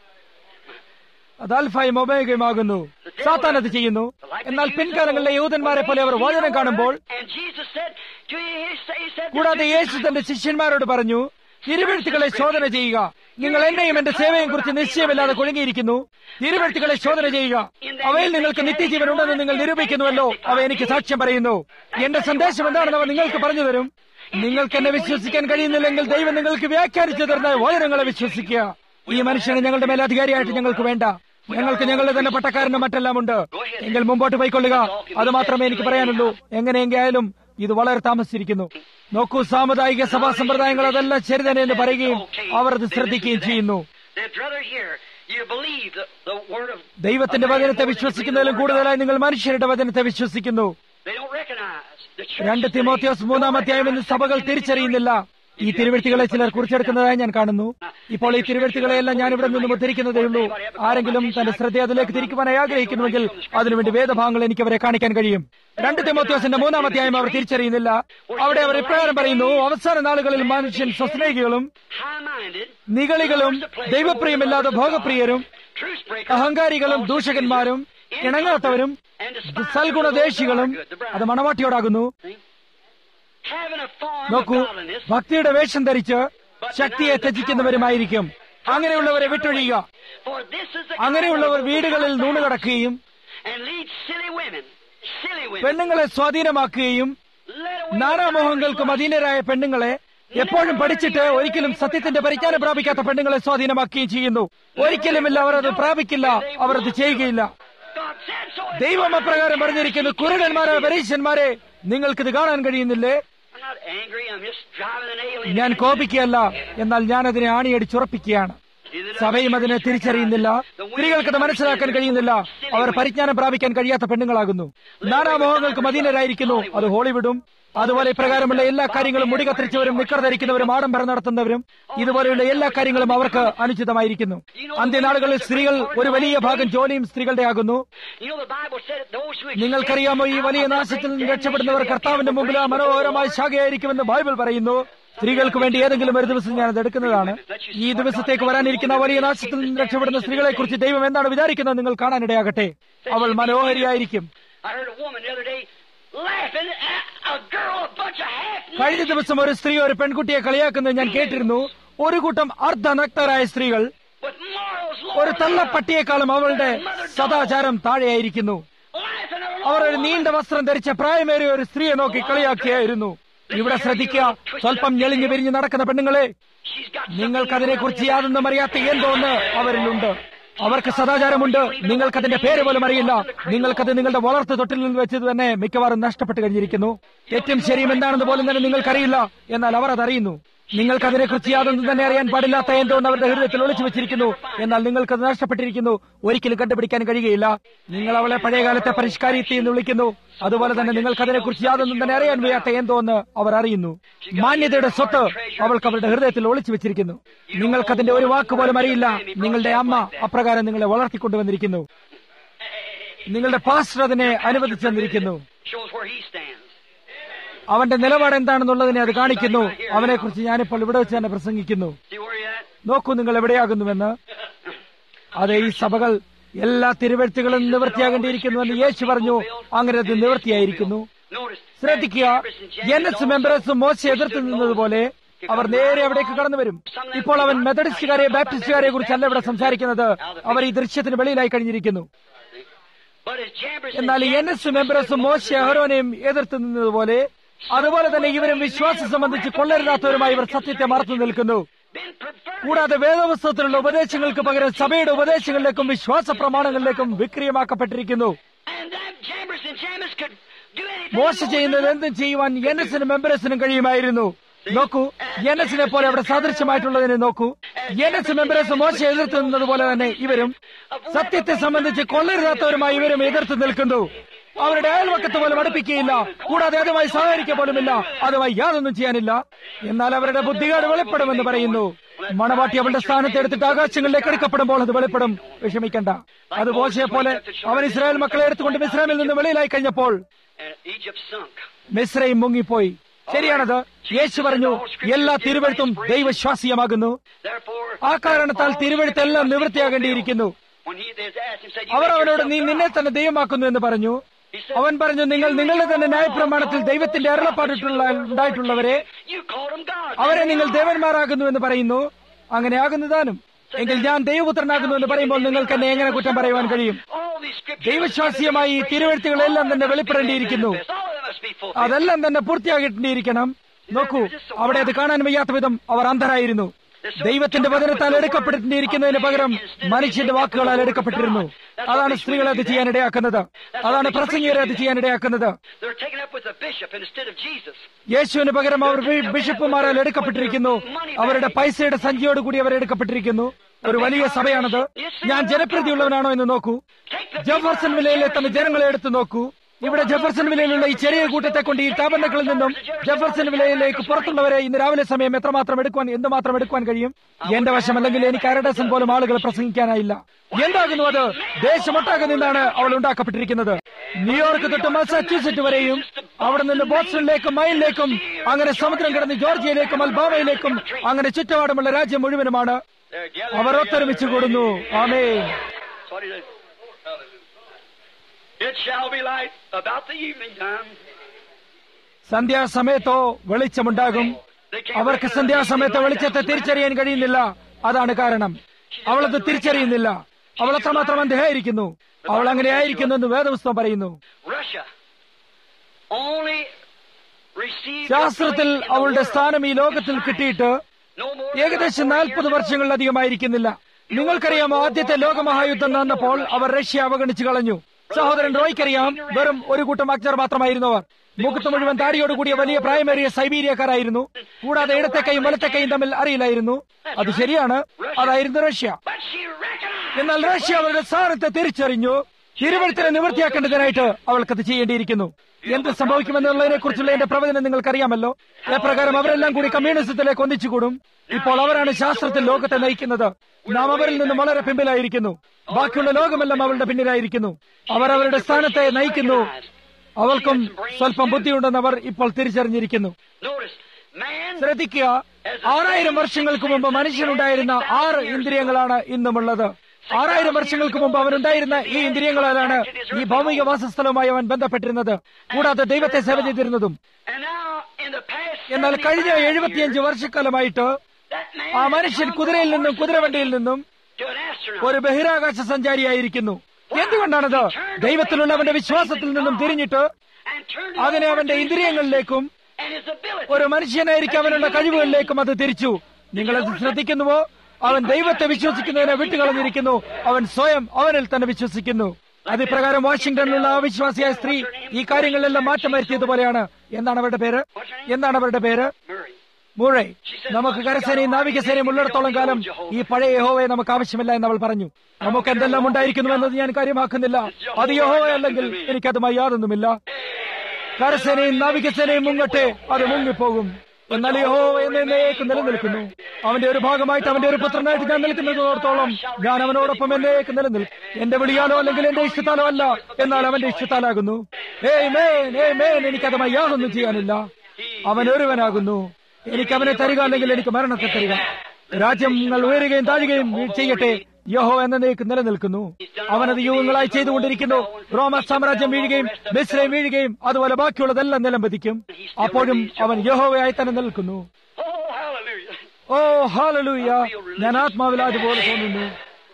അത് അൽഫയും ഒമേഗയുമാകുന്നു സാത്താൻ അത് ചെയ്യുന്നു എന്നാൽ പിൻകാലങ്ങളിലെ യൂതന്മാരെ പോലെ അവർ വചനം കാണുമ്പോൾ And Jesus said, to he said, he said കൂടാതെ യേശു തന്റെ ശിഷ്യന്മാരോട് പറഞ്ഞു തിരുവെഴുത്തുകളെ ശോധന ചെയ്യുക നിങ്ങൾ എന്നെയും എന്റെ സേവയും കുറിച്ച് നിശ്ചയമില്ലാതെ കുഴങ്ങിയിരിക്കുന്നു തിരുവെഴുത്തുകളെ ശോധന ചെയ്യുക അവയിൽ നിങ്ങൾക്ക് നിത്യജീവൻ ഉണ്ടെന്ന് നിങ്ങൾ നിരൂപിക്കുന്നുവല്ലോ അവ എനിക്ക് സാക്ഷ്യം പറയുന്നു എന്റെ സന്ദേശം എന്താണെന്ന് അവ നിങ്ങൾക്ക് പറഞ്ഞു തരും നിങ്ങൾക്ക് എന്നെ വിശ്വസിക്കാൻ കഴിയുന്നില്ലെങ്കിൽ ദൈവം നിങ്ങൾക്ക് വ്യാഖ്യാനിച്ചു തരുന്ന വചനങ്ങളെ വിശ്വസിക്കുക ഈ മനുഷ്യനെ ഞങ്ങളുടെ മേലെ അധികാരിയായിട്ട് ഞങ്ങൾക്ക് വേണ്ട ഞങ്ങൾക്ക് ഞങ്ങളുടെ തന്നെ പട്ടക്കാരനും മറ്റെല്ലാം ഉണ്ട് എങ്കിൽ മുമ്പോട്ട് പോയിക്കൊള്ളുക അത് മാത്രമേ എനിക്ക് പറയാനുള്ളൂ എങ്ങനെയെങ്കിലും ഇത് വളരെ താമസിച്ചിരിക്കുന്നു നോക്കൂ സാമുദായിക സഭാ സമ്പ്രദായങ്ങൾ അതെല്ലാം ശരി തന്നെ എന്ന് പറയുകയും അവർ അത് ശ്രദ്ധിക്കുകയും ചെയ്യുന്നു They'd rather hear you believe the, the word of ദൈവത്തിന്റെ വചനത്തെ വിശ്വസിക്കുന്നതിലും കൂടുതലായി നിങ്ങൾ മനുഷ്യരുടെ വചനത്തെ വിശ്വസിക്കുന്നു They don't recognize the church. രണ്ട് today. തിമോത്യോസ് മൂന്നാം അധ്യായം എന്ന് സഭകൾ തിരിച്ചറിയുന്നില്ല ഈ തിരുവെഴുത്തുകളെ ചിലർ കുറിച്ചെടുക്കുന്നതായി ഞാൻ കാണുന്നു ഇപ്പോൾ ഈ തിരുവെഴുത്തുകളെയെല്ലാം ഞാൻ ഇവിടെ നിന്നും ഉദ്ധരിക്കുന്നതേ ഉള്ളൂ ആരെങ്കിലും തന്റെ ശ്രദ്ധ അതിലേക്ക് തിരിക്കുവാനായി ആഗ്രഹിക്കുന്നുവെങ്കിൽ അതിനുവേണ്ടി വേദഭാഗങ്ങൾ എനിക്ക് അവരെ കാണിക്കാൻ കഴിയും രണ്ട് തിമോത്യോസിന്റെ മൂന്നാം അധ്യായം അവർ തിരിച്ചറിയുന്നില്ല അവിടെ അവർ ഇപ്രകാരം പറയുന്നു അവസാന നാളുകളിൽ മനുഷ്യൻ സ്വസ്നേഹികളും High-minded, നികളികളും ദൈവപ്രിയമില്ലാതെ ഭോഗപ്രിയരും truce breakers, അഹങ്കാരികളും ദൂഷകന്മാരും ഇണങ്ങാത്തവരും and despisers സൽഗുണദേശികളും of the Lord, the bride. അത് മണവാട്ടിയോടാകുന്നു Having a form നോക്കൂ of godliness, ഭക്തിയുടെ വേഷം ധരിച്ച് ശക്തിയെ ത്യജിക്കുന്നവരുമായിരിക്കും അങ്ങനെയുള്ളവരെ വിട്ടൊഴിയുക for this is the അങ്ങനെയുള്ളവർ kind of വീടുകളിൽ നൂണുകടക്കുകയും and lead silly women, silly women. പെണ്ണുങ്ങളെ സ്വാധീനമാക്കുകയും Led away നാനാമോഹങ്ങൾക്കും അധീനരായ പെണ്ണുങ്ങളെ എപ്പോഴും പഠിച്ചിട്ട് ഒരിക്കലും സത്യത്തിന്റെ പരിജ്ഞാനം പ്രാപിക്കാത്ത പെണ്ണുങ്ങളെ സ്വാധീനമാക്കുകയും ചെയ്യുന്നു ഒരിക്കലുമില്ല അവർ അത് പ്രാപിക്കില്ല അവർ അത് ചെയ്യുകയില്ല God said so. ദൈവം അപ്രകാരം പറഞ്ഞിരിക്കുന്നു കുരുടന്മാരെ പരീക്ഷന്മാരെ നിങ്ങൾക്കിത് കാണാൻ കഴിയുന്നില്ലേ I'm not angry. I'm just driving a nail in. ഞാൻ കോപിക്കുകയല്ല എന്നാൽ ഞാൻ അതിനെ ആണിയടിച്ചുറപ്പിക്കുകയാണ് സഭയും അതിനെ തിരിച്ചറിയുന്നില്ല സ്ത്രീകൾക്കത് മനസ്സിലാക്കാൻ കഴിയുന്നില്ല അവർ പരിജ്ഞാനം പ്രാപിക്കാൻ കഴിയാത്ത പെണ്ണുങ്ങളാകുന്നു നാനാമോഹങ്ങൾക്കും അധീനരായിരിക്കുന്നു അത് ഹോളിവുഡും അതുപോലെ ഇപ്രകാരമുള്ള എല്ലാ കാര്യങ്ങളും മുടി കത്തിരിച്ചവരും നിക്കർ ധരിക്കുന്നവരും ആഡംബരം നടത്തുന്നവരും ഇതുപോലെയുള്ള എല്ലാ കാര്യങ്ങളും അവർക്ക് അനുചിതമായിരിക്കുന്നു അന്ത്യനാളുകളിൽ സ്ത്രീകൾ ഒരു വലിയ ഭാഗം ജോലിയും സ്ത്രീകളുടെ ആകുന്നു You know the Bible said that those who നിങ്ങൾക്കറിയാമോ ഈ വലിയ നാശത്തിൽ നിന്ന് രക്ഷപ്പെടുന്നവർ കർത്താവിന്റെ മുമ്പിൽ ആ മനോഹരമായ ശാഖയായിരിക്കുമെന്ന് ബൈബിൾ പറയുന്നു സ്ത്രീകൾക്ക് വേണ്ടി ഏതെങ്കിലും ഒരു ദിവസം ഞാൻ അത് എടുക്കുന്നതാണ് ഈ ദിവസത്തേക്ക് വരാനിരിക്കുന്ന വലിയ നാശത്തിൽ നിന്ന് രക്ഷപ്പെടുന്ന സ്ത്രീകളെ കുറിച്ച് ദൈവം എന്താണ് വിചാരിക്കുന്നത് നിങ്ങൾ കാണാനിടയാകട്ടെ അവൾ മനോഹരിയായിരിക്കും I heard a woman the other day laughing at a girl, a bunch of half കഴിഞ്ഞ ദിവസം ഒരു സ്ത്രീ ഒരു പെൺകുട്ടിയെ കളിയാക്കുന്നത് ഞാൻ കേട്ടിരുന്നു ഒരു കൂട്ടം അർദ്ധനഗ്നരായ സ്ത്രീകൾ with morals ഒരു lower തള്ളപ്പട്ടിയേക്കാളും അവളുടെ സദാചാരം താഴെയായിരിക്കുന്നു laughing at അവർ ഒരു നീണ്ട വസ്ത്രം ധരിച്ച പ്രായമേറിയ ഒരു സ്ത്രീയെ നോക്കി കളിയാക്കിയായിരുന്നു ഇവിടെ ശ്രദ്ധിക്കുക സ്വല്പം ഞെളിഞ്ഞു വിരിഞ്ഞ് നടക്കുന്ന പെണ്ണുങ്ങളെ She's got നിങ്ങൾക്കതിനെക്കുറിച്ച് യാതൊന്നും അറിയാത്ത എന്തോ ഒന്ന് അവരിലുണ്ട് അവർക്ക് സദാചാരമുണ്ട് നിങ്ങൾക്കതിന്റെ പേര് പോലും അറിയില്ല നിങ്ങൾക്കത് നിങ്ങളുടെ വളർത്തു തൊട്ടിൽ നിന്ന് വെച്ചത് തന്നെ മിക്കവാറും നഷ്ടപ്പെട്ട് കഴിഞ്ഞിരിക്കുന്നു തെറ്റും ശരിയും എന്താണെന്ന് പോലും തന്നെ നിങ്ങൾക്കറിയില്ല എന്നാൽ അവർ അതറിയുന്നു നിങ്ങൾക്കതിനെക്കുറിച്ച് യാതൊന്നും തന്നെ അറിയാൻ പാടില്ലാത്ത എന്തോ ഒന്ന് അവരുടെ ഹൃദയത്തിൽ ഒളിച്ചു വെച്ചിരിക്കുന്നു എന്നാൽ നിങ്ങൾക്കത് നഷ്ടപ്പെട്ടിരിക്കുന്നു ഒരിക്കലും കണ്ടുപിടിക്കാൻ കഴിയുകയില്ല നിങ്ങൾ അവളെ പഴയകാലത്തെ പരിഷ്കാരിത്തി എന്ന് വിളിക്കുന്നു അതുപോലെ തന്നെ നിങ്ങൾക്കതിനെക്കുറിച്ച് യാതൊന്നും തന്നെ അറിയാൻ വയ്യാത്ത എന്തോ ഒന്ന് അവർ അറിയുന്നു മാന്യതയുടെ സ്വത്ത് അവൾക്ക് അവരുടെ ഹൃദയത്തിൽ ഒളിച്ചു വെച്ചിരിക്കുന്നു നിങ്ങൾക്കതിന്റെ ഒരു വാക്ക് പോലും അറിയില്ല നിങ്ങളുടെ അമ്മ അപ്രകാരം നിങ്ങളെ വളർത്തിക്കൊണ്ടുവന്നിരിക്കുന്നു നിങ്ങളുടെ പാസ്റ്റർ അതിനെ അനുവദിച്ചു തന്നിരിക്കുന്നു shows where he stands. അവന്റെ നിലപാട് എന്താണെന്നുള്ളതിനെ അത് കാണിക്കുന്നു അവനെക്കുറിച്ച് ഞാനിപ്പോൾ ഇവിടെ വെച്ച് തന്നെ പ്രസംഗിക്കുന്നു See where you're at? നോക്കൂ നിങ്ങൾ എവിടെയാകുന്നുവെന്ന് അതെ ഈ സഭകൾ എല്ലാ തിരുവഴുത്തുകളും നിവൃത്തിയാകേണ്ടിയിരിക്കുന്നുവെന്ന് യേശു പറഞ്ഞു അങ്ങനെ അത് നിവൃത്തിയായിരിക്കുന്നു Notice. ശ്രദ്ധിക്കുക എൻ എസ് മെമ്പേഴ്സും മോശ എതിർത്ത് നിന്നതുപോലെ അവർ നേരെ അവിടേക്ക് കടന്നു വരും ഇപ്പോൾ അവൻ മെത്തഡിസ്റ്റുകാരെ ബാപ്റ്റിസ്റ്റുകാരെ കുറിച്ചല്ല ഇവിടെ സംസാരിക്കുന്നത് അവർ ഈ ദൃശ്യത്തിന് വെളിയിലായി കഴിഞ്ഞിരിക്കുന്നു But as Jambres and എന്നാൽ എൻ എസ് മെമ്പേഴ്സും മോശ അഹരോനെയും എതിർത്ത് നിന്നതുപോലെ അതുപോലെ തന്നെ ഇവരും വിശ്വാസം സംബന്ധിച്ച് കൊള്ളരുതാത്തവരുമായി ഇവർ സത്യത്തെ മറച്ചു നിൽക്കുന്നു been perverted. കൂടാതെ വേദപുസ്തകത്തിലുള്ള ഉപദേശങ്ങൾക്ക് പകരം സഭയുടെ ഉപദേശങ്ങളിലേക്കും വിശ്വാസ പ്രമാണങ്ങളിലേക്കും വിക്രിയമാക്കപ്പെട്ടിരിക്കുന്നു And that Jambres and Jambres could do anything. മോശ ചെയ്യുന്നത് എന്തും ചെയ്യുവാൻ എൻ എസിനും മെമ്പേഴ്സിനും കഴിയുമായിരുന്നു നോക്കൂ എൻ എസിനെ പോലെ അവിടെ സാദൃശ്യമായിട്ടുള്ളതിനെ നോക്കൂ എൻ എസ് മെമ്പേഴ്സ് മോശ എതിർത്ത് നിന്നത് പോലെ തന്നെ ഇവരും സത്യത്തെ സംബന്ധിച്ച് കൊള്ളരുതാത്തവരുമായി ഇവരും എതിർത്ത് നിൽക്കുന്നു അവരുടെ അയൽവക്കത്ത് പോലും അടുപ്പിക്കുകയില്ല കൂടാതെ അതുമായി സഹകരിക്കുക പോലുമില്ല അതുമായി യാതൊന്നും ചെയ്യാനില്ല എന്നാൽ അവരുടെ ബുദ്ധികേട് വെളിപ്പെടുമെന്ന് പറയുന്നു മണവാട്ടി അവളുടെ സ്ഥാനത്ത് എടുത്തിട്ട് ആകാശങ്ങളിലേക്ക് എടുക്കപ്പെടുമ്പോൾ അത് വെളിപ്പെടും വിഷമിക്കണ്ട അത് മോശയെ പോലെ അവൻ ഇസ്രായേൽ മക്കളെ എടുത്തുകൊണ്ട് മിസ്രൈമിൽ നിന്ന് വെളിയിലായി കഴിഞ്ഞപ്പോൾ And Egypt sunk. മിസ്രൈം മുങ്ങിപ്പോയി ശരിയാണത് യേശു പറഞ്ഞു എല്ലാ തിരുവഴുത്തും ദൈവശ്വാസീയമാകുന്നു Therefore, ആ കാരണത്താൽ തിരുവഴുത്തെല്ലാം നിവൃത്തിയാകേണ്ടിയിരിക്കുന്നു when he they asked him, said, you our make അവനോട് yourself നീ God." നിന്നെ തന്നെ ദൈവമാക്കുന്നു എന്ന് പറഞ്ഞു അവൻ പറഞ്ഞു നിങ്ങൾ നിങ്ങളുടെ തന്നെ ന്യായപ്രമാണത്തിൽ ദൈവത്തിന്റെ അരുളപ്പാടിട്ടുള്ള ഉണ്ടായിട്ടുള്ളവരെ You called him God. അവരെ നിങ്ങൾ ദേവന്മാരാകുന്നു എന്ന് പറയുന്നു അങ്ങനെ ആകുന്നതാനും എങ്കിൽ ഞാൻ ദൈവപുത്രനാകുന്നു എന്ന് പറയുമ്പോൾ നിങ്ങൾക്ക് എന്നെ എങ്ങനെ കുറ്റം പറയുവാൻ കഴിയും All these scriptures, ദൈവശ്വാസിയമായി ഈ തിരുവഴുത്തുകളെല്ലാം തന്നെ വെളിപ്പെടേണ്ടിയിരിക്കുന്നു all of them must be fulfilled. അതെല്ലാം തന്നെ പൂർത്തിയാകിട്ടിരിക്കണം നോക്കൂ അവിടെ അത് കാണാൻ വയ്യാത്ത വിധം അവർ അന്ധരായിരുന്നു ദൈവത്തിന്റെ വചനത്താൽ എടുക്കപ്പെട്ടിരിക്കുന്നതിന് പകരം മനുഷ്യന്റെ വാക്കുകളാൽ എടുക്കപ്പെട്ടിരുന്നു അതാണ് സ്ത്രീകളെ അത് ചെയ്യാനിടയാക്കുന്നത് അതാണ് പ്രസംഗിയരെ അത് ചെയ്യാനിടയാക്കുന്നത് They're taken up with the bishop instead of Jesus. യേശുവിന് പകരം അവർ ബി- ബിഷപ്പുമാരാൽ എടുക്കപ്പെട്ടിരിക്കുന്നു അവരുടെ പൈസയുടെ സഞ്ചിയോട് കൂടി അവർ എടുക്കപ്പെട്ടിരിക്കുന്നു ഒരു വലിയ സഭയാണത് ഞാൻ ജനപ്രീതിയുള്ളവനാണോ എന്ന് നോക്കൂ ജഫർസൺ വിലയിലെ തന്നെ ജനങ്ങളെ എടുത്തു നോക്കൂ ഇവിടെ ജഫർസൺ വിലയിലുള്ള ഈ ചെറിയ കൂട്ടത്തെ കൊണ്ട് ഈ താപനക്കളിൽ നിന്നും ജഫർസൺ വിലയിലേക്ക് പുറത്തുള്ളവരെ ഇന്ന് രാവിലെ സമയം എത്രമാത്രം എടുക്കുവാൻ എന്തുമാത്രം എടുക്കുവാൻ കഴിയും എന്റെ വശമല്ലെങ്കിൽ എനിക്ക് അരഡസൻ പോലും ആളുകൾ പ്രസംഗിക്കാനായില്ല എന്താകുന്നു അത് ദേശമൊട്ടാകെ നിന്നാണ് അവൾ ഉണ്ടാക്കപ്പെട്ടിരിക്കുന്നത് ന്യൂയോർക്ക് തൊട്ട് മസാച്യൂസെറ്റ് വരെയും അവിടെ നിന്ന് ബോസ്റ്റണിലേക്കും മൈലിലേക്കും അങ്ങനെ സമുദ്രം കിടന്ന് ജോർജിയയിലേക്കും അൽബാമയിലേക്കും അങ്ങനെ ചുറ്റുപാടുമുള്ള രാജ്യം മുഴുവനുമാണ് They're gathered അവർ ഒത്തൊരുമിച്ച് കൂടുന്നു ആമേ That's what he does. It shall be light about the evening time. സന്ധ്യാസമയത്തോ വെളിച്ചമുണ്ടാകും They can't അവർക്ക് recognize സന്ധ്യാസമയത്ത് the evening വെളിച്ചത്തെ light. തിരിച്ചറിയാൻ കഴിയുന്നില്ല അതാണ് കാരണം അവളത് തിരിച്ചറിയുന്നില്ല അവൾ അത്രമാത്രം അന്ധയായിരിക്കുന്നു അവൾ അങ്ങനെ ആയിരിക്കുന്നു എന്ന് വേദപുസ്തകം പറയുന്നു Russia only received ശാസ്ത്രത്തിൽ a place in the അവളുടെ world സ്ഥാനം ഈ in ലോകത്തിൽ science കിട്ടിയിട്ട് no more than ഏകദേശം 40 നാൽപ്പത് years ago. വർഷങ്ങളിലധികമായിരിക്കുന്നില്ല നിങ്ങൾക്കറിയാമോ ആദ്യത്തെ ലോകമഹായുദ്ധം നടന്നപ്പോൾ അവർ റഷ്യ അവഗണിച്ചു കളഞ്ഞു സഹോദരൻ റോയ്ക്കറിയാം വെറും ഒരു കൂട്ടം അക്ചർ മാത്രമായിരുന്നു അവർ മുഖത്ത് മുഴുവൻ താടിയോടുകൂടിയ വലിയ പ്രായമേറിയ സൈബീരിയക്കാരായിരുന്നു കൂടാതെ ഇടത്തെ കൈയും വലത്തെ കൈയും തമ്മിൽ അറിയില്ലായിരുന്നു അത് ശരിയാണ് അതായിരുന്നു റഷ്യ But she recognized എന്നാൽ റഷ്യ അവരുടെ സ്ഥാനത്തെ തിരിച്ചറിഞ്ഞു തിരുവഴുത്തിനെ നിവൃത്തിയാക്കേണ്ടതിനായിട്ട് അവൾക്കത് ചെയ്യേണ്ടിയിരിക്കുന്നു എന്ത് സംഭവിക്കുമെന്നുള്ളതിനെ കുറിച്ചുള്ള എന്റെ പ്രവചനം നിങ്ങൾക്കറിയാമല്ലോ എപ്രകാരം അവരെല്ലാം കൂടി കമ്മ്യൂണിസത്തിലേക്ക് ഒന്നിച്ചുകൂടും ഇപ്പോൾ അവരാണ് ശാസ്ത്രത്തിൽ ലോകത്തെ നയിക്കുന്നത് നാം അവരിൽ നിന്നും വളരെ പിമ്പിലായിരിക്കുന്നു ബാക്കിയുള്ള ലോകമെല്ലാം അവരുടെ പിന്നിലായിരിക്കുന്നു അവർ അവരുടെ സ്ഥാനത്തെ നയിക്കുന്നു അവൾക്കും സ്വല്പം ബുദ്ധിയുണ്ടെന്ന് അവർ ഇപ്പോൾ തിരിച്ചറിഞ്ഞിരിക്കുന്നു Notice, man ശ്രദ്ധിക്കുക ആറായിരം വർഷങ്ങൾക്ക് മുമ്പ് മനുഷ്യനുണ്ടായിരുന്ന ആറ് ഇന്ദ്രിയങ്ങളാണ് ഇന്നുമുള്ളത് ആറായിരം വർഷങ്ങൾക്ക് മുമ്പ് അവനുണ്ടായിരുന്ന ഈ ഇന്ദ്രിയങ്ങളാലാണ് ഈ ഭൗമിക വാസസ്ഥലവുമായി അവൻ ബന്ധപ്പെട്ടിരുന്നത് കൂടാതെ ദൈവത്തെ സേവ ചെയ്തിരുന്നതും and now in the past എന്നാൽ കഴിഞ്ഞ 75 എഴുപത്തിയഞ്ച് years, വർഷക്കാലമായിട്ട് that man ആ has മനുഷ്യൻ come കുതിരയിൽ from നിന്നും horse കുതിരവണ്ടിയിൽ നിന്നും to an astronaut. ഒരു ബഹിരാകാശ സഞ്ചാരിയായിരിക്കുന്നു എന്തുകൊണ്ടാണത് ദൈവത്തിലുള്ള അവന്റെ വിശ്വാസത്തിൽ നിന്നും തിരിഞ്ഞിട്ട് and turned അതിനെ over അവന്റെ to his ഇന്ദ്രിയങ്ങളിലേക്കും and his ability. ഒരു മനുഷ്യനായിരിക്കും അവനുള്ള കഴിവുകളിലേക്കും അത് തിരിച്ചു നിങ്ങളത് ശ്രദ്ധിക്കുന്നുവോ അവൻ ദൈവത്തെ വിശ്വസിക്കുന്നതിനെ വിട്ടുകളഞ്ഞിരിക്കുന്നു അവൻ സ്വയം അവനിൽ തന്നെ വിശ്വസിക്കുന്നു അതിപ്രകാരം വാഷിംഗ്ടണിലുള്ള അവിശ്വാസിയായ സ്ത്രീ ഈ കാര്യങ്ങളിലെല്ലാം മാറ്റം വരുത്തിയതുപോലെയാണ് എന്താണ് അവരുടെ പേര് എന്താണ് അവരുടെ പേര് Murray. മൂഴെ നമുക്ക് കരസേനയും നാവികസേനയും ഉള്ളിടത്തോളം കാലം ഈ പഴയ യഹോവയെ നമുക്ക് ആവശ്യമില്ല എന്ന് അവൾ പറഞ്ഞു നമുക്ക് എന്തെല്ലാം ഉണ്ടായിരിക്കുന്നു എന്നത് ഞാൻ കാര്യമാക്കുന്നില്ല അത് യഹോവ അല്ലെങ്കിൽ എനിക്കതുമായി യാതൊന്നുമില്ല കരസേനയും നാവികസേനയും മുങ്ങട്ടെ അത് മുങ്ങിപ്പോകും എന്നാൽ യഹോവ എന്നേക്ക് നിലനിൽക്കുന്നു അവന്റെ ഒരു ഭാഗമായിട്ട് അവന്റെ ഒരു പുത്രനായിട്ട് ഞാൻ നിൽക്കുന്നതോടത്തോളം ഞാൻ അവനോടൊപ്പം എന്നേക്ക് നിലനിൽക്കും എന്റെ വിളിയാലോ അല്ലെങ്കിൽ എന്റെ ഇഷ്ടത്താലോ അല്ല എന്നാൽ അവന്റെ ഇഷ്ടത്താലാകുന്നു ഏയ് മേൻ ഏയ് മേൻ എനിക്കതുമായി യാതൊന്നും ചെയ്യാനില്ല അവൻ ഒരുവനാകുന്നു എനിക്ക് അവനെ തരിക അല്ലെങ്കിൽ എനിക്ക് മരണത്തെ തരിക രാജ്യങ്ങൾ ഉയരുകയും താഴുകയും ചെയ്യട്ടെ യഹോ എന്നേക്ക് നിലനിൽക്കുന്നു അവനത് യുഗങ്ങളായി ചെയ്തുകൊണ്ടിരിക്കുന്നു റോമ സാമ്രാജ്യം വീഴുകയും മിസ്രൈം വീഴുകയും അതുപോലെ ബാക്കിയുള്ളതെല്ലാം നിലംപതിക്കും അപ്പോഴും അവൻ യഹോവയായി തന്നെ നിൽക്കുന്നു Oh, hallelujah. ഓ ഹാലലൂയ ഞാൻ ആത്മാവിൽ അതുപോലെ തോന്നുന്നു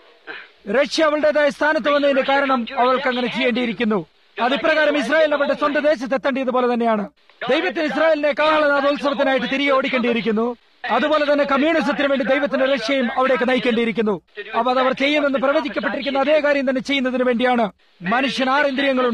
റഷ്യ അവളുടേതായ സ്ഥാനത്ത് വന്നതിന്റെ കാരണം അവൾക്ക് അങ്ങനെ ചെയ്യേണ്ടിയിരിക്കുന്നു അതിപ്രകാരം ഇസ്രായേൽ അവരുടെ സ്വന്തം ദേശത്ത് എത്തേണ്ടതുപോലെ തന്നെയാണ് ദൈവത്തിന് ഇസ്രായേലിനെ കാഹളനാഥോത്സവത്തിനായിട്ട് തിരികെ ഓടിക്കേണ്ടിയിരിക്കുന്നു അതുപോലെ തന്നെ കമ്മ്യൂണിസത്തിന് വേണ്ടി ദൈവത്തിന്റെ രക്ഷയും അവിടേക്ക് നയിക്കേണ്ടിയിരിക്കുന്നു അപ്പൊ അതവർ ചെയ്യുമെന്ന് പ്രവചിക്കപ്പെട്ടിരിക്കുന്ന അതേ കാര്യം തന്നെ ചെയ്യുന്നതിന് വേണ്ടിയാണ് മനുഷ്യൻ ആറ് ഇന്ദ്രിയങ്ങളുണ്ട്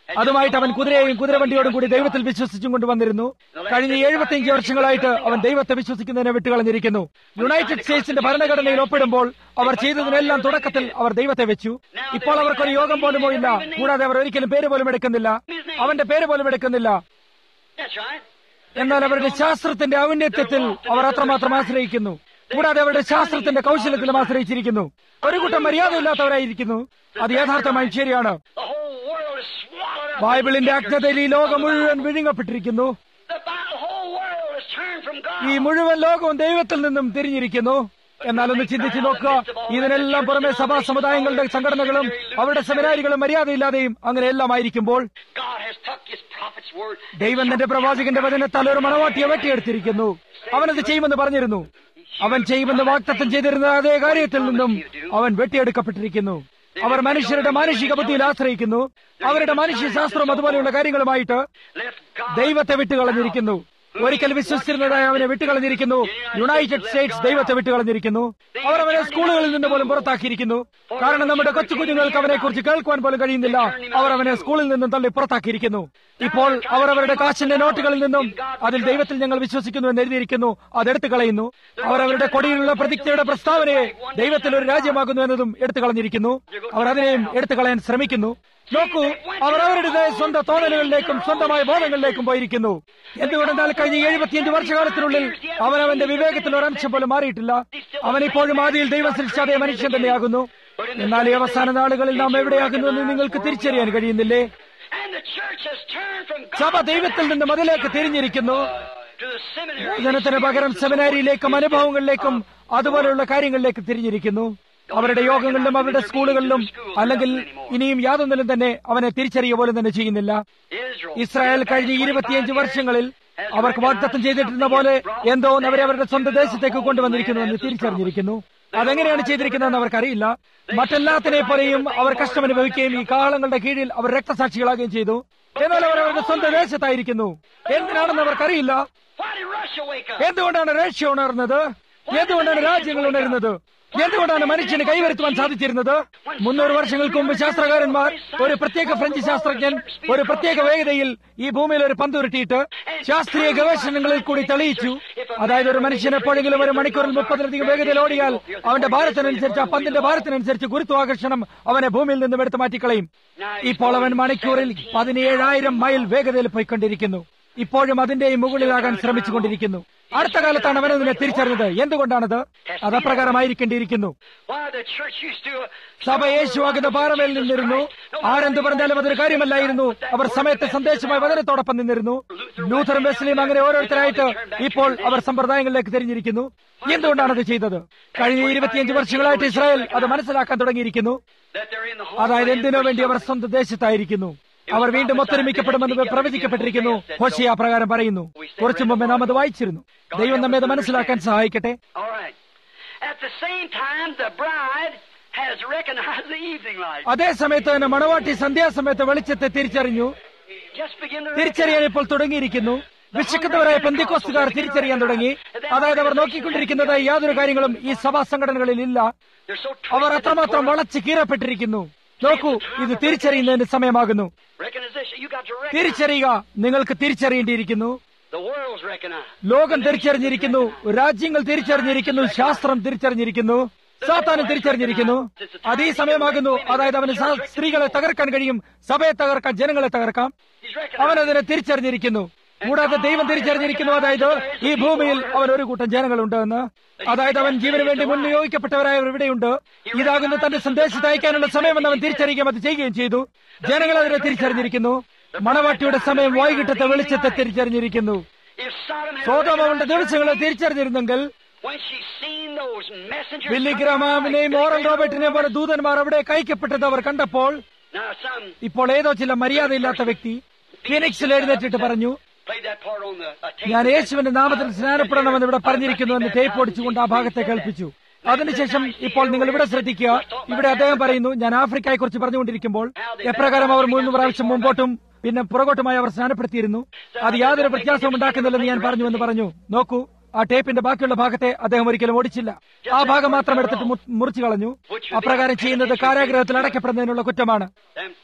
അതുമായിട്ട് അവൻ കുതിരയെയും കുതിരവണ്ടിയോടും കൂടി ദൈവത്തിൽ വിശ്വസിച്ചും കൊണ്ടുവന്നിരുന്നു കഴിഞ്ഞ എഴുപത്തിയഞ്ച് വർഷങ്ങളായിട്ട് അവൻ ദൈവത്തെ വിശ്വസിക്കുന്നതിനെ വിട്ടുകളഞ്ഞിരിക്കുന്നു യുണൈറ്റഡ് സ്റ്റേറ്റ്സിന്റെ ഭരണഘടനയിൽ ഒപ്പിടുമ്പോൾ അവർ ചെയ്തതിനെല്ലാം തുടക്കത്തിൽ അവർ ദൈവത്തെ വെച്ചു ഇപ്പോൾ അവർക്കൊരു യോഗം പോലും പോയില്ല കൂടാതെ അവർ ഒരിക്കലും പേര് പോലും എടുക്കുന്നില്ല അവന്റെ പേര് പോലും എടുക്കുന്നില്ല That's right. എന്നാൽ അവരുടെ ശാസ്ത്രത്തിന്റെ ഔന്നത്യത്തിൽ അവർ അത്രമാത്രം ആശ്രയിക്കുന്നു കൂടാതെ അവരുടെ ശാസ്ത്രത്തിന്റെ കൗശലത്തിലും ആശ്രയിച്ചിരിക്കുന്നു ഒരു കൂട്ടം മര്യാദയില്ലാത്തവരായിരിക്കുന്നു അത് യഥാർത്ഥമായും ശരിയാണ് The whole world is swallowed up. ബൈബിളിന്റെ അജ്ഞതയിൽ ഈ ലോകം മുഴുവൻ വിഴുങ്ങപ്പെട്ടിരിക്കുന്നു The Bi- whole world is turned from God. ഈ മുഴുവൻ ലോകവും ദൈവത്തിൽ നിന്നും തിരിഞ്ഞിരിക്കുന്നു എന്നാൽ ഒന്ന് ചിന്തിച്ചു നോക്കുക ഇതിനെല്ലാം പുറമെ സഭാ സമുദായങ്ങളുടെ സംഘടനകളും അവരുടെ സെമിനാരികളും മര്യാദയില്ലാതെയും അങ്ങനെ എല്ലാം ആയിരിക്കുമ്പോൾ God has took His prophet's word. ദൈവം തന്റെ പ്രവാചകന്റെ വചനത്താൽ ഒരു മണവാട്ടിയെ വെട്ടിയെടുത്തിരിക്കുന്നു അവനത് ചെയ്യുമെന്ന് പറഞ്ഞിരുന്നു അവൻ ചെയ്യുമെന്ന് വാക്തത്വം ചെയ്തിരുന്ന അതേ കാര്യത്തിൽ നിന്നും അവൻ വെട്ടിയെടുക്കപ്പെട്ടിരിക്കുന്നു അവർ മനുഷ്യരുടെ മാനുഷിക ബുദ്ധിയിൽ ആശ്രയിക്കുന്നു അവരുടെ മനുഷ്യശാസ്ത്രവും അതുപോലെയുള്ള കാര്യങ്ങളുമായിട്ട് Left God. ദൈവത്തെ വിട്ടുകളഞ്ഞിരിക്കുന്നു ഒരിക്കൽ വിശ്വസിച്ചിരുന്നതായി അവനെ വിട്ടുകളഞ്ഞിരിക്കുന്നു യുണൈറ്റഡ് സ്റ്റേറ്റ്സ് ദൈവത്തെ വിട്ടുകളഞ്ഞിരിക്കുന്നു അവർ അവനെ സ്കൂളുകളിൽ നിന്ന് പോലും പുറത്താക്കിയിരിക്കുന്നു കാരണം നമ്മുടെ കൊച്ചു കുഞ്ഞുങ്ങൾക്ക് അവനെ കുറിച്ച് കേൾക്കുവാൻ പോലും കഴിയുന്നില്ല അവർ അവനെ സ്കൂളിൽ നിന്നും തള്ളി പുറത്താക്കിയിരിക്കുന്നു ഇപ്പോൾ അവർ അവരുടെ കാശിന്റെ നോട്ടുകളിൽ നിന്നും അതിൽ ദൈവത്തിൽ ഞങ്ങൾ വിശ്വസിക്കുന്നു എന്ന് എഴുതിയിരിക്കുന്നു അതെടുത്തു കളയുന്നു അവർ അവരുടെ കൊടിയിലുള്ള പ്രതിജ്ഞയുടെ പ്രസ്താവനയെ ദൈവത്തിൽ ഒരു രാജ്യമാകുന്നു എന്നതും എടുത്തു കളഞ്ഞിരിക്കുന്നു അവർ അതിനെയും എടുത്തു കളയാൻ ശ്രമിക്കുന്നു നോക്കൂ അവർ അവരുടേതായ സ്വന്തം തോന്നലുകളിലേക്കും സ്വന്തമായ ബോധങ്ങളിലേക്കും പോയിരിക്കുന്നു എന്തുകൊണ്ടെന്നാൽ കഴിഞ്ഞ എഴുപത്തിയഞ്ച് വർഷകാലത്തിനുള്ളിൽ അവൻ അവന്റെ വിവേകത്തിൽ ഒരംശം പോലും മാറിയിട്ടില്ല അവൻ ഇപ്പോഴും ആദിയിൽ ദൈവം സൃഷ്ടിച്ച അതേ മനുഷ്യൻ തന്നെയാകുന്നു എന്നാൽ ഈ അവസാന നാളുകളിൽ നാം എവിടെയാകുന്നു എന്ന് നിങ്ങൾക്ക് തിരിച്ചറിയാൻ കഴിയുന്നില്ലേ And the church has turned from God സഭ ദൈവത്തിൽ നിന്നും അതിലേക്ക് തിരിഞ്ഞിരിക്കുന്നു to the seminary. ഇതിനത്തിന് പകരം സെമിനാരിയിലേക്കും അനുഭവങ്ങളിലേക്കും അതുപോലെയുള്ള കാര്യങ്ങളിലേക്ക് തിരിഞ്ഞിരിക്കുന്നു അവരുടെ യോഗങ്ങളിലും അവരുടെ സ്കൂളുകളിലും അല്ലെങ്കിൽ ഇനിയും യാതൊന്നിലും തന്നെ അവനെ തിരിച്ചറിയുക പോലും തന്നെ ചെയ്യുന്നില്ല Israel. ഇസ്രായേൽ കഴിഞ്ഞ ഇരുപത്തിയഞ്ച് വർഷങ്ങളിൽ അവർക്ക് വാഗ്ദത്തം ചെയ്തിട്ടിരുന്ന പോലെ എന്തോ ഒന്ന് അവരെ അവരുടെ സ്വന്തം ദേശത്തേക്ക് കൊണ്ടുവന്നിരിക്കുന്നുവെന്ന് തിരിച്ചറിഞ്ഞിരിക്കുന്നു അതെങ്ങനെയാണ് ചെയ്തിരിക്കുന്നതെന്ന് അവർക്കറിയില്ല മറ്റെല്ലാത്തിനെ പോലെയും അവർ കഷ്ടമനുഭവിക്കുകയും ഈ കാളങ്ങളുടെ കീഴിൽ അവർ രക്തസാക്ഷികളാകുകയും ചെയ്തു എന്നാൽ അവർ അവരുടെ സ്വന്തം ദേശത്തായിരിക്കുന്നു എന്തിനാണെന്ന് അവർക്കറിയില്ല Why did Russia wake up? എന്തുകൊണ്ടാണ് റഷ്യ ഉണർന്നത് എന്തുകൊണ്ടാണ് രാജ്യങ്ങൾ ഉണരുന്നത് എന്തുകൊണ്ടാണ് മനുഷ്യന് കൈവരുത്തുവാൻ സാധിച്ചിരുന്നത് മുന്നൂറ് വർഷങ്ങൾക്ക് മുമ്പ് ശാസ്ത്രകാരന്മാർ ഒരു പ്രത്യേക ഫ്രഞ്ച് ശാസ്ത്രജ്ഞൻ ഒരു പ്രത്യേക വേഗതയിൽ ഈ ഭൂമിയിൽ ഒരു പന്ത് ഉരുട്ടിയിട്ട് ശാസ്ത്രീയ ഗവേഷണങ്ങളിൽ കൂടി തെളിയിച്ചു അതായത് ഒരു മനുഷ്യൻ എപ്പോഴെങ്കിലും ഒരു മണിക്കൂറിൽ മുപ്പതിലധികം വേഗതയിൽ ഓടിയാൽ അവന്റെ ഭാരത്തിനനുസരിച്ച് ആ പന്തിന്റെ ഭാരത്തിനനുസരിച്ച് ഗുരുത്വാകർഷണം അവനെ ഭൂമിയിൽ നിന്നും എടുത്തു മാറ്റിക്കളയും ഇപ്പോൾ അവൻ മണിക്കൂറിൽ പതിനേഴായിരം മൈൽ വേഗതയിൽ പോയിക്കൊണ്ടിരിക്കുന്നു ഇപ്പോഴും അതിന്റെയും മുകളിലാകാൻ ശ്രമിച്ചുകൊണ്ടിരിക്കുന്നു അടുത്ത കാലത്താണ് അവൻ അതിനെ തിരിച്ചറിഞ്ഞത് എന്തുകൊണ്ടാണത് അത് അപ്രകാരമായിരിക്കേണ്ടിയിരിക്കുന്നു Why the church used to. സഭ യേശുവാകുന്ന പാറമേൽ നിന്നിരുന്നു ആരെന്ത് പറഞ്ഞാലും അതൊരു കാര്യമല്ലായിരുന്നു അവർ സമയത്തെ സന്ദേശമായി വചനത്തോടൊപ്പം നിന്നിരുന്നു ലൂഥറും വെസ്ലിയും അങ്ങനെ ഓരോരുത്തരായിട്ട് ഇപ്പോൾ അവർ സമ്പ്രദായങ്ങളിലേക്ക് തിരിഞ്ഞിരിക്കുന്നു എന്തുകൊണ്ടാണ് അത് ചെയ്തത് കഴിഞ്ഞ ഇരുപത്തിയഞ്ച് വർഷങ്ങളായിട്ട് ഇസ്രായേൽ അത് മനസ്സിലാക്കാൻ തുടങ്ങിയിരിക്കുന്നു That they're in the അതായത് എന്തിനു വേണ്ടി അവർ സ്വന്തം ദേശത്തായിരിക്കുന്നു അവർ വീണ്ടും ഒത്തൊരുമിക്കപ്പെടുമെന്ന് പ്രവചിക്കപ്പെട്ടിരിക്കുന്നു ഹോഷിയ പ്രകാരം പറയുന്നു കുറച്ചു മുമ്പ് നാം അത് വായിച്ചിരുന്നു ദൈവം നമ്മെ അത് മനസ്സിലാക്കാൻ സഹായിക്കട്ടെ All right. At the same time, the bride has recognized the evening light. അതേ സമയത്ത് തന്നെ മണവാട്ടി സന്ധ്യാസമയത്ത് വെളിച്ചത്തെ തിരിച്ചറിഞ്ഞു Just begin to തിരിച്ചറിയാൻ ഇപ്പോൾ തുടങ്ങിയിരിക്കുന്നു വിശക്കുന്നവരായ പെന്തിക്കോസ്തുകാർ തിരിച്ചറിയാൻ തുടങ്ങി അതായത് അവർ നോക്കിക്കൊണ്ടിരിക്കുന്നത് യാതൊരു കാര്യങ്ങളും ഈ സഭാ സംഘടനകളിൽ ഇല്ല They're so അവർ twisted അത്രമാത്രം and വളച്ച് കീറപ്പെട്ടിരിക്കുന്നു നോക്കൂ ഇത് തിരിച്ചറിയുന്നതിന്റെ സമയമാകുന്നു recognition. You got to recognize. തിരിച്ചറിയുക നിങ്ങൾക്ക് തിരിച്ചറിയേണ്ടിയിരിക്കുന്നു The world's recognized. ലോകം തിരിച്ചറിഞ്ഞിരിക്കുന്നു രാജ്യങ്ങൾ തിരിച്ചറിഞ്ഞിരിക്കുന്നു ശാസ്ത്രം തിരിച്ചറിഞ്ഞിരിക്കുന്നു സാത്താനും തിരിച്ചറിഞ്ഞിരിക്കുന്നു അത് ഈ സമയമാകുന്നു അതായത് അവന് സ- സ്ത്രീകളെ തകർക്കാൻ കഴിയും സഭയെ തകർക്കാൻ ജനങ്ങളെ തകർക്കാം He's recognized. അവൻ അതിനെ തിരിച്ചറിഞ്ഞിരിക്കുന്നു കൂടാതെ ദൈവം തിരിച്ചറിഞ്ഞിരിക്കുന്നു അതായത് ഈ ഭൂമിയിൽ അവൻ ഒരു കൂട്ടം ജനങ്ങളുണ്ട് എന്ന് അതായത് അവൻ ജീവന് വേണ്ടി മുൻ നിയോഗിക്കപ്പെട്ടവരായവർ ഇവിടെയുണ്ട് ഇതാകുന്നു തന്റെ സന്ദേശത്തെ അയക്കാനുള്ള സമയമെന്ന് അവൻ തിരിച്ചറിയുകയും അത് ചെയ്യുകയും ചെയ്തു ജനങ്ങൾ അതിനെ തിരിച്ചറിഞ്ഞിരിക്കുന്നു മണവാട്ടിയുടെ സമയം വൈകിട്ടത്തെ വെളിച്ചത്തെ തിരിച്ചറിഞ്ഞിരിക്കുന്നു If Sodom had സോതോമവന്റെ recognized ദിവസങ്ങളെ her, തിരിച്ചറിഞ്ഞിരുന്നെങ്കിൽ when she seen those messengers Billy coming ഗ്രാമാമിനെയും like ഓറൽ they റോബർട്ടിനെയും പോലെ ദൂതന്മാർ അവിടെ കയക്കപ്പെട്ടത് അവർ കണ്ടപ്പോൾ Now some ഇപ്പോൾ ഏതോ ചില മര്യാദയില്ലാത്ത വ്യക്തി ഫിനിക്സിൽ എഴുന്നേറ്റിട്ട് പറഞ്ഞു played that part on the uh, tape. ഞാൻ യേശുവിന്റെ നാമത്തിൽ സ്നാനപ്പെടണമെന്ന് ഇവിടെ പറഞ്ഞിരിക്കുന്നു എന്ന് ടേപ്പ് ഓടിച്ചുകൊണ്ട് ആ ഭാഗത്തെ കേൾപ്പിച്ചു അതിനുശേഷം ഇപ്പോൾ നിങ്ങൾ ഇവിടെ ശ്രദ്ധിക്കുക ഇവിടെ അദ്ദേഹം പറയുന്നു ഞാൻ ആഫ്രിക്കയെ കുറിച്ച് പറഞ്ഞുകൊണ്ടിരിക്കുമ്പോൾ എപ്രകാരം അവർ മൂന്ന് പ്രാവശ്യം മുമ്പോട്ടും പിന്നെ പുറകോട്ടുമായി അവർ സ്നാനപ്പെടുത്തിയിരുന്നു അത് യാതൊരു വ്യത്യാസവും ഉണ്ടാക്കുന്നില്ലെന്ന് ഞാൻ പറഞ്ഞു എന്ന് പറഞ്ഞു നോക്കൂ ആ ടേപ്പിന്റെ ബാക്കിയുള്ള ഭാഗത്തെ അദ്ദേഹം ഒരിക്കലും ഓടിച്ചില്ല ആ ഭാഗം മാത്രം എടുത്തിട്ട് മു- മുറിച്ചു കളഞ്ഞു അപ്രകാരം ചെയ്യുന്നത് കാരാഗ്രഹത്തിൽ അടയ്ക്കപ്പെടുന്നതിനുള്ള കുറ്റമാണ് Them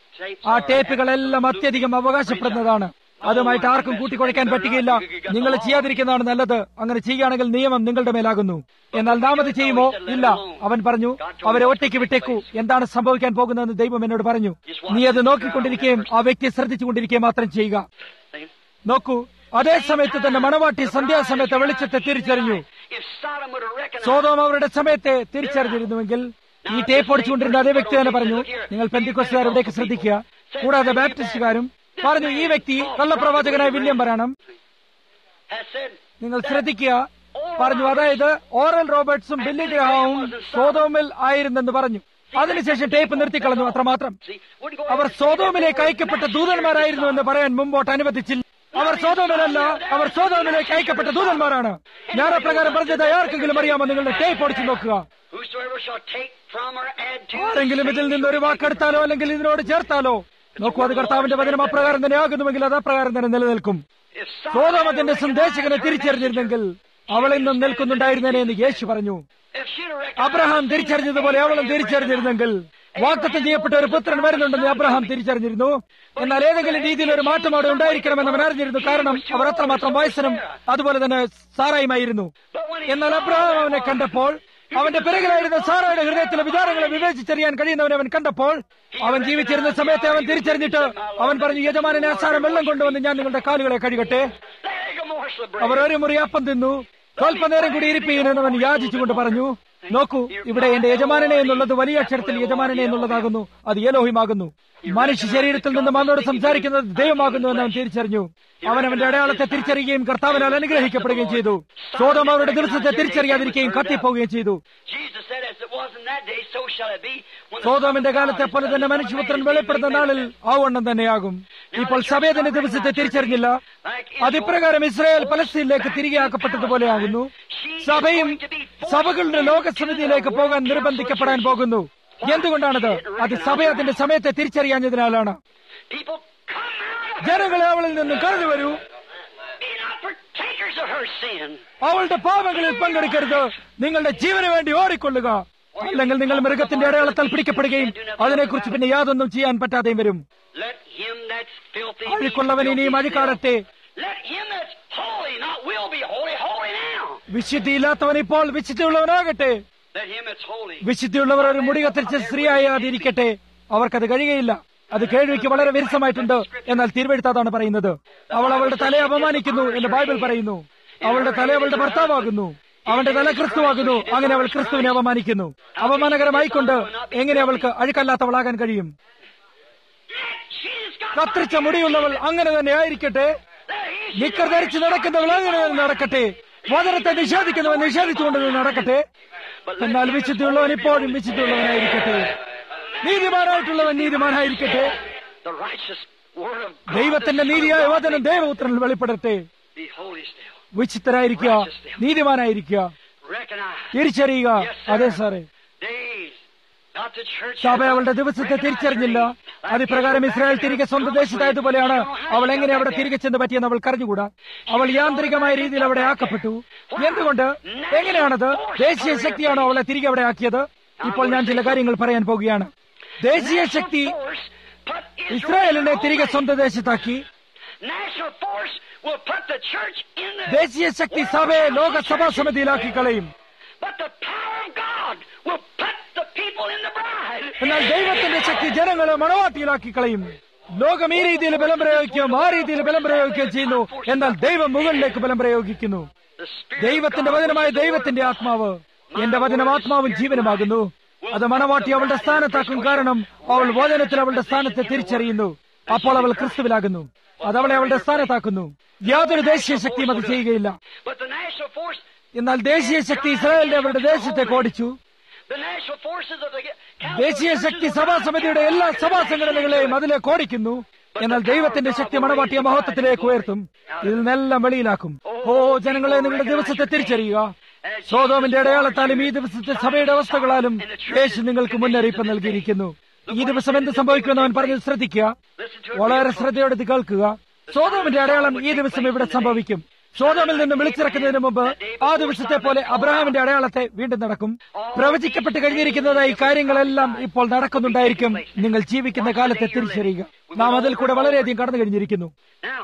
ആ ടേപ്പുകളെല്ലാം അത്യധികം അവകാശപ്പെടുന്നതാണ് അതുമായിട്ട് ആർക്കും കൂട്ടിക്കുഴയ്ക്കാൻ പറ്റുകയില്ല നിങ്ങൾ ചെയ്യാതിരിക്കുന്നതാണ് നല്ലത് അങ്ങനെ ചെയ്യുകയാണെങ്കിൽ നിയമം നിങ്ങളുടെ മേലാകുന്നു എന്നാൽ നാം അത് ചെയ്യുമോ ഇല്ല അവൻ പറഞ്ഞു അവരെ ഒറ്റയ്ക്ക് വിട്ടേക്കൂ എന്താണ് സംഭവിക്കാൻ പോകുന്നതെന്ന് ദൈവം എന്നോട് പറഞ്ഞു നീ അത് നോക്കിക്കൊണ്ടിരിക്കുകയും ആ വ്യക്തിയെ ശ്രദ്ധിച്ചുകൊണ്ടിരിക്കുകയും മാത്രം ചെയ്യുക നോക്കൂ അതേ സമയത്ത് തന്നെ മണവാട്ടി സന്ധ്യാസമയത്ത് വെളിച്ചത്തെ തിരിച്ചറിഞ്ഞു If Sodom would have recognized സോതോം അവരുടെ സമയത്തെ തിരിച്ചറിഞ്ഞിരുന്നുവെങ്കിൽ ഈ ടേപ്പ് ഓടിച്ചുകൊണ്ടിരുന്ന അതേ വ്യക്തി തന്നെ പറഞ്ഞു നിങ്ങൾ പെന്തിക്കോസ്റ്റുകാർ ഇവിടേക്ക് ശ്രദ്ധിക്കുക കൂടാതെ ബാപ്റ്റിസ്റ്റുകാരും പറഞ്ഞു ഈ വ്യക്തി കള്ളപ്രവാചകനായ വില്യം പറയണം has said, നിങ്ങൾ ശ്രദ്ധിക്കുക പറഞ്ഞു അതായത് ഓറൽ റോബർട്ട്സും ബില്ലി ഗ്രഹാവും സോതോമിൽ ആയിരുന്നെന്ന് പറഞ്ഞു അതിനുശേഷം ടേപ്പ് നിർത്തിക്കളഞ്ഞു അത്രമാത്രം see, wouldn't go അവർ സോതോമിലേക്ക് അയക്കപ്പെട്ട ദൂതന്മാരായിരുന്നു എന്ന് പറയാൻ മുമ്പോട്ട് അനുവദിച്ചില്ല അവർ സോതോമിലല്ല അവർ സോതോമിലേക്ക് അയക്കപ്പെട്ട ദൂതന്മാരാണ് ഞാൻ അപ്രകാരം പറഞ്ഞത് ആർക്കെങ്കിലും അറിയാമോ നിങ്ങളുടെ ടേപ്പ് ഓടിച്ചു നോക്കുക Whosoever shall take from or add to ആരെങ്കിലും ഇതിൽ നിന്ന് ഒരു വാക്കെടുത്താലോ അല്ലെങ്കിൽ ഇതിനോട് ചേർത്താലോ നോക്കൂ അത് കർത്താവിന്റെ വചനം അപ്രകാരം തന്നെ ആകുന്നുവെങ്കിൽ അത് അപ്രകാരം തന്നെ നിലനിൽക്കും if Sodom സോതോമത്തിന്റെ had സന്ദേശകനെ recognized her തിരിച്ചറിഞ്ഞിരുന്നെങ്കിൽ അവൾ ഇന്നും നിൽക്കുന്നുണ്ടായിരുന്നേനെ എന്ന് യേശു പറഞ്ഞു If she'd have recognized Abraham തിരിച്ചറിഞ്ഞതുപോലെ അവളും തിരിച്ചറിഞ്ഞിരുന്നെങ്കിൽ വാക്തത്വം ചെയ്യപ്പെട്ട ഒരു പുത്രൻ വരുന്നുണ്ടെന്ന് അബ്രഹാം തിരിച്ചറിഞ്ഞിരുന്നു എന്നാൽ ഏതെങ്കിലും രീതിയിൽ ഒരു മാറ്റം അവിടെ ഉണ്ടായിരിക്കണമെന്ന് അവൻ അറിഞ്ഞിരുന്നു കാരണം അവർ അത്രമാത്രം വയസ്സനും അതുപോലെ തന്നെ സാറായുമായിരുന്നു But when he എന്നാൽ അബ്രഹാം അവനെ കണ്ടപ്പോൾ അവന്റെ പിറകിലായിരുന്ന സാറയുടെ ഹൃദയത്തിലെ വിചാരങ്ങളെ വിവേചിച്ചറിയാൻ കഴിയുന്നവനെ അവൻ കണ്ടപ്പോൾ അവൻ ജീവിച്ചിരുന്ന സമയത്തെ അവൻ തിരിച്ചറിഞ്ഞിട്ട് അവൻ പറഞ്ഞു യജമാനനെ അസാരം വെള്ളം കൊണ്ടുവന്ന് ഞാൻ നിങ്ങളുടെ കാലുകളെ കഴുകട്ടെ Leg a morsel of our bread. ഒരു മുറി അപ്പം തിന്നു സ്വല്പനേരം കൂടി ഇരിപ്പീനെന്ന് അവൻ യാചിച്ചുകൊണ്ട് പറഞ്ഞു നോക്കൂ ഇവിടെ എന്റെ യജമാനനെ എന്നുള്ളത് വലിയ അക്ഷരത്തിൽ യജമാനനെ എന്നുള്ളതാകുന്നു അത് യലോഹിമാകുന്നു മനുഷ്യ ശരീരത്തിൽ നിന്നും അവനോട് സംസാരിക്കുന്നത് ദൈവമാകുന്നു എന്ന് അവൻ തിരിച്ചറിഞ്ഞു അവൻ അവന്റെ അടയാളത്തെ തിരിച്ചറിയുകയും കർത്താവിനാൽ അനുഗ്രഹിക്കപ്പെടുകയും ചെയ്തു സ്വതം അവരുടെ ദിവസത്തെ തിരിച്ചറിയാതിരിക്കുകയും കത്തിപ്പോവുകയും ചെയ്തു Jesus said, as it was in that day, so shall it be when the സോതോമിന്റെ Son of കാലത്തെ God പോലെ is തന്നെ revealed മനുഷ്യപുത്രൻ in the വെളിപ്പെടുന്ന നാളിൽ manifest. ആവണ്ണം തന്നെയാകും ഇപ്പോൾ സഭേതന്റെ ദിവസത്തെ തിരിച്ചറിഞ്ഞില്ല Like അതിപ്രകാരം ഇസ്രായേൽ പലസ്തീനിലേക്ക് തിരികെ ആക്കപ്പെട്ടതുപോലെയാകുന്നു സഭയും സഭകളുടെ ലോകസമിതിയിലേക്ക് പോകാൻ നിർബന്ധിക്കപ്പെടാൻ പോകുന്നു എന്തുകൊണ്ടാണത് അത് സഭ അതിന്റെ സമയത്തെ തിരിച്ചറിയാഞ്ഞതിനാലാണ് People come out of ജനങ്ങളെ അവളിൽ നിന്ന് കടന്നു വരൂ be not partakers of her sin. അവളുടെ പാപങ്ങളിൽ പങ്കെടുക്കരുത് നിങ്ങളുടെ ജീവന് വേണ്ടി ഓടിക്കൊള്ളുക അല്ലെങ്കിൽ നിങ്ങൾ മൃഗത്തിന്റെ അടയാളത്താൽ പിടിക്കപ്പെടുകയും അതിനെക്കുറിച്ച് പിന്നെ യാതൊന്നും ചെയ്യാൻ പറ്റാതെയും വരും Let him that's filthy be അഴുക്കുള്ളവൻ ഇനിയും filthy അഴുക്കാടട്ടെ still. Let him that's holy, not will be holy, holy now. വിശുദ്ധിയില്ലാത്തവൻ ഇപ്പോൾ വിശുദ്ധിയുള്ളവനാകട്ടെ Let him that's holy. വിശുദ്ധിയുള്ളവർ ഒരു മുടി കത്തിരിച്ച സ്ത്രീയായാതിരിക്കട്ടെ അവർക്കത് കഴിയുകയില്ല അത് കേൾവിക്ക് വളരെ വിരസമായിട്ടുണ്ട് എന്നാൽ തിരുവെഴുത്ത് അതാണ് പറയുന്നത് അവൾ അവളുടെ തലയെ അപമാനിക്കുന്നു എന്ന് ബൈബിൾ പറയുന്നു അവളുടെ തല അവളുടെ ഭർത്താവാകുന്നു അവന്റെ തല ക്രിസ്തുവാകുന്നു അങ്ങനെ അവൾ ക്രിസ്തുവിനെ അപമാനിക്കുന്നു അപമാനകരമായിക്കൊണ്ട് എങ്ങനെ അവൾക്ക് അഴുക്കല്ലാത്തവളാകാൻ കഴിയും She's got കത്തിരിച്ച മുടിയുള്ളവൾ അങ്ങനെ തന്നെ ആയിരിക്കട്ടെ നിക്കർ ധരിച്ച് നടക്കുന്നവൾ അങ്ങനെ തന്നെ നടക്കട്ടെ വചനത്തെ നിഷേധിക്കുന്നവൻ നിഷേധിച്ചുകൊണ്ട് തന്നെ നടക്കട്ടെ എന്നാൽ വിശുദ്ധിയുള്ളവൻ ഇപ്പോഴും വിശുദ്ധിയുള്ളവനായിരിക്കട്ടെ നീതിമാനായിട്ടുള്ളവൻ നീതിമാനായിരിക്കട്ടെ the righteous word of God. ദൈവത്തിന്റെ നീതിയായ വചനം ദൈവപുത്രനിൽ വെളിപ്പെടട്ടെ Be holy still. വിചിത്രരായിരിക്കുക നീതിമാനായിരിക്കുക Recognize. തിരിച്ചറിയുക അതെ സാറേ Days. Not the church. സഭ അവളുടെ ദിവസത്തെ തിരിച്ചറിഞ്ഞില്ല അതിപ്രകാരം ഇസ്രായേൽ തിരികെ സ്വന്തം ദേശത്തായതുപോലെയാണ് അവൾ എങ്ങനെ അവിടെ തിരികെ ചെന്ന് പറ്റിയെന്ന് അവൾ കറിഞ്ഞുകൂടാ അവൾ യാന്ത്രികമായ രീതിയിൽ അവിടെ ആക്കപ്പെട്ടു എന്തുകൊണ്ട് എങ്ങനെയാണത് ദേശീയ ശക്തിയാണോ അവളെ തിരികെ അവിടെ ആക്കിയത് ഇപ്പോൾ ഞാൻ ചില കാര്യങ്ങൾ പറയാൻ പോകുകയാണ് ദേശീയ ശക്തി force put ഇസ്രായേലിനെ Israel തിരികെ holy. സ്വന്തം ദേശത്താക്കി National force will put the church in the ദേശീയ ശക്തി സഭയെ ലോകസഭാ സമിതിയിലാക്കി കളയും But the power of God will put the people in the bride. എന്നാൽ ദൈവത്തിന്റെ ശക്തി ജനങ്ങളെ മണവാട്ടിയിലാക്കി കളയും ലോകം ഈ രീതിയിൽ ബലം പ്രയോഗിക്കുകയും ആ രീതിയിൽ ബലം പ്രയോഗിക്കുകയും ചെയ്യുന്നു എന്നാൽ ദൈവം മുകളിലേക്ക് ബലം പ്രയോഗിക്കുന്നു The Spirit ദൈവത്തിന്റെ വചനമായ ദൈവത്തിന്റെ ആത്മാവ് എന്റെ വചനം ആത്മാവും ജീവനുമാകുന്നു അത് മണവാട്ടി അവളുടെ സ്ഥാനത്താക്കും കാരണം അവൾ വചനത്തിൽ അവളുടെ സ്ഥാനത്തെ തിരിച്ചറിയുന്നു അപ്പോൾ അവൾ ക്രിസ്തുവിലാകുന്നു അത് അവളെ അവളുടെ സ്ഥാനത്താക്കുന്നു യാതൊരു ദേശീയ ശക്തിയും അത് ചെയ്യുകയില്ല But the national force, എന്നാൽ ദേശീയ ശക്തി ഇസ്രായേലിനെ അവരുടെ ദേശത്തേക്ക് ഓടിച്ചു the national forces of the ദേശീയ ശക്തി സഭാ സമിതിയുടെ എല്ലാ സഭാ സംഘടനകളെയും അതിലേക്ക് ഓടിക്കുന്നു എന്നാൽ ദൈവത്തിന്റെ ശക്തി മണവാട്ടിയ മഹത്വത്തിലേക്ക് ഉയർത്തും ഇതിൽ നിന്നെല്ലാം വെളിയിലാക്കും ഓ ജനങ്ങളെ നിങ്ങളുടെ ദിവസത്തെ തിരിച്ചറിയുക സോതോമിന്റെ അടയാളത്താലും ഈ ദിവസത്തെ സഭയുടെ അവസ്ഥകളാലും യേശു നിങ്ങൾക്ക് മുന്നറിയിപ്പ് നൽകിയിരിക്കുന്നു ഈ ദിവസം എന്ത് സംഭവിക്കുമെന്ന് അവൻ പറഞ്ഞത് ശ്രദ്ധിക്കുക Listen to it. വളരെ ശ്രദ്ധയോടെ ഇത് കേൾക്കുക സോതോമിന്റെ അടയാളം ഈ ദിവസം ഇവിടെ സംഭവിക്കും സോതോമിൽ നിന്ന് വിളിച്ചിറക്കുന്നതിന് മുമ്പ് ആ ദിവസത്തെ പോലെ അബ്രഹാമിന്റെ അടയാളത്തെ വീണ്ടും നടക്കും പ്രവചിക്കപ്പെട്ട് കഴിഞ്ഞിരിക്കുന്നതായി കാര്യങ്ങളെല്ലാം ഇപ്പോൾ നടക്കുന്നുണ്ടായിരിക്കും നിങ്ങൾ ജീവിക്കുന്ന കാലത്തെ തിരിച്ചറിയുക നാം അതിൽ കൂടെ വളരെയധികം കടന്നു കഴിഞ്ഞിരിക്കുന്നു Now,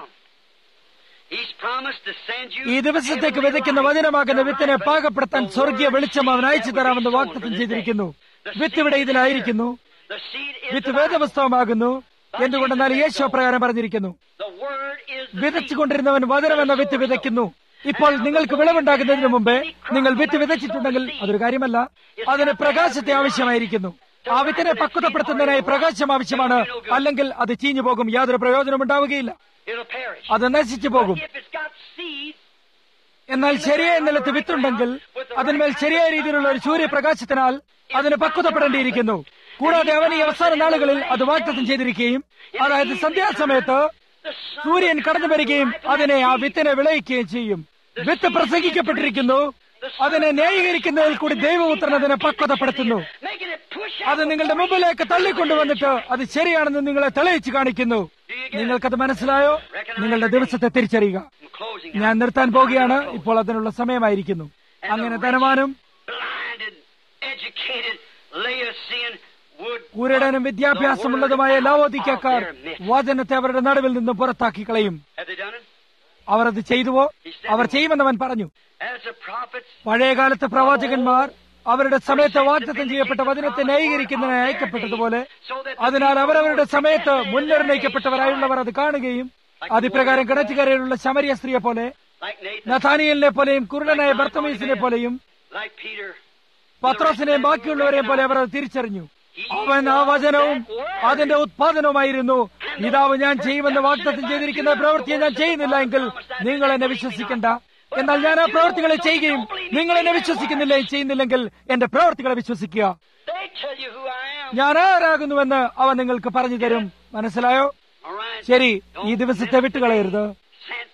He's promised to send you ഈ ദിവസത്തേക്ക് വിതയ്ക്കുന്ന വചനമാകുന്ന വിത്തിനെ പാകപ്പെടുത്താൻ സ്വർഗീയ വെളിച്ചം അവൻ അയച്ചു തരാമെന്ന് വാഗ്ദത്തം ചെയ്തിരിക്കുന്നു വിത്ത് ഇവിടെ ഇതിലായിരിക്കുന്നു the seed is with the Bible. വേദപുസ്തകമാകുന്നു എന്തുകൊണ്ടെന്നാൽ യേശോ പ്രകാരം പറഞ്ഞിരിക്കുന്നു The word is the seed. വിതച്ചുകൊണ്ടിരുന്നവൻ വചനമെന്ന വിത്ത് വിതയ്ക്കുന്നു ഇപ്പോൾ നിങ്ങൾക്ക് വിളവുണ്ടാകുന്നതിന് മുമ്പേ നിങ്ങൾ വിത്ത് വിതച്ചിട്ടുണ്ടെങ്കിൽ അതൊരു കാര്യമല്ല അതിന് പ്രകാശത്തെ ആവശ്യമായിരിക്കുന്നു ആ വിത്തിനെ പക്വതപ്പെടുത്തുന്നതിനായി പ്രകാശം ആവശ്യമാണ് അല്ലെങ്കിൽ അത് ചീഞ്ഞു പോകും യാതൊരു പ്രയോജനം ഉണ്ടാവുകയില്ല It'll perish. അത് നശിച്ചു പോകും If it's got seed, എന്നാൽ ശരിയായ നിലത്ത് വിത്തുണ്ടെങ്കിൽ അതിന്മേൽ ശരിയായ രീതിയിലുള്ള ഒരു സൂര്യപ്രകാശത്തിനാൽ അതിന് പക്വതപ്പെടേണ്ടിയിരിക്കുന്നു കൂടാതെ അവൻ ഈ അവസാന നാളുകളിൽ അത് വാഗ്ദത്തം ചെയ്തിരിക്കുകയും അതായത് സന്ധ്യാസമയത്ത് സൂര്യൻ കടന്നു വരികയും അതിനെ ആ വിത്തിനെ വിളയിക്കുകയും ചെയ്യും വിത്ത് പ്രസംഗിക്കപ്പെട്ടിരിക്കുന്നു അതിനെ ന്യായീകരിക്കുന്നതിൽ കൂടി ദൈവപുത്രൻ അതിനെ പക്വതപ്പെടുത്തുന്നു making it push അത് നിങ്ങളുടെ മുമ്പിലേക്ക് തള്ളിക്കൊണ്ടുവന്നിട്ട് അത് ശരിയാണെന്ന് നിങ്ങളെ തെളിയിച്ചു കാണിക്കുന്നു നിങ്ങൾക്കത് മനസ്സിലായോ നിങ്ങളുടെ ദിവസത്തെ തിരിച്ചറിയുക I'm closing. ഞാൻ നിർത്താൻ പോവുകയാണ് ഇപ്പോൾ അതിനുള്ള സമയമായിരിക്കുന്നു അങ്ങനെ ധനവാനും Blinded, educated, Laodicean would കുരുടനും വിദ്യാഭ്യാസമുള്ളതുമായ ലാവോദിക്കാർ വചനത്തെ അവരുടെ നടുവിൽ നിന്ന് പുറത്താക്കി കളയും have they done it? അവർ അത് ചെയ്തുവോ അവർ ചെയ്യുമെന്ന് അവൻ പറഞ്ഞു As the prophets പഴയകാലത്തെ പ്രവാചകന്മാർ അവരുടെ സമയത്ത് വാഗ്ദത്തം ചെയ്യപ്പെട്ട വചനത്തെ ന്യായീകരിക്കുന്നതിനായി അയക്കപ്പെട്ടതുപോലെ അതിനാൽ അവരവരുടെ സമയത്ത് മുൻനിർണയിക്കപ്പെട്ടവരായുള്ളവർ അത് കാണുകയും അതിപ്രകാരം കിണറ്റുകരയിലുള്ള ശമരിയ സ്ത്രീയെ പോലെ like Nathan, നഥാനിയലിനെ പോലെയും കുരുടനായ ബർത്തമീസിനെ പോലെയും like Peter, പത്രോസിനെയും ബാക്കിയുള്ളവരെയും പോലെ അവർ അത് തിരിച്ചറിഞ്ഞു അവൻ ആ വചനവും അതിന്റെ ഉത്പാദനവുമായിരുന്നു പിതാവ് ഞാൻ ചെയ്യുമെന്ന് വാഗ്ദത്തം ചെയ്തിരിക്കുന്ന പ്രവൃത്തിയെ ഞാൻ ചെയ്യുന്നില്ല എങ്കിൽ നിങ്ങൾ എന്നെ വിശ്വസിക്കണ്ട എന്നാൽ ഞാൻ ആ പ്രവൃത്തികളെ ചെയ്യുകയും നിങ്ങൾ എന്നെ വിശ്വസിക്കുന്നില്ല ചെയ്യുന്നില്ലെങ്കിൽ എന്റെ പ്രവൃത്തികളെ വിശ്വസിക്കുക they tell you who I am. ഞാൻ ആരാകുന്നുവെന്ന് അവൻ നിങ്ങൾക്ക് പറഞ്ഞു തരും മനസ്സിലായോ All right. ശരി ഈ ദിവസത്തെ വിട്ടുകളയരുത് Sent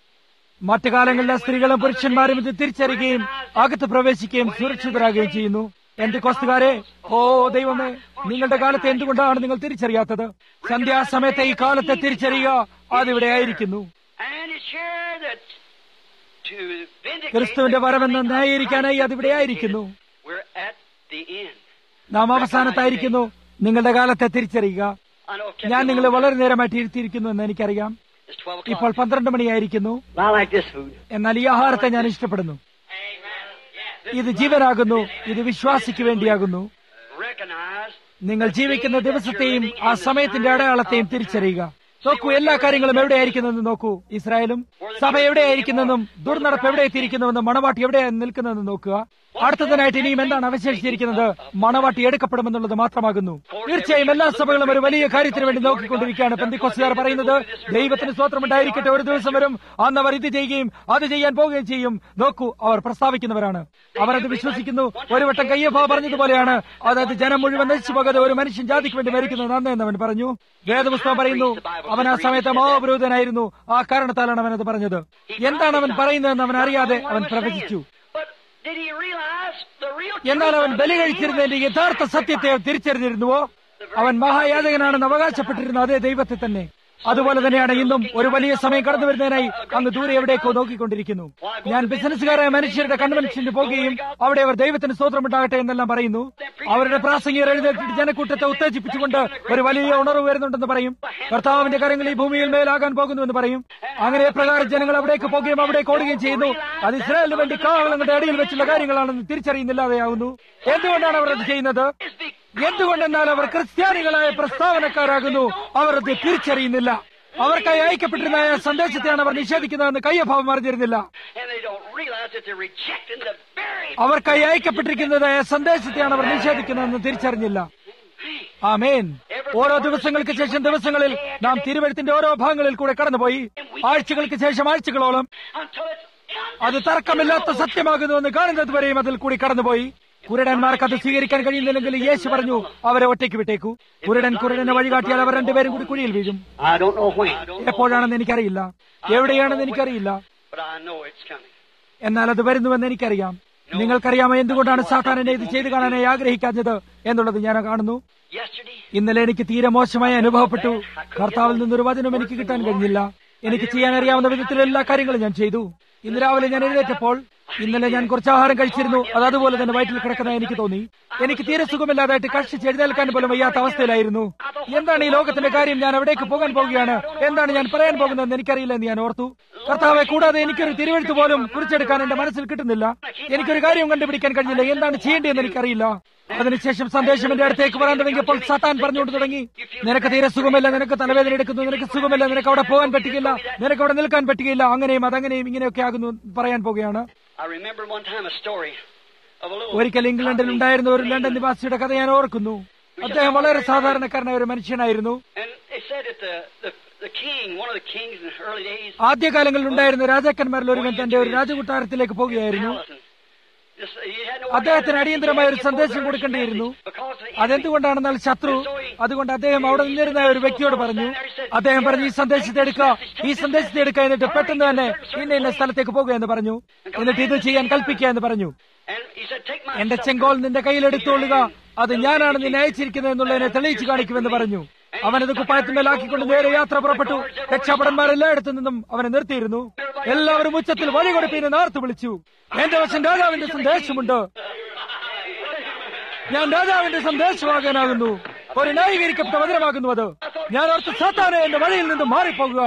മറ്റു കാലങ്ങളിലെ സ്ത്രീകളും പുരുഷന്മാരും ഇത് തിരിച്ചറിയുകയും അകത്ത് പ്രവേശിക്കുകയും സുരക്ഷിതരാകുകയും ചെയ്യുന്നു എന്റെ കോസ്തുകാരെ ഓ ദൈവമേ നിങ്ങളുടെ കാലത്തെ എന്തുകൊണ്ടാണ് നിങ്ങൾ തിരിച്ചറിയാത്തത് സന്ധ്യാസമയത്തെ ഈ കാലത്തെ തിരിച്ചറിയുക അതിവിടെ ആയിരിക്കുന്നു and it's here that to vindicate ക്രിസ്തുവിന്റെ the വരവെന്ന് coming of ന്യായീകരിക്കാനായി Christ അതിവിടെ ആയിരിക്കുന്നു We're at the end. നാം അവസാനത്തായിരിക്കുന്നു നിങ്ങളുടെ കാലത്തെ തിരിച്ചറിയുക I know it kept ഞാൻ you നിങ്ങളെ long. വളരെ നേരമായിട്ട് ഇരുത്തിയിരിക്കുന്നു എന്ന് എനിക്കറിയാം It's 12 ഇപ്പോൾ o'clock. പന്ത്രണ്ട് മണിയായിരിക്കുന്നു I like this food. എന്നാൽ ഈ ആഹാരത്തെ ഞാൻ ഇഷ്ടപ്പെടുന്നു ഇത് ജീവനാകുന്നു ഇത് വിശ്വാസിക്ക് വേണ്ടിയാകുന്നു Recognize നിങ്ങൾ ജീവിക്കുന്ന ദിവസത്തെയും ആ സമയത്തിന്റെ അടയാളത്തെയും തിരിച്ചറിയുക നോക്കൂ എല്ലാ കാര്യങ്ങളും എവിടെയായിരിക്കുന്നെന്ന് നോക്കൂ ഇസ്രായേലും സഭ എവിടെയായിരിക്കുന്നെന്നും ദുർനടപ്പ് എവിടെ എത്തിയിരിക്കുന്നുവെന്നും മണവാട്ടി എവിടെ നിൽക്കുന്നതെന്ന് നോക്കുക അടുത്തതിനായിട്ട് ഇനിയും എന്താണ് അവശേഷിച്ചിരിക്കുന്നത് മണവാട്ടി എടുക്കപ്പെടുമെന്നുള്ളത് മാത്രമാകുന്നു തീർച്ചയായും എല്ലാ സഭകളും ഒരു വലിയ കാര്യത്തിന് വേണ്ടി നോക്കിക്കൊണ്ടിരിക്കുകയാണ് പെന്തിക്കോസുകാർ പറയുന്നത് ദൈവത്തിന് സ്വത്രമുണ്ടായിരിക്കട്ടെ ഒരു ദിവസം വരും അന്ന് അവർ ഇത് ചെയ്യുകയും അത് ചെയ്യാൻ പോവുകയും ചെയ്യും നോക്കൂ അവർ പ്രസ്താവിക്കുന്നവരാണ് അവർ അത് വിശ്വസിക്കുന്നു ഒരു വട്ടം കയ്യഭ പറഞ്ഞതുപോലെയാണ് അതായത് ജനം മുഴുവൻ നശിച്ചു പോകാതെ ഒരു മനുഷ്യൻ ജാതിക്ക് വേണ്ടി മരിക്കുന്നത് നന്ന് എന്ന് അവൻ പറഞ്ഞു വേദപുസ്തകം പറയുന്നു അവൻ ആ സമയത്ത് മഹാപുരോധനായിരുന്നു ആ കാരണത്താലാണ് അവൻ അത് പറഞ്ഞത് എന്താണ് അവൻ പറയുന്നതെന്ന് അവൻ അറിയാതെ അവൻ പ്രവചിച്ചു But did he realize the real എന്നാൽ അവൻ truth ബലി of the കഴിച്ചിരുന്നതിന്റെ യഥാർത്ഥ സത്യത്തെ തിരിച്ചറിഞ്ഞിരുന്നുവോ അവൻ മഹായാതകനാണെന്ന് അവകാശപ്പെട്ടിരുന്ന അതേ ദൈവത്തെ തന്നെ അതുപോലെ തന്നെയാണ് ഇന്നും ഒരു വലിയ സമയം കടന്നു വരുന്നതിനായി അങ്ങ് ദൂരെ എവിടേക്കോ നോക്കിക്കൊണ്ടിരിക്കുന്നു ഞാൻ ബിസിനസ്സുകാരായ മനുഷ്യരുടെ കൺവെൻഷന് പോകുകയും അവിടെ അവർ ദൈവത്തിന് സ്തോത്രമുണ്ടാകട്ടെ എന്നെല്ലാം പറയുന്നു അവരുടെ പ്രാസംഗികർ എഴുന്നേറ്റിട്ട് ജനക്കൂട്ടത്തെ ഉത്തേജിപ്പിച്ചുകൊണ്ട് ഒരു വലിയ ഉണർവ് വരുന്നുണ്ടെന്ന് പറയും കർത്താവിന്റെ കരങ്ങൾ ഈ ഭൂമിയിൽ മേലാകാൻ പോകുന്നുവെന്ന് പറയും അങ്ങനെ പ്രകാരം ജനങ്ങൾ അവിടേക്ക് പോകുകയും അവിടേക്ക് ഓടുകയും ചെയ്യുന്നു അത് ഇസ്രായേലിന് വേണ്ടി കാവളങ്ങളുടെ അടിയിൽ വെച്ചുള്ള കാര്യങ്ങളാണെന്ന് തിരിച്ചറിയുന്നില്ലാതെയാവുന്നു എന്തുകൊണ്ടാണ് അവർ അത് ചെയ്യുന്നത് എന്തുകൊണ്ടെന്നാൽ അവർ ക്രിസ്ത്യാനികളായ പ്രസ്താവനക്കാരാകുന്നു അവർ അത് തിരിച്ചറിയുന്നില്ല അവർക്കായി അയക്കപ്പെട്ടിരുന്ന ആ സന്ദേശത്തെയാണ് അവർ നിഷേധിക്കുന്നതെന്ന് കയ്യഭാവം അറിഞ്ഞിരുന്നില്ല And they don't realize that they're rejecting the very അവർക്കായി അയക്കപ്പെട്ടിരിക്കുന്നതായ സന്ദേശത്തെയാണ് അവർ നിഷേധിക്കുന്നതെന്ന് തിരിച്ചറിഞ്ഞില്ല ആമേൻ ഓരോ ദിവസങ്ങൾക്ക് ശേഷം ദിവസങ്ങളിൽ നാം തിരുവഴുത്തിന്റെ ഓരോ ഭാഗങ്ങളിൽ കൂടെ കടന്നുപോയി ആഴ്ചകൾക്ക് ശേഷം ആഴ്ചകളോളം until it's അത് തർക്കമില്ലാത്ത സത്യമാകുന്നുവെന്ന് കാണുന്നത് വരെയും അതിൽ കൂടി കടന്നുപോയി കുരുടന്മാർക്ക് അത് സ്വീകരിക്കാൻ കഴിയുന്നില്ലെങ്കിൽ യേശു പറഞ്ഞു അവരെ ഒറ്റയ്ക്ക് വിട്ടേക്കു കുരുടൻ കുരുടനെ വഴികാട്ടിയാൽ അവർ രണ്ടുപേരും കൂടി കുഴിയിൽ വീഴും I don't know when, എപ്പോഴാണെന്ന് എനിക്കറിയില്ല എവിടെയാണെന്ന് എനിക്കറിയില്ല but I know it's coming. എന്നാൽ അത് വരുന്നുവെന്ന് എനിക്കറിയാം നിങ്ങൾക്കറിയാമോ എന്തുകൊണ്ടാണ് സാത്താനെ ഇത് ചെയ്തു കാണാനായി ആഗ്രഹിക്കാഞ്ഞത് എന്നുള്ളത് ഞാൻ കാണുന്നു Yesterday, ഇന്നലെ എനിക്ക് തീരെ മോശമായി അനുഭവപ്പെട്ടു കർത്താവിൽ നിന്നൊരു വചനം എനിക്ക് കിട്ടാൻ കഴിഞ്ഞില്ല എനിക്ക് ചെയ്യാൻ അറിയാവുന്ന വിധത്തിൽ എല്ലാ കാര്യങ്ങളും ഞാൻ ചെയ്തു ഇന്ന് രാവിലെ ഞാൻ എഴുന്നേറ്റപ്പോൾ ഇന്നലെ ഞാൻ കുറച്ച് ആഹാരം കഴിച്ചിരുന്നു അത് അതുപോലെ തന്നെ വയറ്റിൽ കിടക്കുന്ന എനിക്ക് തോന്നി എനിക്ക് തീരെ സുഖമില്ലാതായിട്ട് കഷ്ടിച്ച് എഴുന്നേൽക്കാൻ പോലും വയ്യാത്ത അവസ്ഥയിലായിരുന്നു എന്താണ് ഈ ലോകത്തിന്റെ കാര്യം ഞാൻ അവിടേക്ക് പോകാൻ പോവുകയാണ് എന്താണ് ഞാൻ പറയാൻ പോകുന്നതെന്ന് എനിക്കറിയില്ല എന്ന് ഞാൻ ഓർത്തു കർത്താവെ കൂടാതെ എനിക്കൊരു തിരുവെഴുത്ത് പോലും കുറിച്ചെടുക്കാൻ എന്റെ മനസ്സിൽ കിട്ടുന്നില്ല എനിക്കൊരു കാര്യം കണ്ടുപിടിക്കാൻ കഴിഞ്ഞില്ല എന്താണ് ചെയ്യേണ്ടതെന്ന് എനിക്കറിയില്ല അതിനുശേഷം സന്ദേശം എന്റെ അടുത്തേക്ക് വരാൻ തുടങ്ങിയപ്പോൾ സത്താൻ പറഞ്ഞുകൊണ്ട് തുടങ്ങി നിനക്ക് തീരെ സുഖമില്ല നിനക്ക് തലവേദന എടുക്കുന്നു നിനക്ക് സുഖമില്ല നിനക്ക് അവിടെ പോകാൻ പറ്റുകയില്ല നിനക്ക് അവിടെ നിൽക്കാൻ പറ്റുകയില്ല അങ്ങനെയും അതങ്ങനെയും ഇങ്ങനെയൊക്കെ ആകുന്നു പറയാൻ പോകുകയാണ് I remember one time a story of a little. ഒരിക്കൽ ഇംഗ്ലണ്ടിൽ ഉണ്ടായിരുന്ന ഒരു ലണ്ടൻ നിവാസിയുടെ കഥ ഞാൻ ഓർക്കുന്നു അദ്ദേഹം വളരെ സാധാരണക്കാരനായ ഒരു മനുഷ്യനായിരുന്നു And they said that the, the, the king, one of the kings in the early days, ആദ്യകാലങ്ങളിൽ ഉണ്ടായിരുന്ന രാജാക്കന്മാരിൽ ഒരുവൻ തന്റെ ഒരു രാജകൊട്ടാരത്തിലേക്ക് പോവുകയായിരുന്നു Allison, just, he had no അദ്ദേഹത്തിന് അടിയന്തരമായ ഒരു സന്ദേശം കൊടുക്കേണ്ടിയിരുന്നു അതെന്തുകൊണ്ടാണെന്നാൽ ശത്രു അതുകൊണ്ട് അദ്ദേഹം അവിടെ നിന്നിരുന്ന ഒരു വ്യക്തിയോട് പറഞ്ഞു അദ്ദേഹം പറഞ്ഞു ഈ സന്ദേശത്തെ എടുക്കുക ഈ സന്ദേശത്തെ എടുക്കുക എന്നിട്ട് പെട്ടെന്ന് തന്നെ ഇന്ന ഇന്ന സ്ഥലത്തേക്ക് പോകുക എന്ന് പറഞ്ഞു എന്നിട്ട് ഇത് ചെയ്യാൻ കൽപ്പിക്കുക എന്ന് പറഞ്ഞു And he said, Take my എന്റെ ചെങ്കോൾ നിന്റെ കയ്യിൽ എടുത്തുകൊള്ളുക അത് ഞാനാണ് നിന്നെ അയച്ചിരിക്കുന്നത് എന്നുള്ളതിനെ തെളിയിച്ചു കാണിക്കുമെന്ന് പറഞ്ഞു അവനത് കുപ്പായത്തിന്മേലാക്കിക്കൊണ്ട് നേരെ യാത്ര പുറപ്പെട്ടു രക്ഷാപടന്മാരെല്ലായിടത്തു നിന്നും അവനെ നിർത്തിയിരുന്നു എല്ലാവരും ഉച്ചത്തിൽ വഴി കൊടുപ്പീനെ നാർത്തു വിളിച്ചു എന്റെ വശം രാജാവിന്റെ സന്ദേശമുണ്ട് ഞാൻ രാജാവിന്റെ സന്ദേശവാഹകനാകുന്നു ഒരു ന്യായീകരിക്കപ്പെട്ട വചനമാകുന്നു അത് ഞാൻ ഓർത്ത് സാത്താനെ എന്റെ വഴിയിൽ നിന്നും മാറിപ്പോകുക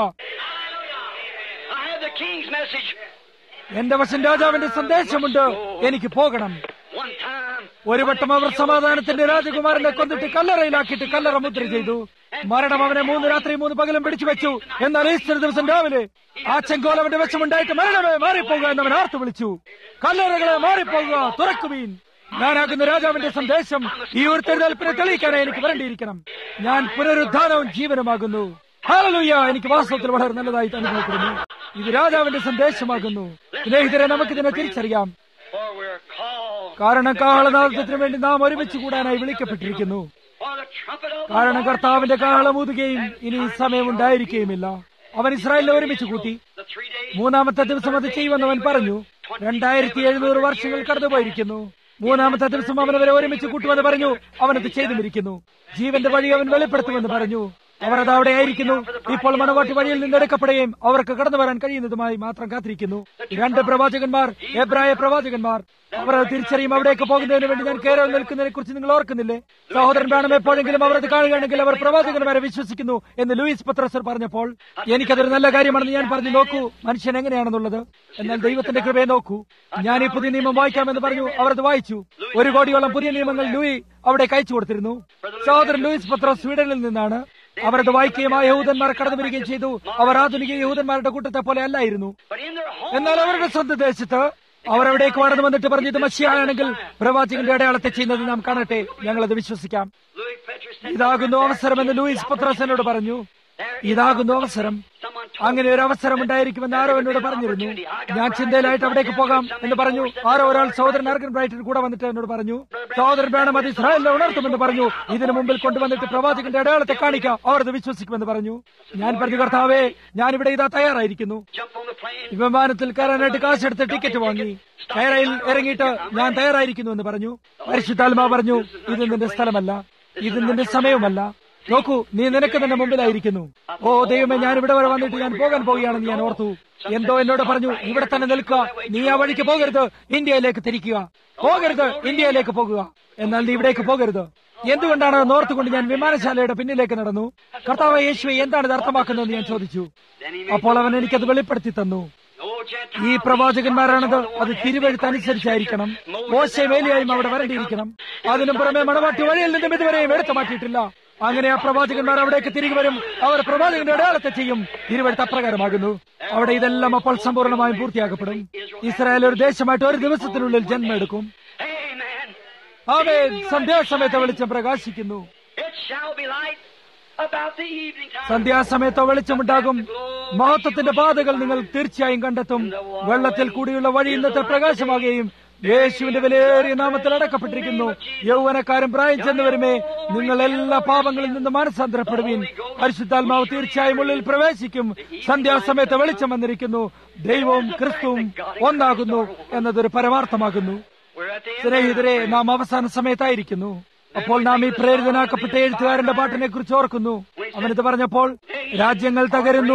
I have the king's message. എന്റെ വശം രാജാവിന്റെ സന്ദേശമുണ്ട് എനിക്ക് പോകണം One time, ഒരു വട്ടം അവർ സമാധാനത്തിന്റെ രാജകുമാരനെ കൊന്നിട്ട് കല്ലറയിലാക്കിയിട്ട് കല്ലറ മുദ്ര ചെയ്തു മരണം അവനെ മൂന്ന് രാത്രി മൂന്ന് പകലും പിടിച്ചു വെച്ചു എന്നാൽ ഈസ്റ്റർ ദിവസം രാവിലെ ആ ചെങ്കോൽ അവന്റെ വശമുണ്ടായിട്ട് മരണമേ മാറിപ്പോകുക എന്നവൻ ആർത്തു വിളിച്ചു കല്ലറകളെ മാറിപ്പോകുക തുറക്കുവീൻ ഞാനാകുന്ന രാജാവിന്റെ സന്ദേശം ഈ ഒരു തെരഞ്ഞെടുപ്പിനെ തെളിയിക്കാനായി എനിക്ക് വരേണ്ടിയിരിക്കണം ഞാൻ പുനരുദ്ധാനവും ജീവനുമാകുന്നു ഹാലലൂയ എനിക്ക് വാസ്തവത്തിൽ വളരെ നല്ലതായി അനുഭവപ്പെടുന്നു ഇത് രാജാവിന്റെ സന്ദേശമാകുന്നു സ്നേഹിതരെ നമുക്കിതിനെ തിരിച്ചറിയാം for we're called. കാരണം കാഹളനാദത്തിന് വേണ്ടി നാം ഒരുമിച്ച് കൂടാനായി വിളിക്കപ്പെട്ടിരിക്കുന്നു For the trumpet of the കാരണം Lord കർത്താവിന്റെ shall കാഹളമൂതുകയും sound, ഇനി and സമയമുണ്ടായിരിക്കുകയുമില്ല അവൻ ഇസ്രായേലിനെ ഒരുമിച്ച് കൂട്ടി The three days, മൂന്നാമത്തെ ദിവസം അത് ചെയ്യുമെന്ന് അവൻ പറഞ്ഞു രണ്ടായിരത്തി എഴുന്നൂറ് വർഷങ്ങൾ കടന്നുപോയിരിക്കുന്നു മൂന്നാമത്തെ ദിവസം അവൻ അവരെ ഒരുമിച്ച് കൂട്ടുമെന്ന് പറഞ്ഞു അവനത് ചെയ്തുമിരിക്കുന്നു ജീവന്റെ വഴി അവൻ വെളിപ്പെടുത്തുമെന്ന് പറഞ്ഞു അവർ അത് അവിടെ ആയിരിക്കുന്നു ഇപ്പോൾ മണവാട്ടി വഴിയിൽ നിന്ന് എടുക്കപ്പെടുകയും അവർക്ക് കടന്നു വരാൻ കഴിയുന്നതുമായി മാത്രം കാത്തിരിക്കുന്നു രണ്ട് പ്രവാചകന്മാർ എബ്രായ പ്രവാചകന്മാർ അവർ അത് തിരിച്ചറിയും അവിടേക്ക് പോകുന്നതിന് വേണ്ടി ഞാൻ കേരളം നിൽക്കുന്നതിനെ കുറിച്ച് നിങ്ങൾ ഓർക്കുന്നില്ലേ സഹോദരൻ വേണം എപ്പോഴെങ്കിലും അവർ അത് കാണുകയാണെങ്കിൽ അവർ പ്രവാചകന്മാരെ വിശ്വസിക്കുന്നു എന്ന് ലൂയിസ് പത്രസർ പറഞ്ഞപ്പോൾ എനിക്കതൊരു നല്ല കാര്യമാണെന്ന് ഞാൻ പറഞ്ഞു നോക്കൂ മനുഷ്യൻ എങ്ങനെയാണെന്നുള്ളത് എന്നാൽ ദൈവത്തിന്റെ കൃപയെ നോക്കൂ ഞാൻ ഈ പുതിയ നിയമം വായിക്കാമെന്ന് പറഞ്ഞു അവർ അത് വായിച്ചു ഒരു കോടിയോളം പുതിയ നിയമങ്ങൾ ലൂയി അവിടെ അയച്ചു കൊടുത്തിരുന്നു സഹോദരൻ ലൂയിസ് പത്രോസ് സ്വീഡനിൽ നിന്നാണ് അവരത് വായിക്കുകയും ആ യഹൂദന്മാർ കടന്നു വരികയും ചെയ്തു അവർ ആധുനിക യഹൂദന്മാരുടെ കൂട്ടത്തെ പോലെ അല്ലായിരുന്നു but in their home, എന്നാൽ അവരുടെ സ്വന്തം ദേശത്ത് അവരവിടേക്ക് കടന്നു വന്നിട്ട് പറഞ്ഞു ഇത് മഷിയാണെങ്കിൽ പ്രവാചകന്റെ അടയാളത്തെ ചെയ്യുന്നത് നാം കാണട്ടെ ഞങ്ങളത് വിശ്വസിക്കാം Louis Petrus said, ഇതാകുന്നു അവസരമെന്ന് ലൂയിസ് പത്രോസനോട് പറഞ്ഞു ഇതാകുന്നു അവസരം Someone അങ്ങനെ ഒരു അവസരം ഉണ്ടായിരിക്കുമെന്ന് ആരോ എന്നോട് പറഞ്ഞിരുന്നു ഞാൻ ചിന്തയിലായിട്ട് അവിടേക്ക് പോകാം എന്ന് പറഞ്ഞു ആരോ ഒരാൾ സഹോദരൻ ആർഗൻ ബ്രൈറ്റിന് കൂടെ വന്നിട്ട് എന്നോട് പറഞ്ഞു സഹോദരൻ വേണം അത് ഇസ്രായേലിനെ ഉണർത്തുമെന്ന് പറഞ്ഞു ഇതിനു മുമ്പിൽ കൊണ്ടുവന്നിട്ട് പ്രവാചകന്റെ അടയാളത്തെ കാണിക്കാം അവർ അത് വിശ്വസിക്കുമെന്ന് പറഞ്ഞു ഞാൻ പറഞ്ഞു കർത്താവേ ഞാനിവിടെ ഇതാ തയ്യാറായിരിക്കുന്നു jump on the plane. ഈ വിമാനത്തിൽ കയറാനായിട്ട് കാശെടുത്ത് ടിക്കറ്റ് വാങ്ങി കയറയിൽ ഇറങ്ങിയിട്ട് ഞാൻ തയ്യാറായിരിക്കുന്നു എന്ന് പറഞ്ഞു പരിശുദ്ധാത്മാ പറഞ്ഞു ഇത് നിന്റെ സ്ഥലമല്ല ഇത് നിന്റെ സമയവുമല്ല നോക്കൂ നീ നിനക്ക് നിന്റെ മുമ്പിലായിരിക്കുന്നു ഓ ദൈവമേ ഞാൻ ഇവിടെ വരെ വന്നിട്ട് ഞാൻ പോകാൻ പോവുകയാണെന്ന് ഞാൻ ഓർത്തു എന്തോ എന്നോട് പറഞ്ഞു ഇവിടെ തന്നെ നിൽക്കുക നീ ആ വഴിക്ക് പോകരുത് ഇന്ത്യയിലേക്ക് തിരിക്കുക പോകരുത് ഇന്ത്യയിലേക്ക് പോകുക എന്നാൽ നീ ഇവിടേക്ക് പോകരുത് എന്തുകൊണ്ടാണ് നോർത്തുകൊണ്ട് ഞാൻ വിമാനശാലയുടെ പിന്നിലേക്ക് നടന്നു കർത്താവ് യേശുവെ എന്താണ് ഇത് അർത്ഥമാക്കുന്നതെന്ന് ഞാൻ ചോദിച്ചു Then he അപ്പോൾ അവൻ എനിക്കത് വെളിപ്പെടുത്തി തന്നു Oh, Gentile, ഈ പ്രവാചകന്മാരാണത് അത് തിരുവഴുത്ത് അനുസരിച്ചായിരിക്കണം മോശ വേലിയായും അവിടെ വരേണ്ടിയിരിക്കണം അതിനും പുറമെ മണവാട്ടി വഴിയിൽ നിന്നും ഇതുവരെയും എടുത്തു മാറ്റിയിട്ടില്ല അങ്ങനെ ആ പ്രവാചകന്മാർ അവിടേക്ക് തിരികെ വരും അവർ പ്രവാചകന്റെ അടയാളത്തെ ചെയ്യും തിരുവഴുത്ത് അപ്രകാരമാകുന്നു അവിടെ ഇതെല്ലാം അപ്പോൾ സമ്പൂർണ്ണമായും പൂർത്തിയാക്കപ്പെടും ഇസ്രായേൽ ഒരു ദേശമായിട്ട് ഒരു ദിവസത്തിനുള്ളിൽ ജന്മെടുക്കും Amen. അവേ സന്ധ്യാസമയത്ത് വെളിച്ചം പ്രകാശിക്കുന്നു It shall be light about the evening time. സന്ധ്യാസമയത്ത് വെളിച്ചമുണ്ടാകും മഹത്വത്തിന്റെ പാതകൾ നിങ്ങൾ തീർച്ചയായും കണ്ടെത്തും വെള്ളത്തിൽ കൂടിയുള്ള വഴി ഇന്നത്തെ പ്രകാശമാകുകയും യേശുവിന്റെ വിലയേറിയ നാമത്തിൽ അടക്കപ്പെട്ടിരിക്കുന്നു യൗവനക്കാരൻ പ്രായം ചെന്നുവരുമേ നിങ്ങൾ എല്ലാ പാപങ്ങളിൽ നിന്ന് മാനസാന്തരപ്പെടുവീൻ പരിശുദ്ധാത്മാവ് തീർച്ചയായും ഉള്ളിൽ പ്രവേശിക്കും സന്ധ്യാസമയത്ത് വെളിച്ചം വന്നിരിക്കുന്നു ദൈവവും ക്രിസ്തുവും ഒന്നാകുന്നു എന്നതൊരു പരമാർത്ഥമാകുന്നു We're at the end. സ്നേഹിതരെ നാം അവസാന സമയത്തായിരിക്കുന്നു അപ്പോൾ നാം ഈ പ്രേരിതനാക്കപ്പെട്ട എഴുത്തുകാരന്റെ പാട്ടിനെ കുറിച്ച് ഓർക്കുന്നു അവനിത് പറഞ്ഞപ്പോൾ രാജ്യങ്ങൾ തകരുന്നു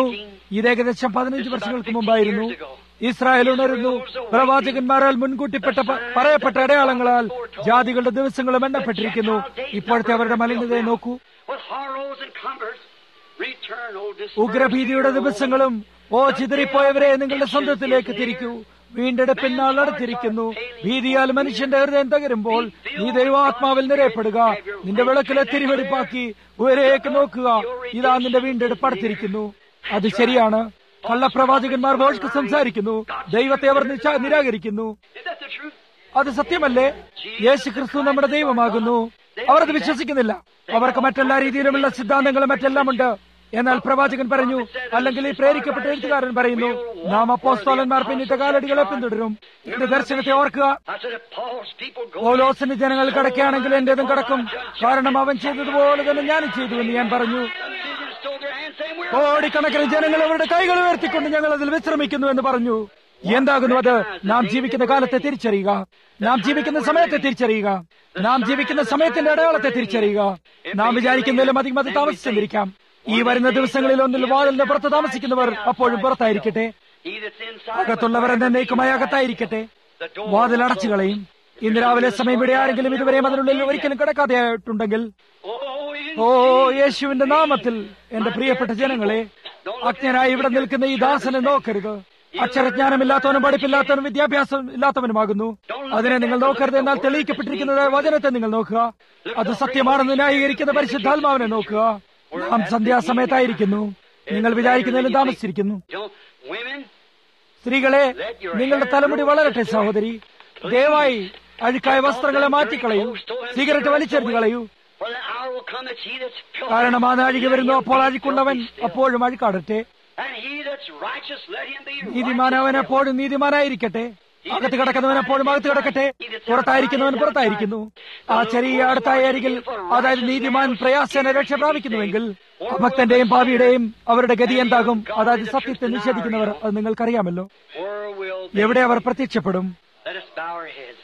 ഇത് ഏകദേശം പതിനഞ്ച് വർഷങ്ങൾക്ക് മുമ്പായിരുന്നു ഇസ്രായേൽ ഉണരുന്നു പ്രവാചകന്മാരാൽ മുൻകൂട്ടിപ്പെട്ട പ- പറയപ്പെട്ട അടയാളങ്ങളാൽ ജാതികളുടെ ദിവസങ്ങളും എണ്ണപ്പെട്ടിരിക്കുന്നു ഇപ്പോഴത്തെ അവരുടെ മലിനതയെ നോക്കൂ With horrors and cumbers, return, O ഉഗ്രഭീതിയുടെ ദിവസങ്ങളും ഓ ചിതറിപ്പോയവരെ നിങ്ങളുടെ സ്വന്തത്തിലേക്ക് തിരിക്കൂ വീണ്ടെടുപ്പിൻ നാൾ അടുത്തിരിക്കുന്നു ഭീതിയാൽ മനുഷ്യന്റെ ഹൃദയം തകരുമ്പോൾ നീ ദൈവാത്മാവിൽ നിരയപ്പെടുക നിന്റെ വിളക്കിലെ തിരിവെടിപ്പാക്കി ഉയരേക്ക് നോക്കുക ഇതാ നിന്റെ വീണ്ടെടുപ്പ് അടുത്തിരിക്കുന്നു അത് ശരിയാണ് കള്ളപ്രവാചകന്മാർ വോഴ്ക്ക് സംസാരിക്കുന്നു ദൈവത്തെ അവർ നിശ- നിരാകരിക്കുന്നു Is that the truth? അത് സത്യമല്ലേ യേശു ക്രിസ്തു നമ്മുടെ ദൈവമാകുന്നു അവർ അത് വിശ്വസിക്കുന്നില്ല അവർക്ക് മറ്റെല്ലാ രീതിയിലുമുള്ള സിദ്ധാന്തങ്ങളും മറ്റെല്ലാം ഉണ്ട് എന്നാൽ പ്രവാചകൻ പറഞ്ഞു അല്ലെങ്കിൽ ഈ പ്രേരിക്കപ്പെട്ട എഴുത്തുകാരൻ പറയുന്നു നാം അപ്പോസ്തോലന്മാർ പിന്നിട്ട കാലടികളെ പിന്തുടരും എന്റെ ദർശനത്തെ ഓർക്കുക I said, if Paul's people go പൗലോസിന്റെ ജനങ്ങൾ കടക്കുകയാണെങ്കിൽ എന്റേതും കടക്കും കാരണം അവൻ ചെയ്തതുപോലെ തന്നെ ഞാനും ചെയ്തു എന്ന് ഞാൻ പറഞ്ഞു millions stole their hands saying, we're കോടിക്കണക്കിന് ജനങ്ങൾ അവരുടെ കൈകൾ ഉയർത്തിക്കൊണ്ട് ഞങ്ങൾ അതിൽ വിശ്രമിക്കുന്നു എന്ന് പറഞ്ഞു എന്താകുന്നു അത് നാം ജീവിക്കുന്ന കാലത്തെ തിരിച്ചറിയുക നാം ജീവിക്കുന്ന സമയത്തെ തിരിച്ചറിയുക നാം ജീവിക്കുന്ന സമയത്തിന്റെ അടയാളത്തെ തിരിച്ചറിയുക നാം വിചാരിക്കുന്നതിലും അധികം അത് താമസിച്ചെന്നിരിക്കാം ഈ വരുന്ന ദിവസങ്ങളിൽ ഒന്നിൽ വാതിലിന്റെ പുറത്ത് താമസിക്കുന്നവർ അപ്പോഴും പുറത്തായിരിക്കട്ടെ he that's inside അകത്തുള്ളവർ എന്നേക്കുമായി അകത്തായിരിക്കട്ടെ the door. വാതിൽ അടച്ചു കളയും ഇന്ന് രാവിലെ സമയം ഇവിടെ ആരെങ്കിലും ഇതുവരെയും അതിനുള്ളിൽ ഒരിക്കലും കിടക്കാതെയായിട്ടുണ്ടെങ്കിൽ Oh, in ഓ യേശുവിന്റെ നാമത്തിൽ എന്റെ പ്രിയപ്പെട്ട ജനങ്ങളെ അജ്ഞനായി ഇവിടെ നിൽക്കുന്ന ഈ ദാസനെ നോക്കരുത് അക്ഷരജ്ഞാനമില്ലാത്തവനും പഠിപ്പില്ലാത്തവനും വിദ്യാഭ്യാസം ഇല്ലാത്തവനുമാകുന്നു അതിനെ നിങ്ങൾ നോക്കരുത് എന്നാൽ തെളിയിക്കപ്പെട്ടിരിക്കുന്നത് വചനത്തെ നിങ്ങൾ നോക്കുക അത് സത്യമാണെന്ന് ന്യായീകരിക്കുന്ന പരിശുദ്ധാത്മാവിനെ നോക്കുക നാം സന്ധ്യാസമയത്തായിരിക്കുന്നു നിങ്ങൾ വിചാരിക്കുന്നതിലും താമസിച്ചിരിക്കുന്നു Don't, women, സ്ത്രീകളെ നിങ്ങളുടെ തലമുടി വളരട്ടെ സഹോദരി ദയവായി അഴുക്കായ വസ്ത്രങ്ങളെ മാറ്റിക്കളയൂ സിഗരറ്റ് വലിച്ചെറിഞ്ഞു കളയൂ for the hour will come that he that's filthy, കാരണം ആ നാഴിക വരുന്നു അപ്പോൾ അഴുക്കുള്ളവൻ അപ്പോഴും അഴുക്കാടട്ടെ and he that's righteous, let him be നീതിമാനവൻ എപ്പോഴും നീതിമാനായിരിക്കട്ടെ അകത്ത് കിടക്കുന്നവൻ എപ്പോഴും അകത്ത് കിടക്കട്ടെ പുറത്തായിരിക്കുന്നവൻ പുറത്തായിരിക്കുന്നു ആ ചെറിയ അടുത്തായ അരികിൽ അതായത് നീതിമാൻ പ്രയാസന രക്ഷ പ്രാപിക്കുന്നുവെങ്കിൽ ഭക്തന്റെയും ഭാവിയുടെയും അവരുടെ ഗതി എന്താകും അതായത് സത്യത്തെ നിഷേധിക്കുന്നവർ അത് നിങ്ങൾക്കറിയാമല്ലോ Where will they? എവിടെ അവർ പ്രത്യക്ഷപ്പെടും Let us bow our heads.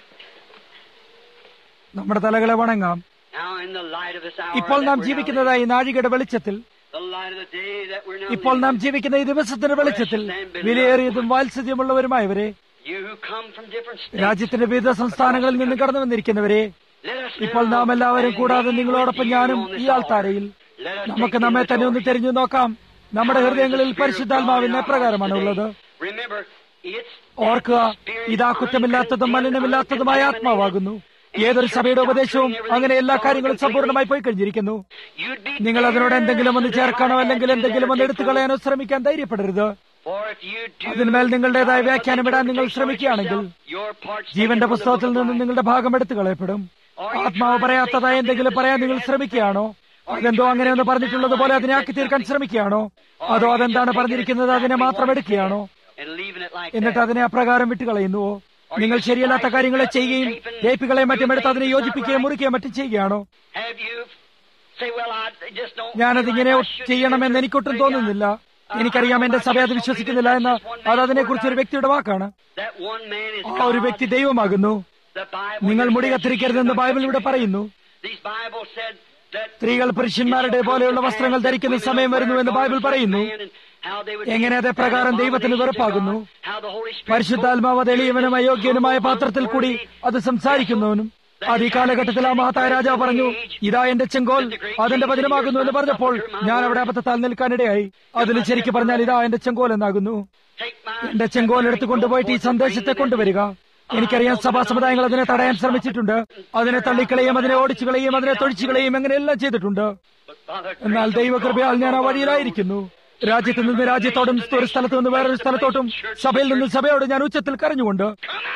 നമ്മുടെ തലകളെ വണങ്ങാം Now in the light of this hour ഇപ്പോൾ that നാം we're now ജീവിക്കുന്നതായി നാഴികയുടെ വെളിച്ചത്തിൽ living, the light of the day that we're now ഇപ്പോൾ നാം living, ജീവിക്കുന്ന ഈ ദിവസത്തിന്റെ വെളിച്ചത്തിൽ വിലയേറിയതും വാത്സല്യമുള്ളവരുമായവരെ you who come from different states, രാജ്യത്തിന്റെ വിവിധ സംസ്ഥാനങ്ങളിൽ നിന്ന് കടന്നു വന്നിരിക്കുന്നവരെ let us ഇപ്പോൾ now നാം എല്ലാവരും stand കൂടാതെ with നിങ്ങളോടൊപ്പം you ഞാനും on this ഈ altar. ആൾത്താരയിൽ Let us നമുക്ക് take നമ്മെ തന്നെ ഒന്ന് inventory. തിരിഞ്ഞു നോക്കാം നമ്മുടെ How is the ഹൃദയങ്ങളിൽ Spirit of God in പരിശുദ്ധാത്മാവിന് our hearts എപ്രകാരമാണ് today? ഉള്ളത് Remember, it's ഓർക്കുക that Spirit ഇതാ കുറ്റമില്ലാത്തതും മലിനമില്ലാത്തതുമായ ആത്മാവാകുന്നു ഏതൊരു സഭയുടെ ഉപദേശവും അങ്ങനെ എല്ലാ കാര്യങ്ങളും സമ്പൂർണ്ണമായി പോയി കഴിഞ്ഞിരിക്കുന്നു You'd be നിങ്ങൾ അതിനോട് എന്തെങ്കിലും ഒന്ന് ചേർക്കാനോ അല്ലെങ്കിൽ എന്തെങ്കിലും ഒന്ന് എടുത്തു കളയാനോ ശ്രമിക്കാൻ ധൈര്യപ്പെടരുത് For if you do അതിന്മേൽ നിങ്ങളുടേതായ വ്യാഖ്യാനം ഇടാൻ നിങ്ങൾ ശ്രമിക്കുകയാണെങ്കിൽ your parts ജീവന്റെ taken from the പുസ്തകത്തിൽ book of നിന്ന് life. നിങ്ങളുടെ ഭാഗം എടുത്തു കളയപ്പെടും ആത്മാവ് പറയാത്തതായ എന്തെങ്കിലും പറയാൻ നിങ്ങൾ ശ്രമിക്കുകയാണോ അതെന്തോ അങ്ങനെയൊന്ന് പറഞ്ഞിട്ടുള്ളത് പോലെ അതിനെ ആക്കി തീർക്കാൻ ശ്രമിക്കുകയാണോ അതോ അതെന്താണ് പറഞ്ഞിരിക്കുന്നത് അതിനെ മാത്രം എടുക്കുകയാണോ and leaving it like എന്നിട്ട് that. അതിനെ അപ്രകാരം വിട്ടുകളയുന്നുവോ നിങ്ങൾ ശരിയല്ലാത്ത കാര്യങ്ങളെ ചെയ്യുകയും ടേപ്പുകളെ മറ്റും എടുത്ത് അതിനെ യോജിപ്പിക്കുകയും മുറിക്കുകയും മറ്റും ചെയ്യുകയാണോ Have you say, well, I just don't. ഞാനതിങ്ങനെ feel like I should ചെയ്യണമെന്ന് do എനിക്കൊട്ടും this. തോന്നുന്നില്ല എനിക്കറിയാം എന്റെ സഭ അത് വിശ്വസിക്കുന്നില്ല എന്ന് അത് അതിനെക്കുറിച്ച് ഒരു വ്യക്തിയുടെ വാക്കാണ് That one man is ആ ഒരു God. വ്യക്തി ദൈവമാകുന്നു The Bible നിങ്ങൾ says മുടി you കത്തിരിക്കരുതെന്ന് should not ബൈബിൾ ഇവിടെ cut your പറയുന്നു hair. These Bible said that സ്ത്രീകൾ പുരുഷന്മാരുടെ പോലെയുള്ള വസ്ത്രങ്ങൾ ധരിക്കുന്ന സമയം വരുന്നു എന്ന് ബൈബിൾ പറയുന്നു എങ്ങനെ അത് പ്രകാരം ദൈവത്തിന് വെറുപ്പാകുന്നു പരിശുദ്ധാത്മാവ് അത് എളിയവനും അയോഗ്യനുമായ പാത്രത്തിൽ കൂടി അത് സംസാരിക്കുന്നവനും അത് ഈ കാലഘട്ടത്തിൽ ആ മഹത്തായ രാജാവ് പറഞ്ഞു ഇതാ എന്റെ ചെങ്കോൽ അതിന്റെ പതിനമാകുന്നു എന്ന് പറഞ്ഞപ്പോൾ ഞാൻ അവിടെ അബദ്ധത്താൽ നിൽക്കാനിടയായി അതിൽ ശരിക്കും പറഞ്ഞാൽ ഇതാ എന്റെ ചെങ്കോൽ എന്നാകുന്നു എന്റെ ചെങ്കോൽ എടുത്തു കൊണ്ടുപോയിട്ട് ഈ സന്ദേശത്തെ കൊണ്ടുവരിക എനിക്കറിയാം സഭാ സമുദായങ്ങൾ അതിനെ തടയാൻ ശ്രമിച്ചിട്ടുണ്ട് അതിനെ തള്ളിക്കളയും അതിനെ ഓടിച്ചുകളയും അതിനെ തൊഴിച്ചുകളയും അങ്ങനെയെല്ലാം ചെയ്തിട്ടുണ്ട് എന്നാൽ ദൈവകൃപയാൽ ഞാൻ ആ വഴിയിലായിരിക്കുന്നു രാജ്യത്ത് നിന്ന് രാജ്യത്തോടും ഒരു സ്ഥലത്ത് നിന്ന് വേറൊരു സ്ഥലത്തോട്ടും സഭയിൽ നിന്ന് സഭയോട് ഞാൻ ഉച്ചത്തിൽ കരഞ്ഞുകൊണ്ട്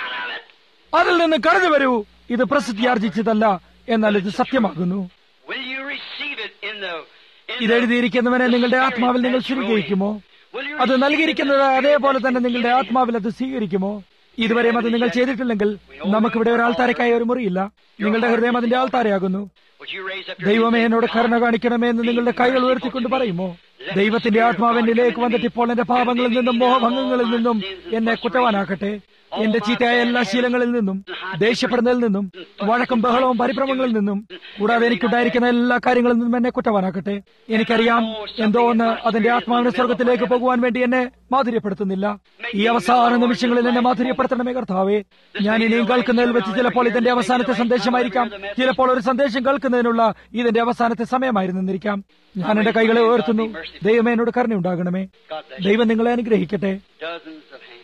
അതിൽ നിന്ന് കടന്നു വരൂ ഇത് പ്രസിദ്ധിയാർജിച്ചതല്ല എന്നാൽ ഇത് സത്യമാകുന്നു Will you receive it in the in ഇത് എഴുതിയിരിക്കുന്നവനെ നിങ്ങളുടെ ആത്മാവിൽ നിങ്ങൾ സ്വീകരിക്കുമോ അത് നൽകിയിരിക്കുന്നത് അതേപോലെ തന്നെ നിങ്ങളുടെ ആത്മാവിൽ അത് സ്വീകരിക്കുമോ ഇതുവരെയും അത് നിങ്ങൾ ചെയ്തിട്ടില്ലെങ്കിൽ നമുക്കിവിടെ ഒരു ആൾത്താരക്കായ ഒരു മുറിയില്ല നിങ്ങളുടെ ഹൃദയം അതിന്റെ ആൾത്താരയാകുന്നു Would you raise up your ദൈവമേ hands? എന്നോട് കരുണ കാണിക്കണമേ എന്ന് നിങ്ങളുടെ കൈകൾ ഉയർത്തിക്കൊണ്ട് പറയുമോ ദൈവത്തിന്റെ ആത്മാവ് എന്നിലേക്ക് വന്നിട്ട് ഇപ്പോൾ എന്റെ പാപങ്ങളിൽ നിന്നും മോഹഭംഗങ്ങളിൽ നിന്നും എന്നെ കുറ്റവാനാക്കട്ടെ എന്റെ ചീത്തയായ എല്ലാ ശീലങ്ങളിൽ നിന്നും ദേഷ്യപ്പെടുന്നതിൽ നിന്നും വഴക്കും ബഹളവും പരിഭ്രമങ്ങളിൽ നിന്നും കൂടാതെ എനിക്കുണ്ടായിരിക്കുന്ന എല്ലാ കാര്യങ്ങളിൽ നിന്നും എന്നെ കുറ്റവാനാക്കട്ടെ എനിക്കറിയാം എന്തോ ഒന്ന് അതിന്റെ ആത്മാവിന്റെ സ്വർഗത്തിലേക്ക് പോകുവാൻ വേണ്ടി എന്നെ മാധുര്യപ്പെടുത്തുന്നില്ല ഈ അവസാന നിമിഷങ്ങളിൽ എന്നെ മാധുര്യപ്പെടുത്തണമേ കർത്താവേ ഞാൻ ഇനിയും കേൾക്കുന്നതിൽ വെച്ച് ചിലപ്പോൾ ഇതിന്റെ അവസാനത്തെ സന്ദേശമായിരിക്കാം ചിലപ്പോൾ ഒരു സന്ദേശം കേൾക്കുന്നതിനുള്ള ഇതിന്റെ അവസാനത്തെ സമയമായിരുന്നിരിക്കാം ഞാൻ എന്റെ കൈകളെ ഉയർത്തുന്നു ദൈവമേ എന്നോട് കരുണയുണ്ടാകണമേ ദൈവം നിങ്ങളെ അനുഗ്രഹിക്കട്ടെ Dozens of hands.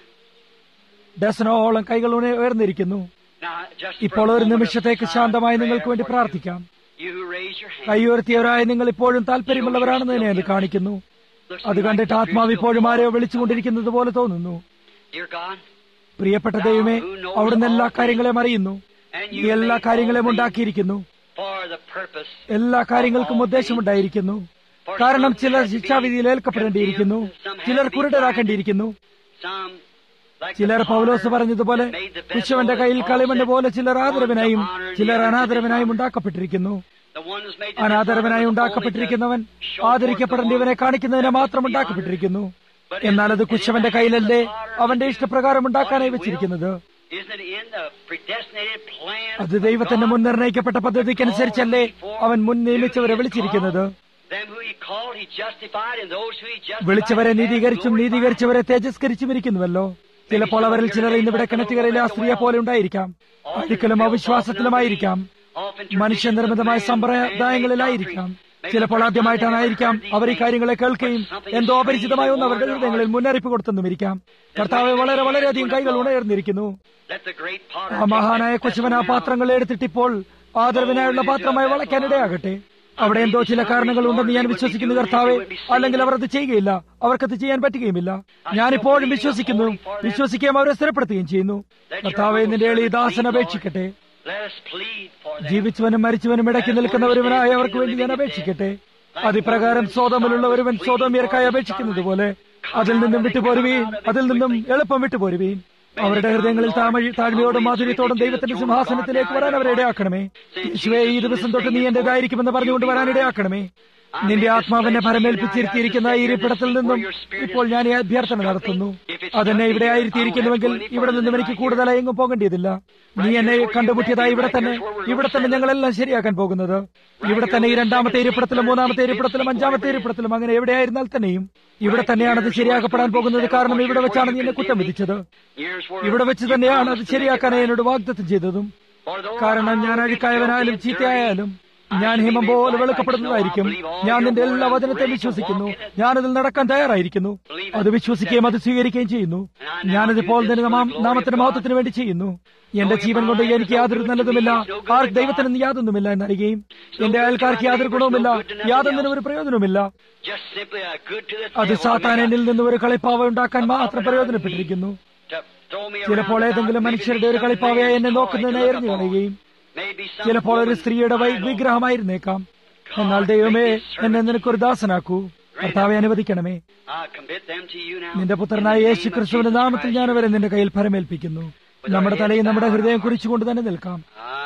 ഡസനോളം കൈകൾ ഉയ- ഉയർന്നിരിക്കുന്നു Now, just ഇപ്പോൾ for a ഒരു moment of നിമിഷത്തേക്ക് silent ശാന്തമായി നിങ്ങൾക്ക് prayer വേണ്ടി for you. പ്രാർത്ഥിക്കാം You who raise your hand. കൈ ഉയർത്തിയവരായ നിങ്ങൾ ഇപ്പോഴും താല്പര്യമുള്ളവരാണെന്ന് തന്നെ അത് കാണിക്കുന്നു Looks അത് like കണ്ടിട്ട് you're ആത്മാവ് still ഇപ്പോഴും ആരെയോ calling. വിളിച്ചുകൊണ്ടിരിക്കുന്നത് പോലെ തോന്നുന്നു Dear God, പ്രിയപ്പെട്ട ദൈവമേ അവിടുന്ന് എല്ലാ കാര്യങ്ങളെയും അറിയുന്നു and ഈ you എല്ലാ made all കാര്യങ്ങളെയും things ഉണ്ടാക്കിയിരിക്കുന്നു for the purpose എല്ലാ കാര്യങ്ങൾക്കും ഉദ്ദേശമുണ്ടായിരിക്കുന്നു കാരണം ചിലർ ശിക്ഷാവിധിയിൽ ഏൽക്കപ്പെടേണ്ടിയിരിക്കുന്നു ചിലർ കുരുടരാക്കേണ്ടിയിരിക്കുന്നു some like ചിലർ the പൗലോസ് potter പറഞ്ഞതുപോലെ that made the vessel കുശവന്റെ കയ്യിൽ Paul കളിമണ്ണ് said, പോലെ ചിലർ "One ആദരവനായും to honor, the ചിലർ other to അനാദരവനായും dishonor." ഉണ്ടാക്കപ്പെട്ടിരിക്കുന്നു The one who's made the അനാദരവനായി dishonor was ഉണ്ടാക്കപ്പെട്ടിരിക്കുന്നവൻ only to show forth ആദരിക്കപ്പെടേണ്ടവനെ the one കാണിക്കുന്നതിന് that was മാത്രം to be ഉണ്ടാക്കപ്പെട്ടിരിക്കുന്നു honored. But എന്നാൽ അത് isn't it കുശവന്റെ in the കയ്യിലല്ലേ hands of the potter അവന്റെ to do ഇഷ്ടപ്രകാരം what ഉണ്ടാക്കാനായി he will? വെച്ചിരിക്കുന്നത് Isn't it in the predestinated plan അത് of ദൈവത്തിന്റെ God? മുൻ നിർണയിക്കപ്പെട്ട പദ്ധതിക്കനുസരിച്ചല്ലേ അവൻ മുൻ നിയമിച്ചവരെ വിളിച്ചിരിക്കുന്നത് Them who he called, he justified, and those who he justified, വിളിച്ചവരെ he നീതീകരിച്ചും glorified. നീതീകരിച്ചവരെ തേജസ്കരിച്ചും ഇരിക്കുന്നുവല്ലോ ചിലപ്പോൾ അവരിൽ ചിലർ ഇന്നിവിടെ കിണറ്റുകരയിലെ ആ സ്ത്രീയെ പോലെ ഉണ്ടായിരിക്കാം ഒരിക്കലും അവിശ്വാസത്തിലുമായിരിക്കാം മനുഷ്യനിർമ്മിതമായ സമ്പ്രദായങ്ങളിലായിരിക്കാം ചിലപ്പോൾ ആദ്യമായിട്ടാണായിരിക്കാം അവർ ഈ കാര്യങ്ങളെ കേൾക്കുകയും എന്തോ അപരിചിതമായ ഒന്ന് അവരുടെ ഹൃദയങ്ങളിൽ മുന്നറിയിപ്പ് കൊടുത്തെന്നും ഇരിക്കാം കർത്താവ് വളരെ വളരെയധികം കൈകൾ ഉണർന്നിരിക്കുന്നു Let the great potter ആ മഹാനായ take that കുശവൻ ആ vessel now. പാത്രങ്ങൾ എടുത്തിട്ടിപ്പോൾ ആദരവിനായുള്ള പാത്രമായി വളയ്ക്കാനിടയാകട്ടെ അവിടെ എന്തോ ചില കാരണങ്ങൾ ഉണ്ടെന്ന് ഞാൻ വിശ്വസിക്കുന്നു കർത്താവെ അല്ലെങ്കിൽ അവർ അത് ചെയ്യുകയില്ല അവർക്കത് ചെയ്യാൻ പറ്റുകയുമില്ല ഞാനിപ്പോഴും വിശ്വസിക്കുന്നു വിശ്വസിക്കുകയും അവരെ സ്ഥിരപ്പെടുത്തുകയും ചെയ്യുന്നു കർത്താവെ നിന്റെ എളിയ ദാസൻ അപേക്ഷിക്കട്ടെ Let us plead for them. ജീവിച്ചവനും മരിച്ചവനും ഇടയ്ക്ക് നിൽക്കുന്നവരുവനായ അവർക്ക് വേണ്ടി ഞാൻ അപേക്ഷിക്കട്ടെ അതിപ്രകാരം സോതമിലുള്ള ഒരുവൻ സോതമിയർക്കായി അപേക്ഷിക്കുന്നത് പോലെ അതിൽ നിന്നും വിട്ടുപോരുവീൻ അതിൽ നിന്നും എളുപ്പം വിട്ടുപോരുവീൻ അവരുടെ ഹൃദയങ്ങളിൽ താമഴി താഴ്മയോടും മാധുര്യത്തോടും ദൈവത്തിന്റെ സിംഹാസനത്തിലേക്ക് വരാൻ അവരെ ഇടയാക്കണമേ യേശുവേ ഈ ദിവസം തൊട്ട് നീ എന്റേതായിരിക്കുമെന്ന് പറഞ്ഞുകൊണ്ട് വരാൻ ഇടയാക്കണമേ നിന്റെ ആത്മാവിനെ ഭരമേൽപ്പിച്ചിരുത്തിയിരിക്കുന്ന ഈ ഇരിപ്പിടത്തിൽ നിന്നും ഇപ്പോൾ ഞാൻ ഈ അഭ്യർത്ഥന നടത്തുന്നു അതെന്നെ ഇവിടെ ആയിരുത്തിയിരിക്കുന്നുവെങ്കിൽ ഇവിടെ നിന്നും എനിക്ക് കൂടുതലായി എങ്ങും പോകേണ്ടതില്ല നീ എന്നെ കണ്ടുമുട്ടിയതായി ഇവിടെ തന്നെ ഇവിടെ തന്നെ ഞങ്ങളെല്ലാം ശരിയാക്കാൻ പോകുന്നത് ഇവിടെ തന്നെ ഈ രണ്ടാമത്തെ ഇരിപ്പിടത്തിലും മൂന്നാമത്തെ ഇരിപ്പിടത്തിലും അഞ്ചാമത്തെ ഇരിപ്പിടത്തിലും അങ്ങനെ എവിടെയായിരുന്നാൽ തന്നെയും ഇവിടെ തന്നെയാണ് അത് ശരിയാക്കപ്പെടാൻ പോകുന്നത് കാരണം ഇവിടെ വെച്ചാണ് നീ എന്നെ കുറ്റം വിധിച്ചത് Years were ഇവിടെ വെച്ച് തന്നെയാണ് അത് ശരിയാക്കാനായി എന്നോട് വാഗ്ദത്തം ചെയ്തതും For though കാരണം ഞാൻ അഴുക്കായവനായാലും ചീത്തയായാലും ഞാൻ ഹിമം പോലെ വെളുക്കപ്പെടുന്നതായിരിക്കും ഞാൻ നിന്റെ എല്ലാ വചനത്തെ വിശ്വസിക്കുന്നു ഞാനതിൽ നടക്കാൻ തയ്യാറായിരിക്കുന്നു അത് വിശ്വസിക്കുകയും അത് സ്വീകരിക്കുകയും ചെയ്യുന്നു ഞാനതിപ്പോൾ നിന്റെ നാമ- നാമത്തിന്റെ മഹത്വത്തിന് വേണ്ടി ചെയ്യുന്നു എന്റെ ജീവൻ കൊണ്ട് എനിക്ക് യാതൊരു നല്ലതുമില്ല ആർ ദൈവത്തിന് യാതൊന്നുമില്ല എന്നറിയുകയും എന്റെ അയൽക്കാർക്ക് യാതൊരു ഗുണവുമില്ല യാതൊന്നിനും ഒരു പ്രയോജനവുമില്ല just simply a good to the അത് devil, സാത്താനിൽ നിന്ന് ഒരു കളിപ്പാവ ഉണ്ടാക്കാൻ മാത്രം പ്രയോജനപ്പെട്ടിരിക്കുന്നു to throw me ചിലപ്പോൾ around ഏതെങ്കിലും about, മനുഷ്യരുടെ ഒരു maybe കളിപ്പാവയായി എന്നെ some നോക്കുന്നതിനെ toy to എറിഞ്ഞു look upon. കളയുകയും Maybe some ചിലപ്പോൾ ഒരു woman's സ്ത്രീയുടെ വൈ- idol. വിഗ്രഹമായിരുന്നേക്കാം എന്നാൽ ദൈവമേ എന്നെ നിനക്കൊരു ദാസനാക്കൂ കർത്താവെ അനുവദിക്കണമേ I commit them to you now. നിന്റെ പുത്രനായ In the Yeshu name of ക്രിസ്തുവിന്റെ Jesus നാമത്തിൽ Christ. ഞാൻ അവരെ നിന്റെ കയ്യിൽ ഫലമേൽപ്പിക്കുന്നു നമ്മുടെ തലയിൽ നമ്മുടെ ഹൃദയം കുറിച്ചുകൊണ്ട് തന്നെ നിൽക്കാം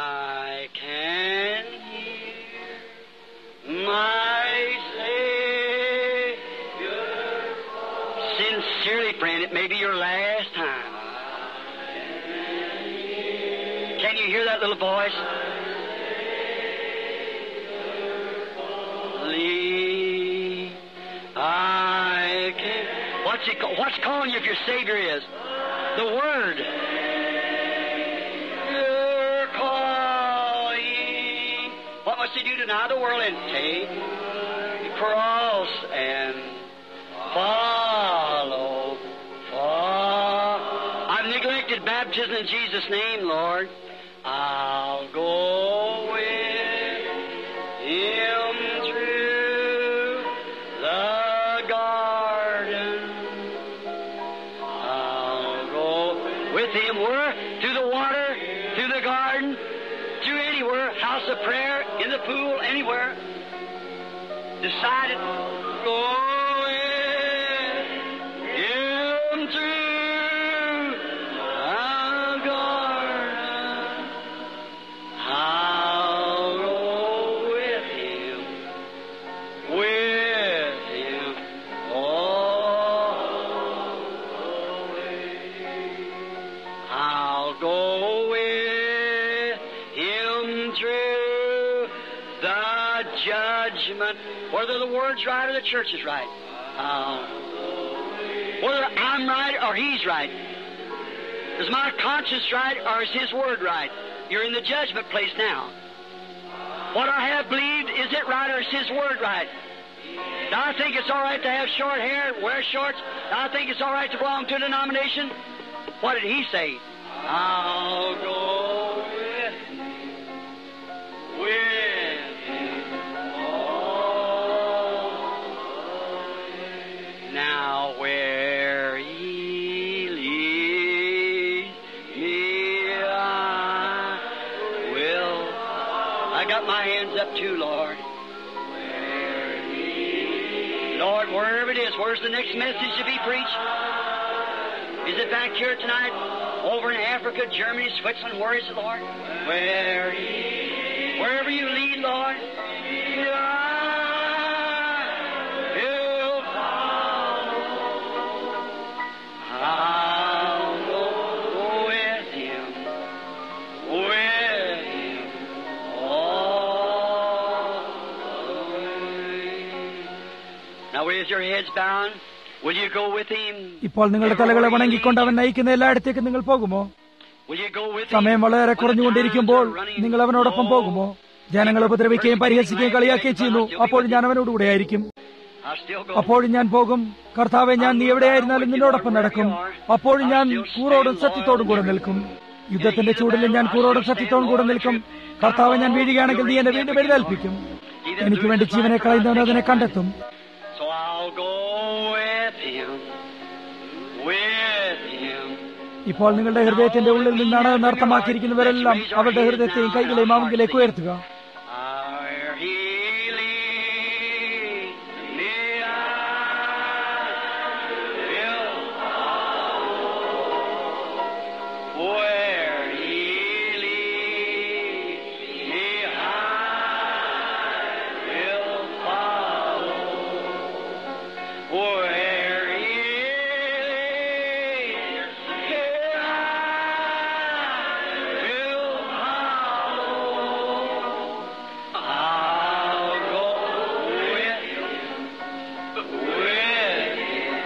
I can hear my Savior. Sincerely, friend, it may be your last time. Can you hear that little voice? Leave. I can. What's it? ca- What's calling you if your Savior is? The Word. You're calling. What must you do to deny the world and take the cross and follow? follow. I've neglected baptism in Jesus' name, Lord. I'll go with Him through the garden. I'll go with him where? Through the water, through the garden, through anywhere, house of prayer, in the pool, anywhere. Decided, go with him through the garden. I'll go with him, with him. Oh, go with him through the judgment. Whether the word's right or the church is right. Uh, whether I'm right or he's right. Is my conscience right or is his word right? You're in the judgment place now. What I have believed, is it right or is his word right? Do I think it's all right to have short hair, wear shorts? Do I think it's all right to belong to a denomination? What did he say? I'll go with with him. Oh, now where he leads me, I will. I got my hands up too, Lord. Lord, wherever it is, where's the next message to be preached? Is it back here tonight? Over in Africa, Germany, Switzerland, where is it, Lord? Where wherever you lead, Lord. I'll follow. I'll go with him, with him all the way. Now, raise your heads bowing. Will you go with him? ഇപ്പോൾ നിങ്ങളുടെ തലകളെ വണങ്ങിക്കൊണ്ട് അവൻ നയിക്കുന്ന എല്ലായിടത്തേക്കും നിങ്ങൾ പോകുമോ Will you go with him? സമയം വളരെ When the കുറഞ്ഞുകൊണ്ടിരിക്കുമ്പോൾ times are running നിങ്ങൾ അവനോടൊപ്പം low, പോകുമോ ജനങ്ങൾ ഉപദ്രവിക്കുകയും പരിഹസിക്കുകയും കളിയാക്കുകയും ചെയ്യുന്നു അപ്പോൾ ഞാൻ അവനോടുകൂടെ ആയിരിക്കും I'll still go. അപ്പോഴും ഞാൻ പോകും കർത്താവെ ഞാൻ നീ എവിടെയായിരുന്നാലും നിന്നോടൊപ്പം നടക്കും അപ്പോഴും ഞാൻ കൂറോടും സത്യത്തോടും കൂടെ നിൽക്കും യുദ്ധത്തിന്റെ ചൂടിൽ ഞാൻ കൂറോടും സത്യത്തോടും കൂടെ നിൽക്കും കർത്താവെ ഞാൻ വീഴുകയാണെങ്കിൽ നീ എന്നെ വീണ്ടും എഴുന്നേൽപ്പിക്കും എനിക്ക് വേണ്ടി ജീവനെ കളയുന്നവൻ അതിനെ കണ്ടെത്തും So I'll go with him, with him. ഇപ്പോൾ നിങ്ങളുടെ ഹൃദയത്തിന്റെ ഉള്ളിൽ നിന്നാണ് എന്ന് അർത്ഥമാക്കിയിരിക്കുന്നവരെല്ലാം അവരുടെ ഹൃദയത്തെയും കൈകളെയും അവങ്കിലേക്ക് ഉയർത്തുക Where he leads me, I will follow. Where he leads me, I will follow. Where he leads me, I will follow. I'll go with him, with him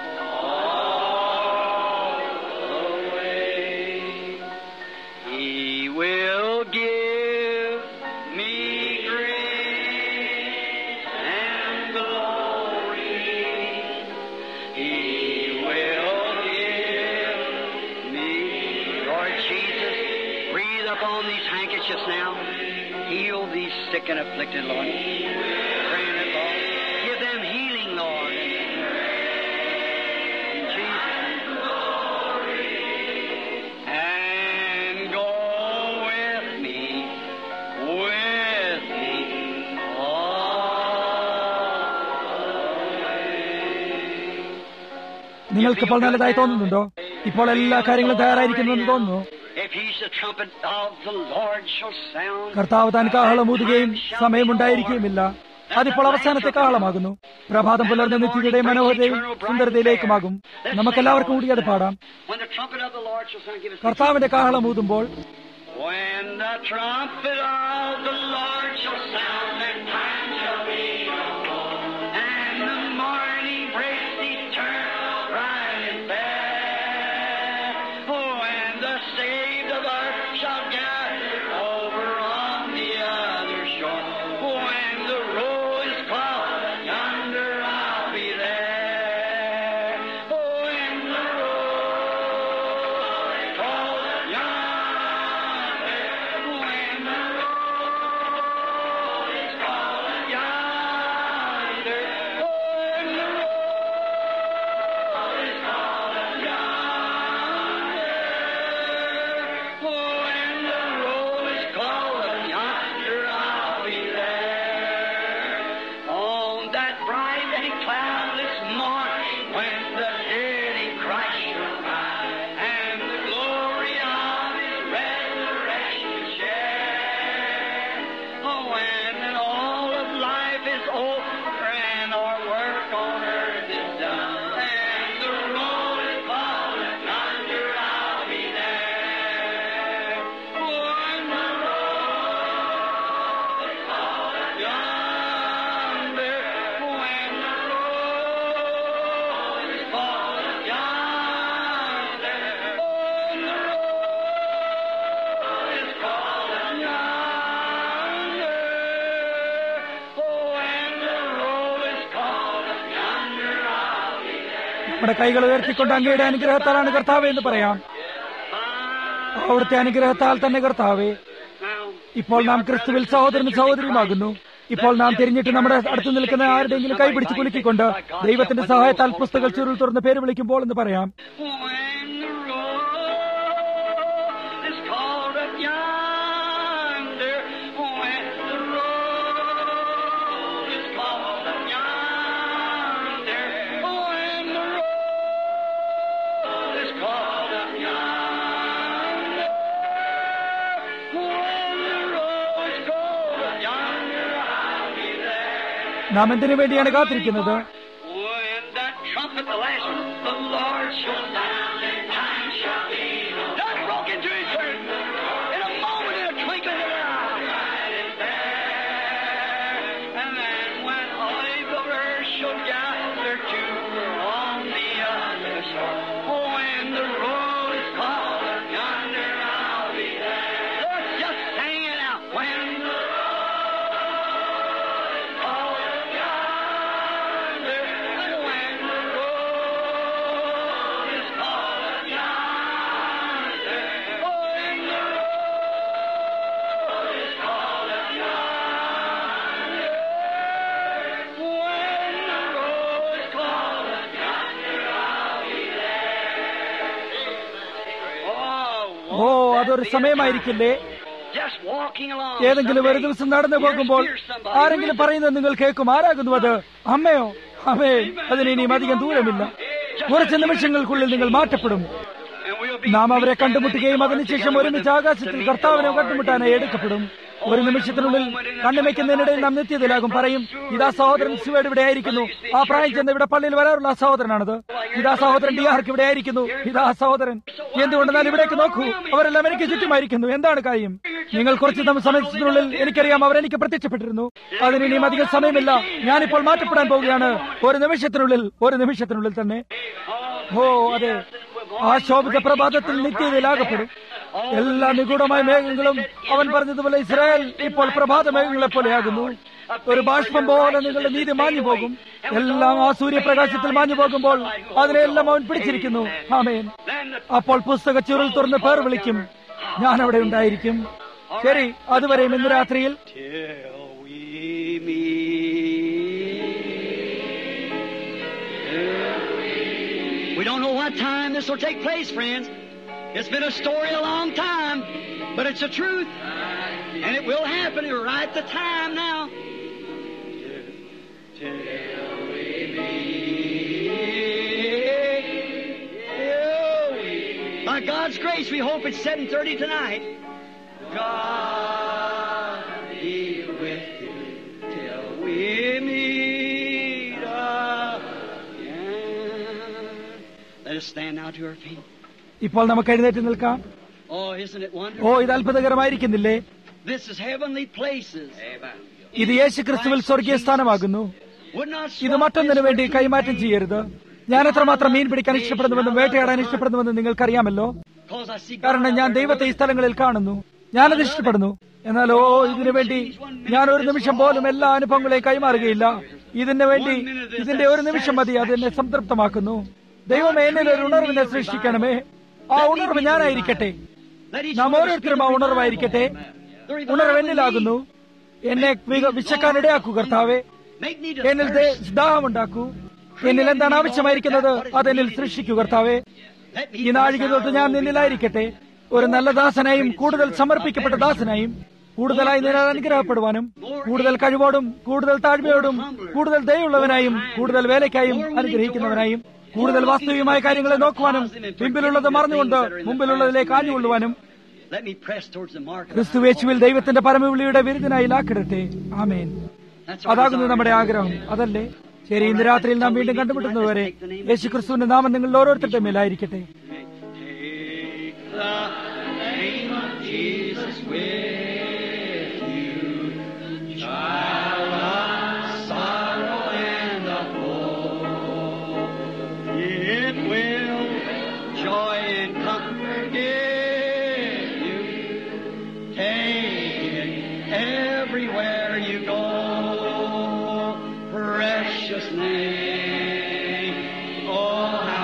all the way. He will give me grace and glory. He will give me, Lord Jesus, breathe upon these handkerchiefs now. Heal these sick and afflicted, Lord. Praying it, Lord. Give them healing, Lord. In Jesus' name. And go with me, with me all the way. നിങ്ങൾക്കിപ്പോൾ നല്ലതായി തോന്നുന്നുണ്ടോ ഇപ്പോൾ എല്ലാ കാര്യങ്ങളും തയ്യാറായിരിക്കുന്നുവെന്ന് തോന്നുന്നു If he's the trumpet of the Lord shall sound. കർത്താവ് താൻ കാഹളമൂതുകയും സമയമുണ്ടായിരിക്കുകയുമില്ല അതിപ്പോൾ അവസാനത്തെ കാഹളമാകുന്നു പ്രഭാതം പുലർന്ന നിത്യതയുടെ മനോഹരതയും സുന്ദരതയിലേക്കുമാകും നമുക്കെല്ലാവർക്കും കൂടി അത് പാടാം When the trumpet of the Lord shall sound, give us കർത്താവിന്റെ കാഹളമൂതുമ്പോൾ When the trumpet of the Lord shall sound, that time shall be no more. And the morning breaks eternal, bright and fair. Oh, and the saved of earth shall gather over on the other shore. When the roll is called, yonder I'll be there. Oh, when the roll is called, yonder, when the roll is called, നമ്മുടെ കൈകൾ ഉയർത്തിക്കൊണ്ട് അങ്ങയുടെ അനുഗ്രഹത്താലാണ് കർത്താവേ എന്ന് പറയാം അവിടുത്തെ അനുഗ്രഹത്താൽ തന്നെ കർത്താവേ ഇപ്പോൾ നാം ക്രിസ്തുവിൽ സഹോദരനും സഹോദരിയുമാകുന്നു ഇപ്പോൾ നാം തിരിഞ്ഞിട്ട് നമ്മുടെ അടുത്ത് നിൽക്കുന്ന ആരുടെയെങ്കിലും കൈപിടിച്ച് കുലുക്കിക്കൊണ്ട് ദൈവത്തിന്റെ സഹായത്താൽ പുസ്തക ചുരുൾ തുറന്ന് പേര് വിളിക്കുമ്പോൾ എന്ന് പറയാം When the road is called up yonder, when the road is called up yonder, when the road is called up yonder, when the road is called up yonder, I'll be there. നാം എന്തിനു വേണ്ടിയാണ് കാത്തിരിക്കുന്നത് When that trumpet, the last one, the Lord shall sound and time shall be. Not broke into his church in a moment, in a twinkling of an eye. Right in there. And then when all the earth shall gather to on the other shore. When the road is called yonder, I'll be there. Let's just sing it out. When the road is called yonder, and when the road is called yonder, when the road is called yonder, when the road is called yonder, I'll be there. ഓ അതൊരു സമയമായിരിക്കില്ലേ Just walking along. ഏതെങ്കിലും ഒരു someday, ദിവസം നടന്നു you'll പോകുമ്പോൾ hear somebody ആരെങ്കിലും പറയുന്നത് നിങ്ങൾ കേൾക്കും ആരാകുന്നു അത് അമ്മയോ അമ്മേ അതിന് ഇനിയും അധികം ദൂരമില്ല കുറച്ച് നിമിഷങ്ങൾക്കുള്ളിൽ നിങ്ങൾ മാറ്റപ്പെടും And we'll be നാം അവരെ കണ്ടുമുട്ടുകയും അതിനുശേഷം ഒരുമിച്ച് ആകാശത്തിൽ കർത്താവിനെ കണ്ടുമുട്ടാനായി എടുക്കപ്പെടും ഒരു നിമിഷത്തിനുള്ളിൽ കണ്ണുവെക്കുന്നതിനിടയിൽ നാം നിത്യത്തിലാകും പറയും ഇതാ സഹോദരൻ സുവേഡ് ഇവിടെ ആയിരിക്കുന്നു ആ പ്രായം ചെന്ന് ഇവിടെ പള്ളിയിൽ വരാറുള്ള ആ സഹോദരനാണത് ഇതാ സഹോദരൻ ഡിയാർക്ക് ഇവിടെ ആയിരിക്കുന്നു ഇതാ ആ സഹോദരൻ എന്തുകൊണ്ടെന്നാൽ ഇവിടേക്ക് നോക്കൂ അവരെല്ലാം എനിക്ക് ചുറ്റുമായിരിക്കുന്നു എന്താണ് കാര്യം നിങ്ങൾ കുറച്ച് നം- സമയത്തിനുള്ളിൽ എനിക്കറിയാം അവർ എനിക്ക് പ്രത്യക്ഷപ്പെട്ടിരുന്നു അതിന് ഇനിയും അധികം സമയമില്ല ഞാനിപ്പോൾ മാറ്റപ്പെടാൻ പോവുകയാണ് ഒരു നിമിഷത്തിനുള്ളിൽ ഒരു നിമിഷത്തിനുള്ളിൽ തന്നെ ഓ അതെ ആ ശോഭിത പ്രഭാതത്തിൽ നിത്യതയിലാകപ്പെടും എല്ലാ നിഗൂഢമായ മേഘങ്ങളും അവൻ പറഞ്ഞതുപോലെ ഇസ്രായേൽ ഇപ്പോൾ പ്രഭാത മേഘങ്ങളെ പോലെയാകുന്നു ഒരു ബാഷ്പം പോലെ നിങ്ങളുടെ നീതി മാഞ്ഞു പോകും എല്ലാം ആ സൂര്യപ്രകാശത്തിൽ മാഞ്ഞു പോകുമ്പോൾ അതിനെല്ലാം അവൻ പിടിച്ചിരിക്കുന്നു ആമേൻ അപ്പോൾ പുസ്തക ചുരുൾ തുറന്ന് പേർ വിളിക്കും ഞാൻ അവിടെ ഉണ്ടായിരിക്കും ശരി അതുവരെയും ഇന്ന് രാത്രിയിൽ till we meet. We don't know what time this will take place, friends. It's been a story a long time, but it's a truth. And it will happen. You're right at the time now. Till we meet. Till we- By God's grace, we hope it's 7.30 tonight. God be with you till we meet again. Let us stand now to our feet. ഇപ്പോൾ നമുക്ക് എഴുന്നേറ്റ് നിൽക്കാം Oh, isn't it oh wonderful? ഇത് അത്ഭുതകരമായിരിക്കുന്നില്ലേ This is heavenly places. ഇത് യേശു ക്രിസ്തുവിൽ സ്വർഗീയ സ്ഥാനമാകുന്നു Would not ഇത് swap മറ്റൊന്നിനു this വേണ്ടി virtue കൈമാറ്റം vain, ചെയ്യരുത് ഞാൻ എത്രമാത്രം മീൻ പിടിക്കാൻ ഇഷ്ടപ്പെടുന്നുവെന്നും വേട്ടയാടാൻ ഇഷ്ടപ്പെടുന്നുവെന്നും നിങ്ങൾക്കറിയാമല്ലോ 'cause I see God കാരണം out ഞാൻ there ദൈവത്തെ ഈ looking. സ്ഥലങ്ങളിൽ കാണുന്നു ഞാനത് ഇഷ്ടപ്പെടുന്നു എന്നാൽ ഓ ഇതിനു വേണ്ടി ഞാൻ ഒരു നിമിഷം പോലും എല്ലാ അനുഭവങ്ങളെയും കൈമാറുകയില്ല ഇതിന് വേണ്ടി ഇതിന്റെ ഒരു നിമിഷം മതി അതെന്നെ സംതൃപ്തമാക്കുന്നു ദൈവമേ എന്നിൽ ഒരു ഉണർവിനെ സൃഷ്ടിക്കണമേ ആ ഉണർവ് ഞാനായിരിക്കട്ടെ Let each നാം one of us ഓരോരുത്തരും ആ get a ഉണർവായിരിക്കട്ടെ revival. The revival ഉണർവ് we എന്നിലാകുന്നു എന്നെ വിക- വിശക്കാൻ ഇടയാക്കൂ കർത്താവേ need. Make me to എന്നിൽ thirst. ദാഹമുണ്ടാക്കൂ എന്നിൽ എന്താണ് ആവശ്യമായിരിക്കുന്നത് അതെന്നിൽ സൃഷ്ടിക്കൂ കർത്താവേ Let me ഈ നാഴിക തൊട്ട് ഞാൻ നിന്നിലായിരിക്കട്ടെ ഒരു നല്ല ദാസനായും കൂടുതൽ സമർപ്പിക്കപ്പെട്ട ദാസനായും കൂടുതലായി നിന്നെ അനുഗ്രഹപ്പെടുവാനും കൂടുതൽ കഴിവോടും കൂടുതൽ താഴ്മയോടും കൂടുതൽ ദയുള്ളവനായും കൂടുതൽ വേലയ്ക്കായും അനുഗ്രഹിക്കുന്നവനായും കൂടുതൽ വാസ്തവികമായ കാര്യങ്ങളെ നോക്കുവാനും പിമ്പിലുള്ളത് മറന്നുകൊണ്ട് മുമ്പിലുള്ളതിലേക്ക് ആഞ്ഞുകൊള്ളുവാനും Let me press towards the mark of the ക്രിസ്തുവേശുവിൽ ദൈവത്തിന്റെ പരമവിളിയുടെ വിരുദ്ധനായി ലാക്കിടട്ടെ ആമേൻ That's our അതാകുന്നു desire. നമ്മുടെ ആഗ്രഹം അതല്ലേ ശരി ഇന്ന് രാത്രിയിൽ നാം വീണ്ടും കണ്ടുമുട്ടുന്നതുവരെ യേശു ക്രിസ്തുവിന്റെ നാമം നിങ്ങളിൽ ഓരോരുത്തരുടെ മേലായിരിക്കട്ടെ Take the name of Jesus with you, child of sorrow and of woe. It will joy and comfort give you. Take it everywhere you go. Precious name, oh how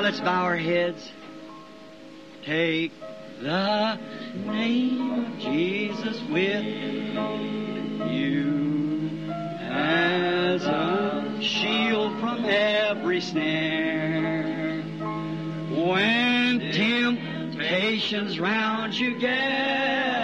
let's bow our heads. Take the name of Jesus with you as a shield from every snare. When temptations round you gather,